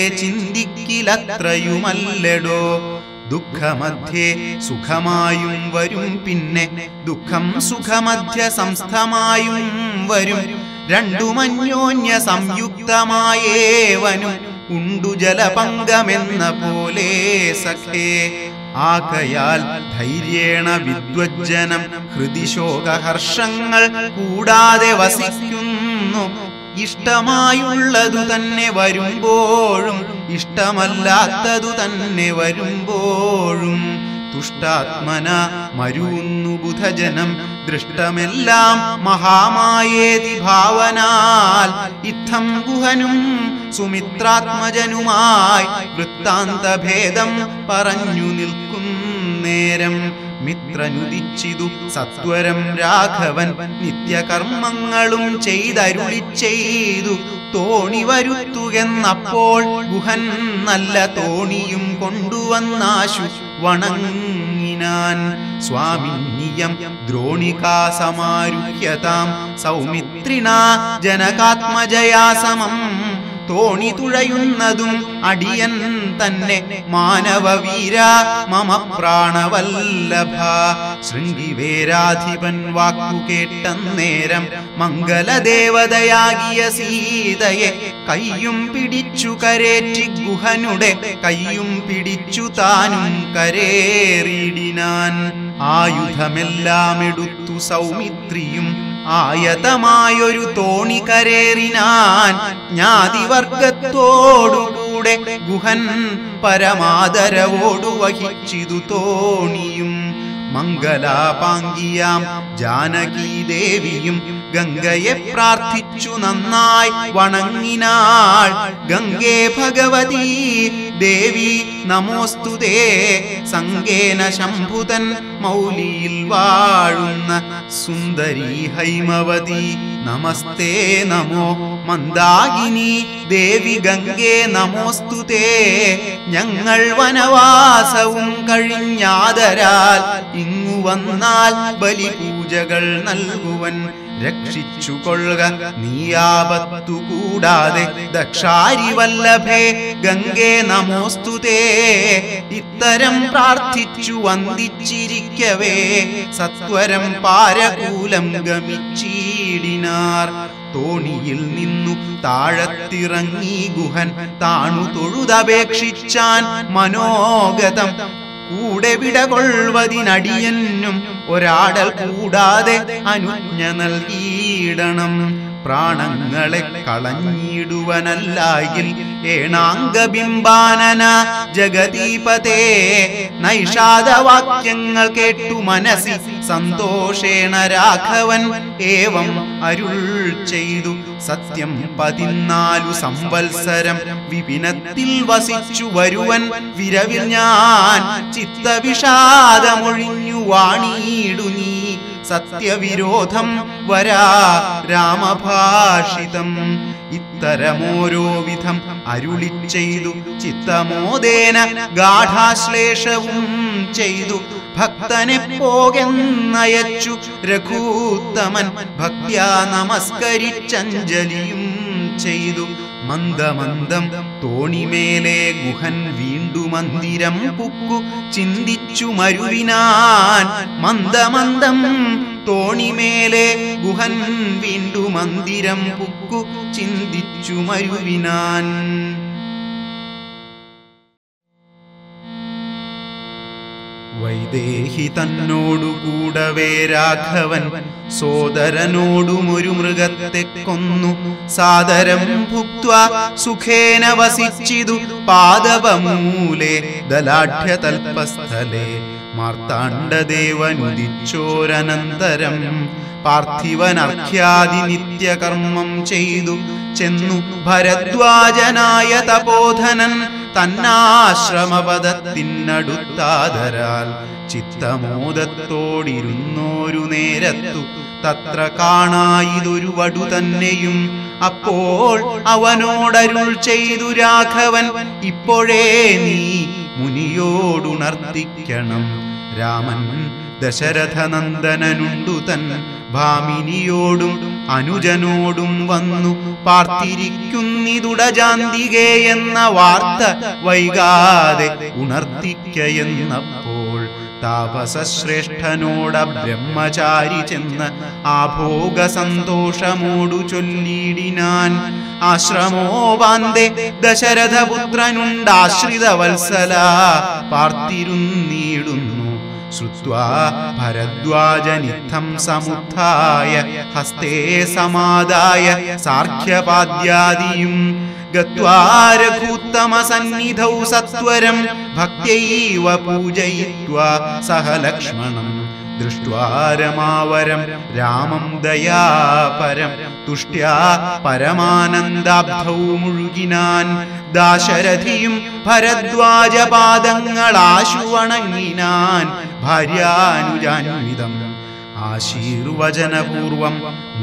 ചിന്തിക്കിലത്രയുമല്ലടോ ദുഃഖമധ്യേ സുഖമായും വരും പിന്നെ ദുഃഖം സുഖമധ്യ സംസ്ഥമായും വരും രണ്ടുമന്യോന്യ സംയുക്തമായേവനും ഉണ്ടു ജലപങ്കമെന്ന പോലെ സഖേ ആകയാൽ ധൈര്യേണ വിദ്വജ്ജനം ഹൃദിശോകഹർഷങ്ങൾ കൂടാതെ വസിക്കുന്നു ഇഷ്ടമായുള്ളതു തന്നെ വരുമ്പോഴും ഇഷ്ടമല്ലാത്തതു തന്നെ വരുമ്പോഴും തുഷ്ടാത്മന മരുന്നു ബുധജനം ദൃഷ്ടമെല്ലാം മഹാമായേതി ഭാവനാൽ ഇത്തം ഗുഹനും സുമിത്രാത്മജനുമായി വൃത്താന്തഭേദം പറഞ്ഞു നിൽക്കുന്നേരം മിത്രനുദിച്ചിതു സത്വരം രാഘവൻ നിത്യകർമ്മങ്ങളും ചെയ്തരുളി ചെയ്തു തോണി വരുത്തുകെന്നപ്പോൾ ഗുഹൻ നല്ല തോണിയും കൊണ്ടുവന്നാശു വണങ്ങിനാൻ സ്വാമിനിയം ദ്രോണികാ സമാരുഹ്യതാം സൗമിത്രിണാ ജനകാത്മജയാ സമം തോണി തുഴയുന്നതും അടിയൻ തന്നെ മാനവവീര മമ പ്രാണവല്ലഭ ശൃംഗിവേരാധിപൻ വാക്കു കേട്ടന്നേരം മംഗലദേവതയാകിയ സീതയെ കയ്യും പിടിച്ചു കരേറ്റി ഗുഹനുടെ കയ്യും പിടിച്ചു താനും കരേറിയിടിനാൻ ആയുധമെല്ലാം എടുത്തു സൗമിത്രിയും ആയതമായൊരു തോണി കരേറിനാൻ ജ്ഞാതിവർഗത്തോടുകൂടി കൂടെ ഗുഹൻ പരമാദരവോടു വഹിച്ചിതു തോണിയും മംഗലാപാങ്കിയാം ജാനകി ദേവിയും ഗംഗയെ പ്രാർത്ഥിച്ചു നന്നായി വണങ്ങിനാൾ ഗംഗേ ഭഗവതി ദേവി നമോസ്തുതേ സംഗേന ശംഭുതൻ മൗലിയിൽ വാഴുന്ന സുന്ദരി ഹൈമവതി നമസ്തേ നമോ മന്ദാകിനി ദേവി ഗംഗേ നമോസ്തുതേ ഞങ്ങൾ വനവാസവും കഴിഞ്ഞാദരാൽ ഇങ്ങു വന്നാൽ ബലിപൂജകൾ നൽകുവൻ രക്ഷിച്ചു കൊള്ളുക നീയാപത്തു കൂടാതെ ദക്ഷാരി വല്ലഭേ ഗംഗേ നമോസ്തുതേ ഇത്തരം പ്രാർത്ഥിച്ചു വന്ദിച്ചിരിക്കവേ സത്വരം പാരകൂലം ഗമിച്ചീടിനാർ തോണിയിൽ നിന്നു താഴത്തിറങ്ങി ഗുഹൻ താണു തൊഴുതപേക്ഷിച്ചാൻ മനോഗതം കൂടെ വിടകൊള്ളുവതിനടിയനും ഒരാടൽ കൂടാതെ അനുജ്ഞ നൽകിയിടണം പ്രാണങ്ങളെ കളഞ്ഞിടുവനല്ലായിൽ ഏണാംഗബിംബാനന ജഗദീപതേ നൈഷാദവാക്യങ്ങൾ കേട്ടു മനസ്സി സന്തോഷേണ രാഘവൻ ഏവം അരുൾ ചെയ്തു സത്യം പതിനാലു സംവത്സരം വിപിനത്തിൽ വസിച്ചു വരുവൻ വിരവിൽ ഞാൻ ചിത്തവിഷാദമൊഴിഞ്ഞു വാണിയിടു നീ സത്യവിരോധം വരാ രാമഭാഷിതം ഇത്തരമോരോ വിധം അരുളി ചെയ്തു ചിത്തമോദേന ഗാഠാശ്ലേഷവും ചെയ്തു ഭക്തനെ പോകെന്നയച്ചു രഘൂത്തമൻ ഭക്ത്യാ നമസ്കരിച്ചഞ്ജലിയും ചെയ്തു മന്ദമന്ദം തോണിമേലെ ഗുഹൻ വീണ്ടു മന്ദിരം പുക്കു ചിന്തിച്ചു മരുവിനാൻ മന്ദമന്ദം തോണിമേലെ ഗുഹൻ വീണ്ടു മന്ദിരം പുക്കു ചിന്തിച്ചു മരുവിനാൻ വൈദേഹി തന്നോടു കൂടവേ രാഘവൻ സോദരനോടും ഒരു മൃഗത്തെ കൊന്നു സാദരം ഭുക്വ സുഖേന വസിച്ചിതു പാദവമൂലെ ദലാഢ്യതൽപസ്ഥലേ മാർത്താണ്ഡദേവനുദിച്ചോരനന്തരം പാർത്ഥിവനർഘ്യാദി നിത്യകർമ്മം ചെയ്തു ചെന്നു ഭരദ്വാജനായ തപോധനൻ തന്നാശ്രമപദത്തിനടുത്താതരാൽ ചിത്തമോദത്തോടിരുന്നോരു നേരത്തു തത്ര കാണായിതൊരു വടു തന്നെയും അപ്പോൾ അവനോടരുൾ ചെയ്തു രാഘവൻ ഇപ്പോഴേ നീ മുനിയോടുണർത്തിക്കണം രാമൻ ദശരഥനന്ദനനുണ്ടു തൻ ഭാമിനിയോടും അനുജനോടും വന്നു പാർത്തിരിക്കുന്നിതുടജാന്തികേ എന്ന വാർത്ത വൈകാതെ ഉണർത്തിക്കയെന്നപ്പോൾ താപസശ്രേഷ്ഠനോട ബ്രഹ്മചാരി ചെന്ന് ആഭോഗ സന്തോഷമോടു ചൊല്ലിടിനാൻ ആശ്രമോപാന്തെ ദശരഥപുത്രനുണ്ടാശ്രിത വത്സല പാർത്തിരുന്നിടുന്നു ശ്രുത്വാ ഭരദ്വാജനിത്തം സമുത്ഥായ ഹസ്തേ സമാദായ സാർഘ്യപാദ്യാദിയും ഗത്വാരഘൂത്തമസന്നിധൗ സത്വരം ഭക്ത്യൈവ പൂജയിത്വാ സഹ ലക്ഷ്മണം ദൃഷ്ട്വാ രമാവരം രാമം ദയാപരം തുഷ്ട്യാ പരമാനന്ദാബ്ധൗ മുഴുകിനാൻ ദാശരഥിയും ഭരദ്വാജപാദങ്ങളാശു വണങ്ങിനാൻ ഭാര്യാനുജാന്വിതം ആശീർവചനപൂർവം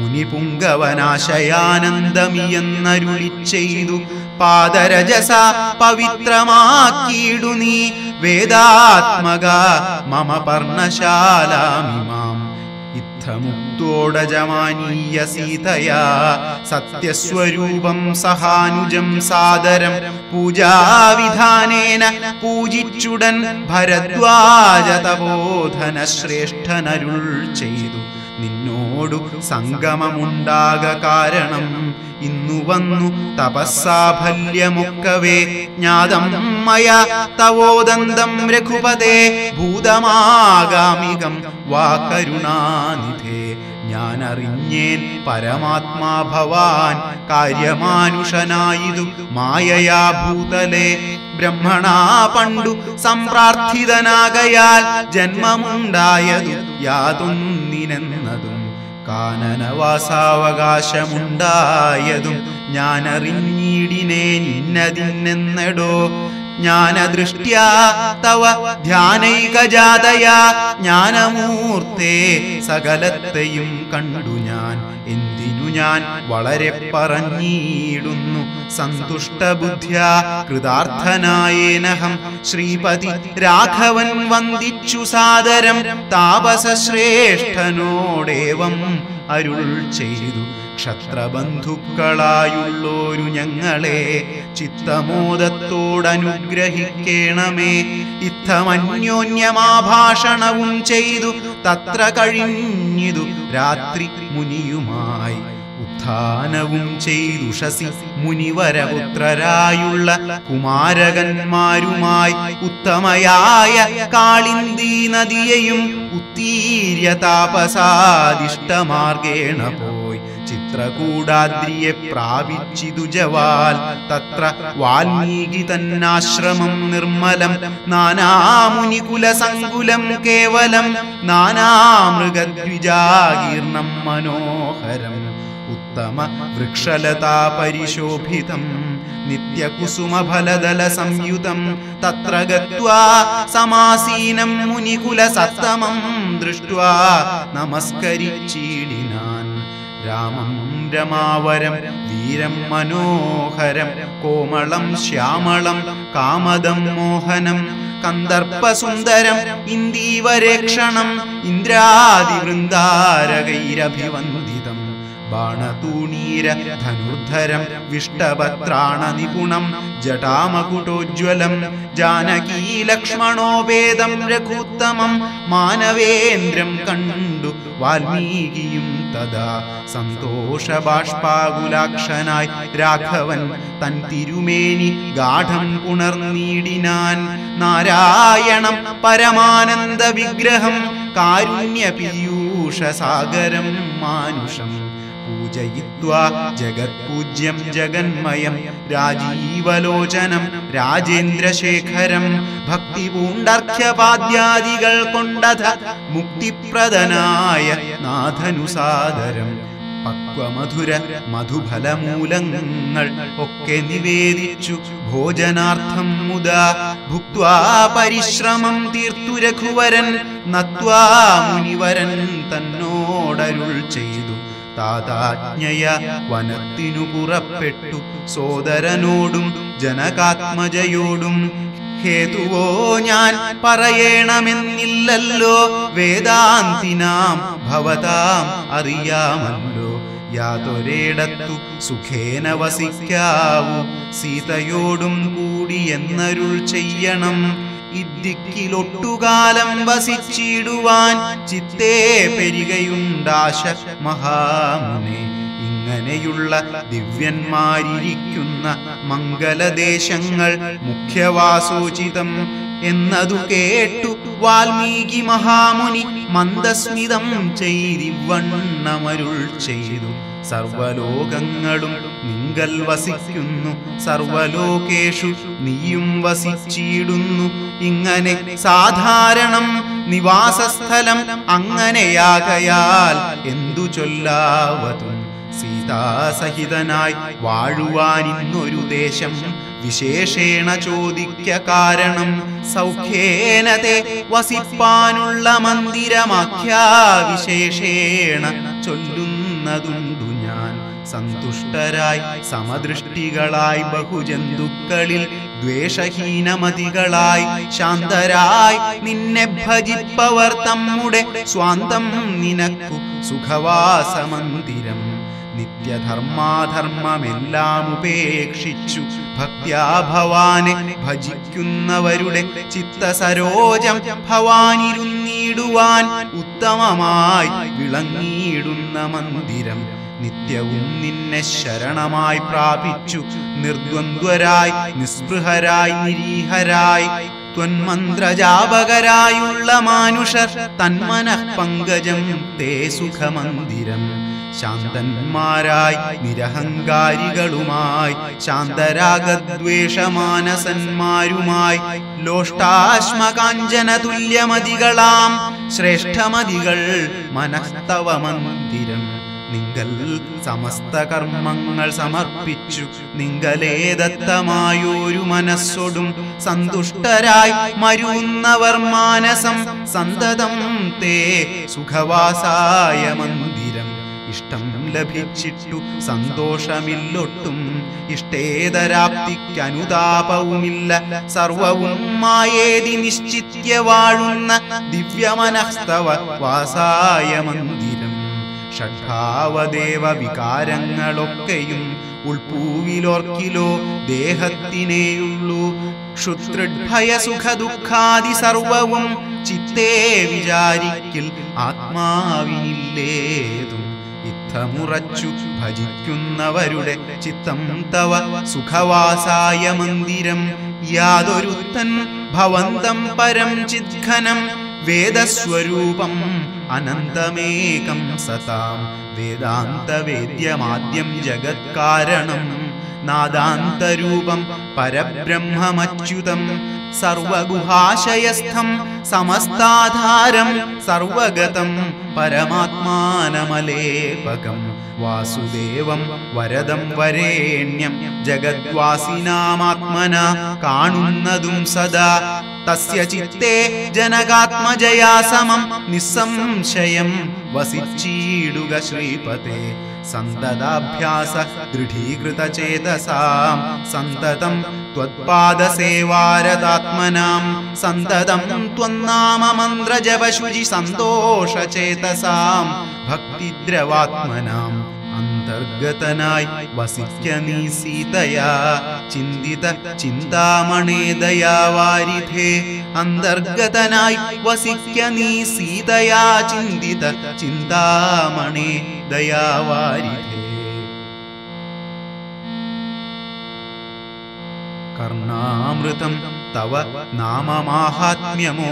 മുനിപുങ്കവനാശയാനന്ദമിയെന്നരുളി ചെയ്തു പാദരജസ പവിത്രമാക്കിയിടു നീ വേദാത്മക മമ പർണശാലാമിമാം ഇത്തമുക്തോടജമാനീയ സീതയാ സത്യസ്വരൂപം സഹാനുജം സാദരം പൂജാവിധാനേന പൂജിച്ചുടൻ ഭരദ്വാജ തപോധന ശ്രേഷ്ഠനരുൾ ചെയ്തു നിന്നോടു സംഗമമുണ്ടാക കാരണം ഇന്നു വന്നു തപസ്സാഫല്യമൊക്കവേ ജ്ഞാതം മയ തവോദന്തം രഘുപതേ ഭൂതമാഗാമികം വാ കരുണാനിധേ ഞാൻ ഞാനറിഞ്ഞേൻ പരമാത്മാ ഭവാൻ കാര്യമാനുഷനായിതു മായയാ ഭൂതലേ ബ്രഹ്മണാ പണ്ടു സംപ്രാർത്ഥിതനാകയാൽ ജന്മമുണ്ടായതു യാതൊന്നിനെന്നതും കാനനവാസാവകാശമുണ്ടായതും ഞാനറിഞ്ഞിടിനേൻ ഇന്നതിന്നെന്നടോ ജ്ഞാനദൃഷ്ട്യാ തവ ധ്യാനൈകജാതയാ ജ്ഞാനമൂർത്തേ സകലത്തെയും കണ്ടു ഞാൻ എന്തിനു ഞാൻ വളരെ പറഞ്ഞിടുന്നു സന്തുഷ്ടബുദ്ധ്യാ കൃതാർത്ഥനായേനഹം ശ്രീപതി രാഘവൻ വന്ദിച്ചു സാദരം താപസശ്രേഷ്ഠനോടേവം അരുൾ ചെയ്തു ക്ഷത്രബന്ധുക്കളായുള്ളോരു ഞങ്ങളെ ചിത്തമോദത്തോടനുഗ്രഹിക്കേണമേ ഇത്തമന്യോന്യമാഭാഷണവും ചെയ്തു തത്ര കഴിഞ്ഞിതു രാത്രി മുനിയുമായി ഉത്ഥാനവും ചെയ്തുഷസി മുനിവരപുത്രരായുള്ള കുമാരകന്മാരുമായി ഉത്തമയായ കാളിന്ദി നദിയെയും ഉത്തീര്യ താപസാദിഷ്ടമാർഗേണ പോയി ചിത്രകൂടാദ്രിയെ പ്രാപിച്ചിതു ജവാൽ തത്ര വാൽമീകി തന്നാശ്രമം നിർമ്മലം നാനാമുനികുല സങ്കുലം കേവലം നാനാമൃഗദ്വിജാകീർണം മനോഹരം ഉത്തമ വൃക്ഷലതാ പരിശോഭിതം നിത്യകുസുമഫലദല സംയുതം തത്ര ഗത്വാ സമാസീനം മുനികുല സത്തമം ദൃഷ്ട്വാ നമസ്കരിച്ചീടിനാൻ രാമം രമാവരം വീരം മനോഹരം കോമളം ശ്യാമളം കാമദം മോഹനം കന്ദർപ്പസുന്ദരം ഇന്ദീവരേക്ഷണം ഇന്ദ്രാദിവൃന്ദാരകൈരഭിവന്ദിതം ബാണതൂണീര ധനുർധരം വിഷ്ടപത്രാണ നിപുണം ജടാമകുടോജ്വലം ജാനകീ ലക്ഷ്മണോപേതം രഘുത്തമം മാനവേന്ദ്രം കണ്ടു വാൽമീകിയും തഥാ സന്തോഷബാഷ്പാകുലാക്ഷനായി രാഘവൻ തൻ തിരുമേനി ഗാഠം പുണർനീടിനാൻ നാരായണം പരമാനന്ദ വിഗ്രഹം കാരുണ്യ പീയൂഷസാഗരം മാനുഷം പൂജയിത്വാ ജഗത്പൂജ്യം ജഗന്മയം രാജീവലോചനം രാജേന്ദ്രശേഖരം ഭക്തി പൂണ്ടർഘ്യപാദ്യാദികൾ കൊണ്ടധ മുക്തിപ്രദനായ നാഥനുസാദരം പക്വമധുര മധുഫലമൂലങ്ങൾ ഒക്കെ നിവേദിച്ചു ഭോജനാർത്ഥം മുതാ ഭുക്വാ പരിശ്രമം തീർത്തു രഘുവരൻ നത്വാ മുനിവരൻ തന്നോടരുൾ ചെയ്തു താതാജ്ഞയ വനത്തിനു പുറപ്പെട്ടു സോദരനോടും ജനകാത്മജയോടും ഹേതുവോ ഞാൻ പറയണമെന്നില്ലല്ലോ വേദാന്തിനാം ഭവതാം അറിയാമല്ലോ യാതൊരേടത്തു സുഖേന വസിക്കാവൂ സീതയോടും കൂടി എന്നരുൾ ചെയ്യണം ഇദ്ദിക്കിലൊട്ടുകാലം വസിച്ചിടുവാൻ ചിത്തേ പെരികയുണ്ടാശ മഹാമുനെ ഇങ്ങനെയുള്ള ദിവ്യന്മാരിരിക്കുന്ന മംഗലദേശങ്ങൾ മുഖ്യവാസോചിതം എന്നതു കേട്ടു വാൽമീകി മഹാമുനി മന്ദസ്മിതം ചെയ്തിവണ്ണമരുൾ ചെയ്തു സർവലോകങ്ങളും നിങ്കൽ വസിക്കുന്നു സർവലോകേഷു നീയും വസിച്ചിടുന്നു ഇങ്ങനെ സാധാരണം നിവാസസ്ഥലം അങ്ങനെയാകയാൽ എന്തു ചൊല്ലാവതും സീതാസഹിതനായി വാഴുവാനിന്നൊരു ദേശം വിശേഷേണ ചോദിക്ക കാരണം സൗഖ്യേനത്തെ വസിപ്പാനുള്ള മന്ദിരമാഖ്യാവിശേഷേണ ചൊല്ലുന്നതുണ്ടു ഞാൻ സന്തുഷ്ടരായി സമദൃഷ്ടികളായി ബഹുജന്തുക്കളിൽ ദ്വേഷഹീനമതികളായി ശാന്തരായി നിന്നെ ഭജിപ്പവർ തമ്മുടെ സ്വാന്തം നിനക്കു സുഖവാസമന്ദിരം നിത്യധർമാധർമ്മമെല്ലാം ഉപേക്ഷിച്ചു ഭക്ത്യാ ഭവാനെ ഭജിക്കുന്നവരുടെ ചിത്തസരോജം ഭവാനിരുന്നിടുവാൻ ഉത്തമമായി വിളങ്ങിയിടുന്ന മന്ദിരം നിത്യവും നിന്നെ ശരണമായി പ്രാപിച്ചു നിർദ്വന്ദ്വരായി നിസ്പൃഹരായി നിരീഹരായി ത്വന്മന്ത്രജാപകരായുള്ള മാനുഷർ തന്മനഃ പങ്കജം തേ സുഖമന്ദിരം ശാന്തന്മാരായി നിരഹങ്കാരികളുമായി ശാന്തരാഗദ്വേഷമാനസന്മാരുമായി ലോഷ്ടാശ്മകാഞ്ചന തുല്യമതികളാം ശ്രേഷ്ഠമതികൾ മനസ്തവ മന്ദിരം നിങ്കൽ സമസ്ത കർമ്മങ്ങൾ സമർപ്പിച്ചു നിങ്കലേദത്തമായൊരു മനസ്സൊടും സന്തുഷ്ടരായി മരുന്നവർ മാനസം സന്തതം തേ സുഖവാസായ മന്ദിരം ഇഷ്ടം ലഭിച്ചിട്ടു സന്തോഷമില്ലൊട്ടും ഇഷ്ടേതരാപ്തിക്കനുതാപവുമില്ല സർവവും മായേതി നിശ്ചിത്യ വാഴുന്ന ദിവ്യമനസ്തവ വാസായ മന്ദിരം ഷഡ്ഭാവദേവ വികാരങ്ങളൊക്കെയും ഉൾപ്പൂവിലോർക്കിലോ ദേഹത്തിനേയുള്ളൂ ക്ഷുതൃഭയ സുഖ ദുഃഖാദി സർവവും ചിത്തേ വിചാരിക്കിൽ ആത്മാവിനില്ലേതും ഇത്തമുറച്ചു ഭജിക്കുന്നവരുടെ ചിത്തം തവ സുഖവാസായ മന്ദിരം യാതൊരുത്തൻ ഭവന്തം പരം ചിദ്ഘനം വേദസ്വരൂപം അനന്തമേകം സതാം വേദാന്തവേദ്യമാദ്യം ജഗത്കാരണം നാദാന്തരൂപം പരബ്രഹ്മമച്യുതം സർവഗുഹാശയസ്ഥം സമസ്താധാരം സർവഗതം പരമാത്മാനമലേപകം വാസുദേവം വരദം വരേണ്യം ജഗദ്വാസിനാമാത്മന കാണുന്നതും സദാ തസ്യ ചിത്തേ ജനകാത്മജയാ സമം നിസ്സംശയം വസിച്ചീടുക ശ്രീപതേ സന്തതാഭ്യാസ ദൃഢീകൃത ചേതസാം സന്തതം ത്വത്പാദസേവാരതാത്മനാം സന്തതം ത്വന്നാമ മന്ത്രജപശുചി സന്തോഷ ചേതസാം ഭക്തിദ്രവാത്മനാം അന്തർഗതനായി വസിക്ക നീ സീതയാ ചിന്തിത ചിന്താമണേ ദയാവാരിധേ അന്തർഗതനായി വസിക്ക നീ സീതയാ ചിന്തിത ചിന്താമണേ ദയാവാരിധേ കർണാമൃതം തവ നാമമാഹാത്മ്യമോ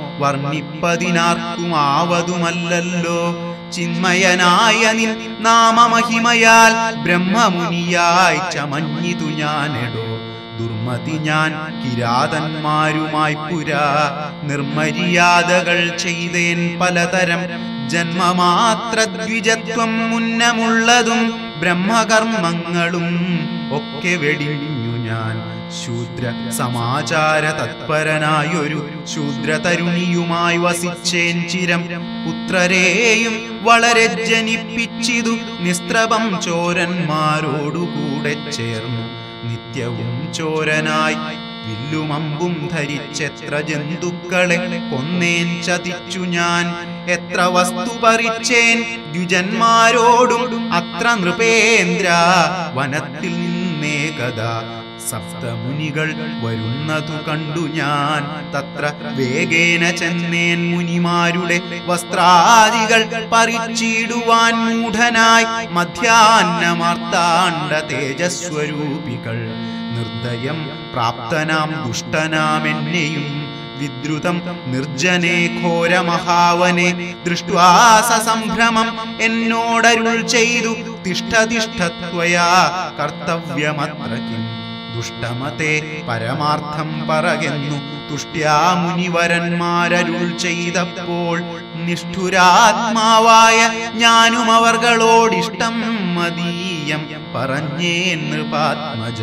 വർണ്ണിപ്പതിനാർക്കുമാവതുമല്ലല്ലോ ചിന്മയനായ നിൻ നാമമഹിമയാൽ ബ്രഹ്മമുനിയായി ചമഞ്ഞിതു ഞാനെടോ ദുർമതി ഞാൻ കിരാതന്മാരുമായി പുരാ നിർമര്യാദകൾ ചെയ്തേൻ പലതരം ജന്മമാത്ര ദ്വിജത്വം മുന്നമുള്ളതും ബ്രഹ്മകർമ്മങ്ങളും ഒക്കെ വെടിഞ്ഞു ഞാൻ ശൂദ്ര സമാചാര തത്പരനായൊരു ശൂദ്ര തരുണിയുമായി വസിച്ചേൻ ചിരം പുത്രരെയും വളരെ ജനിപ്പിച്ചിതു നിസ്ത്രപം ചോരന്മാരോടുകൂടെ ചേർന്നു നിത്യവും ചോരനായി വില്ലുമമ്പും ധരിച്ചെത്ര ജന്തുക്കളെ കൊന്നേൻ ചതിച്ചു ഞാൻ എത്ര വസ്തു പറിച്ചേൻ ദ്വിജന്മാരോടും അത്ര നൃപേന്ദ്ര വനത്തിൽ നിന്നേ കഥാ സപ്തമുനികൾ വരുന്നതു കണ്ടു ഞാൻ തത്ര വേഗേന ചെന്നേൻ മുനിമാരുടെ വസ്ത്രാദികൾ പറിച്ചിടുവാൻ മൂഢനായി മധ്യാന്നമാർത്താണ്ട തേജസ്വരൂപികൾ നിർദ്ദയം പ്രാപ്തനാം ദുഷ്ടനാം എന്നെയും വിദ്രുതം നിർജനെ ഘോരമഹാവനെ ദൃഷ്ട്വാ സസംഭ്രമം എന്നോടരുൾ ചെയ്തു തിഷ്ഠതിഷ്ഠത്വയാ കർത്തവ്യമത്ര കിം ദുഷ്ടമത്തെ പരമാർത്ഥം പറകെന്നു തുഷ്ട്യാ മുനിവരന്മാരരുൾ ചെയ്തപ്പോൾ നിഷ്ഠുരാത്മാവായ ഞാനും അവർകളോടിഷ്ടം മതീയം പറഞ്ഞേ നൃപാത്മജ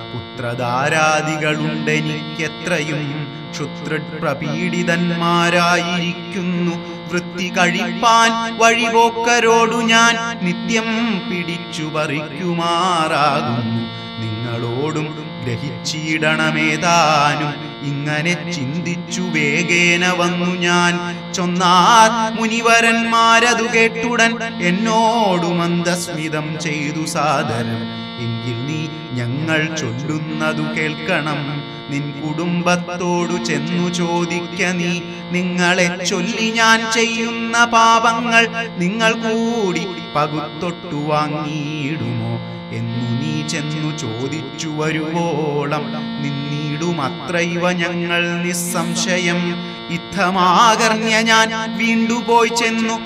പുത്രധാരാദികളുണ്ടെനിക്കെത്രയും ക്ഷുത്രപ്രപീഡിതന്മാരായിരിക്കുന്നു വൃത്തി കഴിപ്പാൻ വഴിപോക്കരോടു ഞാൻ നിത്യം പിടിച്ചു പറിക്കുമാറാകുന്നു നിങ്ങളോടും ഗ്രഹിച്ചിടണമേതാനും ഇങ്ങനെ ചിന്തിച്ചു വേഗേന വന്നു ഞാൻ ചൊന്നാൽ മുനിവരന്മാരതു കേട്ടുടൻ എന്നോടു മന്ദസ്മിതം ചെയ്തു സാദരം എങ്കിൽ നീ ഞങ്ങൾ ചൊല്ലുന്നതു കേൾക്കണം നിൻ കുടുംബത്തോടു ചെന്നു ചോദിക്ക നീ നിങ്ങളെ ചൊല്ലി ഞാൻ ചെയ്യുന്ന പാപങ്ങൾ നിങ്ങൾ കൂടി പകുത്തൊട്ടു വാങ്ങിയിടുമോ എന്നു നീ ചെന്നു ചോദിച്ചു വരുവോളം നിന്നിടുമത്രൈവ ഞങ്ങൾ നിസ്സംശയം ഇത്തമാകർണ്യ ഞാൻ വീണ്ടുപോയി ചെന്നു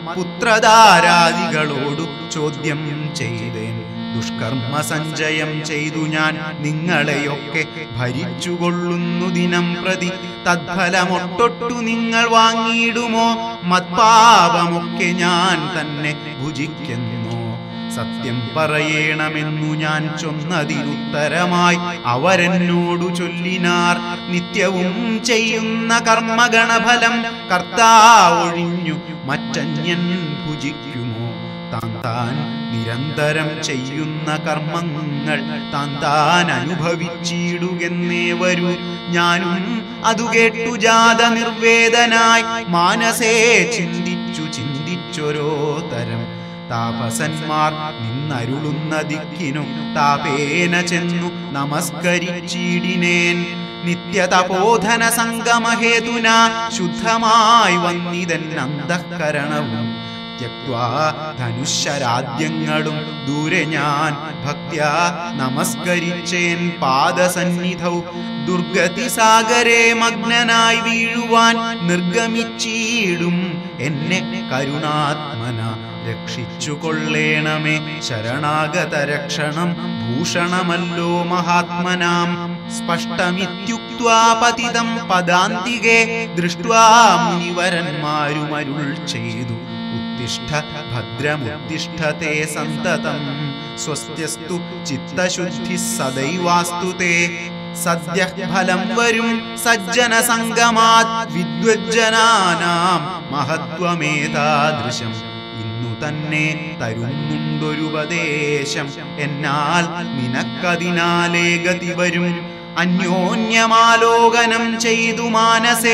മത്പുത്രധാരാദികളോടു ചോദ്യം ചെയ്തേൻ ദുഷ്കർമ്മ സഞ്ചയം ചെയ്തു ഞാൻ നിങ്ങളെയൊക്കെ ഭരിച്ചുകൊള്ളുന്നു ദിനം പ്രതി തദ്ഫലമൊട്ടൊട്ടു നിങ്ങൾ വാങ്ങിയിടുമോ മത്പാപമൊക്കെ ഞാൻ തന്നെ ഭുജിക്കുന്നു സത്യം പറയണമെന്നു ഞാൻ ചൊന്നതിനുത്തരമായി അവരെന്നോടു ചൊല്ലിനാർ നിത്യവും ചെയ്യുന്ന കർമ്മഗണഫലം കർത്താവൊഴിഞ്ഞു മറ്റന്യൻ ഭുജിക്കുമോ താൻ താൻ നിരന്തരം ചെയ്യുന്ന കർമ്മങ്ങൾ താൻ താൻ അനുഭവിച്ചിടുകെന്നേ വരൂ ഞാനും അതു കേട്ടു ജാത നിർവേദനായി മാനസേ ചിന്തിച്ചു ചിന്തിച്ചോരോ തരം താപസന്മാർ നിന്നരുളുന്ന ദിക്കിനു താപേന ചെന്നു നമസ്കരിച്ചിടിനേൻ നിത്യതപോധന സംഗമഹേതുന ശുദ്ധമായി വന്നിതൻ അന്തഃകരണവും ത്യക്വാ ധനുഷരാദ്യങ്ങളും ദൂരെ ഞാൻ ഭക്ത്യാ നമസ്കരിച്ചേൻ പാദസന്നിധൗ ദുർഗതി സാഗരെ മഗ്നനായി വീഴുവാൻ നിർഗമിച്ചീടും എന്നെ കരുണാത്മന രക്ഷിച്ചു കൊള്ളേണമേ ശരണാഗത രക്ഷണം ഭൂഷണമല്ലോ മഹാത്മനാം സ്പഷ്ടമിത്യുക്വാ പതിതം പദാന്തികെ ദൃഷ്ട്വാ മുനിവരന്മാരുമരുൾ ചെയ്തു ഉത്തിഷ്ഠ ഭദ്രമുത്തിഷ്ഠത്തെ സന്തതം സ്വസ്ത്യസ്തു ചിത്തശുദ്ധി സദൈവാസ്തു തേ സദ്യ ഫലം വരും സജ്ജന സംഗമാത് വിദ്വജ്ജനാനാം മഹത്വമേതാദൃശം ഇന്നു തന്നെ തരുന്നുണ്ടൊരുപദേശം എന്നാൽ നിനക്കതിനാലേ ഗതി വരും അന്യോന്യമാലോകനം ചെയ്തു മാനസേ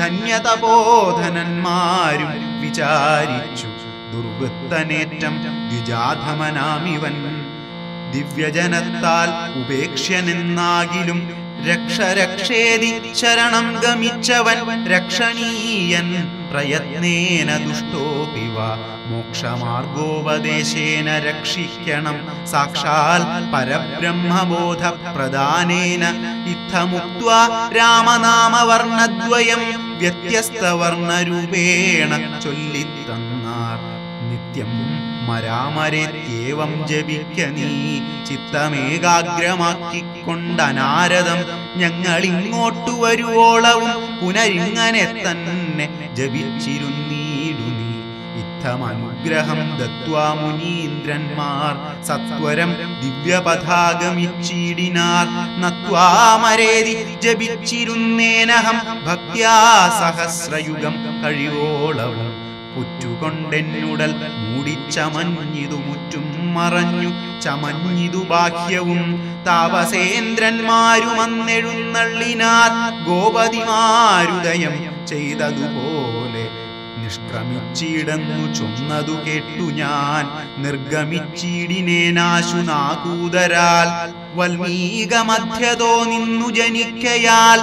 ധന്യതപോധനന്മാരും വിചാരിച്ചു ദുർവൃത്തനേറ്റം ദ്വിജാധമനാമിവൻ ദിവ്യജനത്താൽ ഉപേക്ഷ്യനെന്നാകിലും രക്ഷ രക്ഷേതി ശരണം ഗമിച്ചവൻ രക്ഷണീയൻ പ്രയത്നേന ദുഷ്ടോപിവ മോക്ഷമാർഗോപദേശേന രക്ഷിക്കണം സാക്ഷാൽ പരബ്രഹ്മബോധ പ്രദാനേന ഇത്തമുക്വാ രാമനാമവർണദ്വയം വ്യത്യസ്ത വർണ്ണരൂപേണ ചൊല്ലിത്തന്നാർ നിത്യം മരാമരേത്യേവം ജപിക്ക നീ ചിത്തമേകാഗ്രമാക്കിക്കൊണ്ടനാരദം ഞങ്ങൾ ഇങ്ങോട്ടു വരുവോളവും പുനരിങ്ങനെ തന്നെ ജപിച്ചിരുന്നീടു നീ ഇത്തമനുഗ്രഹം ദത്വാ മുനീന്ദ്രന്മാർ സത്വരം ദിവ്യപഥാഗമിച്ചിടിനാർ നത്വാമരേതി ജപിച്ചിരുന്നേനഹം ഭക്യാ സഹസ്രയുഗം കഴിവോളവും പുറ്റുകൊണ്ടെന്നുടൽ മൂടിച്ചമഞ്ഞിതു മുറ്റും മറഞ്ഞു ചമഞ്ഞിതു ബാഹ്യവും താപസേന്ദ്രന്മാരും അന്നെഴുന്നള്ളിനാർ ഗോപതിമാരുദയം ചെയ്തതുപോലെ നിഷ്ക്രമിച്ചിടന്നു ചൊന്നതു കേട്ടു ഞാൻ നിർഗമിച്ചിടിനേനാശു നാകൂതരാൽ വൽമീകമധ്യതോ നിന്നു ജനിക്കയാൽ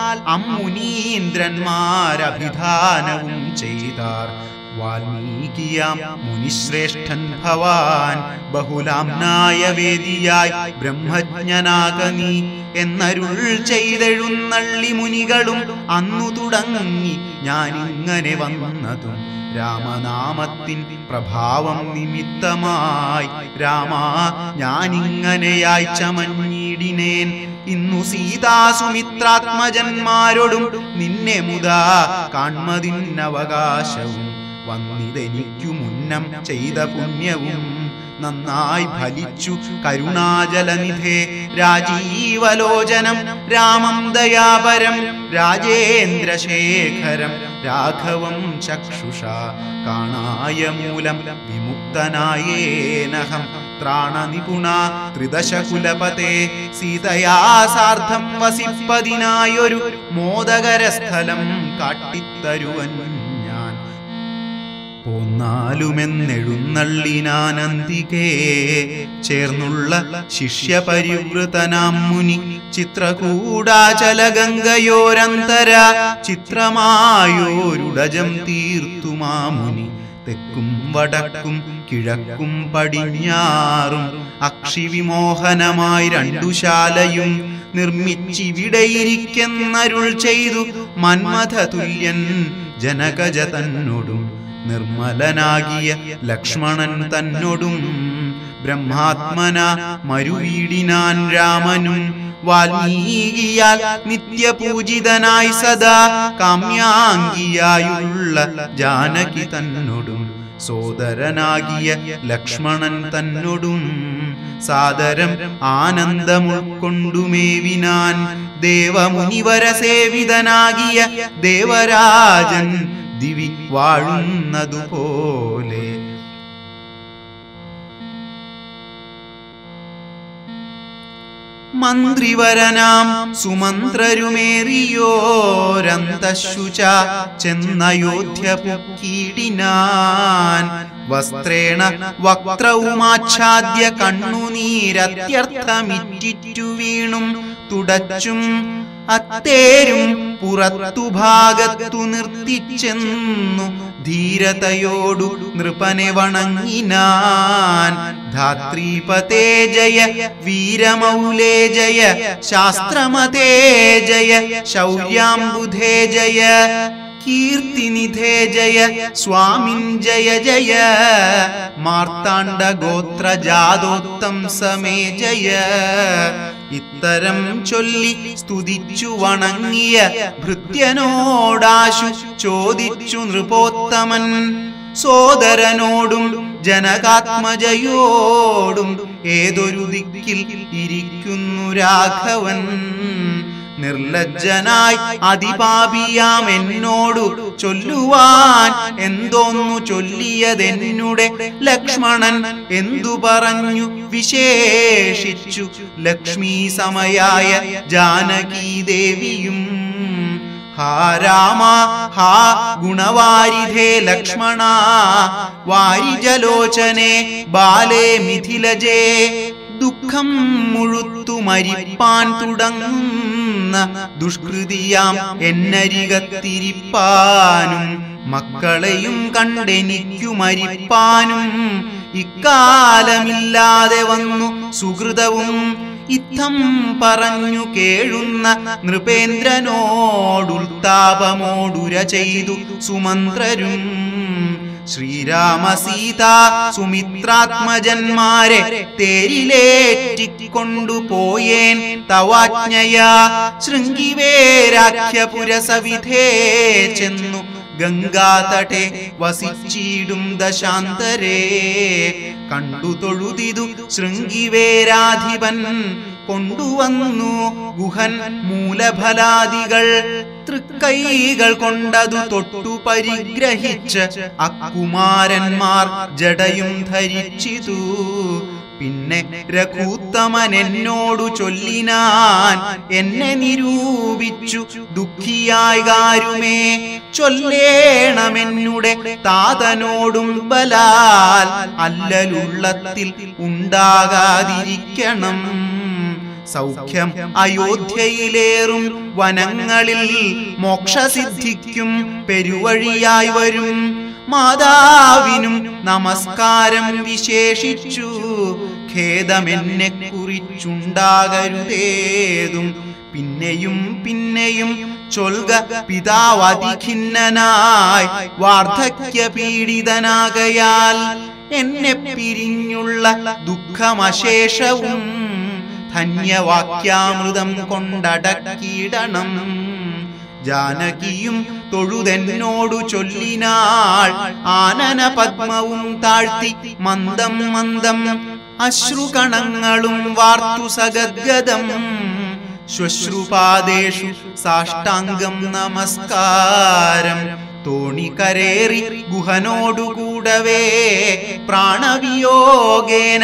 അമ്മുനീന്ദ്രന്മാരഭിധാനവും ചെയ്താർ വാൽമീകിയാം മുനിശ്രേഷ്ഠൻ ഭവാൻ ബഹുലാംനായ വേദിയായി ബ്രഹ്മജ്ഞനാക നീ എന്നരുൾ ചെയ്തെഴുന്നള്ളി മുനികളും അന്നു തുടങ്ങി ഞാനിങ്ങനെ വന്നതും രാമനാമത്തിൻ പ്രഭാവം നിമിത്തമായി രാമ ഞാനിങ്ങനെയായി ചമഞ്ഞിടിനേൻ ഇന്നു സീതാസുമിത്രാത്മജന്മാരോടും നിന്നെ മുതാ കാൺമതിന്നവകാശവും വന്നിതെനിക്കു മുന്നം ചെയ്ത പുണ്യവും നന്നായി ഫലിച്ചു കരുണാജലനിധേ രാജീവലോചനം രാമം ദയാപരം രാജേന്ദ്രശേഖരം രാഘവം ചക്ഷുഷ കാണായ മൂലം വിമുക്തനായേനഹം ത്രാണനിപുണ ത്രിദശകുലപതേ സീതയാ സാർദ്ധം വസിപ്പതിനായൊരു മോദകരസ്ഥലം കാട്ടിത്തരുവൻ ഞാൻ പോന്നാലുമെന്നെഴുന്നള്ളിനാനന്ദികേ ചേർന്നുള്ള ശിഷ്യപരിവൃതനാം മുനി ചിത്രകൂടാചലഗംഗയോരന്തര ചിത്രമായോരുടജം തീർത്തുമാ മുനി തെക്കും വടക്കും കിഴക്കും പടിഞ്ഞാറും അക്ഷിവിമോഹനമായി രണ്ടു ശാലയും നിർമ്മിച്ചിവിടെയിരിക്കെന്നരുൾ ചെയ്തു മന്മഥ തുല്യൻ ജനകജ തന്നോടും നിർമ്മലനാകിയ ലക്ഷ്മണൻ തന്നോടും ബ്രഹ്മാത്മന മരുവീടിനാൻ രാമനും വാൽമീകിയാൽ നിത്യപൂജിതനായി സദാ കാമ്യാംഗിയായുള്ള ജാനകി തന്നോടും സോദരനാകിയ ലക്ഷ്മണൻ തന്നോടും സാദരം ആനന്ദമുൾക്കൊണ്ടുമേവിനാൻ ദേവമുനിവര സേവിതനാകിയ ദേവരാജൻ ദിവി വാഴുന്നതുപോലെ മന്ത്രിവരനാം സുമന്ത്രരുമേറിയോരന്തശുച ചെന്നയോധ്യ പുക്കീടിനാൻ വസ്ത്രേണ വക്രവുമാച്ഛാദ്യ കണ്ണുനീരത്യർത്ഥമിറ്റിറ്റു വീണും തുടച്ചും അത്തേരും പുറത്തു ഭാഗത്തു നിർത്തിച്ചെന്നു ധീരതയോടു നൃപനെ വണങ്ങിനാൻ ധാത്രീപതേ ജയ വീരമൗലേ ജയ ശാസ്ത്രമതേ ജയ ശൗര്യാംബുധേ ജയ കീർത്തിനിധേ ജയ സ്വാമിൻ ജയ ജയ മാർത്താണ്ഡ ഗോത്ര ജാതോത്തം സമേ ജയ ഇത്തരം ചൊല്ലി സ്തുതിച്ചു വണങ്ങിയ ഭൃത്യനോടാശു ചോദിച്ചു നൃപോത്തമൻ സോദരനോടും ജനകാത്മജയോടും ഏതൊരു ദിക്കിൽ ഇരിക്കുന്നു രാഘവൻ നിർലജ്ജനായി അതിപാപിയാം എന്നോടു ചൊല്ലുവാൻ എന്തോന്നു ചൊല്ലിയതെന്നുടെ ലക്ഷ്മണൻ എന്തു പറഞ്ഞു വിശേഷിച്ചു ലക്ഷ്മീ സമയായ ജാനകീ ദേവിയും ഹാ രാമ ഹാ ഗുണവാരിധേ ലക്ഷ്മണ വാരിജലോചനെ ബാലേ മിഥിലജേ ദുഃഖം മുഴുത്തു മരിപ്പാൻ തുടങ്ങുന്ന ദുഷ്കൃതിയാം എന്നരികത്തിരിപ്പാനും മക്കളെയും കണ്ടെനിക്കു മരിപ്പാനും ഇക്കാലമില്ലാതെ വന്നു സുഹൃതവും ഇത്തം പറഞ്ഞു കേഴുന്ന നൃപേന്ദ്രനോടുൽത്താപമോടുര ചെയ്തു സുമന്ത്രരും ശ്രീരാമ സീത സുമിത്രാത്മജന്മാരെ തേരിലേറ്റിക്കൊണ്ടുപോയേൻ തവാജ്ഞയാ ശൃംഗിവേരാഖ്യപുരസവിധേ ചെന്നു ഗംഗാതടേ വസിച്ചിടും ദശാന്തരേ കണ്ടു തൊഴുതിതു ശൃംഗിവേരാധിപൻ കൊണ്ടുവന്നു ഗുഹൻ മൂലഫലാദികൾ തൃക്കൈകൾ കൊണ്ടതു തൊട്ടു പരിഗ്രഹിച്ച് അക്കുമാരന്മാർ ജടയും ധരിച്ചിതു പിന്നെ രഘൂത്തമൻ എന്നോടു ചൊല്ലിനാൻ എന്നെ നിരൂപിച്ചു ദുഃഖിയായി കാരുമേ ചൊല്ലേണമെന്നുടെ താതനോടും ബലാൽ അല്ലലുള്ളത്തിൽ ഉണ്ടാകാതിരിക്കണം സൗഖ്യം അയോധ്യയിലേറും വനങ്ങളിൽ മോക്ഷസിദ്ധിക്കും പെരുവഴിയായി വരും മാതാവിനും നമസ്കാരം വിശേഷിച്ചു ഖേദമെന്നെ കുറിച്ചുണ്ടാകരുതേതും പിന്നെയും പിന്നെയും ചൊൽക പിതാവതിഖിന്നനായി വാർദ്ധക്യ പീഡിതനാകയാൽ എന്നെ പിരിഞ്ഞുള്ള ദുഃഖമശേഷവും ധന്യവാക്യാമൃതം കൊണ്ടടക്കിയിടണം ജാനകിയും തൊഴുതെന്നോടു ചൊല്ലിനാൾ ആനന പത്മവും താഴ്ത്തി മന്ദം മന്ദം അശ്രുകണങ്ങളും വാർത്തു സഗദ്ഗതം ശ്വശ്രുപാദേഷു സാഷ്ടാംഗം നമസ്കാരം തോണിക്കരേറി ഗുഹനോടുകൂടവേ പ്രാണവിയോഗേന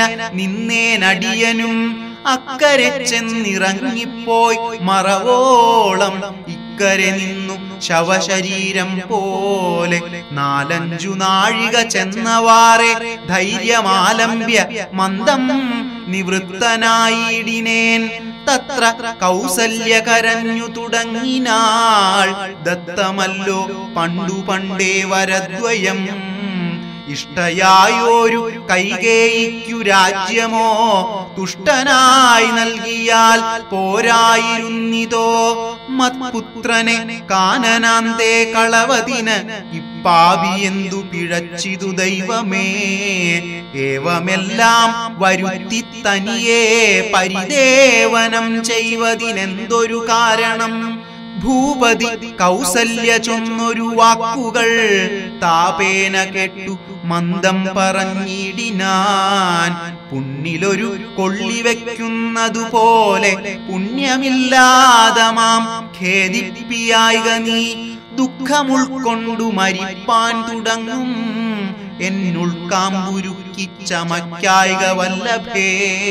നിന്നേനടിയനും അക്കരെ ചെന്നിറങ്ങിപ്പോയി മറവോളം ഇക്കരെ നിന്നു ശവശരീരം പോലെ നാലഞ്ചു നാഴിക ചെന്നവാറെ ധൈര്യമാലംബ്യ മന്ദം നിവൃത്തനായിടിനേൻ തത്ര കൗസല്യ കരഞ്ഞു തുടങ്ങിനാൾ ദത്തമല്ലോ പണ്ടു പണ്ടേ വരദ്വയം ഇഷ്ടയായോരു കൈകേയിക്കു രാജ്യമോ തുഷ്ടനായി നൽകിയാൽ പോരായിരുന്നിതോ മത്പുത്രനെ കാനനാന്തേ കളവതിന് ഇപ്പാവി എന്തു പിഴച്ചിതു ദൈവമേ ഏവമെല്ലാം വരുത്തി തനിയെ പരിദേവനം ചെയ്വതിനെന്തൊരു കാരണം ഭൂപതി കൗസല്യ ചൊന്നൊരു വാക്കുകൾ താപേന കേട്ടു മന്ദം പറഞ്ഞിടിനാൻ പുണ്ണിലൊരു കൊള്ളിവെക്കുന്നതുപോലെ പുണ്യമില്ലാതെ മാം ഖേദിപ്പിയായിക നീ ദുഃഖമുൾക്കൊണ്ടു മരിപ്പാൻ തുടങ്ങും എന്നുൾക്കാമ്പുരുക്കി ചമയ്ക്കായിക വല്ലഭേ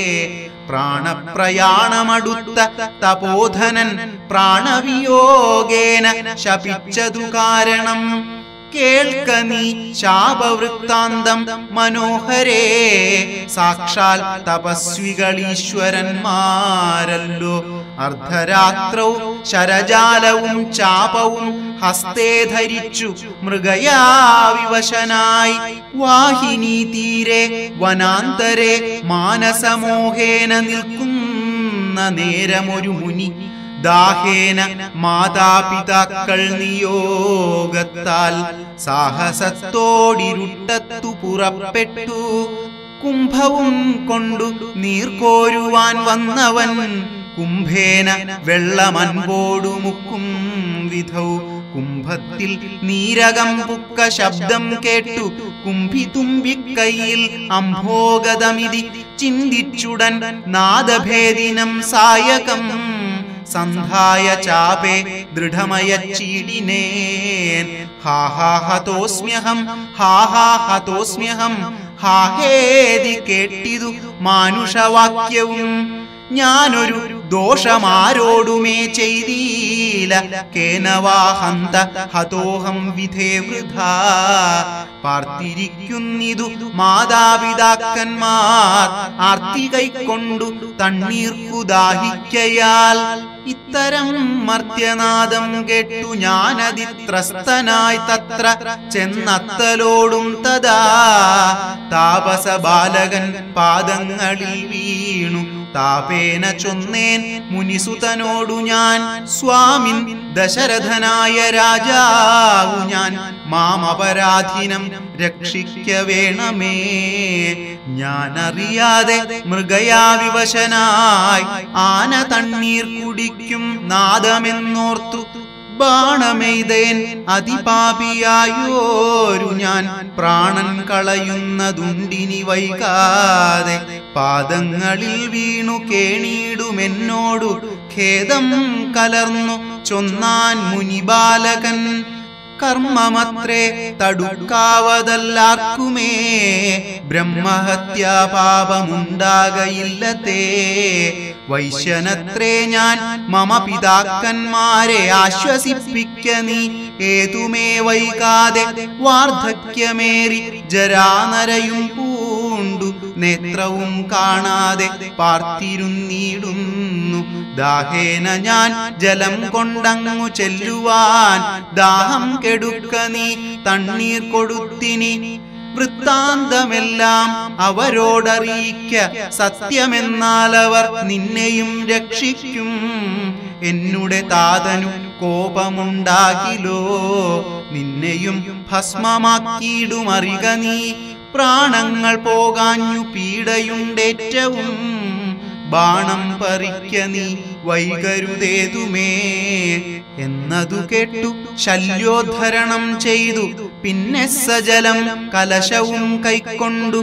പ്രാണപ്രയാണമടുത്ത തപോധനൻ പ്രാണവിയോഗേന ശപിച്ചതു കാരണം കേൾക്ക നീ ശാപവൃത്താന്തം മനോഹരേ സാക്ഷാൽ തപസ്വികളീശ്വരന്മാരല്ലോ അർദ്ധരാത്രൗ ശരജാലവും ചാപവും ഹസ്തേ ധരിച്ചു മൃഗയാവിവശനായി വാഹിനി തീരെ വനാന്തരെ മാനസമോഹേന നിൽക്കുന്ന നേരമൊരു മുനി ദാഹേന മാതാപിതാക്കൾ നിയോഗത്താൽ സാഹസത്തോടിരുട്ടത്തു പുറപ്പെട്ടു കുംഭവും കൊണ്ടു നീർക്കോരുവാൻ വന്നവൻ കുംഭേന വെള്ളമൻപോടു മുക്കും വിധൗ കുംഭത്തിൽ നീരകം പുക്ക ശബ്ദം കേട്ടു കുംഭിതുമ്പിക്കൈയിൽ അംഭോഗതമിതി ചിന്തിച്ചുടൻ നാദഭേദിനം സായകം സന്ധായ ചാപേ ദൃഢമയച്ചീടിനേൻ ഹാഹാഹതോസ്മ്യഹം ഹാഹാഹതോസ്മ്യഹം ഹാഹേതി കേട്ടിതു മാനുഷവാക്യവും ഞാനൊരു ദോഷമാരോടുമേ ചെയ്തീല കേനവാഹന്ത ഹതോഹം വിധേ വൃഥാ പാർത്തിരിക്കുന്നിതു മാതാപിതാക്കന്മാർ ആർത്തി കൈക്കൊണ്ടു തണ്ണീർക്കു ദാഹിക്കയാൽ ഇത്തരം മർത്യനാദം കേട്ടു ഞാനതിത്രസ്തനായി തത്ര ചെന്നത്തലോടും തഥാ താപസ ബാലകൻ പാദങ്ങളിൽ വീണു താപേന ചൊന്നേൻ മുനിസുതനോടു ഞാൻ സ്വാമിൻ ദശരഥനായ രാജാവു ഞാൻ മാം അപരാധീനം രക്ഷിക്ക വേണമേ ഞാൻ അറിയാതെ മൃഗയാവിവശനായി ആന തണ്ണീർ കുടിക്കും നാദമെന്നോർത്തു ബാണമെയ്തേൻ അതിപാപിയായോരു ഞാൻ പ്രാണൻ കളയുന്നതുണ്ടിനി വൈകാതെ പാദങ്ങളിൽ വീണു കേണീടുമെന്നോടു ഖേദം കലർന്നു ചൊന്നാൻ മുനിബാലകൻ കർമ്മമത്രേ തടുക്കാവതല്ലാർക്കുമേ ബ്രഹ്മഹത്യാ പാപമുണ്ടാകയില്ലത്തേ വൈശ്യനത്രേ ഞാൻ മമ പിതാക്കന്മാരെ ആശ്വസിപ്പിക്ക നീ ഏതുമേ വൈകാതെ വാർദ്ധക്യമേറി ജരാനരയും പൂണ്ടു നേത്രവും കാണാതെ പാർത്തിരുന്നിടുന്നു ദാഹേന ഞാൻ ജലം കൊണ്ടങ്ങു ചെല്ലുവാൻ ദാഹം കെടുക്ക നീ തണ്ണീർ കൊടുത്തിനി വൃത്താന്തമെല്ലാം അവരോടറിയിക്ക സത്യമെന്നാൽ അവർ നിന്നെയും രക്ഷിക്കും എന്നുടെ താതനു കോപമുണ്ടാകിലോ നിന്നെയും ഭസ്മമാക്കിയിടുമറിക നീ പ്രാണങ്ങൾ പോകാഞ്ഞു പീഡയുണ്ടേറ്റവും ബാണം പറിക്ക നീ വൈകരുതേതുമേ എന്നതു കേട്ടു ശല്യോദ്ധരണം ചെയ്തു പിന്നെ സജലം കലശവും കൈക്കൊണ്ടു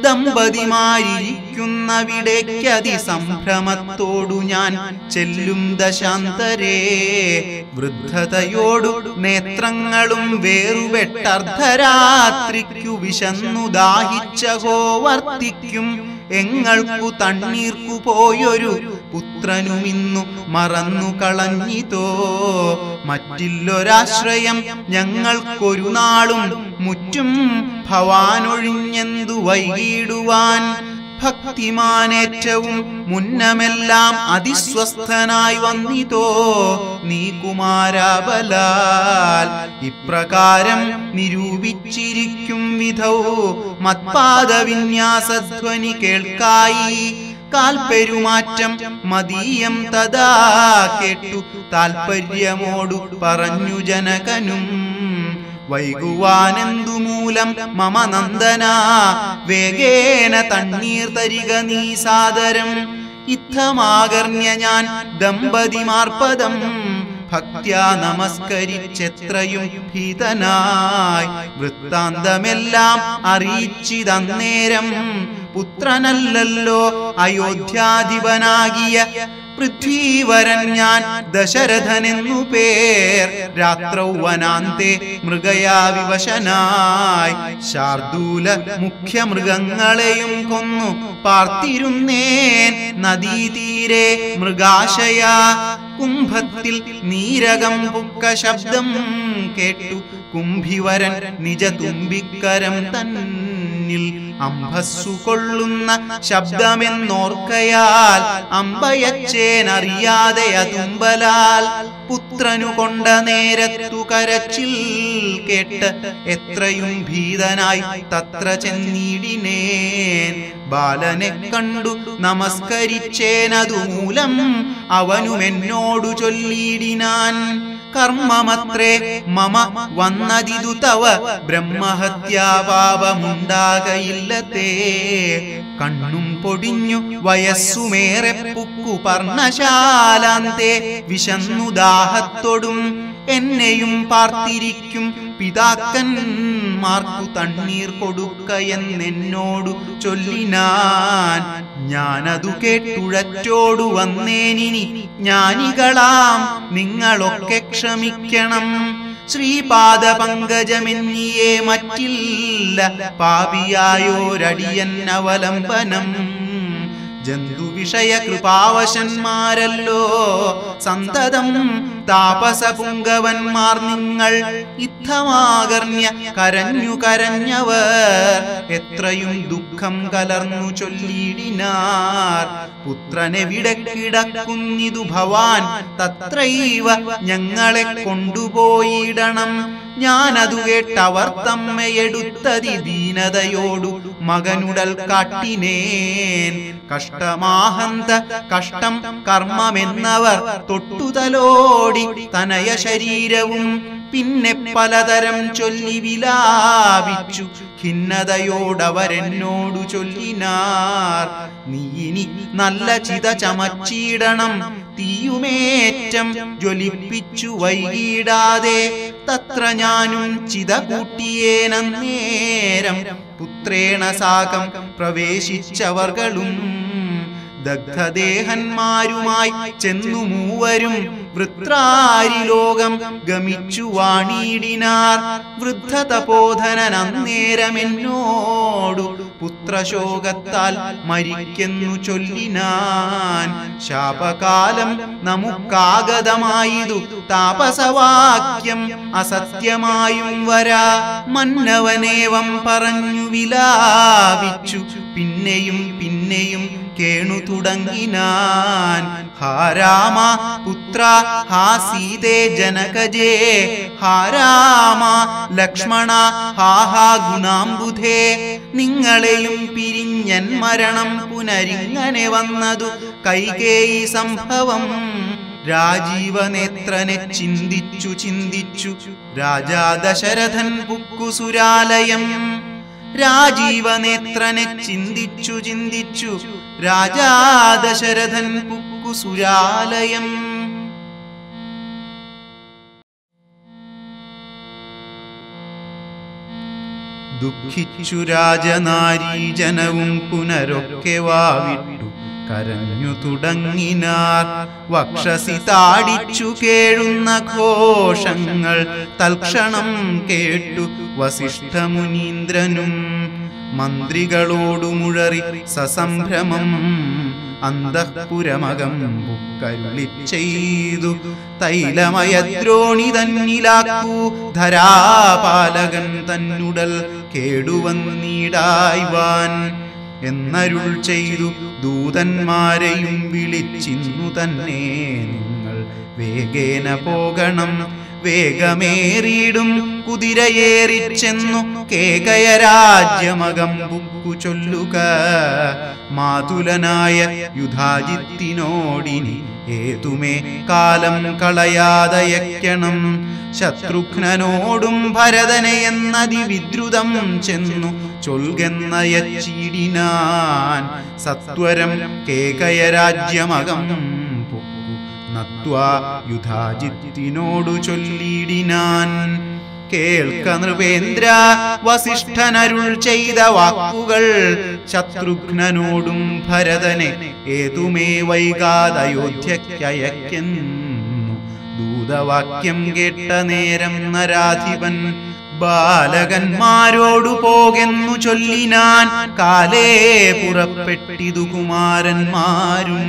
ദമ്പതിമാരിയ്ക്കുന്നവിടേക്കതി സംഭ്രമത്തോടു ഞാൻ ചെല്ലും ദശാന്തരേ വൃദ്ധതയോടു നേത്രങ്ങളും വേറുപെട്ടർദ്ധരാത്രിക്കു വിശന്നു ദാഹിച്ചഹോ വർത്തിക്കും എങ്ങൾക്കു തണ്ണീർക്കു പോയൊരു പുത്രനുമിന്നു മറന്നു കളഞ്ഞിതോ മറ്റില്ലൊരാശ്രയം ഞങ്ങൾക്കൊരു നാളും മുറ്റും ഭവാനൊഴിഞ്ഞെന്തു വൈകിടുവാൻ ഭക്തിമാനേറ്റവും മുന്നമെല്ലാം അതിസ്വസ്ഥനായി വന്നിതോ നീ കുമാരാബലാൽ ഇപ്രകാരം നിരൂപിച്ചിരിക്കും വിധൗ മത്പാദവിന്യാസധ്വനി കേൾക്കായി കാൽപ്പെരുമാറ്റം മതീയം തഥാ കേട്ടു താൽപര്യമോടു പറഞ്ഞു ജനകനും വൈകുവാനെന്തു മൂലം മമ നന്ദന വേഗേന തണ്ണീർ തരിക നീ സാദരം ഇത്തമാകർണ്യ ഞാൻ ദമ്പതിമാർപ്പദം ഭക്ത്യാ നമസ്കരിച്ചെത്രയും ഭീതനായി വൃത്താന്തമെല്ലാം അറിയിച്ചിതന്നേരം പുത്രനല്ലല്ലോ അയോധ്യാധിപനാകിയ പൃഥ്വീവരൻ ഞാൻ ദശരഥനെന്നു പേർ രാത്രൗ വനാന്തെ മൃഗയാ വിവശനായി ശാർദൂല മുഖ്യ മൃഗങ്ങളെയും കൊന്നു പാർത്തിരുന്നേൻ നദീതീരെ മൃഗാശയ കുംഭത്തിൽ നീരകം പുക്ക ശബ്ദം കേട്ടു കുംഭിവരൻ നിജ തുമ്പിക്കരം തന്നിൽ അംഭസ്സു കൊള്ളുന്ന ശബ്ദമെന്നോർക്കയാൽ അമ്പയച്ചേനറിയാതെ അതുമ്പലാൽ പുത്രനു കൊണ്ട നേരത്തു കരച്ചിൽ കേട്ട് എത്രയും ഭീതനായി തത്ര ചെന്നിടിനേൻ ബാലനെ കണ്ടു നമസ്കരിച്ചേനതു മൂലം അവനും എന്നോടു ചൊല്ലിയിടിനാൻ കർമ്മമത്രേ മമ വന്നതിതു തവ ബ്രഹ്മഹത്യാപാപമുണ്ടാകയില്ലത്തേ കണ്ണും പൊടിഞ്ഞു വയസ്സുമേറെ പുക്കു പർണശാലാന്തേ വിശന്നു ദാഹത്തോടും എന്നെയും പാർത്തിരിക്കും പിതാക്കന്മാർക്കു തണ്ണീർ കൊടുക്കയെന്നെന്നോടു ചൊല്ലിനാൻ ഞാനതു കേട്ടുഴറ്റോടു വന്നേനിനി ജ്ഞാനികളാം നിങ്ങളൊക്കെ ക്ഷമിക്കണം ശ്രീപാദ പങ്കജമെന്നിയേ മറ്റില്ല പാപിയായോരടിയൻ അവലംബനം ജന്തു വിഷയ കൃപാവശന്മാരല്ലോ സന്തതം താപസപുങ്കവന്മാർ നിങ്ങൾ ഇത്തമാകർണ്യ കരഞ്ഞു കരഞ്ഞവർ എത്രയും ദുഃഖം കലർന്നു ചൊല്ലിടിനാർ പുത്രനെവിടെ കിടക്കുന്നിതു ഭവാൻ തത്രൈവ ഞങ്ങളെ കൊണ്ടുപോയിടണം ഞാനതു കേട്ടവർ തമ്മയെടുത്തതി ദീനതയോടു മകനുടൽ കാട്ടിനേൻ കഷ്ടമാഹന്ത കഷ്ടം കർമ്മമെന്നവർ തൊട്ടുതലോടി തനയ ശരീരവും പിന്നെ പലതരം ചൊല്ലി വിലാപിച്ചു ഖിന്നതയോടവരെന്നോടു ചൊല്ലിനാർ നീ ഇനി നല്ല ചിത ചമച്ചിടണം തീയുമേറ്റം ജ്വലിപ്പിച്ചു വൈകിടാതെ തത്ര ഞാനും ചിത കൂട്ടിയേനന്നേരം പുത്രേണ സാകം പ്രവേശിച്ചവർകളും ദഗ്ധദേഹന്മാരുമായി ചെന്നു മൂവരും വൃത്രാരിലോകം ഗമിച്ചു വാണിയിടിനാർ വൃദ്ധ തപോധനൻ അന്നേരമെന്നോടു പുത്രശോകത്താൽ മരിക്കുന്നു ചൊല്ലിനാൻ ശാപകാലം നമുക്കാഗതമായതു താപസവാക്യം അസത്യമായും വരാ മന്നവനേവം പറഞ്ഞു വിലാപിച്ചു പിന്നെയും പിന്നെയും കേണു തുടങ്ങിനാൻ ഹാ രാമ പുത്ര ഹാ സീതേ ജനകജേ ഹാ രാമ ലക്ഷ്മണ ഹാ ഹാ ഗുണാംബുധേ നിങ്ങളെയും പിരിഞ്ഞൻ മരണം പുനരിങ്ങനെ വന്നതു കൈകേയി സംഭവം രാജീവനേത്രനെ ചിന്തിച്ചു ചിന്തിച്ചു രാജാ ദശരഥൻ പുക്കുസുരാലയം രാജീവനേത്രനെ ചിന്തിച്ചു ചിന്തിച്ചു രാജാ ദശരഥൻ പുക്കുസുരാലയം ദുഃഖിച്ചു രാജനാരീജനവും പുനരൊക്കെ വാവിട്ടു കരഞ്ഞു തുടങ്ങിനാർ വക്ഷസി താടിച്ചു കേഴുന്ന ഘോഷങ്ങൾ തൽക്ഷണം കേട്ടു വസിഷ്ഠമുനീന്ദ്രനും മന്ത്രികളോടു മുഴറി സസംഭ്രമം അന്തഃപുരമകം പുക്കരുളി ചെയ്തു തൈലമയദ്രോണി തന്നിലാക്കൂ ധരാപാലകൻ തന്നുടൽ കേടുവന്നീടായ്വാൻ എന്നരുൾ ചെയ്തു ദൂതന്മാരെയും വിളിച്ചിന്നു തന്നെ നിങ്ങൾ വേഗേന പോകണം വേഗമേറിയിടും കുതിരയേറിച്ചെന്നു കേകയ രാജ്യമകം ബുക്കു ചൊല്ലുക മാതുലനായ യുധാജിത്തിനോടിനി ഏതുമേ കാലം കളയാതയക്കണം ശത്രുഘ്നനോടും ഭരതനെ എന്നതി വിദ്രുതം ചെന്നു ചൊൽകെന്നയച്ചീടിനാൻ സത്വരം കേകയ രാജ്യമകം പൊക്കു നത്വാ യുധാജിത്തിനോടു ചൊല്ലിടിനാൻ കേൾക്ക നൃപേന്ദ്ര വസിഷ്ഠനരുൾ ചെയ്ത വാക്കുകൾ ശത്രുഘ്നനോടും ഭരതനെ ഏതുമേ വൈകാതയോധ്യക്കയക്കുന്നു ദൂതവാക്യം കേട്ട നേരം നരാധിപൻ ബാലകന്മാരോടു പോകെന്നു ചൊല്ലിനാൻ കാലേ പുറപ്പെട്ടിതു കുമാരന്മാരും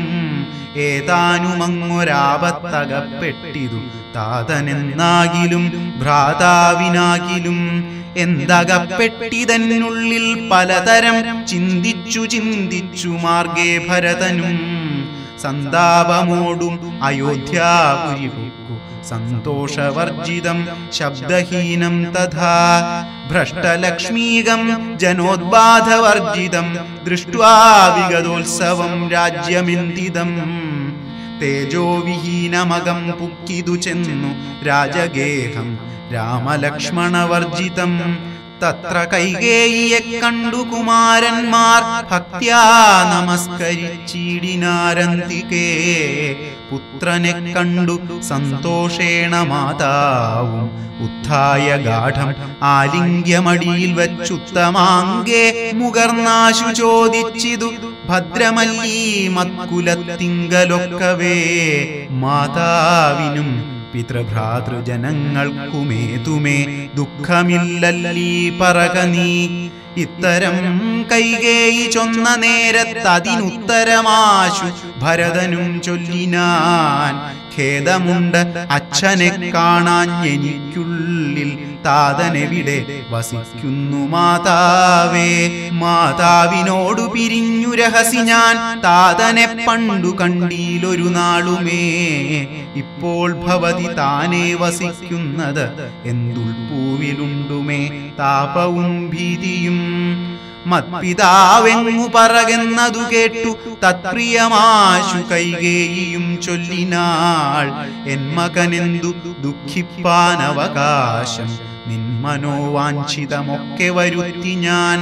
ഏതാനുമങ്ങൊരാപത്തകപ്പെട്ടിതു താതനെന്നാകിലും ഭ്രാതാവിനാകിലും എന്തകപ്പെട്ടിതനുള്ളിൽ പലതരം ചിന്തിച്ചു ചിന്തിച്ചു മാർഗേ ഭരതനും സന്താപമോടും അയോധ്യാപുരി പൊക്കു സന്തോഷവർജിതം ശബ്ദഹീനം തഥാ ഭ്രഷ്ടലക്ഷ്മീകം ജനോദ്ബാധവർജിതം ദൃഷ്ട്വാ വിഗതോത്സവം രാജ്യമിന്ദിതം തേജോവിഹീനമകം പുക്കിതു ചെന്നു രാജഗേഹം രാമലക്ഷ്മണവർജിതം തത്ര കൈകേയിയെ കണ്ടു കുമാരന്മാർ ഭക്ത്യാ നമസ്കരിച്ചിടിനാരന്തികേ പുത്രനെ കണ്ടു സന്തോഷേണ മാതാവും ഉത്ഥായ ഗാഠം ആലിംഗ്യമടിയിൽ വച്ചുത്തമാങ്കേ മുകർന്നാശു ചോദിച്ചിതു ഭദ്രമല്ലീ മത്കുലത്തിങ്കലൊക്കവേ മാതാവിനും പിതൃഭ്രാതൃജനങ്ങൾക്കുമേതുമേ ദുഃഖമില്ലല്ലീ പറക നീ ഇത്തരം കൈകേയി ചൊന്ന നേരത്തതിനുത്തരമാശു ഭരതനും ചൊല്ലിനാൻ ഖേദമുണ്ട് അച്ഛനെ കാണാൻ എനിക്കുള്ളിൽ താതനെവിടെ വസിക്കുന്നു മാതാവേ മാതാവിനോടു പിരിഞ്ഞു രഹസി ഞാൻ താതനെ പണ്ടു കണ്ടീലൊരു നാളുമേ ഇപ്പോൾ ഭവതി താനേ വസിക്കുന്നത് എന്തുൾപ്പൂവിലുണ്ടുമേ താപവും ഭീതിയും മത്പിതാവെങ്ങു പറകെന്നതു കേട്ടു തത്പ്രിയമാശു കൈകേയിയും ചൊല്ലിനാൾ എൻ മകനെന്തു ദുഃഖിപ്പാനവകാശം നിന്മനോവാഞ്ചിതമൊക്കെ വരുത്തി ഞാൻ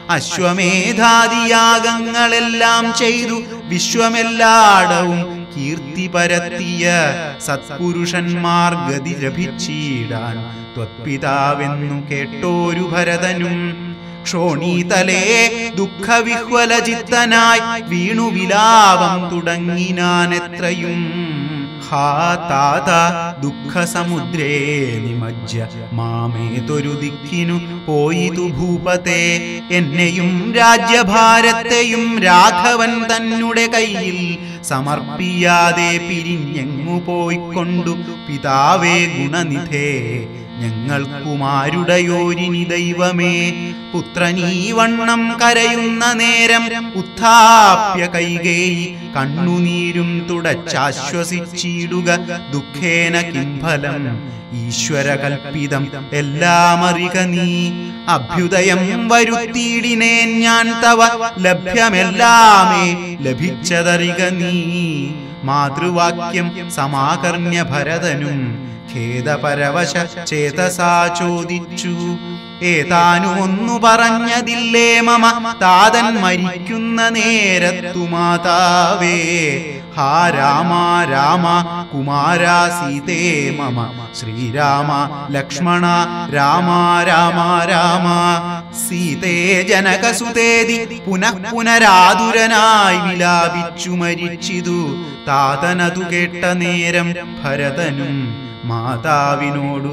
അശ്വമേധാദിയാഗങ്ങളെല്ലാം ചെയ്തു വിശ്വമെല്ലാടവും കീർത്തി പരത്തിയ സത്പുരുഷന്മാർ ഗതി ലഭിച്ചിടാൻ ത്വത്പിതാവെന്നു കേട്ടോരു ഭരതനും ക്ഷോണീതലേ ദുഃഖവിഹ്വലചിത്തനായി വീണു വിലാപം തുടങ്ങിനാൻ എത്രയും ഹാ താത ദുഃഖസമുദ്രേ നിമജ്ജ മാമേതൊരു ദിക്കിനു പോയിതു ഭൂപത്തെ എന്നെയും രാജ്യഭാരത്തെയും രാഘവൻ തന്നെ കയ്യിൽ സമർപ്പിയാതെ പിരിഞ്ഞെങ്ങു പോയിക്കൊണ്ടു പിതാവേ ഗുണനിധേ ഞങ്ങൾക്കുമാരുടയോരിനി ദൈവമേ പുത്രനീ വണ്ണം കരയുന്ന നേരം ഉത്ഥാപ്യ കൈകേയി കണ്ണുനീരും തുടച്ചാശ്വസിച്ചിടുക ദുഃഖേന കിംഫലം ഈശ്വര കൽപ്പിതം എല്ലാം അറിക നീ അഭ്യുദയം വരുത്തിയിടിനേൻ ഞാൻ തവ ലഭ്യമെല്ലാമേ ലഭിച്ചതറിക നീ മാതൃവാക്യം സമാകർണ്യ ഭരതനും ഖേദപരവശ ചേതസാ ചോദിച്ചു ഏതാനും ഒന്നു പറഞ്ഞതില്ലേ മമ താതൻ മരിക്കുന്ന നേരത്തു മാതാവേ ഹാ രാമ രാമ കുമാര സീതേ മമ ശ്രീരാമ ലക്ഷ്മണ രാമ രാമ രാമ സീതേ ജനകസുതേതി പുനഃ പുനരാതുരനായി വിലാപിച്ചു മരിച്ചിതു താതനതു കേട്ട നേരം ഭരതനും മാതാവിനോടു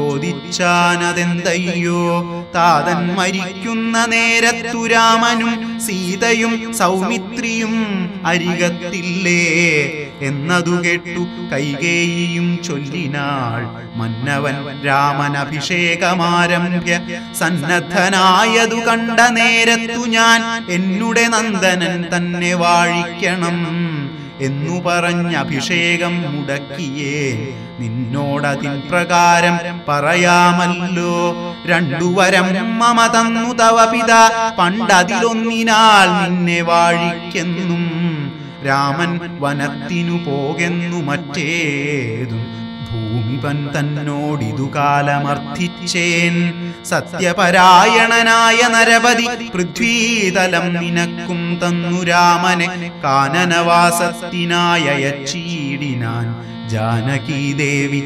ചോദിച്ചാനതെന്തയ്യോ താതൻ മരിക്കുന്ന നേരത്തു രാമനും സീതയും സൗമിത്രിയും അരികത്തില്ലേ എന്നതു കേട്ടു കൈകേയിയും ചൊല്ലിനാൾ മന്നവൻ രാമൻ അഭിഷേകമാരംഭ്യ സന്നദ്ധനായതു കണ്ട നേരത്തു ഞാൻ എന്നുടെ നന്ദനൻ തന്നെ വാഴിക്കണം എന്നു പറഞ്ഞ അഭിഷേകം മുടക്കിയേ നിന്നോടതിൻ പ്രകാരം പറയാമല്ലോ രണ്ടു വരം മമ തന്നു തവ പിത പണ്ടതിലൊന്നിനാൽ നിന്നെ വാഴിക്കെന്നും രാമൻ വനത്തിനു പോകെന്നു മറ്റേതും ഭൂമിപൻ തന്നോടിതു കാലമർത്ഥിച്ചേൻ സത്യപരായണനായ നരപതി പൃഥ്വീതലം നിനക്കും തന്നു രാമനെ കാനനവാസത്തിനായ യച്ചീടിനാൻ ജാനകീദേവി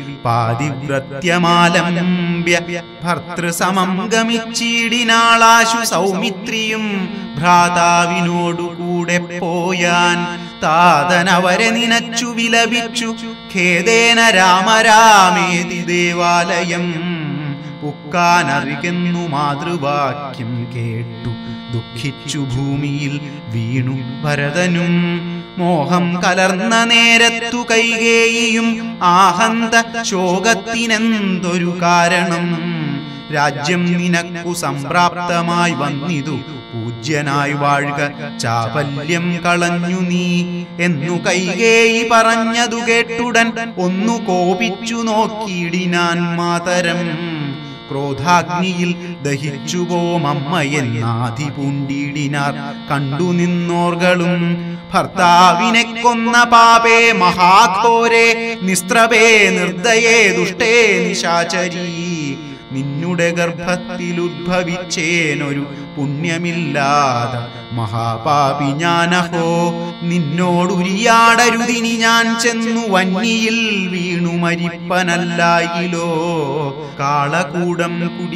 പാതിവ്രത്യമാലംബ്യ ഭർത്തൃസമം ഗമിച്ചീടിനാളാശു സൗമിത്രിയും ഭ്രാതാവിനോടു കൂടെ പോയാൻ താതനവരെ നിനച്ചു വിലപിച്ചു ഖേദേന രാമരാമേതി ദേവാലയം പുക്കാനറികെന്നു മാതൃവാക്യം കേട്ടു ദുഃഖിച്ചു ഭൂമിയിൽ വീണു ഭരതനും മോഹം കലർന്ന നേരത്തു കൈകേയിയും ആഹന്ത ശോകത്തിനെന്തൊരു കാരണം രാജ്യം നിനക്കു സംപ്രാപ്തമായി വന്നിതു പൂജ്യനായി വാഴുക ചാപല്യം കളഞ്ഞു നീ എന്നു കൈകേയി പറഞ്ഞതു കേട്ടുടൻ ഒന്നു കോപിച്ചു നോക്കിയിടിനാൻ മാതരം ക്രോധാഗ്നിയിൽ ദഹിച്ചു പോമമ്മയെന്നാധി പൂണ്ടിടിനാർ കണ്ടു നിന്നോർകളും ഭർത്താവിനെ കൊന്ന പാപേ മഹാഘോരെ നിസ്ത്രപേ നിർദ്ദയേ ദുഷ്ടേ നിശാചരീ നിന്നുടെ ഗർഭത്തിൽ ഉദ്ഭവിച്ചേനൊരു പുണ്യമില്ലാതെ മഹാപാപി ഞാനഹോ നിന്നോടുരിയാടരുതിനി ഞാൻ ചെന്നു വന്നിയിൽ വീണു മരിപ്പനല്ലായിലോ കാളകൂടം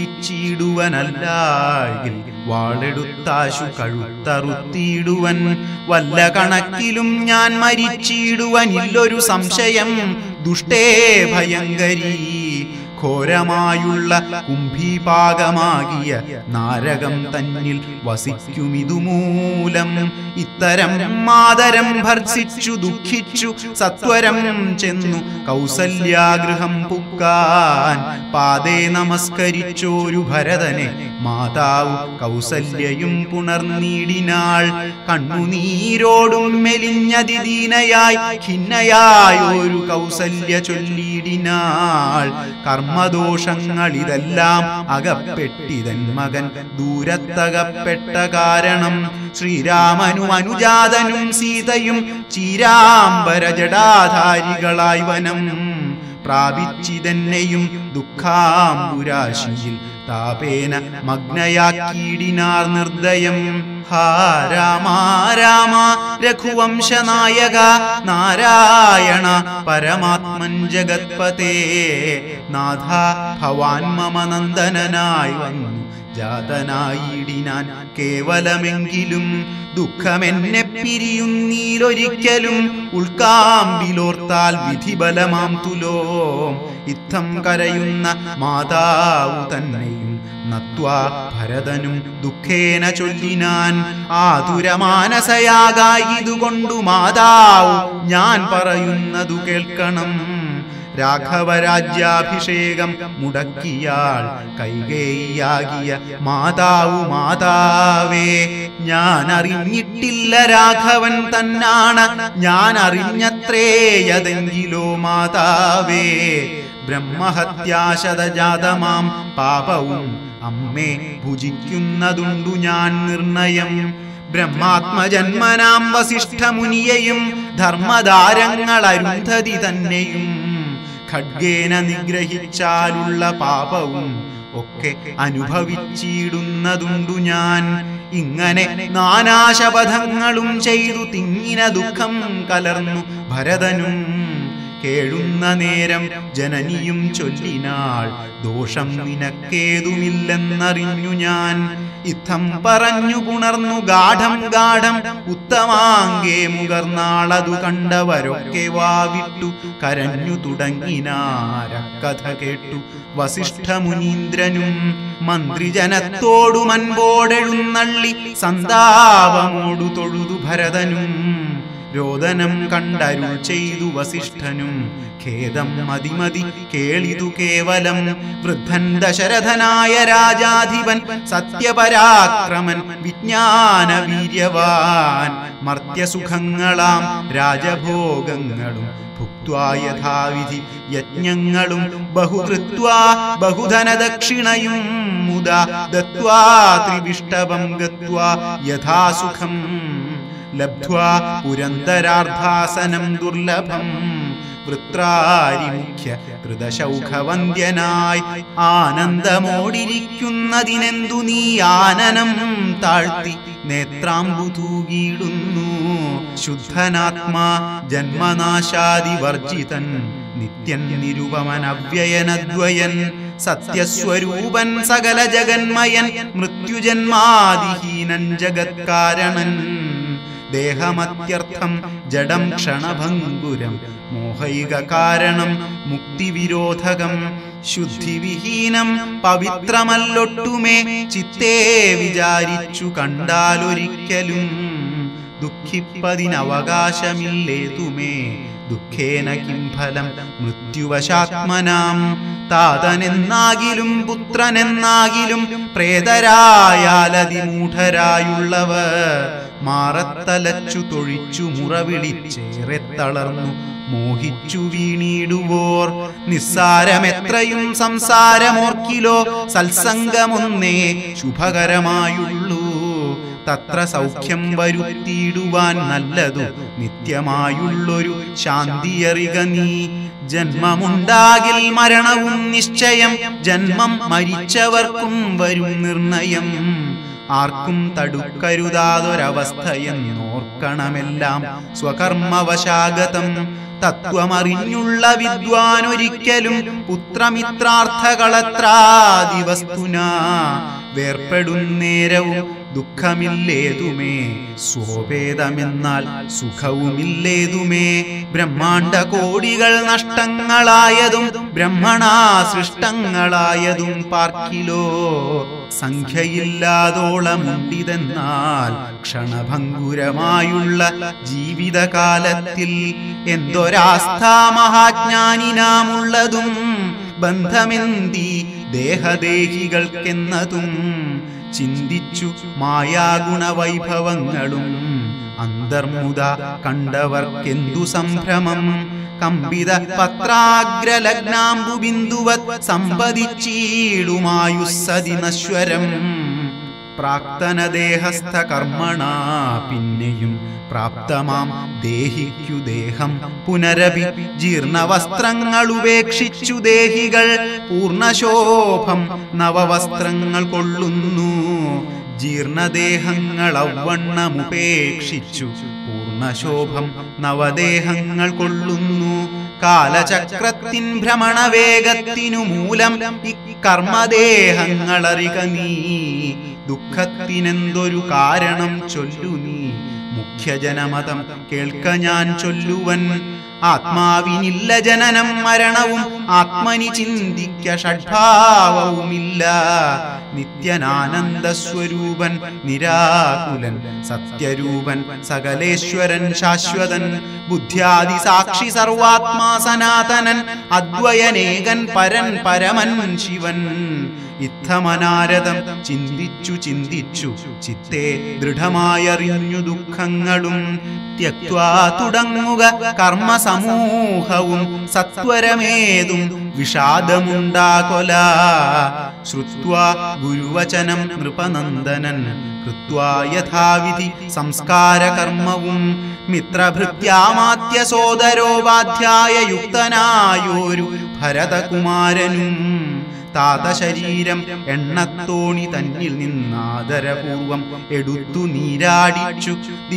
കുടിച്ചിടുവനല്ലായിൽ വാളെടുത്താശു കഴുത്തറുത്തിയിടുവൻ വല്ല കണക്കിലും ഞാൻ മരിച്ചിടുവനില്ലൊരു സംശയം ദുഷ്ടേ ഭയങ്കരീ ഘോരമായുള്ള കുംഭീപാകമാകിയ നാരകം തന്നിൽ വസിക്കുമിതുമൂലം ഇത്തരം മാതരം ഭർസിച്ചു ദുഃഖിച്ചു സത്വരം ചെന്നു കൗസല്യാഗൃഹം പുക്കാൻ പാതേ നമസ്കരിച്ചോരു ഭരതനെ മാതാവ് കൗസല്യയും പുണർനീടിനാൾ കണ്ണുനീരോടും മെലിഞ്ഞതിദീനയായി ഖിന്നയായൊരു കൗസല്യ ചൊല്ലിയിടിനാൾ കർമ്മദോഷങ്ങളിതെല്ലാം അകപ്പെട്ടിതൻ മകൻ ദൂരത്തകപ്പെട്ട കാരണം ശ്രീരാമനും അനുജാതനും സീതയും ചീരാംബര ജടാധാരികളായി വനം പ്രാപിച്ചിതെന്നെയും ദുഃഖാംബുരാശിയിൽ താപേന മഗ്നയാക്കിയിടിനാർ നിർദ്ദയം ഹാ രാമ രാമ രഘുവംശനായക നാരായണ പരമാത്മൻ ജഗത്പതേ നാഥ ഭവാൻ മമ നന്ദനനായി വന്നു ജാതനായിടിനാൻ കേവലമെങ്കിലും ദുഃഖമെന്നെ പിരിയുന്നീലൊരിക്കലും ഉൾക്കാമ്പിലോർത്താൽ വിധിബലമാം തുലോം ഇത്തം കരയുന്ന മാതാവു തന്നെയും നത്വാ ഭരതനും ദുഃഖേന ചൊല്ലിനാൻ ആതുരമാനസയാകായിതുകൊണ്ടു മാതാവ് ഞാൻ പറയുന്നതു കേൾക്കണം രാഘവരാജ്യാഭിഷേകം മുടക്കിയാൾ കൈകേയിയാകിയ മാതാവു മാതാവേ ഞാൻ അറിഞ്ഞിട്ടില്ല രാഘവൻ തന്നാണ് ഞാൻ അറിഞ്ഞത്രേയതെങ്കിലോ മാതാവേ ബ്രഹ്മഹത്യാശതജാതമാം പാപവും അമ്മേ ഭുജിക്കുന്നതുണ്ടു ഞാൻ നിർണയം ബ്രഹ്മാത്മജന്മനാം വസിഷ്ഠമുനിയെയും ധർമ്മധാരങ്ങൾ അരുന്ധതി തന്നെയും ഖഡ്ഗേന നിഗ്രഹിച്ചാലുള്ള പാപവും ഒക്കെ അനുഭവിച്ചിടുന്നതുണ്ടു ഞാൻ ഇങ്ങനെ നാനാശപഥങ്ങളും ചെയ്തു തിങ്ങിന ദുഃഖം കലർന്നു ഭരതനും കേഴുന്ന നേരം ജനനിയും ചൊല്ലിനാൾ ദോഷം നിനക്കേതുമില്ലെന്നറിഞ്ഞു ഞാൻ ഇത്തം പറഞ്ഞു പുണർന്നു ഗാഠം ഗാഠം ഉത്തമാങ്കേ മുകർന്നാളതു കണ്ടവരൊക്കെ വാവിട്ടു കരഞ്ഞു തുടങ്ങിനാരക്കഥ കേട്ടു വസിഷ്ഠമുനീന്ദ്രനും മന്ത്രിജനത്തോടു മൻപോടെഴുന്നള്ളി സന്താപമോടു തൊഴുതു ഭരതനും രോദനം കണ്ടരുൾ ചെയ്തു വസിഷ്ഠനും ഖേദം മതിമതി കേളിതു കേവലം വൃദ്ധൻ ദശരഥനായ രാജാധിപൻ സത്യപരാക്രമൻ വിജ്ഞാന വീര്യവാൻ മർത്യസുഖങ്ങളാം രാജഭോഗങ്ങളും ഭുക്വാ യഥാവിധി യജ്ഞങ്ങളും ബഹുകൃത്വാ ബഹുധനദക്ഷിണയും മുദാ ദത്വാ ത്രിവിഷ്ടവം ഗത്വാ യഥാസുഖം ലബ്ധ്വാ പുരന്തരാർദ്ധാസനം ദുർലഭം വൃത്രാരിമുഖ്യ കൃതശൗഖവന്ദ്യനായി ആനന്ദമോടിരിക്കുന്നതിനെന്തു നീ ആനനം താഴ്ത്തി നേത്രാംബു തൂകിയിടുന്നു ശുദ്ധനാത്മാ ജന്മനാശാദിവർജിതൻ നിത്യൻ നിരുപമൻ അവ്യയനദ്വയൻ സത്യസ്വരൂപൻ സകല ജഗന്മയൻ മൃത്യുജന്മാദിഹീനൻ ജഗത്കാരണൻ ദേഹമത്യർത്ഥം ജഡം ക്ഷണഭംഗുരം മോഹൈക കാരണം മുക്തിവിരോധകം ശുദ്ധിവിഹീനം പവിത്രമല്ലൊട്ടുമേ ചിത്തേ വിചാരിച്ചു കണ്ടാലൊരിക്കലും ദുഃഖിപ്പതിനവകാശമില്ലേതുമേ ദുഃഖേന കിം ഫലം മൃത്യുവശാത്മനാം താതനെന്നാകിലും പുത്രനെന്നാകിലും പ്രേതരായാലതിമൂഢരായുള്ളവർ മാറത്തലച്ചു തൊഴിച്ചു മുറവിളിച്ചേറെ തളർന്നു മോഹിച്ചു വീണിടുവോർ നിസ്സാരമെത്രയും സംസാരമോർക്കിലോ സത്സംഗമൊന്നേ ശുഭകരമായുള്ളൂ തത്ര സൗഖ്യം വരുത്തിയിടുവാൻ നല്ലതു നിത്യമായുള്ളൊരു ശാന്തിയറിക നീ ജന്മമുണ്ടാകിൽ മരണവും നിശ്ചയം ജന്മം മരിച്ചവർക്കും വരും നിർണയം ആർക്കും തടുക്കരുതാതൊരവസ്ഥയെന്നോർക്കണമെല്ലാം സ്വകർമ്മവശാഗതം തത്വമറിഞ്ഞുള്ള വിദ്വാനൊരിക്കലും പുത്രമിത്രാർത്ഥകളത്രാദിവസ്തുന വേർപ്പെടുന്നേരവും ദുഃഖമില്ലേതുമേ സ്വോപേതമെന്നാൽ സുഖവുമില്ലേതുമേ ബ്രഹ്മാണ്ട കോടികൾ നഷ്ടങ്ങളായതും ബ്രഹ്മണാ സൃഷ്ടങ്ങളായതും പാർക്കിലോ സംഖ്യയില്ലാതോളമുണ്ടിതെന്നാൽ ക്ഷണഭംഗുരമായുള്ള ജീവിതകാലത്തിൽ എന്തൊരാസ്ഥാ മഹാജ്ഞാനിനാമുള്ളതും ബന്ധമെന്തി ദേഹദേഹികൾക്കെന്നതും ചിന്തിച്ചു മായാഗുണവൈഭവങ്ങളും അന്തർമുത കണ്ടവർക്കെന്തു സംഭ്രമം കമ്പിത പത്രാഗ്രലഗ്നാംബു ബിന്ദുവത് സമ്പതിച്ചീടുമായുസ്സതി നശ്വരം പ്രാക്തനദേഹസ്ഥ കർമ്മണ പിന്നെയും പ്രാപ്തമാം ദേഹിക്കു ദേഹം പുനരപി ജീർണവസ്ത്രങ്ങൾ ഉപേക്ഷിച്ചു ദേഹികൾ പൂർണ്ണശോഭം നവവസ്ത്രങ്ങൾ കൊള്ളുന്നു ജീർണദേഹങ്ങൾ ഔവണ്ണമുപേക്ഷിച്ചു പൂർണ്ണശോഭം നവദേഹങ്ങൾ കൊള്ളുന്നു കാലചക്രത്തിൻ ഭ്രമണവേഗത്തിനു മൂലം ഇക്കർമ്മദേഹങ്ങളറിക നീ ദുഃഖത്തിനെന്തൊരു കാരണം ചൊല്ലു നീ മുഖ്യജനമതം കേൾക്ക ഞാൻ ചൊല്ലുവൻ ആത്മാവിനില്ല ജനനം മരണവും ആത്മനി ചിന്തിക്ക ഷഡ്ഭാവവുമില്ല നിത്യനാനന്ദ സ്വരൂപൻ നിരാകുലൻ സത്യരൂപൻ സകലേശ്വരൻ ശാശ്വതൻ ബുദ്ധ്യാദി സാക്ഷി സർവാത്മാ സനാതനൻ അദ്വയനേകൻ പരൻ പരമൻ ശിവൻ ഇത്തമനാരദം ചിന്തിച്ചു ചിന്തിച്ചു ചിത്തെ ദൃഢമായറിഞ്ഞു ദുഃഖങ്ങളും ത്യക്വാ തുടങ്ങുക കർമ്മസമൂഹവും സത്വരമേതും വിഷാദമുണ്ടാകൊല ശ്രുത്വാ ഗുരുവചനം നൃപനന്ദനൻ കൃത്വാ യഥാവിധി സംസ്കാരകർമ്മവും മിത്രഭൃത്യാമാത്യ സോദരോപാധ്യായ യുക്തനായോരു ഭരതകുമാരനും താതശരീരം എണ്ണത്തോണി തന്നിൽ നിന്നാദരപൂർവം എടുത്തു നീരാടിച്ചു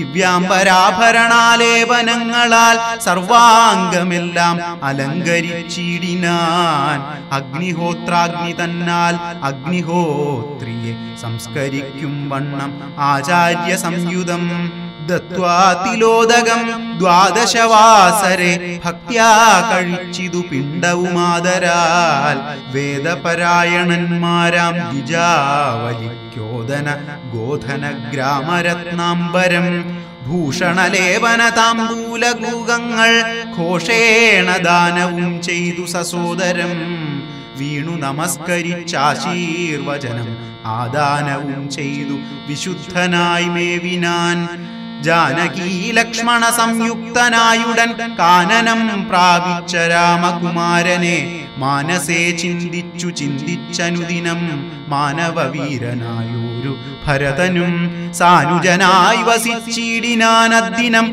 ദിവ്യാംബരാഭരണാലേപനങ്ങളാൽ സർവാംഗമെല്ലാം അലങ്കരിച്ചിടിനാൻ അഗ്നിഹോത്രാഗ്നി തന്നാൽ അഗ്നിഹോത്രിയെ സംസ്കരിക്കും വണ്ണം ആചാര്യ സംയുതം ദത്വാതിലോദകം ദ്വാദശവാസരെ ഭക്ത്യാ കഴിച്ചിതു പിണ്ടവുമാതരാൽ വേദപരായണന്മാരാം ദ്വിജാവലിക്കോദന ഗോധന ഗ്രാമരത്നാംബരം ഭൂഷണലേപന താമ്പൂലകൂകങ്ങൾ ഘോഷേണ ദാനവും ചെയ്തു സസോദരം വീണു നമസ്കരിച്ചാശീർവചനം ആദാനവും ചെയ്തു വിശുദ്ധനായി മേവിനാൻ ജാനകീ ലക്ഷ്മണ സംയുക്തനായുടൻ കാനനം പ്രാപിച്ച രാമകുമാരനെ മാനസേ ചിന്തിച്ചു ചിന്തിച്ചനുദിനം മാനവവീരനായൊരു ഭരതനും സാനുജനായി വസിച്ചിടിനാനദ്ദിനം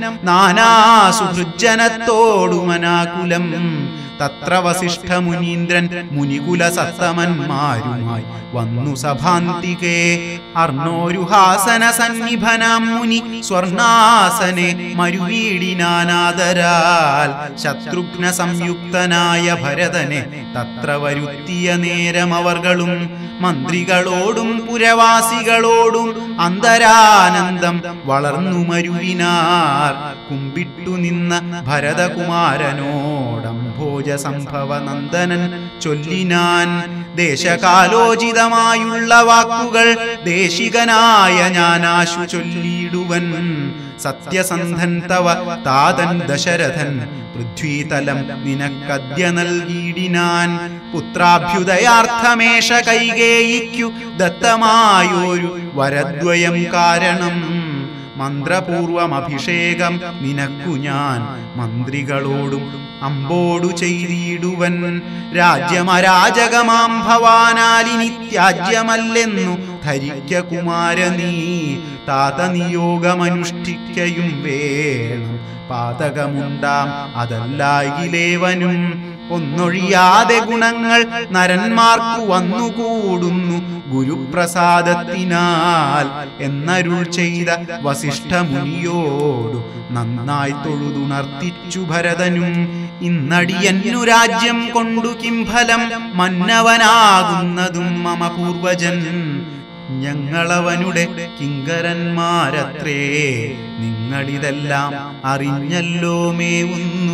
നാനാസുഹൃജ്ജനത്തോടുമനാകുലം തത്ര വസിഷ്ഠ മുനീന്ദ്രൻ മുനികുല സത്തമന്മാരുമായി വന്നു സഭാന്തികേ അർണോരുഹാസന സന്നിഭനാം മുനി സ്വർണാസനെ മരുവീടിനാനാദരാൽ ശത്രുഘ്ന സംയുക്തനായ ഭരതനെ തത്ര വരുത്തിയ നേരമവർകളും മന്ത്രികളോടും പുരവാസികളോടും അന്തരാനന്ദം വളർന്നു മരുവിനാർ കുമ്പിട്ടു നിന്ന ഭരതകുമാരനോടംഭോജ സംഭവ നന്ദനൻ ചൊല്ലിനാൻ ദേശകാലോചിതമായുള്ള വാക്കുകൾ ദേശികനായ ഞാനാശു ചൊല്ലിടുവൻ സത്യസന്ധൻ തവ താതൻ ദശരഥൻ പൃഥ്വീതലം നിനക്കദ്യ നൽകിയിടിനാൻ പുത്രാഭ്യുദയാർത്ഥമേഷ കൈകേയിക്കു ദത്തമായൊരു വരദ്വയം കാരണം മന്ത്രപൂർവം അഭിഷേകം നിനക്കു ഞാൻ മന്ത്രികളോടും അമ്പോടു ചെയ്തിടുവൻ രാജ്യമരാജകമാം ഭവാനാലിനി ത്യാജ്യമല്ലെന്നു ധരിക്ക കുമാര നീ താത നിയോഗമനുഷ്ഠിക്കയും വേണം പാതകമുണ്ടാം അതല്ലായിലേവനും ഒന്നൊഴിയാതെ ഗുണങ്ങൾ നരന്മാർക്കു വന്നുകൂടുന്നു ഗുരുപ്രസാദത്തിനാൽ എന്നരുൾ ചെയ്ത വസിഷ്ഠ മുനിയോടു നന്നായി തൊഴുതുണർത്തിച്ചു ഭരതനും ഇന്നടിയന്നു രാജ്യം കൊണ്ടു കിംഫലം മന്നവനാകുന്നതും മമ പൂർവജൻ ഞങ്ങളവനുടെ കിങ്കരന്മാരത്രേ നിങ്ങളിതെല്ലാം അറിഞ്ഞല്ലോ മേവുന്നു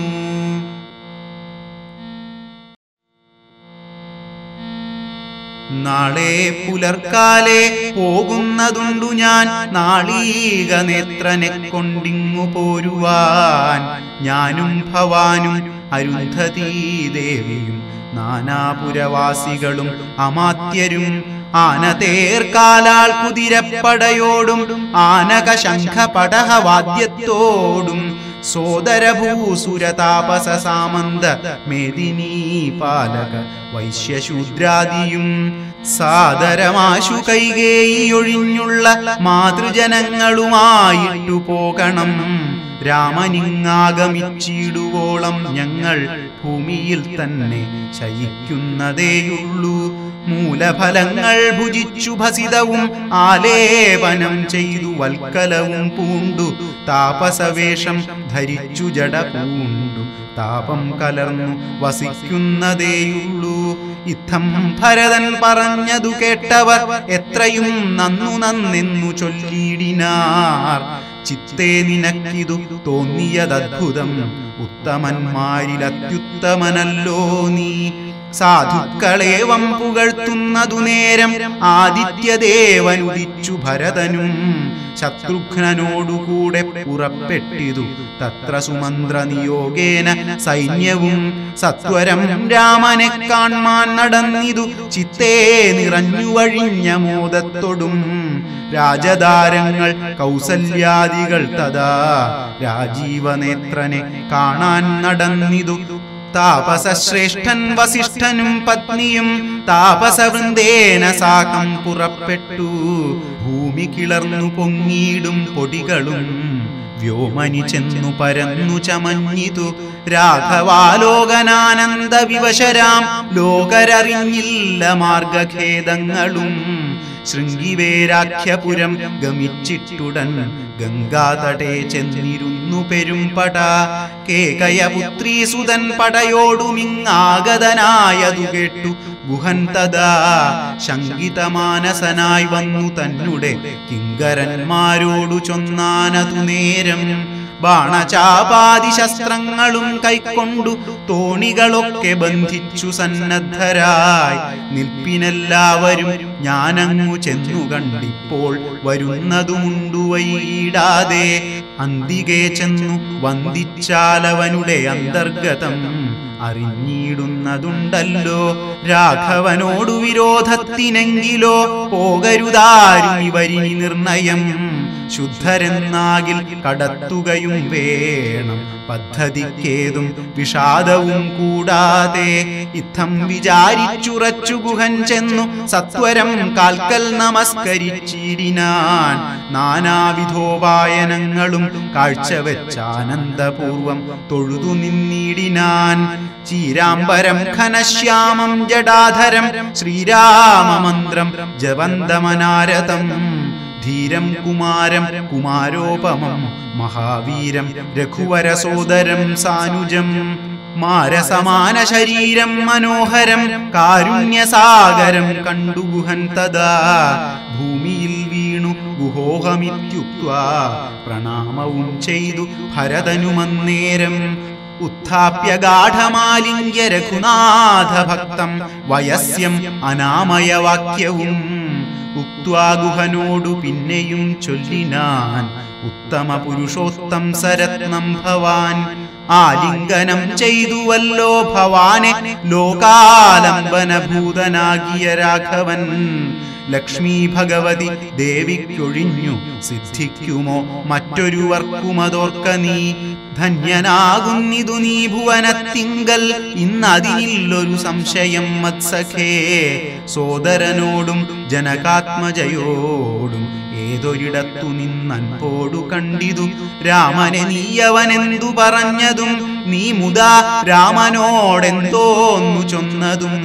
നാളെ പുലർക്കാലെ പോകുന്നതുണ്ടു ഞാൻ നാളീക നേത്രനെ കൊണ്ടിങ്ങു പോരുവാൻ ഞാനും ഭവാനും അരുന്ധതീ ദേവിയും നാനാപുരവാസികളും അമാത്യരും ആനതേർക്കാലാൾ കുതിരപ്പടയോടും ആനക ശംഖ പടഹവാദ്യത്തോടും സോദരഭൂസുരതാപസ സാമന്ത മേദിനീ പാലക വൈശ്യശൂദ്രാദിയും സാദരമാശു കൈകേയിയൊഴിഞ്ഞുള്ള മാതൃജനങ്ങളുമായിട്ടു പോകണം രാമനിങ്ങാഗമിച്ചിടുവോളം ഞങ്ങൾ ഭൂമിയിൽ തന്നെ ശയിക്കുന്നതേയുള്ളൂ മൂലഫലങ്ങൾ ഭുജിച്ചു ഭസിതവും ആലേപനം ചെയ്തു വൽക്കലവും പൂണ്ടു താപസവേഷം ധരിച്ചു ജട പൂണ്ടു താപം കലർന്നു വസിക്കുന്നതേയുള്ളൂ ഇത്തം ഭരതൻ പറഞ്ഞതു കേട്ടവർ എത്രയും നന്നു നന്നെന്നു ചൊല്ലിയിടിനാർ ചിത്തേ നിനക്കിതു തോന്നിയതദ്ഭുതം ഉത്തമന്മാരിൽ അത്യുത്തമനല്ലോ നീ സാധുക്കളേവം പുകഴ്ത്തുന്നതു നേരം ആദിത്യദേവനുദിച്ചു ഭരതനും ശത്രുഘ്നോടുകൂടെ പുറപ്പെട്ടിതു തത്ര സുമന്ത്ര നിയോഗേന സൈന്യവും സത്വരം രാമനെ കാൺമാൻ നടന്നിതു ചിത്തേ നിറഞ്ഞു വഴിഞ്ഞ മോദത്തൊടും രാജധാരങ്ങൾ കൗസല്യാദികൾ തഥാ രാജീവനേത്രനെ കാണാൻ നടന്നിതു താപസശ്രേഷ്ഠൻ വസിഷ്ഠനും പത്നിയും താപസവൃന്ദേന സാകം പുറപ്പെട്ടു ഭൂമി കിളർന്നു പൊങ്ങിയിടും പൊടികളും വ്യോമനി ചെന്നു പരന്നു ചമഞ്ഞിതു രാഘവാലോകനാനന്ദ വിവശരാം ലോകരറിഞ്ഞില്ല മാർഗഖേദങ്ങളും ശൃംഗിവേരാഖ്യപുരം ഗമിച്ചിട്ടുടൻ ഗംഗാതടേ ചെന്നിരുന്നു പെരുംപട കേകയപുത്രീസുതൻ പടയോടുമിങ്ങാഗതനായതു കേട്ടു ഗുഹൻ തഥാ ശങ്കിതമാനസനായി വന്നു തന്നെ കിങ്കരന്മാരോടു ചൊന്നാനതു നേരം ബാണചാപാതി ശസ്ത്രങ്ങളും കൈക്കൊണ്ടു തോണികളൊക്കെ ബന്ധിച്ചു സന്നദ്ധരായി നിൽപ്പിനെല്ലാവരും ഞാനങ്ങു ചെന്നു കണ്ടിപ്പോൾ വരുന്നതുമുണ്ടു വൈടാതെ അന്തികെ ചെന്നു വന്ദിച്ചാലവനുടെ അന്തർഗതം അറിഞ്ഞിടുന്നതുണ്ടല്ലോ രാഘവനോടു വിരോധത്തിനെങ്കിലോ പോകരുതാരും ഇവരിനി നിർണയം ശുദ്ധരെന്നാകിൽ കടത്തുകയും വേണം പദ്ധതിക്കേതും വിഷാദവും കൂടാതെ ഇത്തം വിചാരിച്ചുറച്ചു ഗുഹൻ ചെന്നു സത്വരം കാൽക്കൽ നമസ്കരിച്ചിടിനാൻ നാനാവിധോപായനങ്ങളും കാഴ്ചവെച്ചാനന്ദപൂർവം തൊഴുതു നിന്നിടിനാൻ ചീരാംബരം ഘനശ്യാമം ജടാധരം ശ്രീരാമമന്ത്രം ജവന്തമനാരതം ധീരം കുമാരം കുമാരോപമം മഹാവീരം രഘുവരസോദരം സാനുജം മാരസമാന ശരീരം മനോഹരം കാരുണ്യസാഗരം കണ്ടു ഗുഹൻ തഥാ ഭൂമിയിൽ വീണു ഗുഹോഹമിത്യുക്വാ പ്രണാമവും ചെയ്തു ഭരതനുമന്നേരം ഉത്ഥാപ്യ ഗാഠമാലിംഗ്യ രഘുനാഥ ഭക്തം വയസ്യം അനാമയവാക്യവും ഉക്വാ ഗുഹനോടു പിന്നെയും ചൊല്ലിനാൻ ഉത്തമ പുരുഷോത്തം സരത്നം ഭവാൻ ആലിംഗനം ചെയ്തുവല്ലോ ഭവാനെ ലോകാലംബന ഭൂതനാകിയ രാഘവൻ ലക്ഷ്മി ഭഗവതി ദേവിക്കൊഴിഞ്ഞു സിദ്ധിക്കുമോ മറ്റൊരുവർക്കുമതോർക്ക നീ ധന്യനാകുന്നിതു നീ ഭുവനത്തിങ്കൽ ഇന്നതിനില്ലൊരു സംശയം മത്സഖേ സോദരനോടും ജനകാത്മജയോടും ഏതൊരിടത്തു നിന്നൻപോടു കണ്ടിതു രാമനെ നീയവനെന്തു പറഞ്ഞതും നീ മുതാ രാമനോടെന്തോന്നു ചൊന്നതും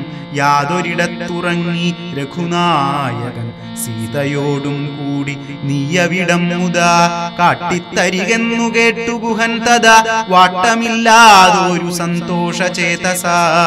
യാതൊരിടത്തുറങ്ങി രഘുനായകൻ സീതയോടും കൂടി നീയവിടം മുതാ കാട്ടിത്തരികെന്നു കേട്ടു ഗുഹൻ തഥാ വാട്ടമില്ലാതൊരു സന്തോഷചേതസ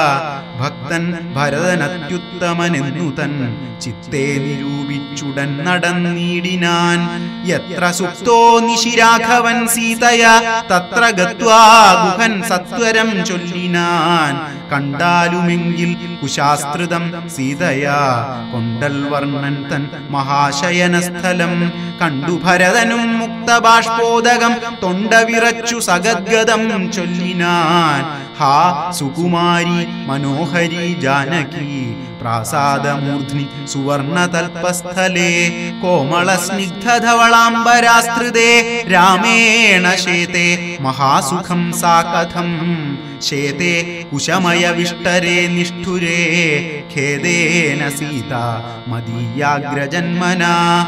ഭക്തൻ ഭരതനത്യുത്തമനെന്നു തൻ ചിത്തെ നിരൂപിച്ചുടൻ നടന്നിടിനാൻ എത്ര സുപ്തോ നിശിരാഘവൻ സീതയ തത്ര ഗത്വാ ഗുഹൻ സത്വരം ചൊല്ലിനാൻ കണ്ടാലുമെങ്കിൽ കുശാസ്ത്രിതം സീതയാ കൊണ്ടൽ വർണ്ണൻ തൻ മഹാശയനസ്ഥലം കണ്ടു ഭരതനും മുക്തബാഷ്പോദകം തൊണ്ട വിറച്ചു സഗദ്ഗതം ചൊല്ലിനാൻ ഹാ സുകുമാരി മനോഹരി ജാനകി പ്രാസാദമൂർധ്നി സുവർണതൽപസ്ഥലേ കോമള സ്നിഗ്ധധവളാംബരാസ്തൃതേ രാമേണ ശേതേ മഹാസുഖം സാ കഥം ശേതേ കുശമയവിഷ്ടരേ നിഷ്ഠുരേ ഖേദേന സീത മദീയാഗ്രജന്മന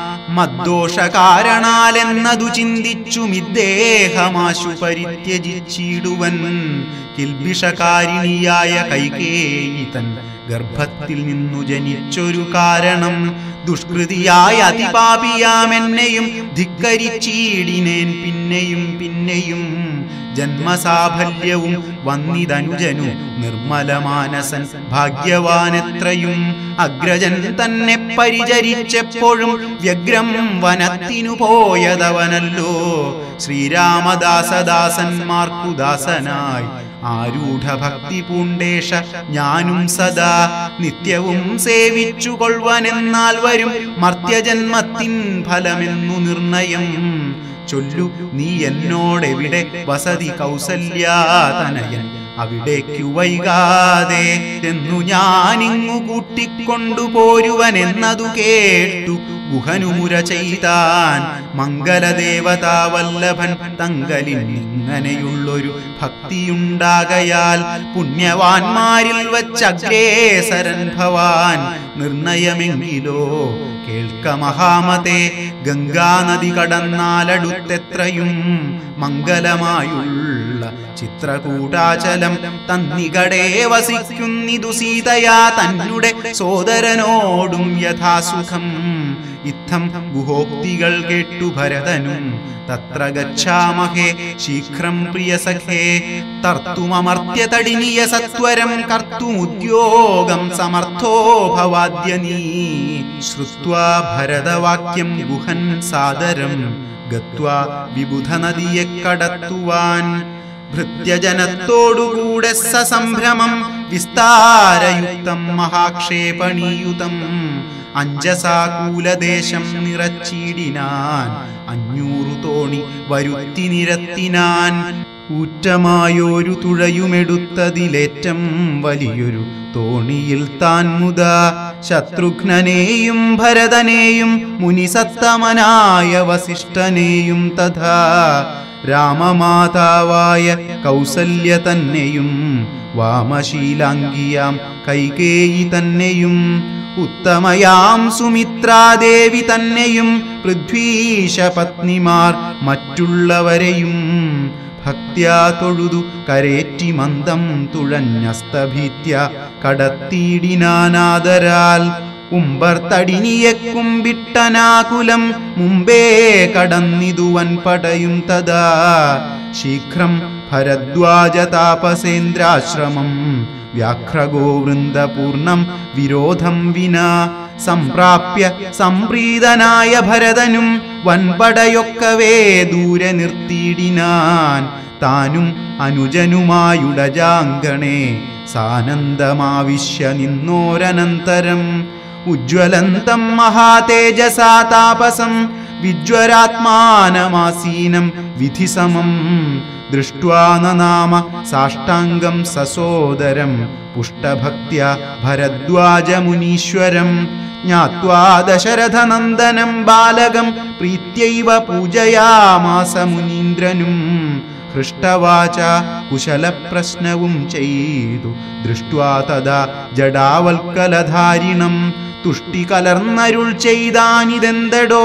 മദ്ദോഷകാരണാലെന്നതു ചിന്തിച്ചു മിദ്ദേഹമാശു പരിത്യജിച്ചിടുവൻ കിൽബിഷകാരിണിയായ കൈകേയി തൻ ഗർഭത്തിൽ നിന്നു ജനിച്ചൊരു കാരണം ദുഷ്കൃതിയായ അതിപാപിയാമെന്നെയും ധിക്കരിച്ചീടിനേൻ പിന്നെയും പിന്നെയും ജന്മസാഫല്യവും വന്നിതനുജനു നിർമ്മലമാനസൻ ഭാഗ്യവാനെത്രയും അഗ്രജൻ തന്നെ പരിചരിച്ചെപ്പോഴും വ്യഗ്രം വനത്തിനു പോയതവനല്ലോ ശ്രീരാമദാസദാസന്മാർക്കു ദാസനായി ആരൂഢഭക്തി പൂണ്ടേഷ ഞാനും സദാ നിത്യവും സേവിച്ചു കൊള്ളുവനെന്നാൽ വരും മർത്യജന്മത്തിൻ ഫലമെന്നു നിർണയം ചൊല്ലു നീ എന്നോടെവിടെ വസതി കൗസല്യാതനയൻ അവിടേക്കു വൈകാതെ എന്നു ഞാനിങ്ങു കൂട്ടിക്കൊണ്ടു പോരുവനെന്നതു കേട്ടു ഗുഹനുമുര ചെയ്താൻ മംഗലദേവതാവല്ലഭൻ തങ്കലിൽ ഇങ്ങനെയുള്ളൊരു ഭക്തിയുണ്ടാകയാൽ പുണ്യവാന്മാരിൽ വച്ചഗ്രേസരൻ ഭവാൻ നിർണയമെങ്കിലോ കേൾക്ക മഹാമതേ ഗംഗാനദി കടന്നാലടുത്തെത്രയും മംഗലമായുള്ള ചിത്രകൂടാചലം തന്നികടേ വസിക്കുന്നിതു സീതയാ തന്നെ സോദരനോടും യഥാസുഖം ഇത്തം ഗുഹോക്തികൾ കേട്ടു ഭരതനും തത്ര ഗച്ഛാമഹേ ശീഘ്രം പ്രിയസഖേ തർത്തുമമർത്യ തടിനിയ സത്വരം കർത്തുമുദ്യോഗം സമർത്ഥോ ഭവാദ്യ നീ ശ്രുത്വാ ഭരതവാക്യം ഗുഹൻ സാദരം ഗത്വാ വിബുധ നദിയെ കടത്തുവാൻ ഭൃത്യജനത്തോടുകൂടെ സസംഭ്രമം വിസ്താരയുക്തം മഹാക്ഷേപണീയുതം അഞ്ചസാകൂലദേശം നിറച്ചിടിനാൻ അഞ്ഞൂറു തോണി വരുത്തി നിരത്തിനാൻ ഊറ്റമായൊരു തുഴയുമെടുത്തതിലേറ്റം വലിയൊരു തോണിയിൽ താൻ മുത ശത്രുഘ്നനെയും ഭരതനെയും മുനിസത്തമനായ വസിഷ്ഠനെയും തഥാ രാമമാതാവായ കൗസല്യ തന്നെയും വാമശീലാംഗിയാം കൈകേയി തന്നെയും ഉത്തമയാം സുമിത്രാദേവി തന്നെയും പൃഥ്വീശ പത്നിമാർ മറ്റുള്ളവരെയും ഭക്ത്യാ തൊഴുതു കരേറ്റി മന്ദം തുഴഞ്ഞസ്തഭീത്യ കടത്തിയിടിനാനാദരാൽ ഉമ്പർ തടിനിയെ കുമ്പിട്ടനാകുലം മുമ്പേ കടന്നിതുവൻ പടയും തഥാ ശീഘ്രം ഭരദ്വാജ താപസേന്ദ്രാശ്രമം വ്യാഘ്രഗോവൃന്ദപൂർണം വിരോധം വിനാ സംപ്രാപ്യ സംപ്രീതനായ ഭരതനും വൻപടയൊക്കവേ ദൂരെ നിർത്തിയിടിനാൻ താനും അനുജനുമായുടജാങ്കണേ സാനന്ദമാവിശ്യ നിന്നോരനന്തരം ഉജ്ജ്വലന്തം മഹാതേജസാ താപസം വിജ്വരാത്മാനമാസീനം വിധിസമം ദൃഷ്ട്വാ നാമ സാഷ്ടാംഗം സസോദരം പുഷ്ടഭക്ത്യ ഭരദ്വാജമുനീശ്വരം ജ്ഞാത്വാ ദശരഥനന്ദനം ബാലകം പ്രീത്യൈവ പൂജയാമാസ മുനീന്ദ്രനും ഹൃഷ്ടവാച കുശലപ്രശ്നവും ചെയ്തു ദൃഷ്ട്വാ തഥാ ജഡാവൽക്കലധാരിണം തുഷ്ടി കലർന്നരുൾ ചെയ്താനിതെന്തടോ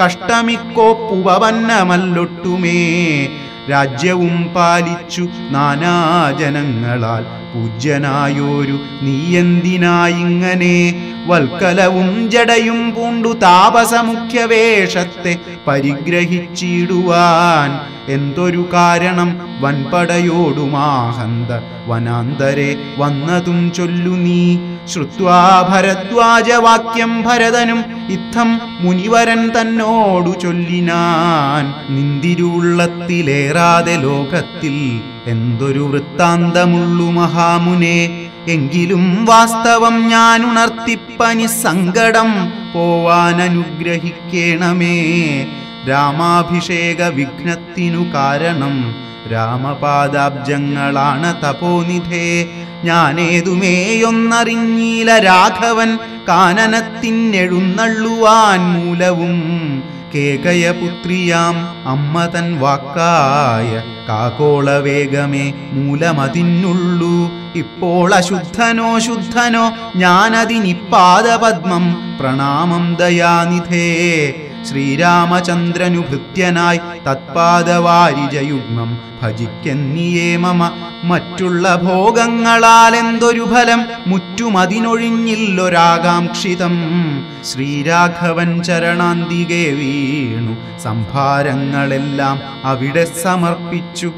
കഷ്ടമിക്കോപ്പുപന്നമല്ലൊട്ടുമേ രാജ്യവും പാലിച്ചു നാനാജനങ്ങളാൽ പൂജ്യനായോരു നീയെന്തിനായിങ്ങനെ വൽക്കലവും ജടയും പൂണ്ടു താപസമുഖ്യവേഷത്തെ പരിഗ്രഹിച്ചിടുവാൻ എന്തൊരു കാരണം വൻപടയോടുമാഹന്ത വനാന്തരെ വന്നതും ചൊല്ലു നീ ശ്രുത്വാ ഭരദ്വാജവാക്യം ഭരതനും ഇത്തം മുനിവരൻ തന്നോടു ചൊല്ലിനാൻ നിന്തിരുള്ളത്തിലേറാതെ ലോകത്തിൽ എന്തൊരു വൃത്താന്തമുള്ളു മഹാമുനെ എങ്കിലും വാസ്തവം ഞാൻ ഉണർത്തിപ്പനി സങ്കടം പോവാൻ അനുഗ്രഹിക്കണമേ രാമാഭിഷേക വിഘ്നത്തിനു കാരണം രാമപാദാബ്ജങ്ങളാണ് തപോനിധേ ഞാനേതുമേയൊന്നറിഞ്ഞീല രാഘവൻ കാനനത്തിനെഴുന്നള്ളുവാൻ മൂലവും കേകയപുത്രിയാം അമ്മ തൻ വാക്കായ കാകോളവേഗമേ മൂലമതിനുള്ളൂ ഇപ്പോൾ അശുദ്ധനോ ശുദ്ധനോ ഞാനതിനിപ്പാദപദ്മം പ്രണാമം ദയാനിധേ ശ്രീരാമചന്ദ്രനു ഭൃത്യനായി തത്പാദവാരിജയുഗ്മം ഭജിക്കെന്നിയേ മമ മറ്റുള്ള ഭോഗങ്ങളാൽ എന്തൊരു ഫലം മുറ്റുമതിനൊഴിഞ്ഞില്ലൊരാകാംക്ഷിതം ശ്രീരാഘവൻ ചരണാന്തികെ വീണു സംഭാരങ്ങളെല്ലാം അവിടെ സമർപ്പിച്ചു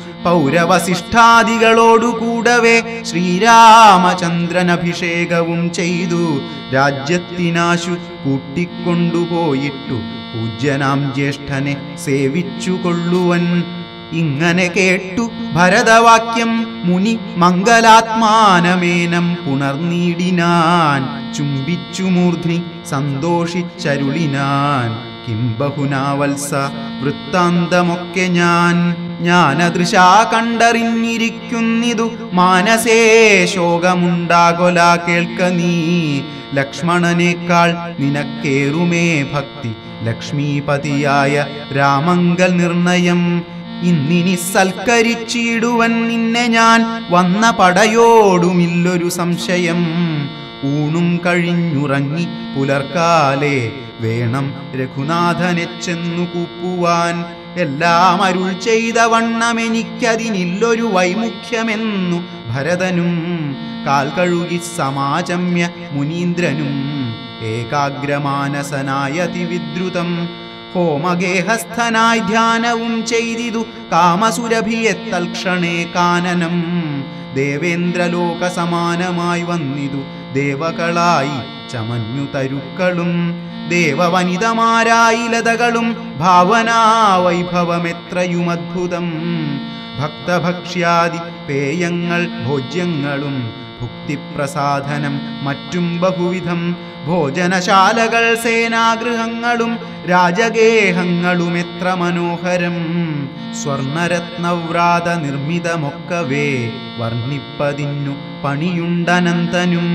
പൗരവസിഷ്ഠാദികളോടുകൂടവേ ശ്രീരാമചന്ദ്രൻ അഭിഷേകവും ചെയ്തു രാജ്യത്തിനാശു കൂട്ടിക്കൊണ്ടുപോയിട്ടു പൂജ്യനാം ജ്യേഷ്ഠനെ സേവിച്ചു കൊള്ളുവൻ ഇങ്ങനെ കേട്ടു ഭരതവാക്യം മുനി മംഗലാത്മാനമേനം പുണർനീടിനാൻ ചുംബിച്ചു മൂർധ്നി സന്തോഷിച്ചരുളിനാൻ കിം ബഹുനാവത്സ വൃത്താന്തമൊക്കെ ഞാൻ ജ്ഞാനദൃശാ കണ്ടറിഞ്ഞിരിക്കുന്നിതു മാനസേ ശോകമുണ്ടാകൊല കേൾക്ക നീ ലക്ഷ്മണനേക്കാൾ നിനക്കേറുമേ ഭക്തി ലക്ഷ്മീപതിയായ രാമങ്കൽ നിർണയം ഇന്നിനി സൽക്കരിച്ചിടുവൻ നിന്നെ ഞാൻ വന്ന പടയോടുമില്ലൊരു സംശയം ഊണും കഴിഞ്ഞുറങ്ങി പുലർക്കാലേ വേണം രഘുനാഥനെ ചെന്നു കൂപ്പുവാൻ എല്ലാം അരുൾ ചെയ്ത വണ്ണമെനിക്കതിനില്ലൊരു വൈമുഖ്യമെന്നു ഭരതനും കാൽ കഴുകി സമാചമ്യ മുനീന്ദ്രനും ഏകാഗ്രമാനസനായ അതിവിദ്രുതം ഹോമഗേഹസ്ഥനായി ധ്യാനവും ചെയ്തിതു കാമസുരഭിയെ തൽക്ഷണേ കാനനം ദേവേന്ദ്രലോക സമാനമായി വന്നിതു ദേവകളായി ചമഞ്ഞു തരുക്കളും ദേവവനിതമാരായി ലതകളും ഭാവനാ വൈഭവമെത്രയും അദ്ഭുതം ഭക്തഭക്ഷ്യാദി പേയങ്ങൾ ഭോജ്യങ്ങളും ഭുക്തിപ്രസാധനം മറ്റും ബഹുവിധം ഭോജനശാലകൾ സേനാഗൃഹങ്ങളും രാജഗേഹങ്ങളും എത്ര മനോഹരം സ്വർണരത്നവ്രാത നിർമ്മിതമൊക്കവേ വർണ്ണിപ്പതിന്നു പണിയുണ്ടനന്തനും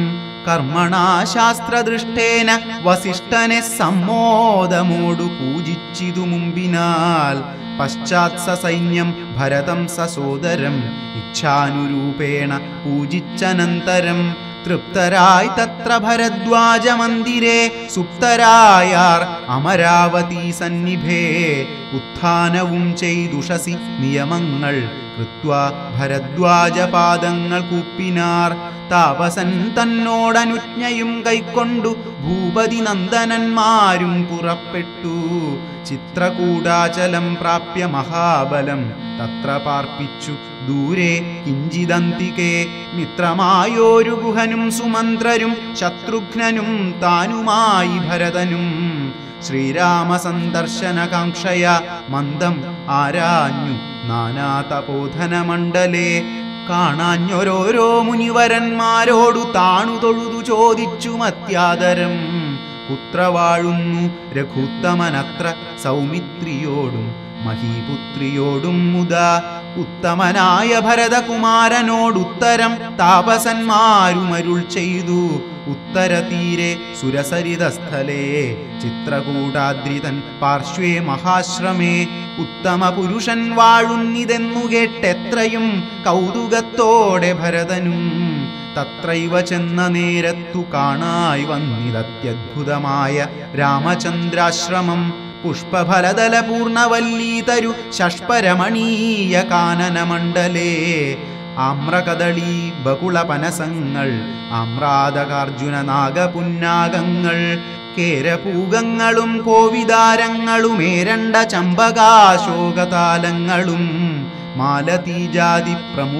കർമ്മണാശാസ്ത്രദൃഷ്ടേന വസിഷ്ഠനെ സമ്മോദമോടു പൂജിച്ചിതു മുമ്പിനാൽ പശ്ചാത് സൈന്യം ഭരതം സസോദരം ഇച്ഛാനുരൂപേണ പൂജിച്ചനന്തരം തൃപ്തരായി തത്ര ഭരദ്വാജ മന്ദിരേ സുപ്തരായാർ അമരാവതി സന്നിഭേ ഉത്ഥാനവും ചെയ്തുഷസി നിയമങ്ങൾ കൃത്വാ ഭരദ്വാജ പാദങ്ങൾ കൂപ്പിനാർ താപസൻ തന്നോടനുജ്ഞയും കൈക്കൊണ്ടു ഭൂപതി നന്ദനന്മാരും പുറപ്പെട്ടു ചിത്രകൂടാചലം പ്രാപ്യ മഹാബലം തത്ര പാർപ്പിച്ചു ദൂരെ കിഞ്ചിദന്തികേ മിത്രമായോരു ഗുഹനും സുമന്ത്രരും ശത്രുഘ്നനും താനുമായി ഭരതനും ശ്രീരാമ സന്ദർശനകാംക്ഷയ മന്ദം ആരാഞ്ഞു നാനാതപോധന മണ്ഡലേ കാണാഞ്ഞൊരോരോ മുനിവരന്മാരോടു താണു തൊഴുതു ചോദിച്ചു മത്യാദരം പുത്ര വാഴുന്നു രഘുത്തമനത്ര സൗമിത്രിയോടും മഹീപുത്രിയോടും മുതാ ഉത്തമനായ ഭരതകുമാരനോടുത്തരം താപസന്മാരുമരുൾ ചെയ്തു ഉത്തരതീരെ സുരസരിതസ്ഥലേ ചിത്രകൂടാദ്രിതൻ പാർശ്വേ മഹാശ്രമേ ഉത്തമ പുരുഷൻ വാഴുന്നിതെന്നു കേട്ടെത്രയും കൗതുകത്തോടെ ഭരതനും തത്രൈവ ചെന്ന നേരത്തു കാണായി വന്നിതത്യദ്ഭുതമായ രാമചന്ദ്രാശ്രമം പുഷ്പഫലദല പൂർണവല്ലീതരു ഷഷ്പരമണീയ കാനനമണ്ഡലേ ആമ്രകദളി ബകുളപനസങ്ങൾ ആമ്രാതകാർജുന നാഗപുന്നാഗങ്ങൾ കേരപൂഗങ്ങളും കോവിതാരങ്ങളുമേരണ്ട ചമ്പകാശോകതാലങ്ങളും മാലതീജാതി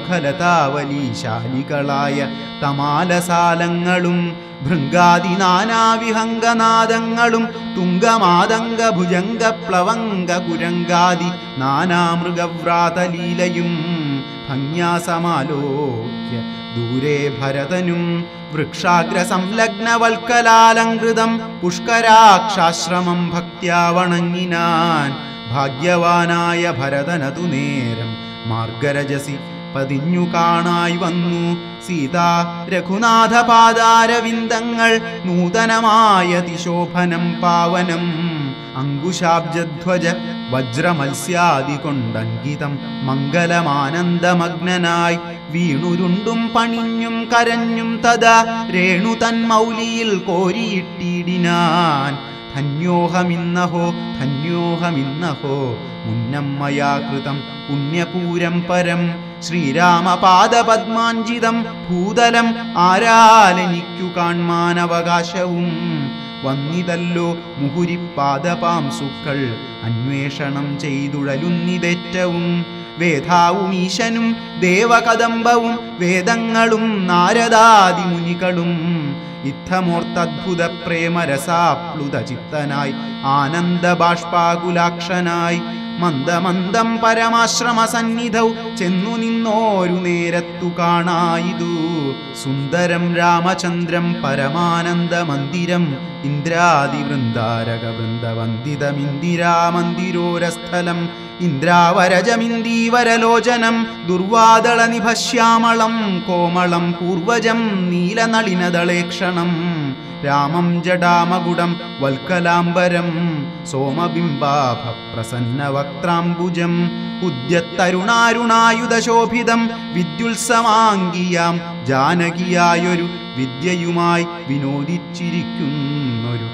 പ്രമുഖലതാവലീശാലികളായ തമാലസാലങ്ങളും ഭൃങ്കാതി നാനാവിഹംഗനാദങ്ങളും തുങ്കമാതംഗ ഭുജംഗ പ്ലവംഗ കുരങ്കാതി നാനാമൃഗവ്രാതലീലയും ഭംഗ്യാസമാലോക്യ ദൂരെ ഭരതനും വൃക്ഷാഗ്ര സംലഗ്നവൽക്കലാലങ്കൃതം പുഷ്കരാക്ഷാശ്രമം ഭക്ത്യാ വണങ്ങിനാൻ ഭാഗ്യവാനായ ഭരതനതു നേരം മാർഗരജസി പതിഞ്ഞു കാണായി വന്നു സീതാ രഘുനാഥ പാദാരവിന്ദങ്ങൾ നൂതനമായ തിശോഭനം പാവനം അങ്കുശാബ്ജധ്വജ വജ്രമത്സ്യാദി കൊണ്ടങ്കിതം മംഗലമാനന്ദമഗ്നനായി വീണുരുണ്ടും പണിഞ്ഞും കരഞ്ഞും തഥാ രേണു തന്മൗലിയിൽ കോരിയിട്ടിടിനാൻ ധന്യോഹമിന്നഹോ ധന്യോഹമിന്നഹോ മുന്നമ്മയാ കൃതം പുണ്യപൂരം പരം ശ്രീരാമപാദപദ്മാഞ്ചിതം ഭൂതലം ആരാലെനിക്കു കാൺമാനവകാശവും വന്നിതല്ലോ മുഹുരിപ്പാദപാംസുക്കൾ അന്വേഷണം ചെയ്തുഴലുന്നിതേറ്റവും വേദാവും ഈശനും ദേവകദംബവും വേദങ്ങളും നാരദാദി മുനികളും ഇത്തമോർത്തദ്ഭുത പ്രേമരസാപ്ലുത ചിത്തനായി ആനന്ദ ബാഷ്പാകുലാക്ഷനായി മന്ദമന്ദം പരമാശ്രമ സന്നിധൗ ചെന്നു നിന്നോരു നേരത്തു കാണായിതു സുന്ദരം രാമചന്ദ്രം പരമാനന്ദ മന്ദിരം ഇന്ദ്രാദി വൃന്ദാരക വൃന്ദവന്ദിതമിന്ദിരാമന്ദിരോരസ്ഥലം ഇന്ദ്രാവരജമിന്ദീവരലോചനം ദുർവാദള നിഭശ്യാമളം കോമളം പൂർവജം നീലനളിനദളേക്ഷണം രാമം ജഡാമകുടം വൽക്കലാംബരം സോമബിംബാഭ പ്രസന്നവക്ത്രാംബുജം ഉദ്യത്തരുണാരുണായുധശോഭിതം വിദ്യുത്സമാങ്കിയാം ജാനകിയായൊരു വിദ്യയുമായി വിനോദിച്ചിരിക്കുന്നൊരു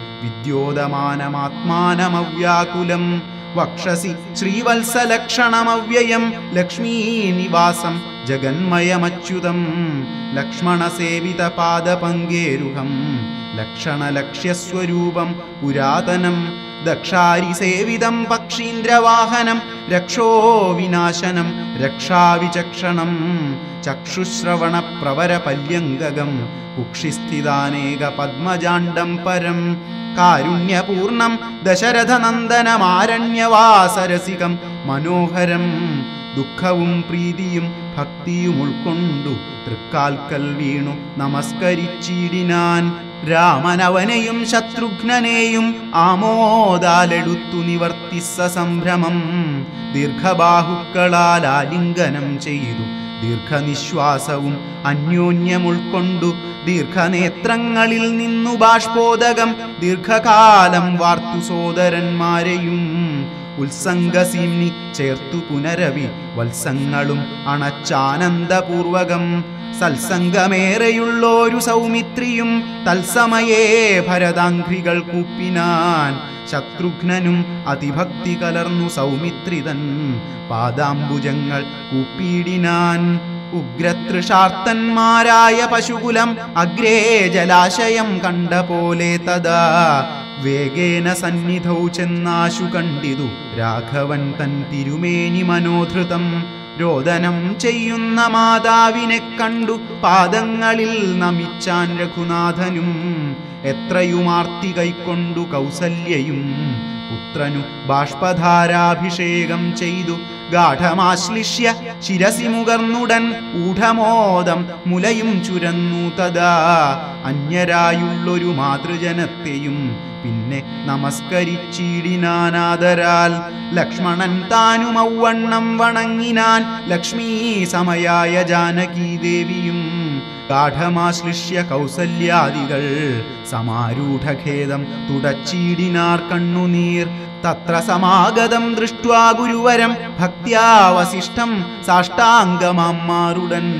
വിദ്യോതമാനമാത്മാനമവ്യാകുലം വക്ഷസി ശ്രീവത്സലക്ഷണമവ്യയം ലക്ഷ്മീനിവാസം ജഗന്മയമച്യുതം ലക്ഷ്മണസേവിത പാദപങ്കേരുഹം ലക്ഷണലക്ഷ്യസ്വരൂപം പുരാതനം ദക്ഷാരിസേവിതം പക്ഷീന്ദ്രവാഹനം രക്ഷോ വിനാശനം രക്ഷാവിചക്ഷണം ചക്ഷുശ്രവണ പ്രവരപല്യംഗകം കുക്ഷിസ്ഥിതാനേക പത്മജാണ്ഡം പരം കാരുണ്യപൂർണം ദശരഥനന്ദനമാരണ്യവാസരസികം മനോഹരം ദുഃഖവും പ്രീതിയും ഭക്തിയും ഉൾക്കൊണ്ടു തൃക്കാൽക്കൽ വീണു നമസ്കരിച്ചിടിനാൻ രാമനവനെയും ശത്രുഘ്നനെയും ആമോദാലെടുത്തു നിവർത്തിസ സംഭ്രമം ദീർഘബാഹുക്കളാൽ ആലിംഗനം ചെയ്തു ദീർഘനിശ്വാസവും അന്യോന്യം ഉൾക്കൊണ്ടു ദീർഘനേത്രങ്ങളിൽ നിന്നു ബാഷ്പോദകം ദീർഘകാലം വാർത്തു സോദരന്മാരെയും ഉത്സംഗസീംനി ചേർത്തു പുനരവി വത്സങ്ങളും അണച്ചാനന്ദപൂർവകം സത്സംഗമേറെയുള്ളോരു സൗമിത്രിയും തത്സമയേ ഭരതാംഘ്രികൾ കൂപ്പിനാൻ ശത്രുഘ്നനും അതിഭക്തി കലർന്നു സൗമിത്രിതൻ പാദാംബുജങ്ങൾ കൂപ്പിയിടിനാൻ ഉഗ്രതൃഷാർത്തന്മാരായ പശുകുലം അഗ്രേ ജലാശയം കണ്ട പോലെ തഥാ വേഗേന സന്നിധൗ ചെന്നാശു കണ്ടിതു രാഘവൻ തൻ തിരുമേനി മനോധൃതം രോദനം ചെയ്യുന്ന മാതാവിനെ കണ്ടു പാദങ്ങളിൽ നമിച്ചാൻ രഘുനാഥനും എത്രയുമാർത്തി കൈക്കൊണ്ടു കൗസല്യയും പുത്രനു ബാഷ്പധാരാഭിഷേകം ചെയ്തു ഗാഠമാശ്ലിഷ്യ ശിരസി മുകർന്നുടൻ ഊഢമോദം മുലയും ചുരന്നു തഥാ അന്യരായുള്ളൊരു മാതൃജനത്തെയും പിന്നെ നമസ്കരിച്ചിടിനാനാദരാൽ ലക്ഷ്മണൻ താനും ഔവണ്ണം വണങ്ങിനാൻ ലക്ഷ്മീ സമയായ ജാനകീ ദേവിയും ഗാഠമാശ്ലിഷ്യ കൗസല്യാദികൾ സമാരൂഢഖേദം തുടച്ചിടിനാർ കണ്ണുനീർ തത്ര സമാഗതം ദൃഷ്ട്വാ ഗുരുവരം ഭക്ത്യാവശിഷ്ടം സാഷ്ടാംഗമാറുടൻ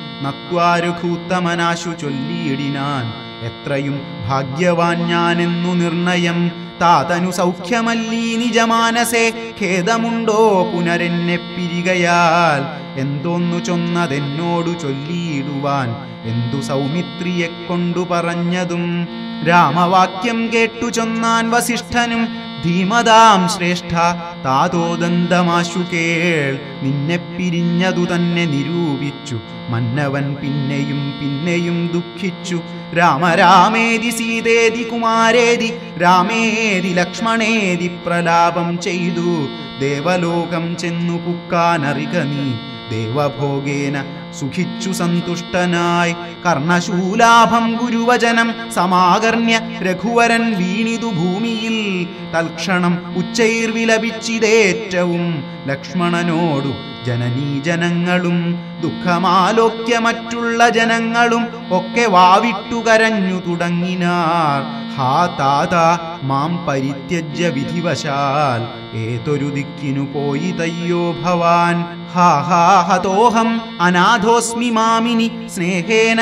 നത്വാരുഭൂത്തമനാശു ചൊല്ലിയിടിനാൻ എത്രയും ഭാഗ്യവാൻ ഞാനെന്നു നിർണയം താതനു സൗഖ്യമല്ലീ നിജമാനസേ ഖേദമുണ്ടോ പുനരെന്നെ പിരികയാൽ എന്തോന്നു ചൊന്നതെന്നോടു ചൊല്ലിയിടുവാൻ എന്തു സൗമിത്രിയെ കൊണ്ടു പറഞ്ഞതും രാമവാക്യം കേട്ടു ചൊന്നാൻ വസിഷ്ഠനും ധീമതാം ശ്രേഷ്ഠ താതോദന്തമാശു കേൾ നിന്നെ പിരിഞ്ഞതു തന്നെ നിരൂപിച്ചു മന്നവൻ പിന്നെയും പിന്നെയും ദുഃഖിച്ചു രാമരാമേതി സീതേതി കുമാരേതി രാമേതി ലക്ഷ്മണേതി പ്രലാപം ചെയ്തു ദേവലോകം ചെന്നു പുക്കാനറിക നീ ദേവഭോഗേന സുഖിച്ചു സന്തുഷ്ടനായി കർണശൂലാഭം ഗുരുവചനം സമാകർണ്യ രഘുവരൻ വീണിതു ഭൂമിയിൽ തൽക്ഷണം ഉച്ചൈർവിലപിച്ചിതേറ്റവും ലക്ഷ്മണനോടു ജനനീ ജനങ്ങളും ദുഃഖമാലോക്യ മറ്റുള്ള ജനങ്ങളും ഒക്കെ വാവിട്ടു കരഞ്ഞു തുടങ്ങിനാർ ഹാ താത മാം പരിത്യജ്യ വിധിവശാൽ ഏതൊരു ദിക്കിനു പോയി തയ്യോ ഭവാൻ ഹാ ഹാ ഹതോഹം അനാഥോസ്മി മാമിനി സ്നേഹേന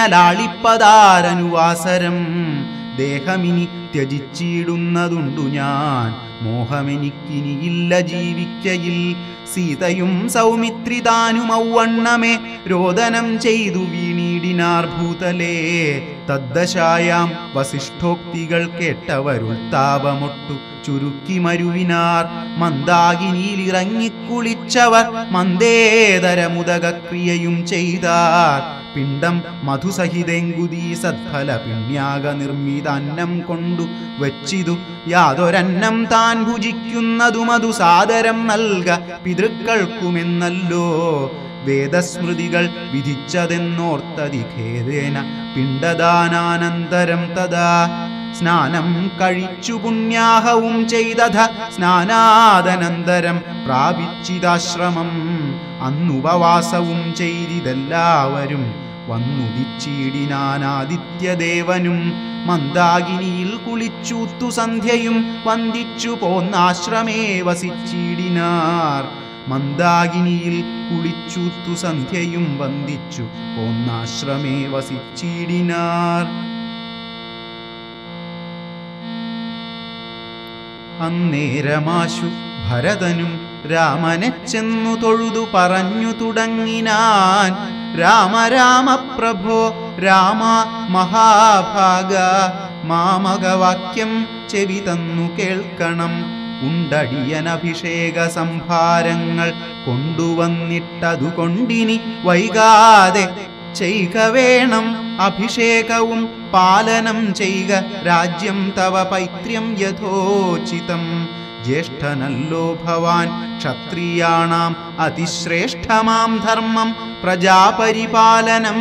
ലാളിപ്പതാരനുവാസരം ദേഹമിനി ത്യജിച്ചിടുന്നതുണ്ടു ഞാൻ മോഹമെനിക്കിനിയില്ല ജീവിക്കയിൽ സീതയും സൗമിത്രി താനും ഔവണ്ണമേ രോദനം ചെയ്തു വീണീടിനാർ ഭൂതലേ തദ്ദശായാം വസിഷ്ഠോക്തികൾ കേട്ടവരുൾത്താപമൊട്ടു ചുരുക്കി മരുവിനാർ മന്ദാകിനിയിലിറങ്ങിക്കുളിച്ചവർ മന്ദേതരമുദകക്രിയയും ചെയ്താർ പിണ്ടം മധുസഹിതെങ്കുതീ സത്ഫല പിണ്യാക നിർമ്മിതാന്നം കൊണ്ടു വച്ചിതു യാതൊരന്നം താൻ ഭുജിക്കുന്നതു മധു സാദരം നൽക പിതൃക്കൾക്കുമെന്നല്ലോ വേദസ്മൃതികൾ വിധിച്ചതെന്നോർത്തതി ഖേദേന പിണ്ടദാനാനന്തരം തഥാ സ്നാനം കഴിച്ചു പുണ്യാഹവും ചെയ്തഥ സ്നാനാദനന്തരം പ്രാപിച്ചിതാശ്രമം അന്നുപവാസവും ചെയ്തിതെല്ലാവരും വന്നുദിച്ചിടിനാനാദിത്യദേവനും മന്ദാകിനിയിൽ കുളിച്ചൂത്തു സന്ധ്യയും വന്ദിച്ചു പോന്നാശ്രമേ വസിച്ചിടിനാർ മന്ദാകിനിയിൽ കുളിച്ചൂത്തു സന്ധ്യയും വന്ദിച്ചു പോന്നാശ്രമേ വസിച്ചിടിനാർ അന്നേരമാശു ഭരതനും രാമനെ ചെന്നു തൊഴുതു പറഞ്ഞു തുടങ്ങിനാൻ രാമ രാമ പ്രഭോ രാമ മഹാഭാഗ മാമകവാക്യം ചെവി തന്നു കേൾക്കണം ഉണ്ടടിയനഭിഷേക സംഭാരങ്ങൾ കൊണ്ടുവന്നിട്ടതു കൊണ്ടിനി വൈകാതെ ചെയ്ക വേണം അഭിഷേകവും പാലനം ചെയ്ക രാജ്യം തവ പൈത്ര്യം യഥോചിതം ജ്യേഷ്ഠനല്ലോ ഭവാൻ ക്ഷത്രിയാണാം അതിശ്രേഷ്ഠമാം ധർമ്മം പ്രജാപരിപാലനം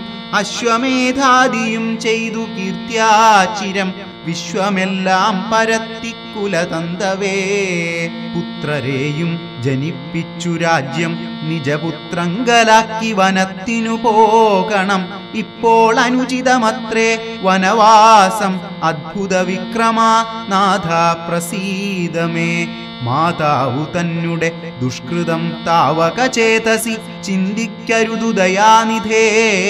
അശ്വമേധാദിയും ചെയ്തു കീർത്തിയാചിരം വിശ്വമെല്ലാം പരത്തിക്കുലതന്തവേ പുത്രരെയും ജനിപ്പിച്ചു രാജ്യം നിജപുത്രങ്കലാക്കി വനത്തിനു പോകണം ഇപ്പോൾ അനുചിതമത്രേ വനവാസം അദ്ഭുത വിക്രമാ നാഥ പ്രസീതമേ മാതാവു തന്നെ ദുഷ്കൃതം താവക ചേതസി ചിന്തിക്കരുതു ദയാനിധേ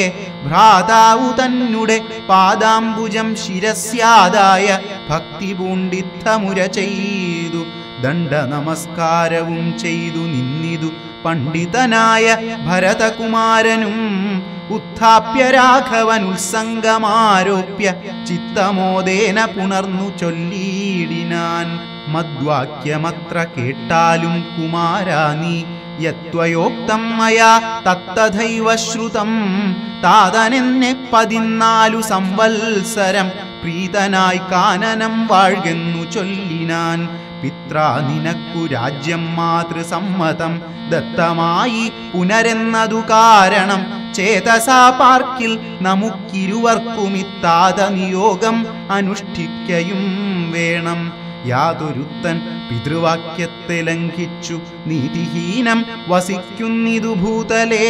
ഭ്രാതാവു തന്നെ പാദാംബുജം ശിരസ്യാദായ ഭക്തി പൂണ്ടിത്തമുര ചെയ്തു ദണ്ഡ നമസ്കാരവും ചെയ്തു നിന്നിതു പണ്ഡിതനായ ഭരതകുമാരനും ഉത്ഥാപ്യ രാഘവൻ ഉത്സംഗമാരോപ്യ ചിത്തമോദേന പുണർന്നു ചൊല്ലിയിടിനാൻ മദ്വാക്യമത്ര കേട്ടാലും കുമാരാ നീ യത്വയോക്തം മയാ തത്തഥൈവ ശ്രുതം താതനെന്നെ പതിനാലു സംവത്സരം പ്രീതനായി കാനനം വാഴ്കെന്നു ചൊല്ലിനാൻ പിത്രാ നിനക്കു രാജ്യം മാതൃസമ്മതം ദത്തമായി പുനരെന്നതു കാരണം ചേതസാ പാർക്കിൽ നമുക്കിരുവർക്കും ഇത്താത നിയോഗം അനുഷ്ഠിക്കയും വേണം യാതൊരുത്തൻ പിതൃവാക്യത്തെ ലംഘിച്ചു നീതിഹീനം വസിക്കുന്നിതു ഭൂതലേ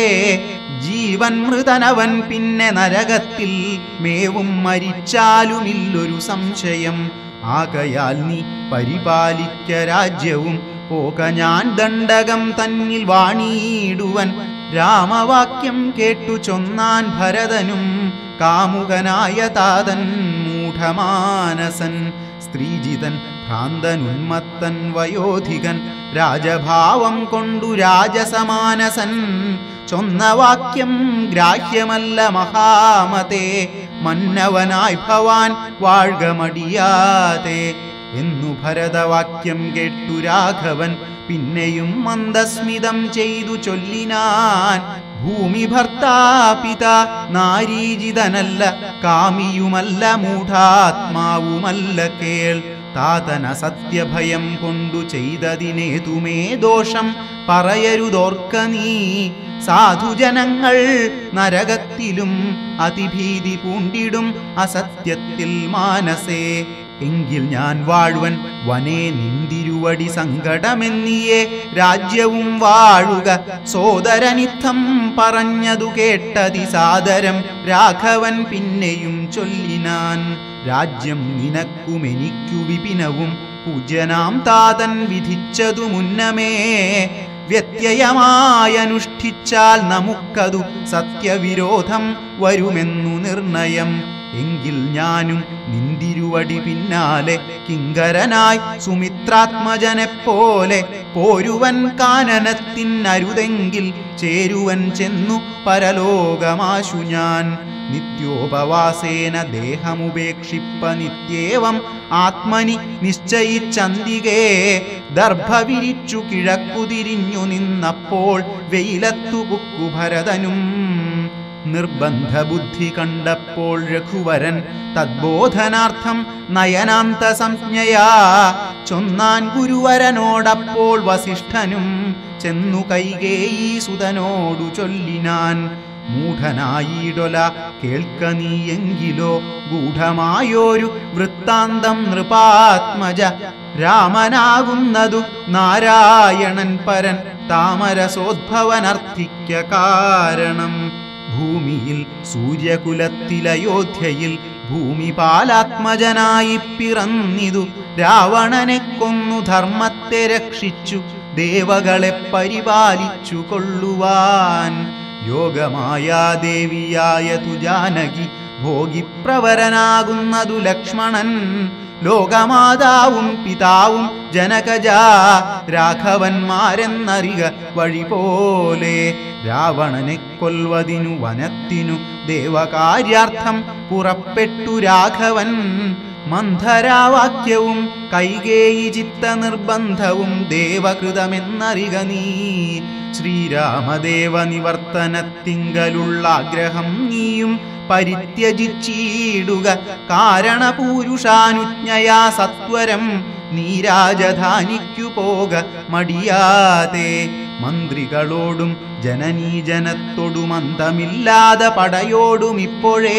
ജീവൻ മൃതനവൻ പിന്നെ നരകത്തിൽ മേവും മരിച്ചാലുമില്ലൊരു സംശയം ആകയാൽ നീ പരിപാലിക്ക രാജ്യവും പോക ഞാൻ ദണ്ഡകം തന്നിൽ വാണിയിടുവൻ രാമവാക്യം കേട്ടു ചൊന്നാൻ ഭരതനും കാമുകനായ താതൻ മൂഢമാനസൻ സ്ത്രീജിതൻ ഭ്രാന്തനുന്മത്തൻ വയോധികൻ രാജഭാവം കൊണ്ടു രാജസമാനസൻ ചൊന്ന വാക്യം ഗ്രാഹ്യമല്ല മഹാമതേ മന്നവനായി ഭവാൻ വാഴ്ക മടിയാതെ എന്നു ഭരതവാക്യം കേട്ടു രാഘവൻ പിന്നെയും മന്ദസ്മിതം ചെയ്തു ചൊല്ലിനാൻ ഭൂമി ഭർത്താപിത നാരീജിതനല്ല കാമിയുമല്ല മൂഢാത്മാവുമല്ല കേൾ താതന സത്യഭയം കൊണ്ടു ചെയ്തതിനേതുമേ ദോഷം പറയരുതോർക്ക നീ സാധുജനങ്ങൾ നരകത്തിലും അതിഭീതി പൂണ്ടിടും അസത്യത്തിൽ മാനസേ എങ്കിൽ ഞാൻ വാഴുവൻ വനേ നിന്തിരുവടി സങ്കടമെന്നിയേ രാജ്യവും വാഴുക സോദരനിത്തം പറഞ്ഞതു കേട്ടതി സാദരം രാഘവൻ പിന്നെയും ചൊല്ലിനാൻ രാജ്യം നിനക്കും എനിക്കു വിപിനവും പൂജ്യനാം താതൻ വിധിച്ചതു മുന്നമേ വ്യത്യയമായനുഷ്ഠിച്ചാൽ നമുക്കതു സത്യവിരോധം വരുമെന്നു നിർണയം എങ്കിൽ ഞാനും നിന്തിരുവടി പിന്നാലെ കിങ്കരനായി സുമിത്രാത്മജനെപ്പോലെ പോരുവൻ കാനനത്തിനരുതെങ്കിൽ ചേരുവൻ ചെന്നു പരലോകമാശു ഞാൻ നിത്യോപവാസേന ദേഹമുപേക്ഷിപ്പ നിത്യേവം ആത്മനി നിശ്ചയിച്ചന്തികേ ദർഭ വിരിച്ചു കിഴക്കുതിരിഞ്ഞു നിന്നപ്പോൾ വെയിലത്തു പുക്കു ഭരതനും നിർബന്ധ ബുദ്ധി കണ്ടപ്പോൾ രഘുവരൻ തദ്ബോധനാർത്ഥം നയനാന്ത സംജ്ഞയാ ചൊന്നാൻ ഗുരുവരനോടപ്പോൾ വസിഷ്ഠനും ചെന്നു കൈകേയി സുതനോടു ചൊല്ലിനാൻ മൂഢനായിടൊല കേൾക്ക നീയെങ്കിലോ ഗൂഢമായോരു വൃത്താന്തം നൃപാത്മജ രാമനാകുന്നതു നാരായണൻ പരൻ താമരസോദ്ഭവനർത്ഥിക്ക കാരണം ഭൂമിയിൽ സൂര്യകുലത്തിലയോധ്യയിൽ ഭൂമിപാലാത്മജനായി പിറന്നിതു രാവണനെ കൊന്നു ധർമ്മത്തെ രക്ഷിച്ചു ദേവകളെ പരിപാലിച്ചു കൊള്ളുവാൻ യോഗമായ ദേവിയായ തുജാനകി ഭോഗിപ്രവരനാകുന്നതു ലക്ഷ്മണൻ ലോകമാതാവും പിതാവും ജനകജ രാഘവന്മാരെന്നറിക വഴി പോലെ രാവണനെ കൊൽവതിനു വനത്തിനു ദേവകാര്യാർത്ഥം പുറപ്പെട്ടു രാഘവൻ മന്ധരാവാക്യവും കൈകേയി ചിത്ത നിർബന്ധവും ദേവകൃതമെന്നറിക നീ ശ്രീരാമദേവ നിവർത്തനത്തിങ്കലുള്ള ആഗ്രഹം നീയും പരിത്യജിച്ചിടുക കാരണപൂരുഷാനുജ്ഞയാ സത്വരം നീ രാജധാനിക്കു പോക മടിയാതെ മന്ത്രികളോടും ജനനീജനത്തോടും അന്തമില്ലാതെ പടയോടും ഇപ്പോഴേ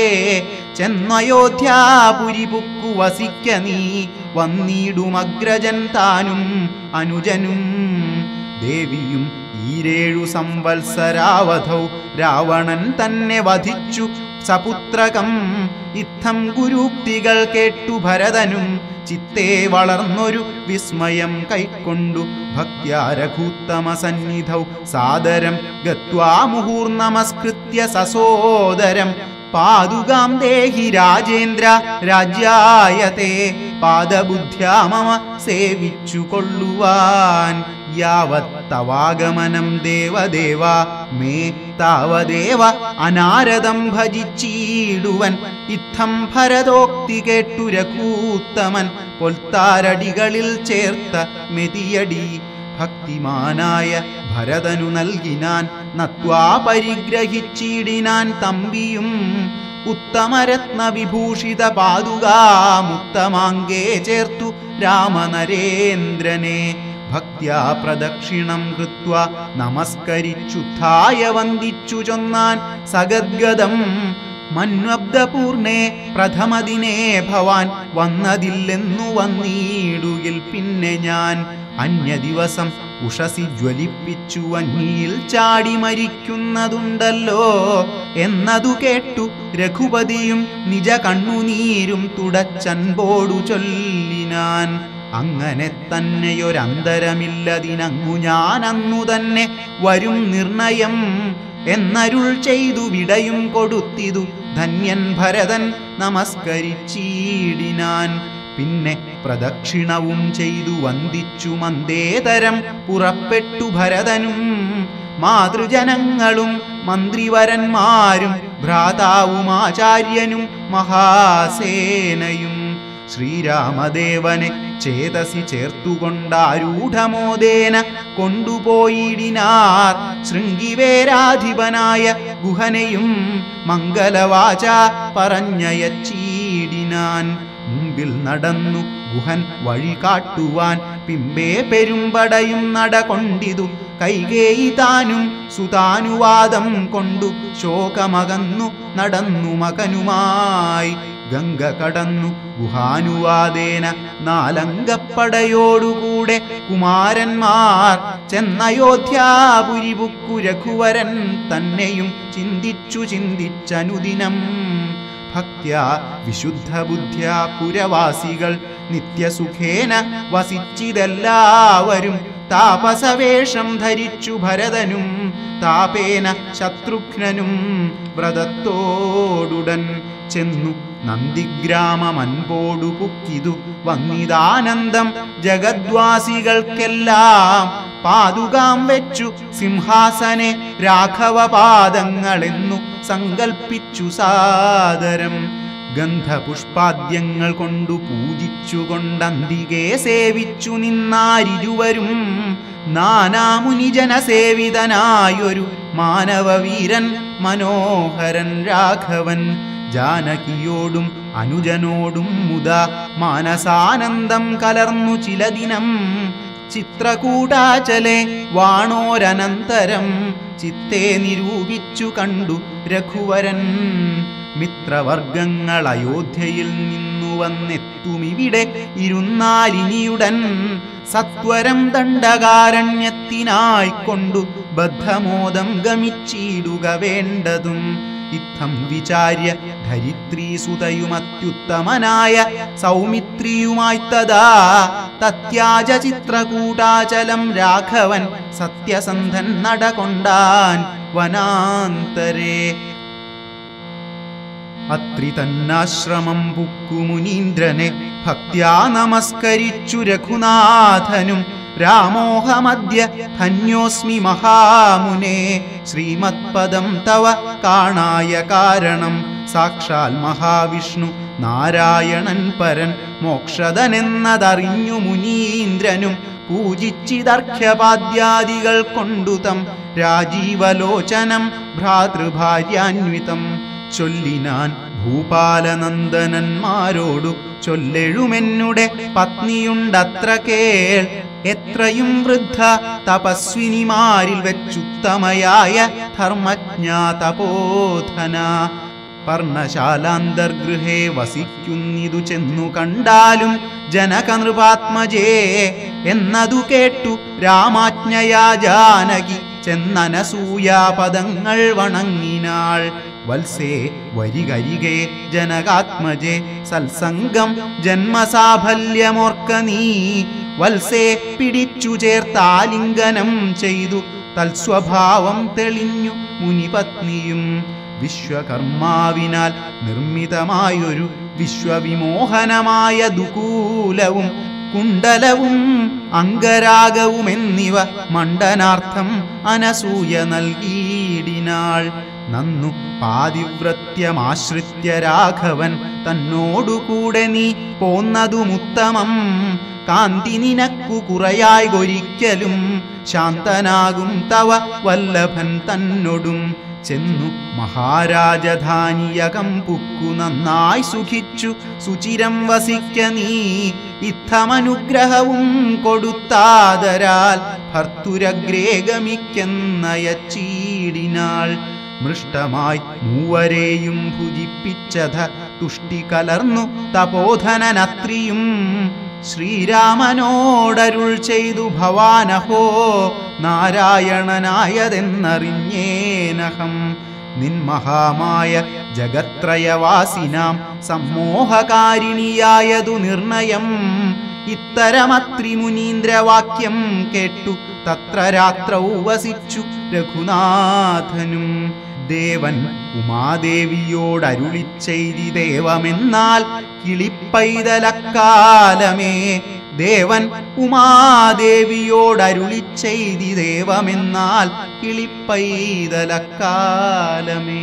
ചെന്നയോധ്യാപുരി പുക്കു വസിക്ക നീ വന്നിടും അഗ്രജൻ താനും അനുജനും ദേവിയും ഈരേഴു സംവത്സരാവധൗ രാവണൻ തന്നെ വധിച്ചു സപുത്രകം ഇത്തം ഗുരുക്തികൾ കേട്ടു ഭരതനും ചിത്തേ വളർന്നൊരു വിസ്മയം കൈക്കൊണ്ടു ഭക്യാരഘൂത്തമ സന്നിധൗ സാദരം ഗത്വാ മുഹൂർനമസ്കൃത്യ സസോദരം പാതുകാം ദേഹി രാജേന്ദ്ര രാജ്യായത്തെ പാദബുദ്ധ്യാ മമ സേവിച്ചു കൊള്ളുവാൻ യാവത്തവാഗമനം ദേവദേവ മേ താവദേവ അനാരദം ഭജിച്ചീടുവൻ ഇത്തം ഭരതോക്തി കേട്ടു രഘൂത്തമൻ പൊൽത്താരടികളിൽ ചേർത്ത മെതിയടി ഭക്തിമാനായ ഭരതനു നൽകിനാൻ നത്വാ പരിഗ്രഹിച്ചിടിനാൻ തമ്പിയും ഉത്തമരത്ന വിഭൂഷിത പാതുകാമുത്തമാങ്കേ ചേർത്തു രാമനരേന്ദ്രനെ ഭക്ത്യാ പ്രദക്ഷിണം കൃത്വ നമസ്കരിച്ചുത്ഥായ വന്ദിച്ചു ചൊന്നാൻ സഗദ്ഗതം മന്വബ്ദപൂർണേ പ്രഥമദിനേ ഭവാൻ വന്നതില്ലെന്നു വന്നിടുകിൽ പിന്നെ ഞാൻ അന്യദിവസം ഉഷസി ജ്വലിപ്പിച്ചു അന്നിയിൽ ചാടി മരിക്കുന്നതുണ്ടല്ലോ എന്നതു കേട്ടു രഘുപതിയും നിജ കണ്ണുനീരും തുടച്ചൻപോടു ചൊല്ലിനാൻ അങ്ങനെ തന്നെയൊരന്തരമില്ലതിനങ്ങു ഞാൻ അന്നു തന്നെ വരും നിർണയം എന്നരുൾ ചെയ്തു വിടയും കൊടുത്തിതു ധന്യൻ ഭരതൻ നമസ്കരിച്ചീടിനാൻ പിന്നെ പ്രദക്ഷിണവും ചെയ്തു വന്ദിച്ചു മന്ദേതരം പുറപ്പെട്ടു ഭരതനും മാതൃജനങ്ങളും മന്ത്രിവരന്മാരും ഭ്രാതാവും ആചാര്യനും മഹാസേനയും ശ്രീരാമദേവനെ ചേതസി ചേർത്തുകൊണ്ടാരൂഢമോദേന കൊണ്ടുപോയിടിനാർ ശൃംഗിവേരാധിപനായ ഗുഹനെയും മംഗലവാച പറഞ്ഞയച്ചീടിനാൻ മുമ്പിൽ നടന്നു ഗുഹൻ വഴി കാട്ടുവാൻ പിമ്പേ പെരുമ്പടയും നടകൊണ്ടിതു കൈകേയി താനും സുതാനുവാദം കൊണ്ടു ശോകമകന്നു നടന്നു മകനുമായി ഗംഗ കടന്നു ഗുഹാനുവാദേന നാലങ്കപ്പടയോടുകൂടെ കുമാരന്മാർ ചെന്നയോധ്യാപുരി പുക്കു രഘുവരൻ തന്നെയും ചിന്തിച്ചു ചിന്തിച്ചനുദിനം ഭക്ത്യാ വിശുദ്ധ ബുദ്ധ്യാ പുരവാസികൾ നിത്യസുഖേന വസിച്ചിതെല്ലാവരും താപസവേഷം ധരിച്ചു ഭരതനും താപേന ശത്രുഘ്നനും വ്രതത്തോടുടൻ ചെന്നു നന്ദിഗ്രാമമൻപോടു പുക്കിതു വന്നിതാനന്ദം ജഗദ്വാസികൾക്കെല്ലാം പാതുകാം വെച്ചു സിംഹാസനെ രാഘവപാദങ്ങളെന്നു സങ്കൽപ്പിച്ചു സാദരം ഗന്ധപുഷ്പാദ്യങ്ങൾ കൊണ്ടു പൂജിച്ചുകൊണ്ടന്തികെ സേവിച്ചു നിന്നാരിരുവരും നാനാമുനിജനസേവിതനായൊരു മാനവവീരൻ മനോഹരൻ രാഘവൻ ജാനകിയോടും അനുജനോടും മുത മാനസാനന്ദം കലർന്നു ചില ദിനം ചിത്രകൂടാചലെ വാണോരനന്തരം ചിത്തെ നിരൂപിച്ചു കണ്ടു രഘുവരൻ മിത്രവർഗങ്ങൾ അയോധ്യയിൽ നിന്നു വന്നെത്തുമിവിടെ ഇരുന്നാലിനിയുടൻ സത്വരം ദണ്ഡകാരണ്യത്തിനായിക്കൊണ്ടു ബദ്ധമോദം ഗമിച്ചിടുക വേണ്ടതും ഇത്തം വിചാര്യ ധരിത്രീസുതയുമത്യുത്തമനായ സൗമിത്രിയുമായി തഥാ തത്യാജ ചിത്രകൂടാചലം രാഘവൻ സത്യസന്ധൻ നടകൊണ്ടാൻ വനാന്തരേ അത്രി തന്നാശ്രമം പുക്കു മുനീന്ദ്രനെ ഭക്ത്യാ നമസ്കരിച്ചു രഘുനാഥനും രാമോഹമദ്യ ധന്യോസ്മി മഹാമുനെ ശ്രീമത്പദം തവ കാണായ കാരണം സാക്ഷാൽ മഹാവിഷ്ണു നാരായണൻ പരൻ മോക്ഷതനെന്നതറിഞ്ഞു മുനീന്ദ്രനും പൂജിച്ചിതർഘ്യപാദ്യാദികൾ കൊണ്ടു തം രാജീവലോചനം ഭ്രാതൃഭാര്യാന്വിതം ചൊല്ലിനാൻ ഭൂപാലനന്ദനന്മാരോടു ചൊല്ലെഴുമെന്നുടെ പത്നിയുണ്ടത്ര കേൾ എത്രയും വൃദ്ധ തപസ്വിനിമാരിൽ വെച്ചുത്തമയായ ധർമ്മജ്ഞാ തപോധന പർണശാലാന്തർഗൃഹേ വസിക്കുന്നിതു ചെന്നു കണ്ടാലും ജനകനൃപാത്മജേ എന്നതു കേട്ടു രാമാജ്ഞയാ ജാനകി ചെന്നനസൂയാപദങ്ങൾ വണങ്ങിനാൾ വത്സേ വരികരികെ ജനകാത്മജേ സത്സംഗം ജന്മസാഫല്യമോർക്ക നീ വത്സേ പിടിച്ചു ചേർത്താലിംഗനം ചെയ്തു തൽസ്വഭാവം തെളിഞ്ഞു മുനിപത്നിയും വിശ്വകർമാവിനാൽ നിർമ്മിതമായൊരു വിശ്വവിമോഹനമായ ദുകൂലവും കുണ്ടലവും അംഗരാഗവും എന്നിവ മണ്ഡനാർത്ഥം അനസൂയ നൽകിയിടിനാൾ നന്നു പാതിവ്രത്യമാശ്രിത്യ രാഘവൻ തന്നോടുകൂടെ നീ പോന്നതുമുത്തമം കാന്തി നിനക്കു കുറയായി ഒരിക്കലും ശാന്തനാകും തവ വല്ലഭൻ തന്നൊടും ചെന്നു മഹാരാജധാനിയകം പുക്കു നന്നായി സുഖിച്ചു സുചിരം വസിക്ക നീ ഇത്തമനുഗ്രഹവും കൊടുത്താതരാൽ ഭർത്തുരഗ്രേ ഗമിക്കെന്നയച്ചീടിനാൾ മൃഷ്ടമായി മൂവരെയും ഭുജിപ്പിച്ചത തുഷ്ടി കലർന്നു തപോധനനത്രിയും ശ്രീരാമനോടരുൾ ചെയ്തു ഭവാനഹോ നാരായണനായതെന്നറിഞ്ഞേനഹം നിൻമഹാമായ ജഗത്രയവാസിനാം സമ്മോഹകാരിണിയായതു നിർണയം ഇത്തരമത്രിമുനീന്ദ്രവാക്യം കേട്ടു തത്ര രാത്രൗ വസിച്ചു രഘുനാഥനും ദേവൻ ഉമാദേവിയോടരുളി ചെയ്തി ദേവമെന്നാൽ കിളിപ്പൈതലക്കാലമേ ദേവൻ ഉമാദേവിയോടരുളി ചെയ്തി ദേവമെന്നാൽ കിളിപ്പൈതലക്കാലമേ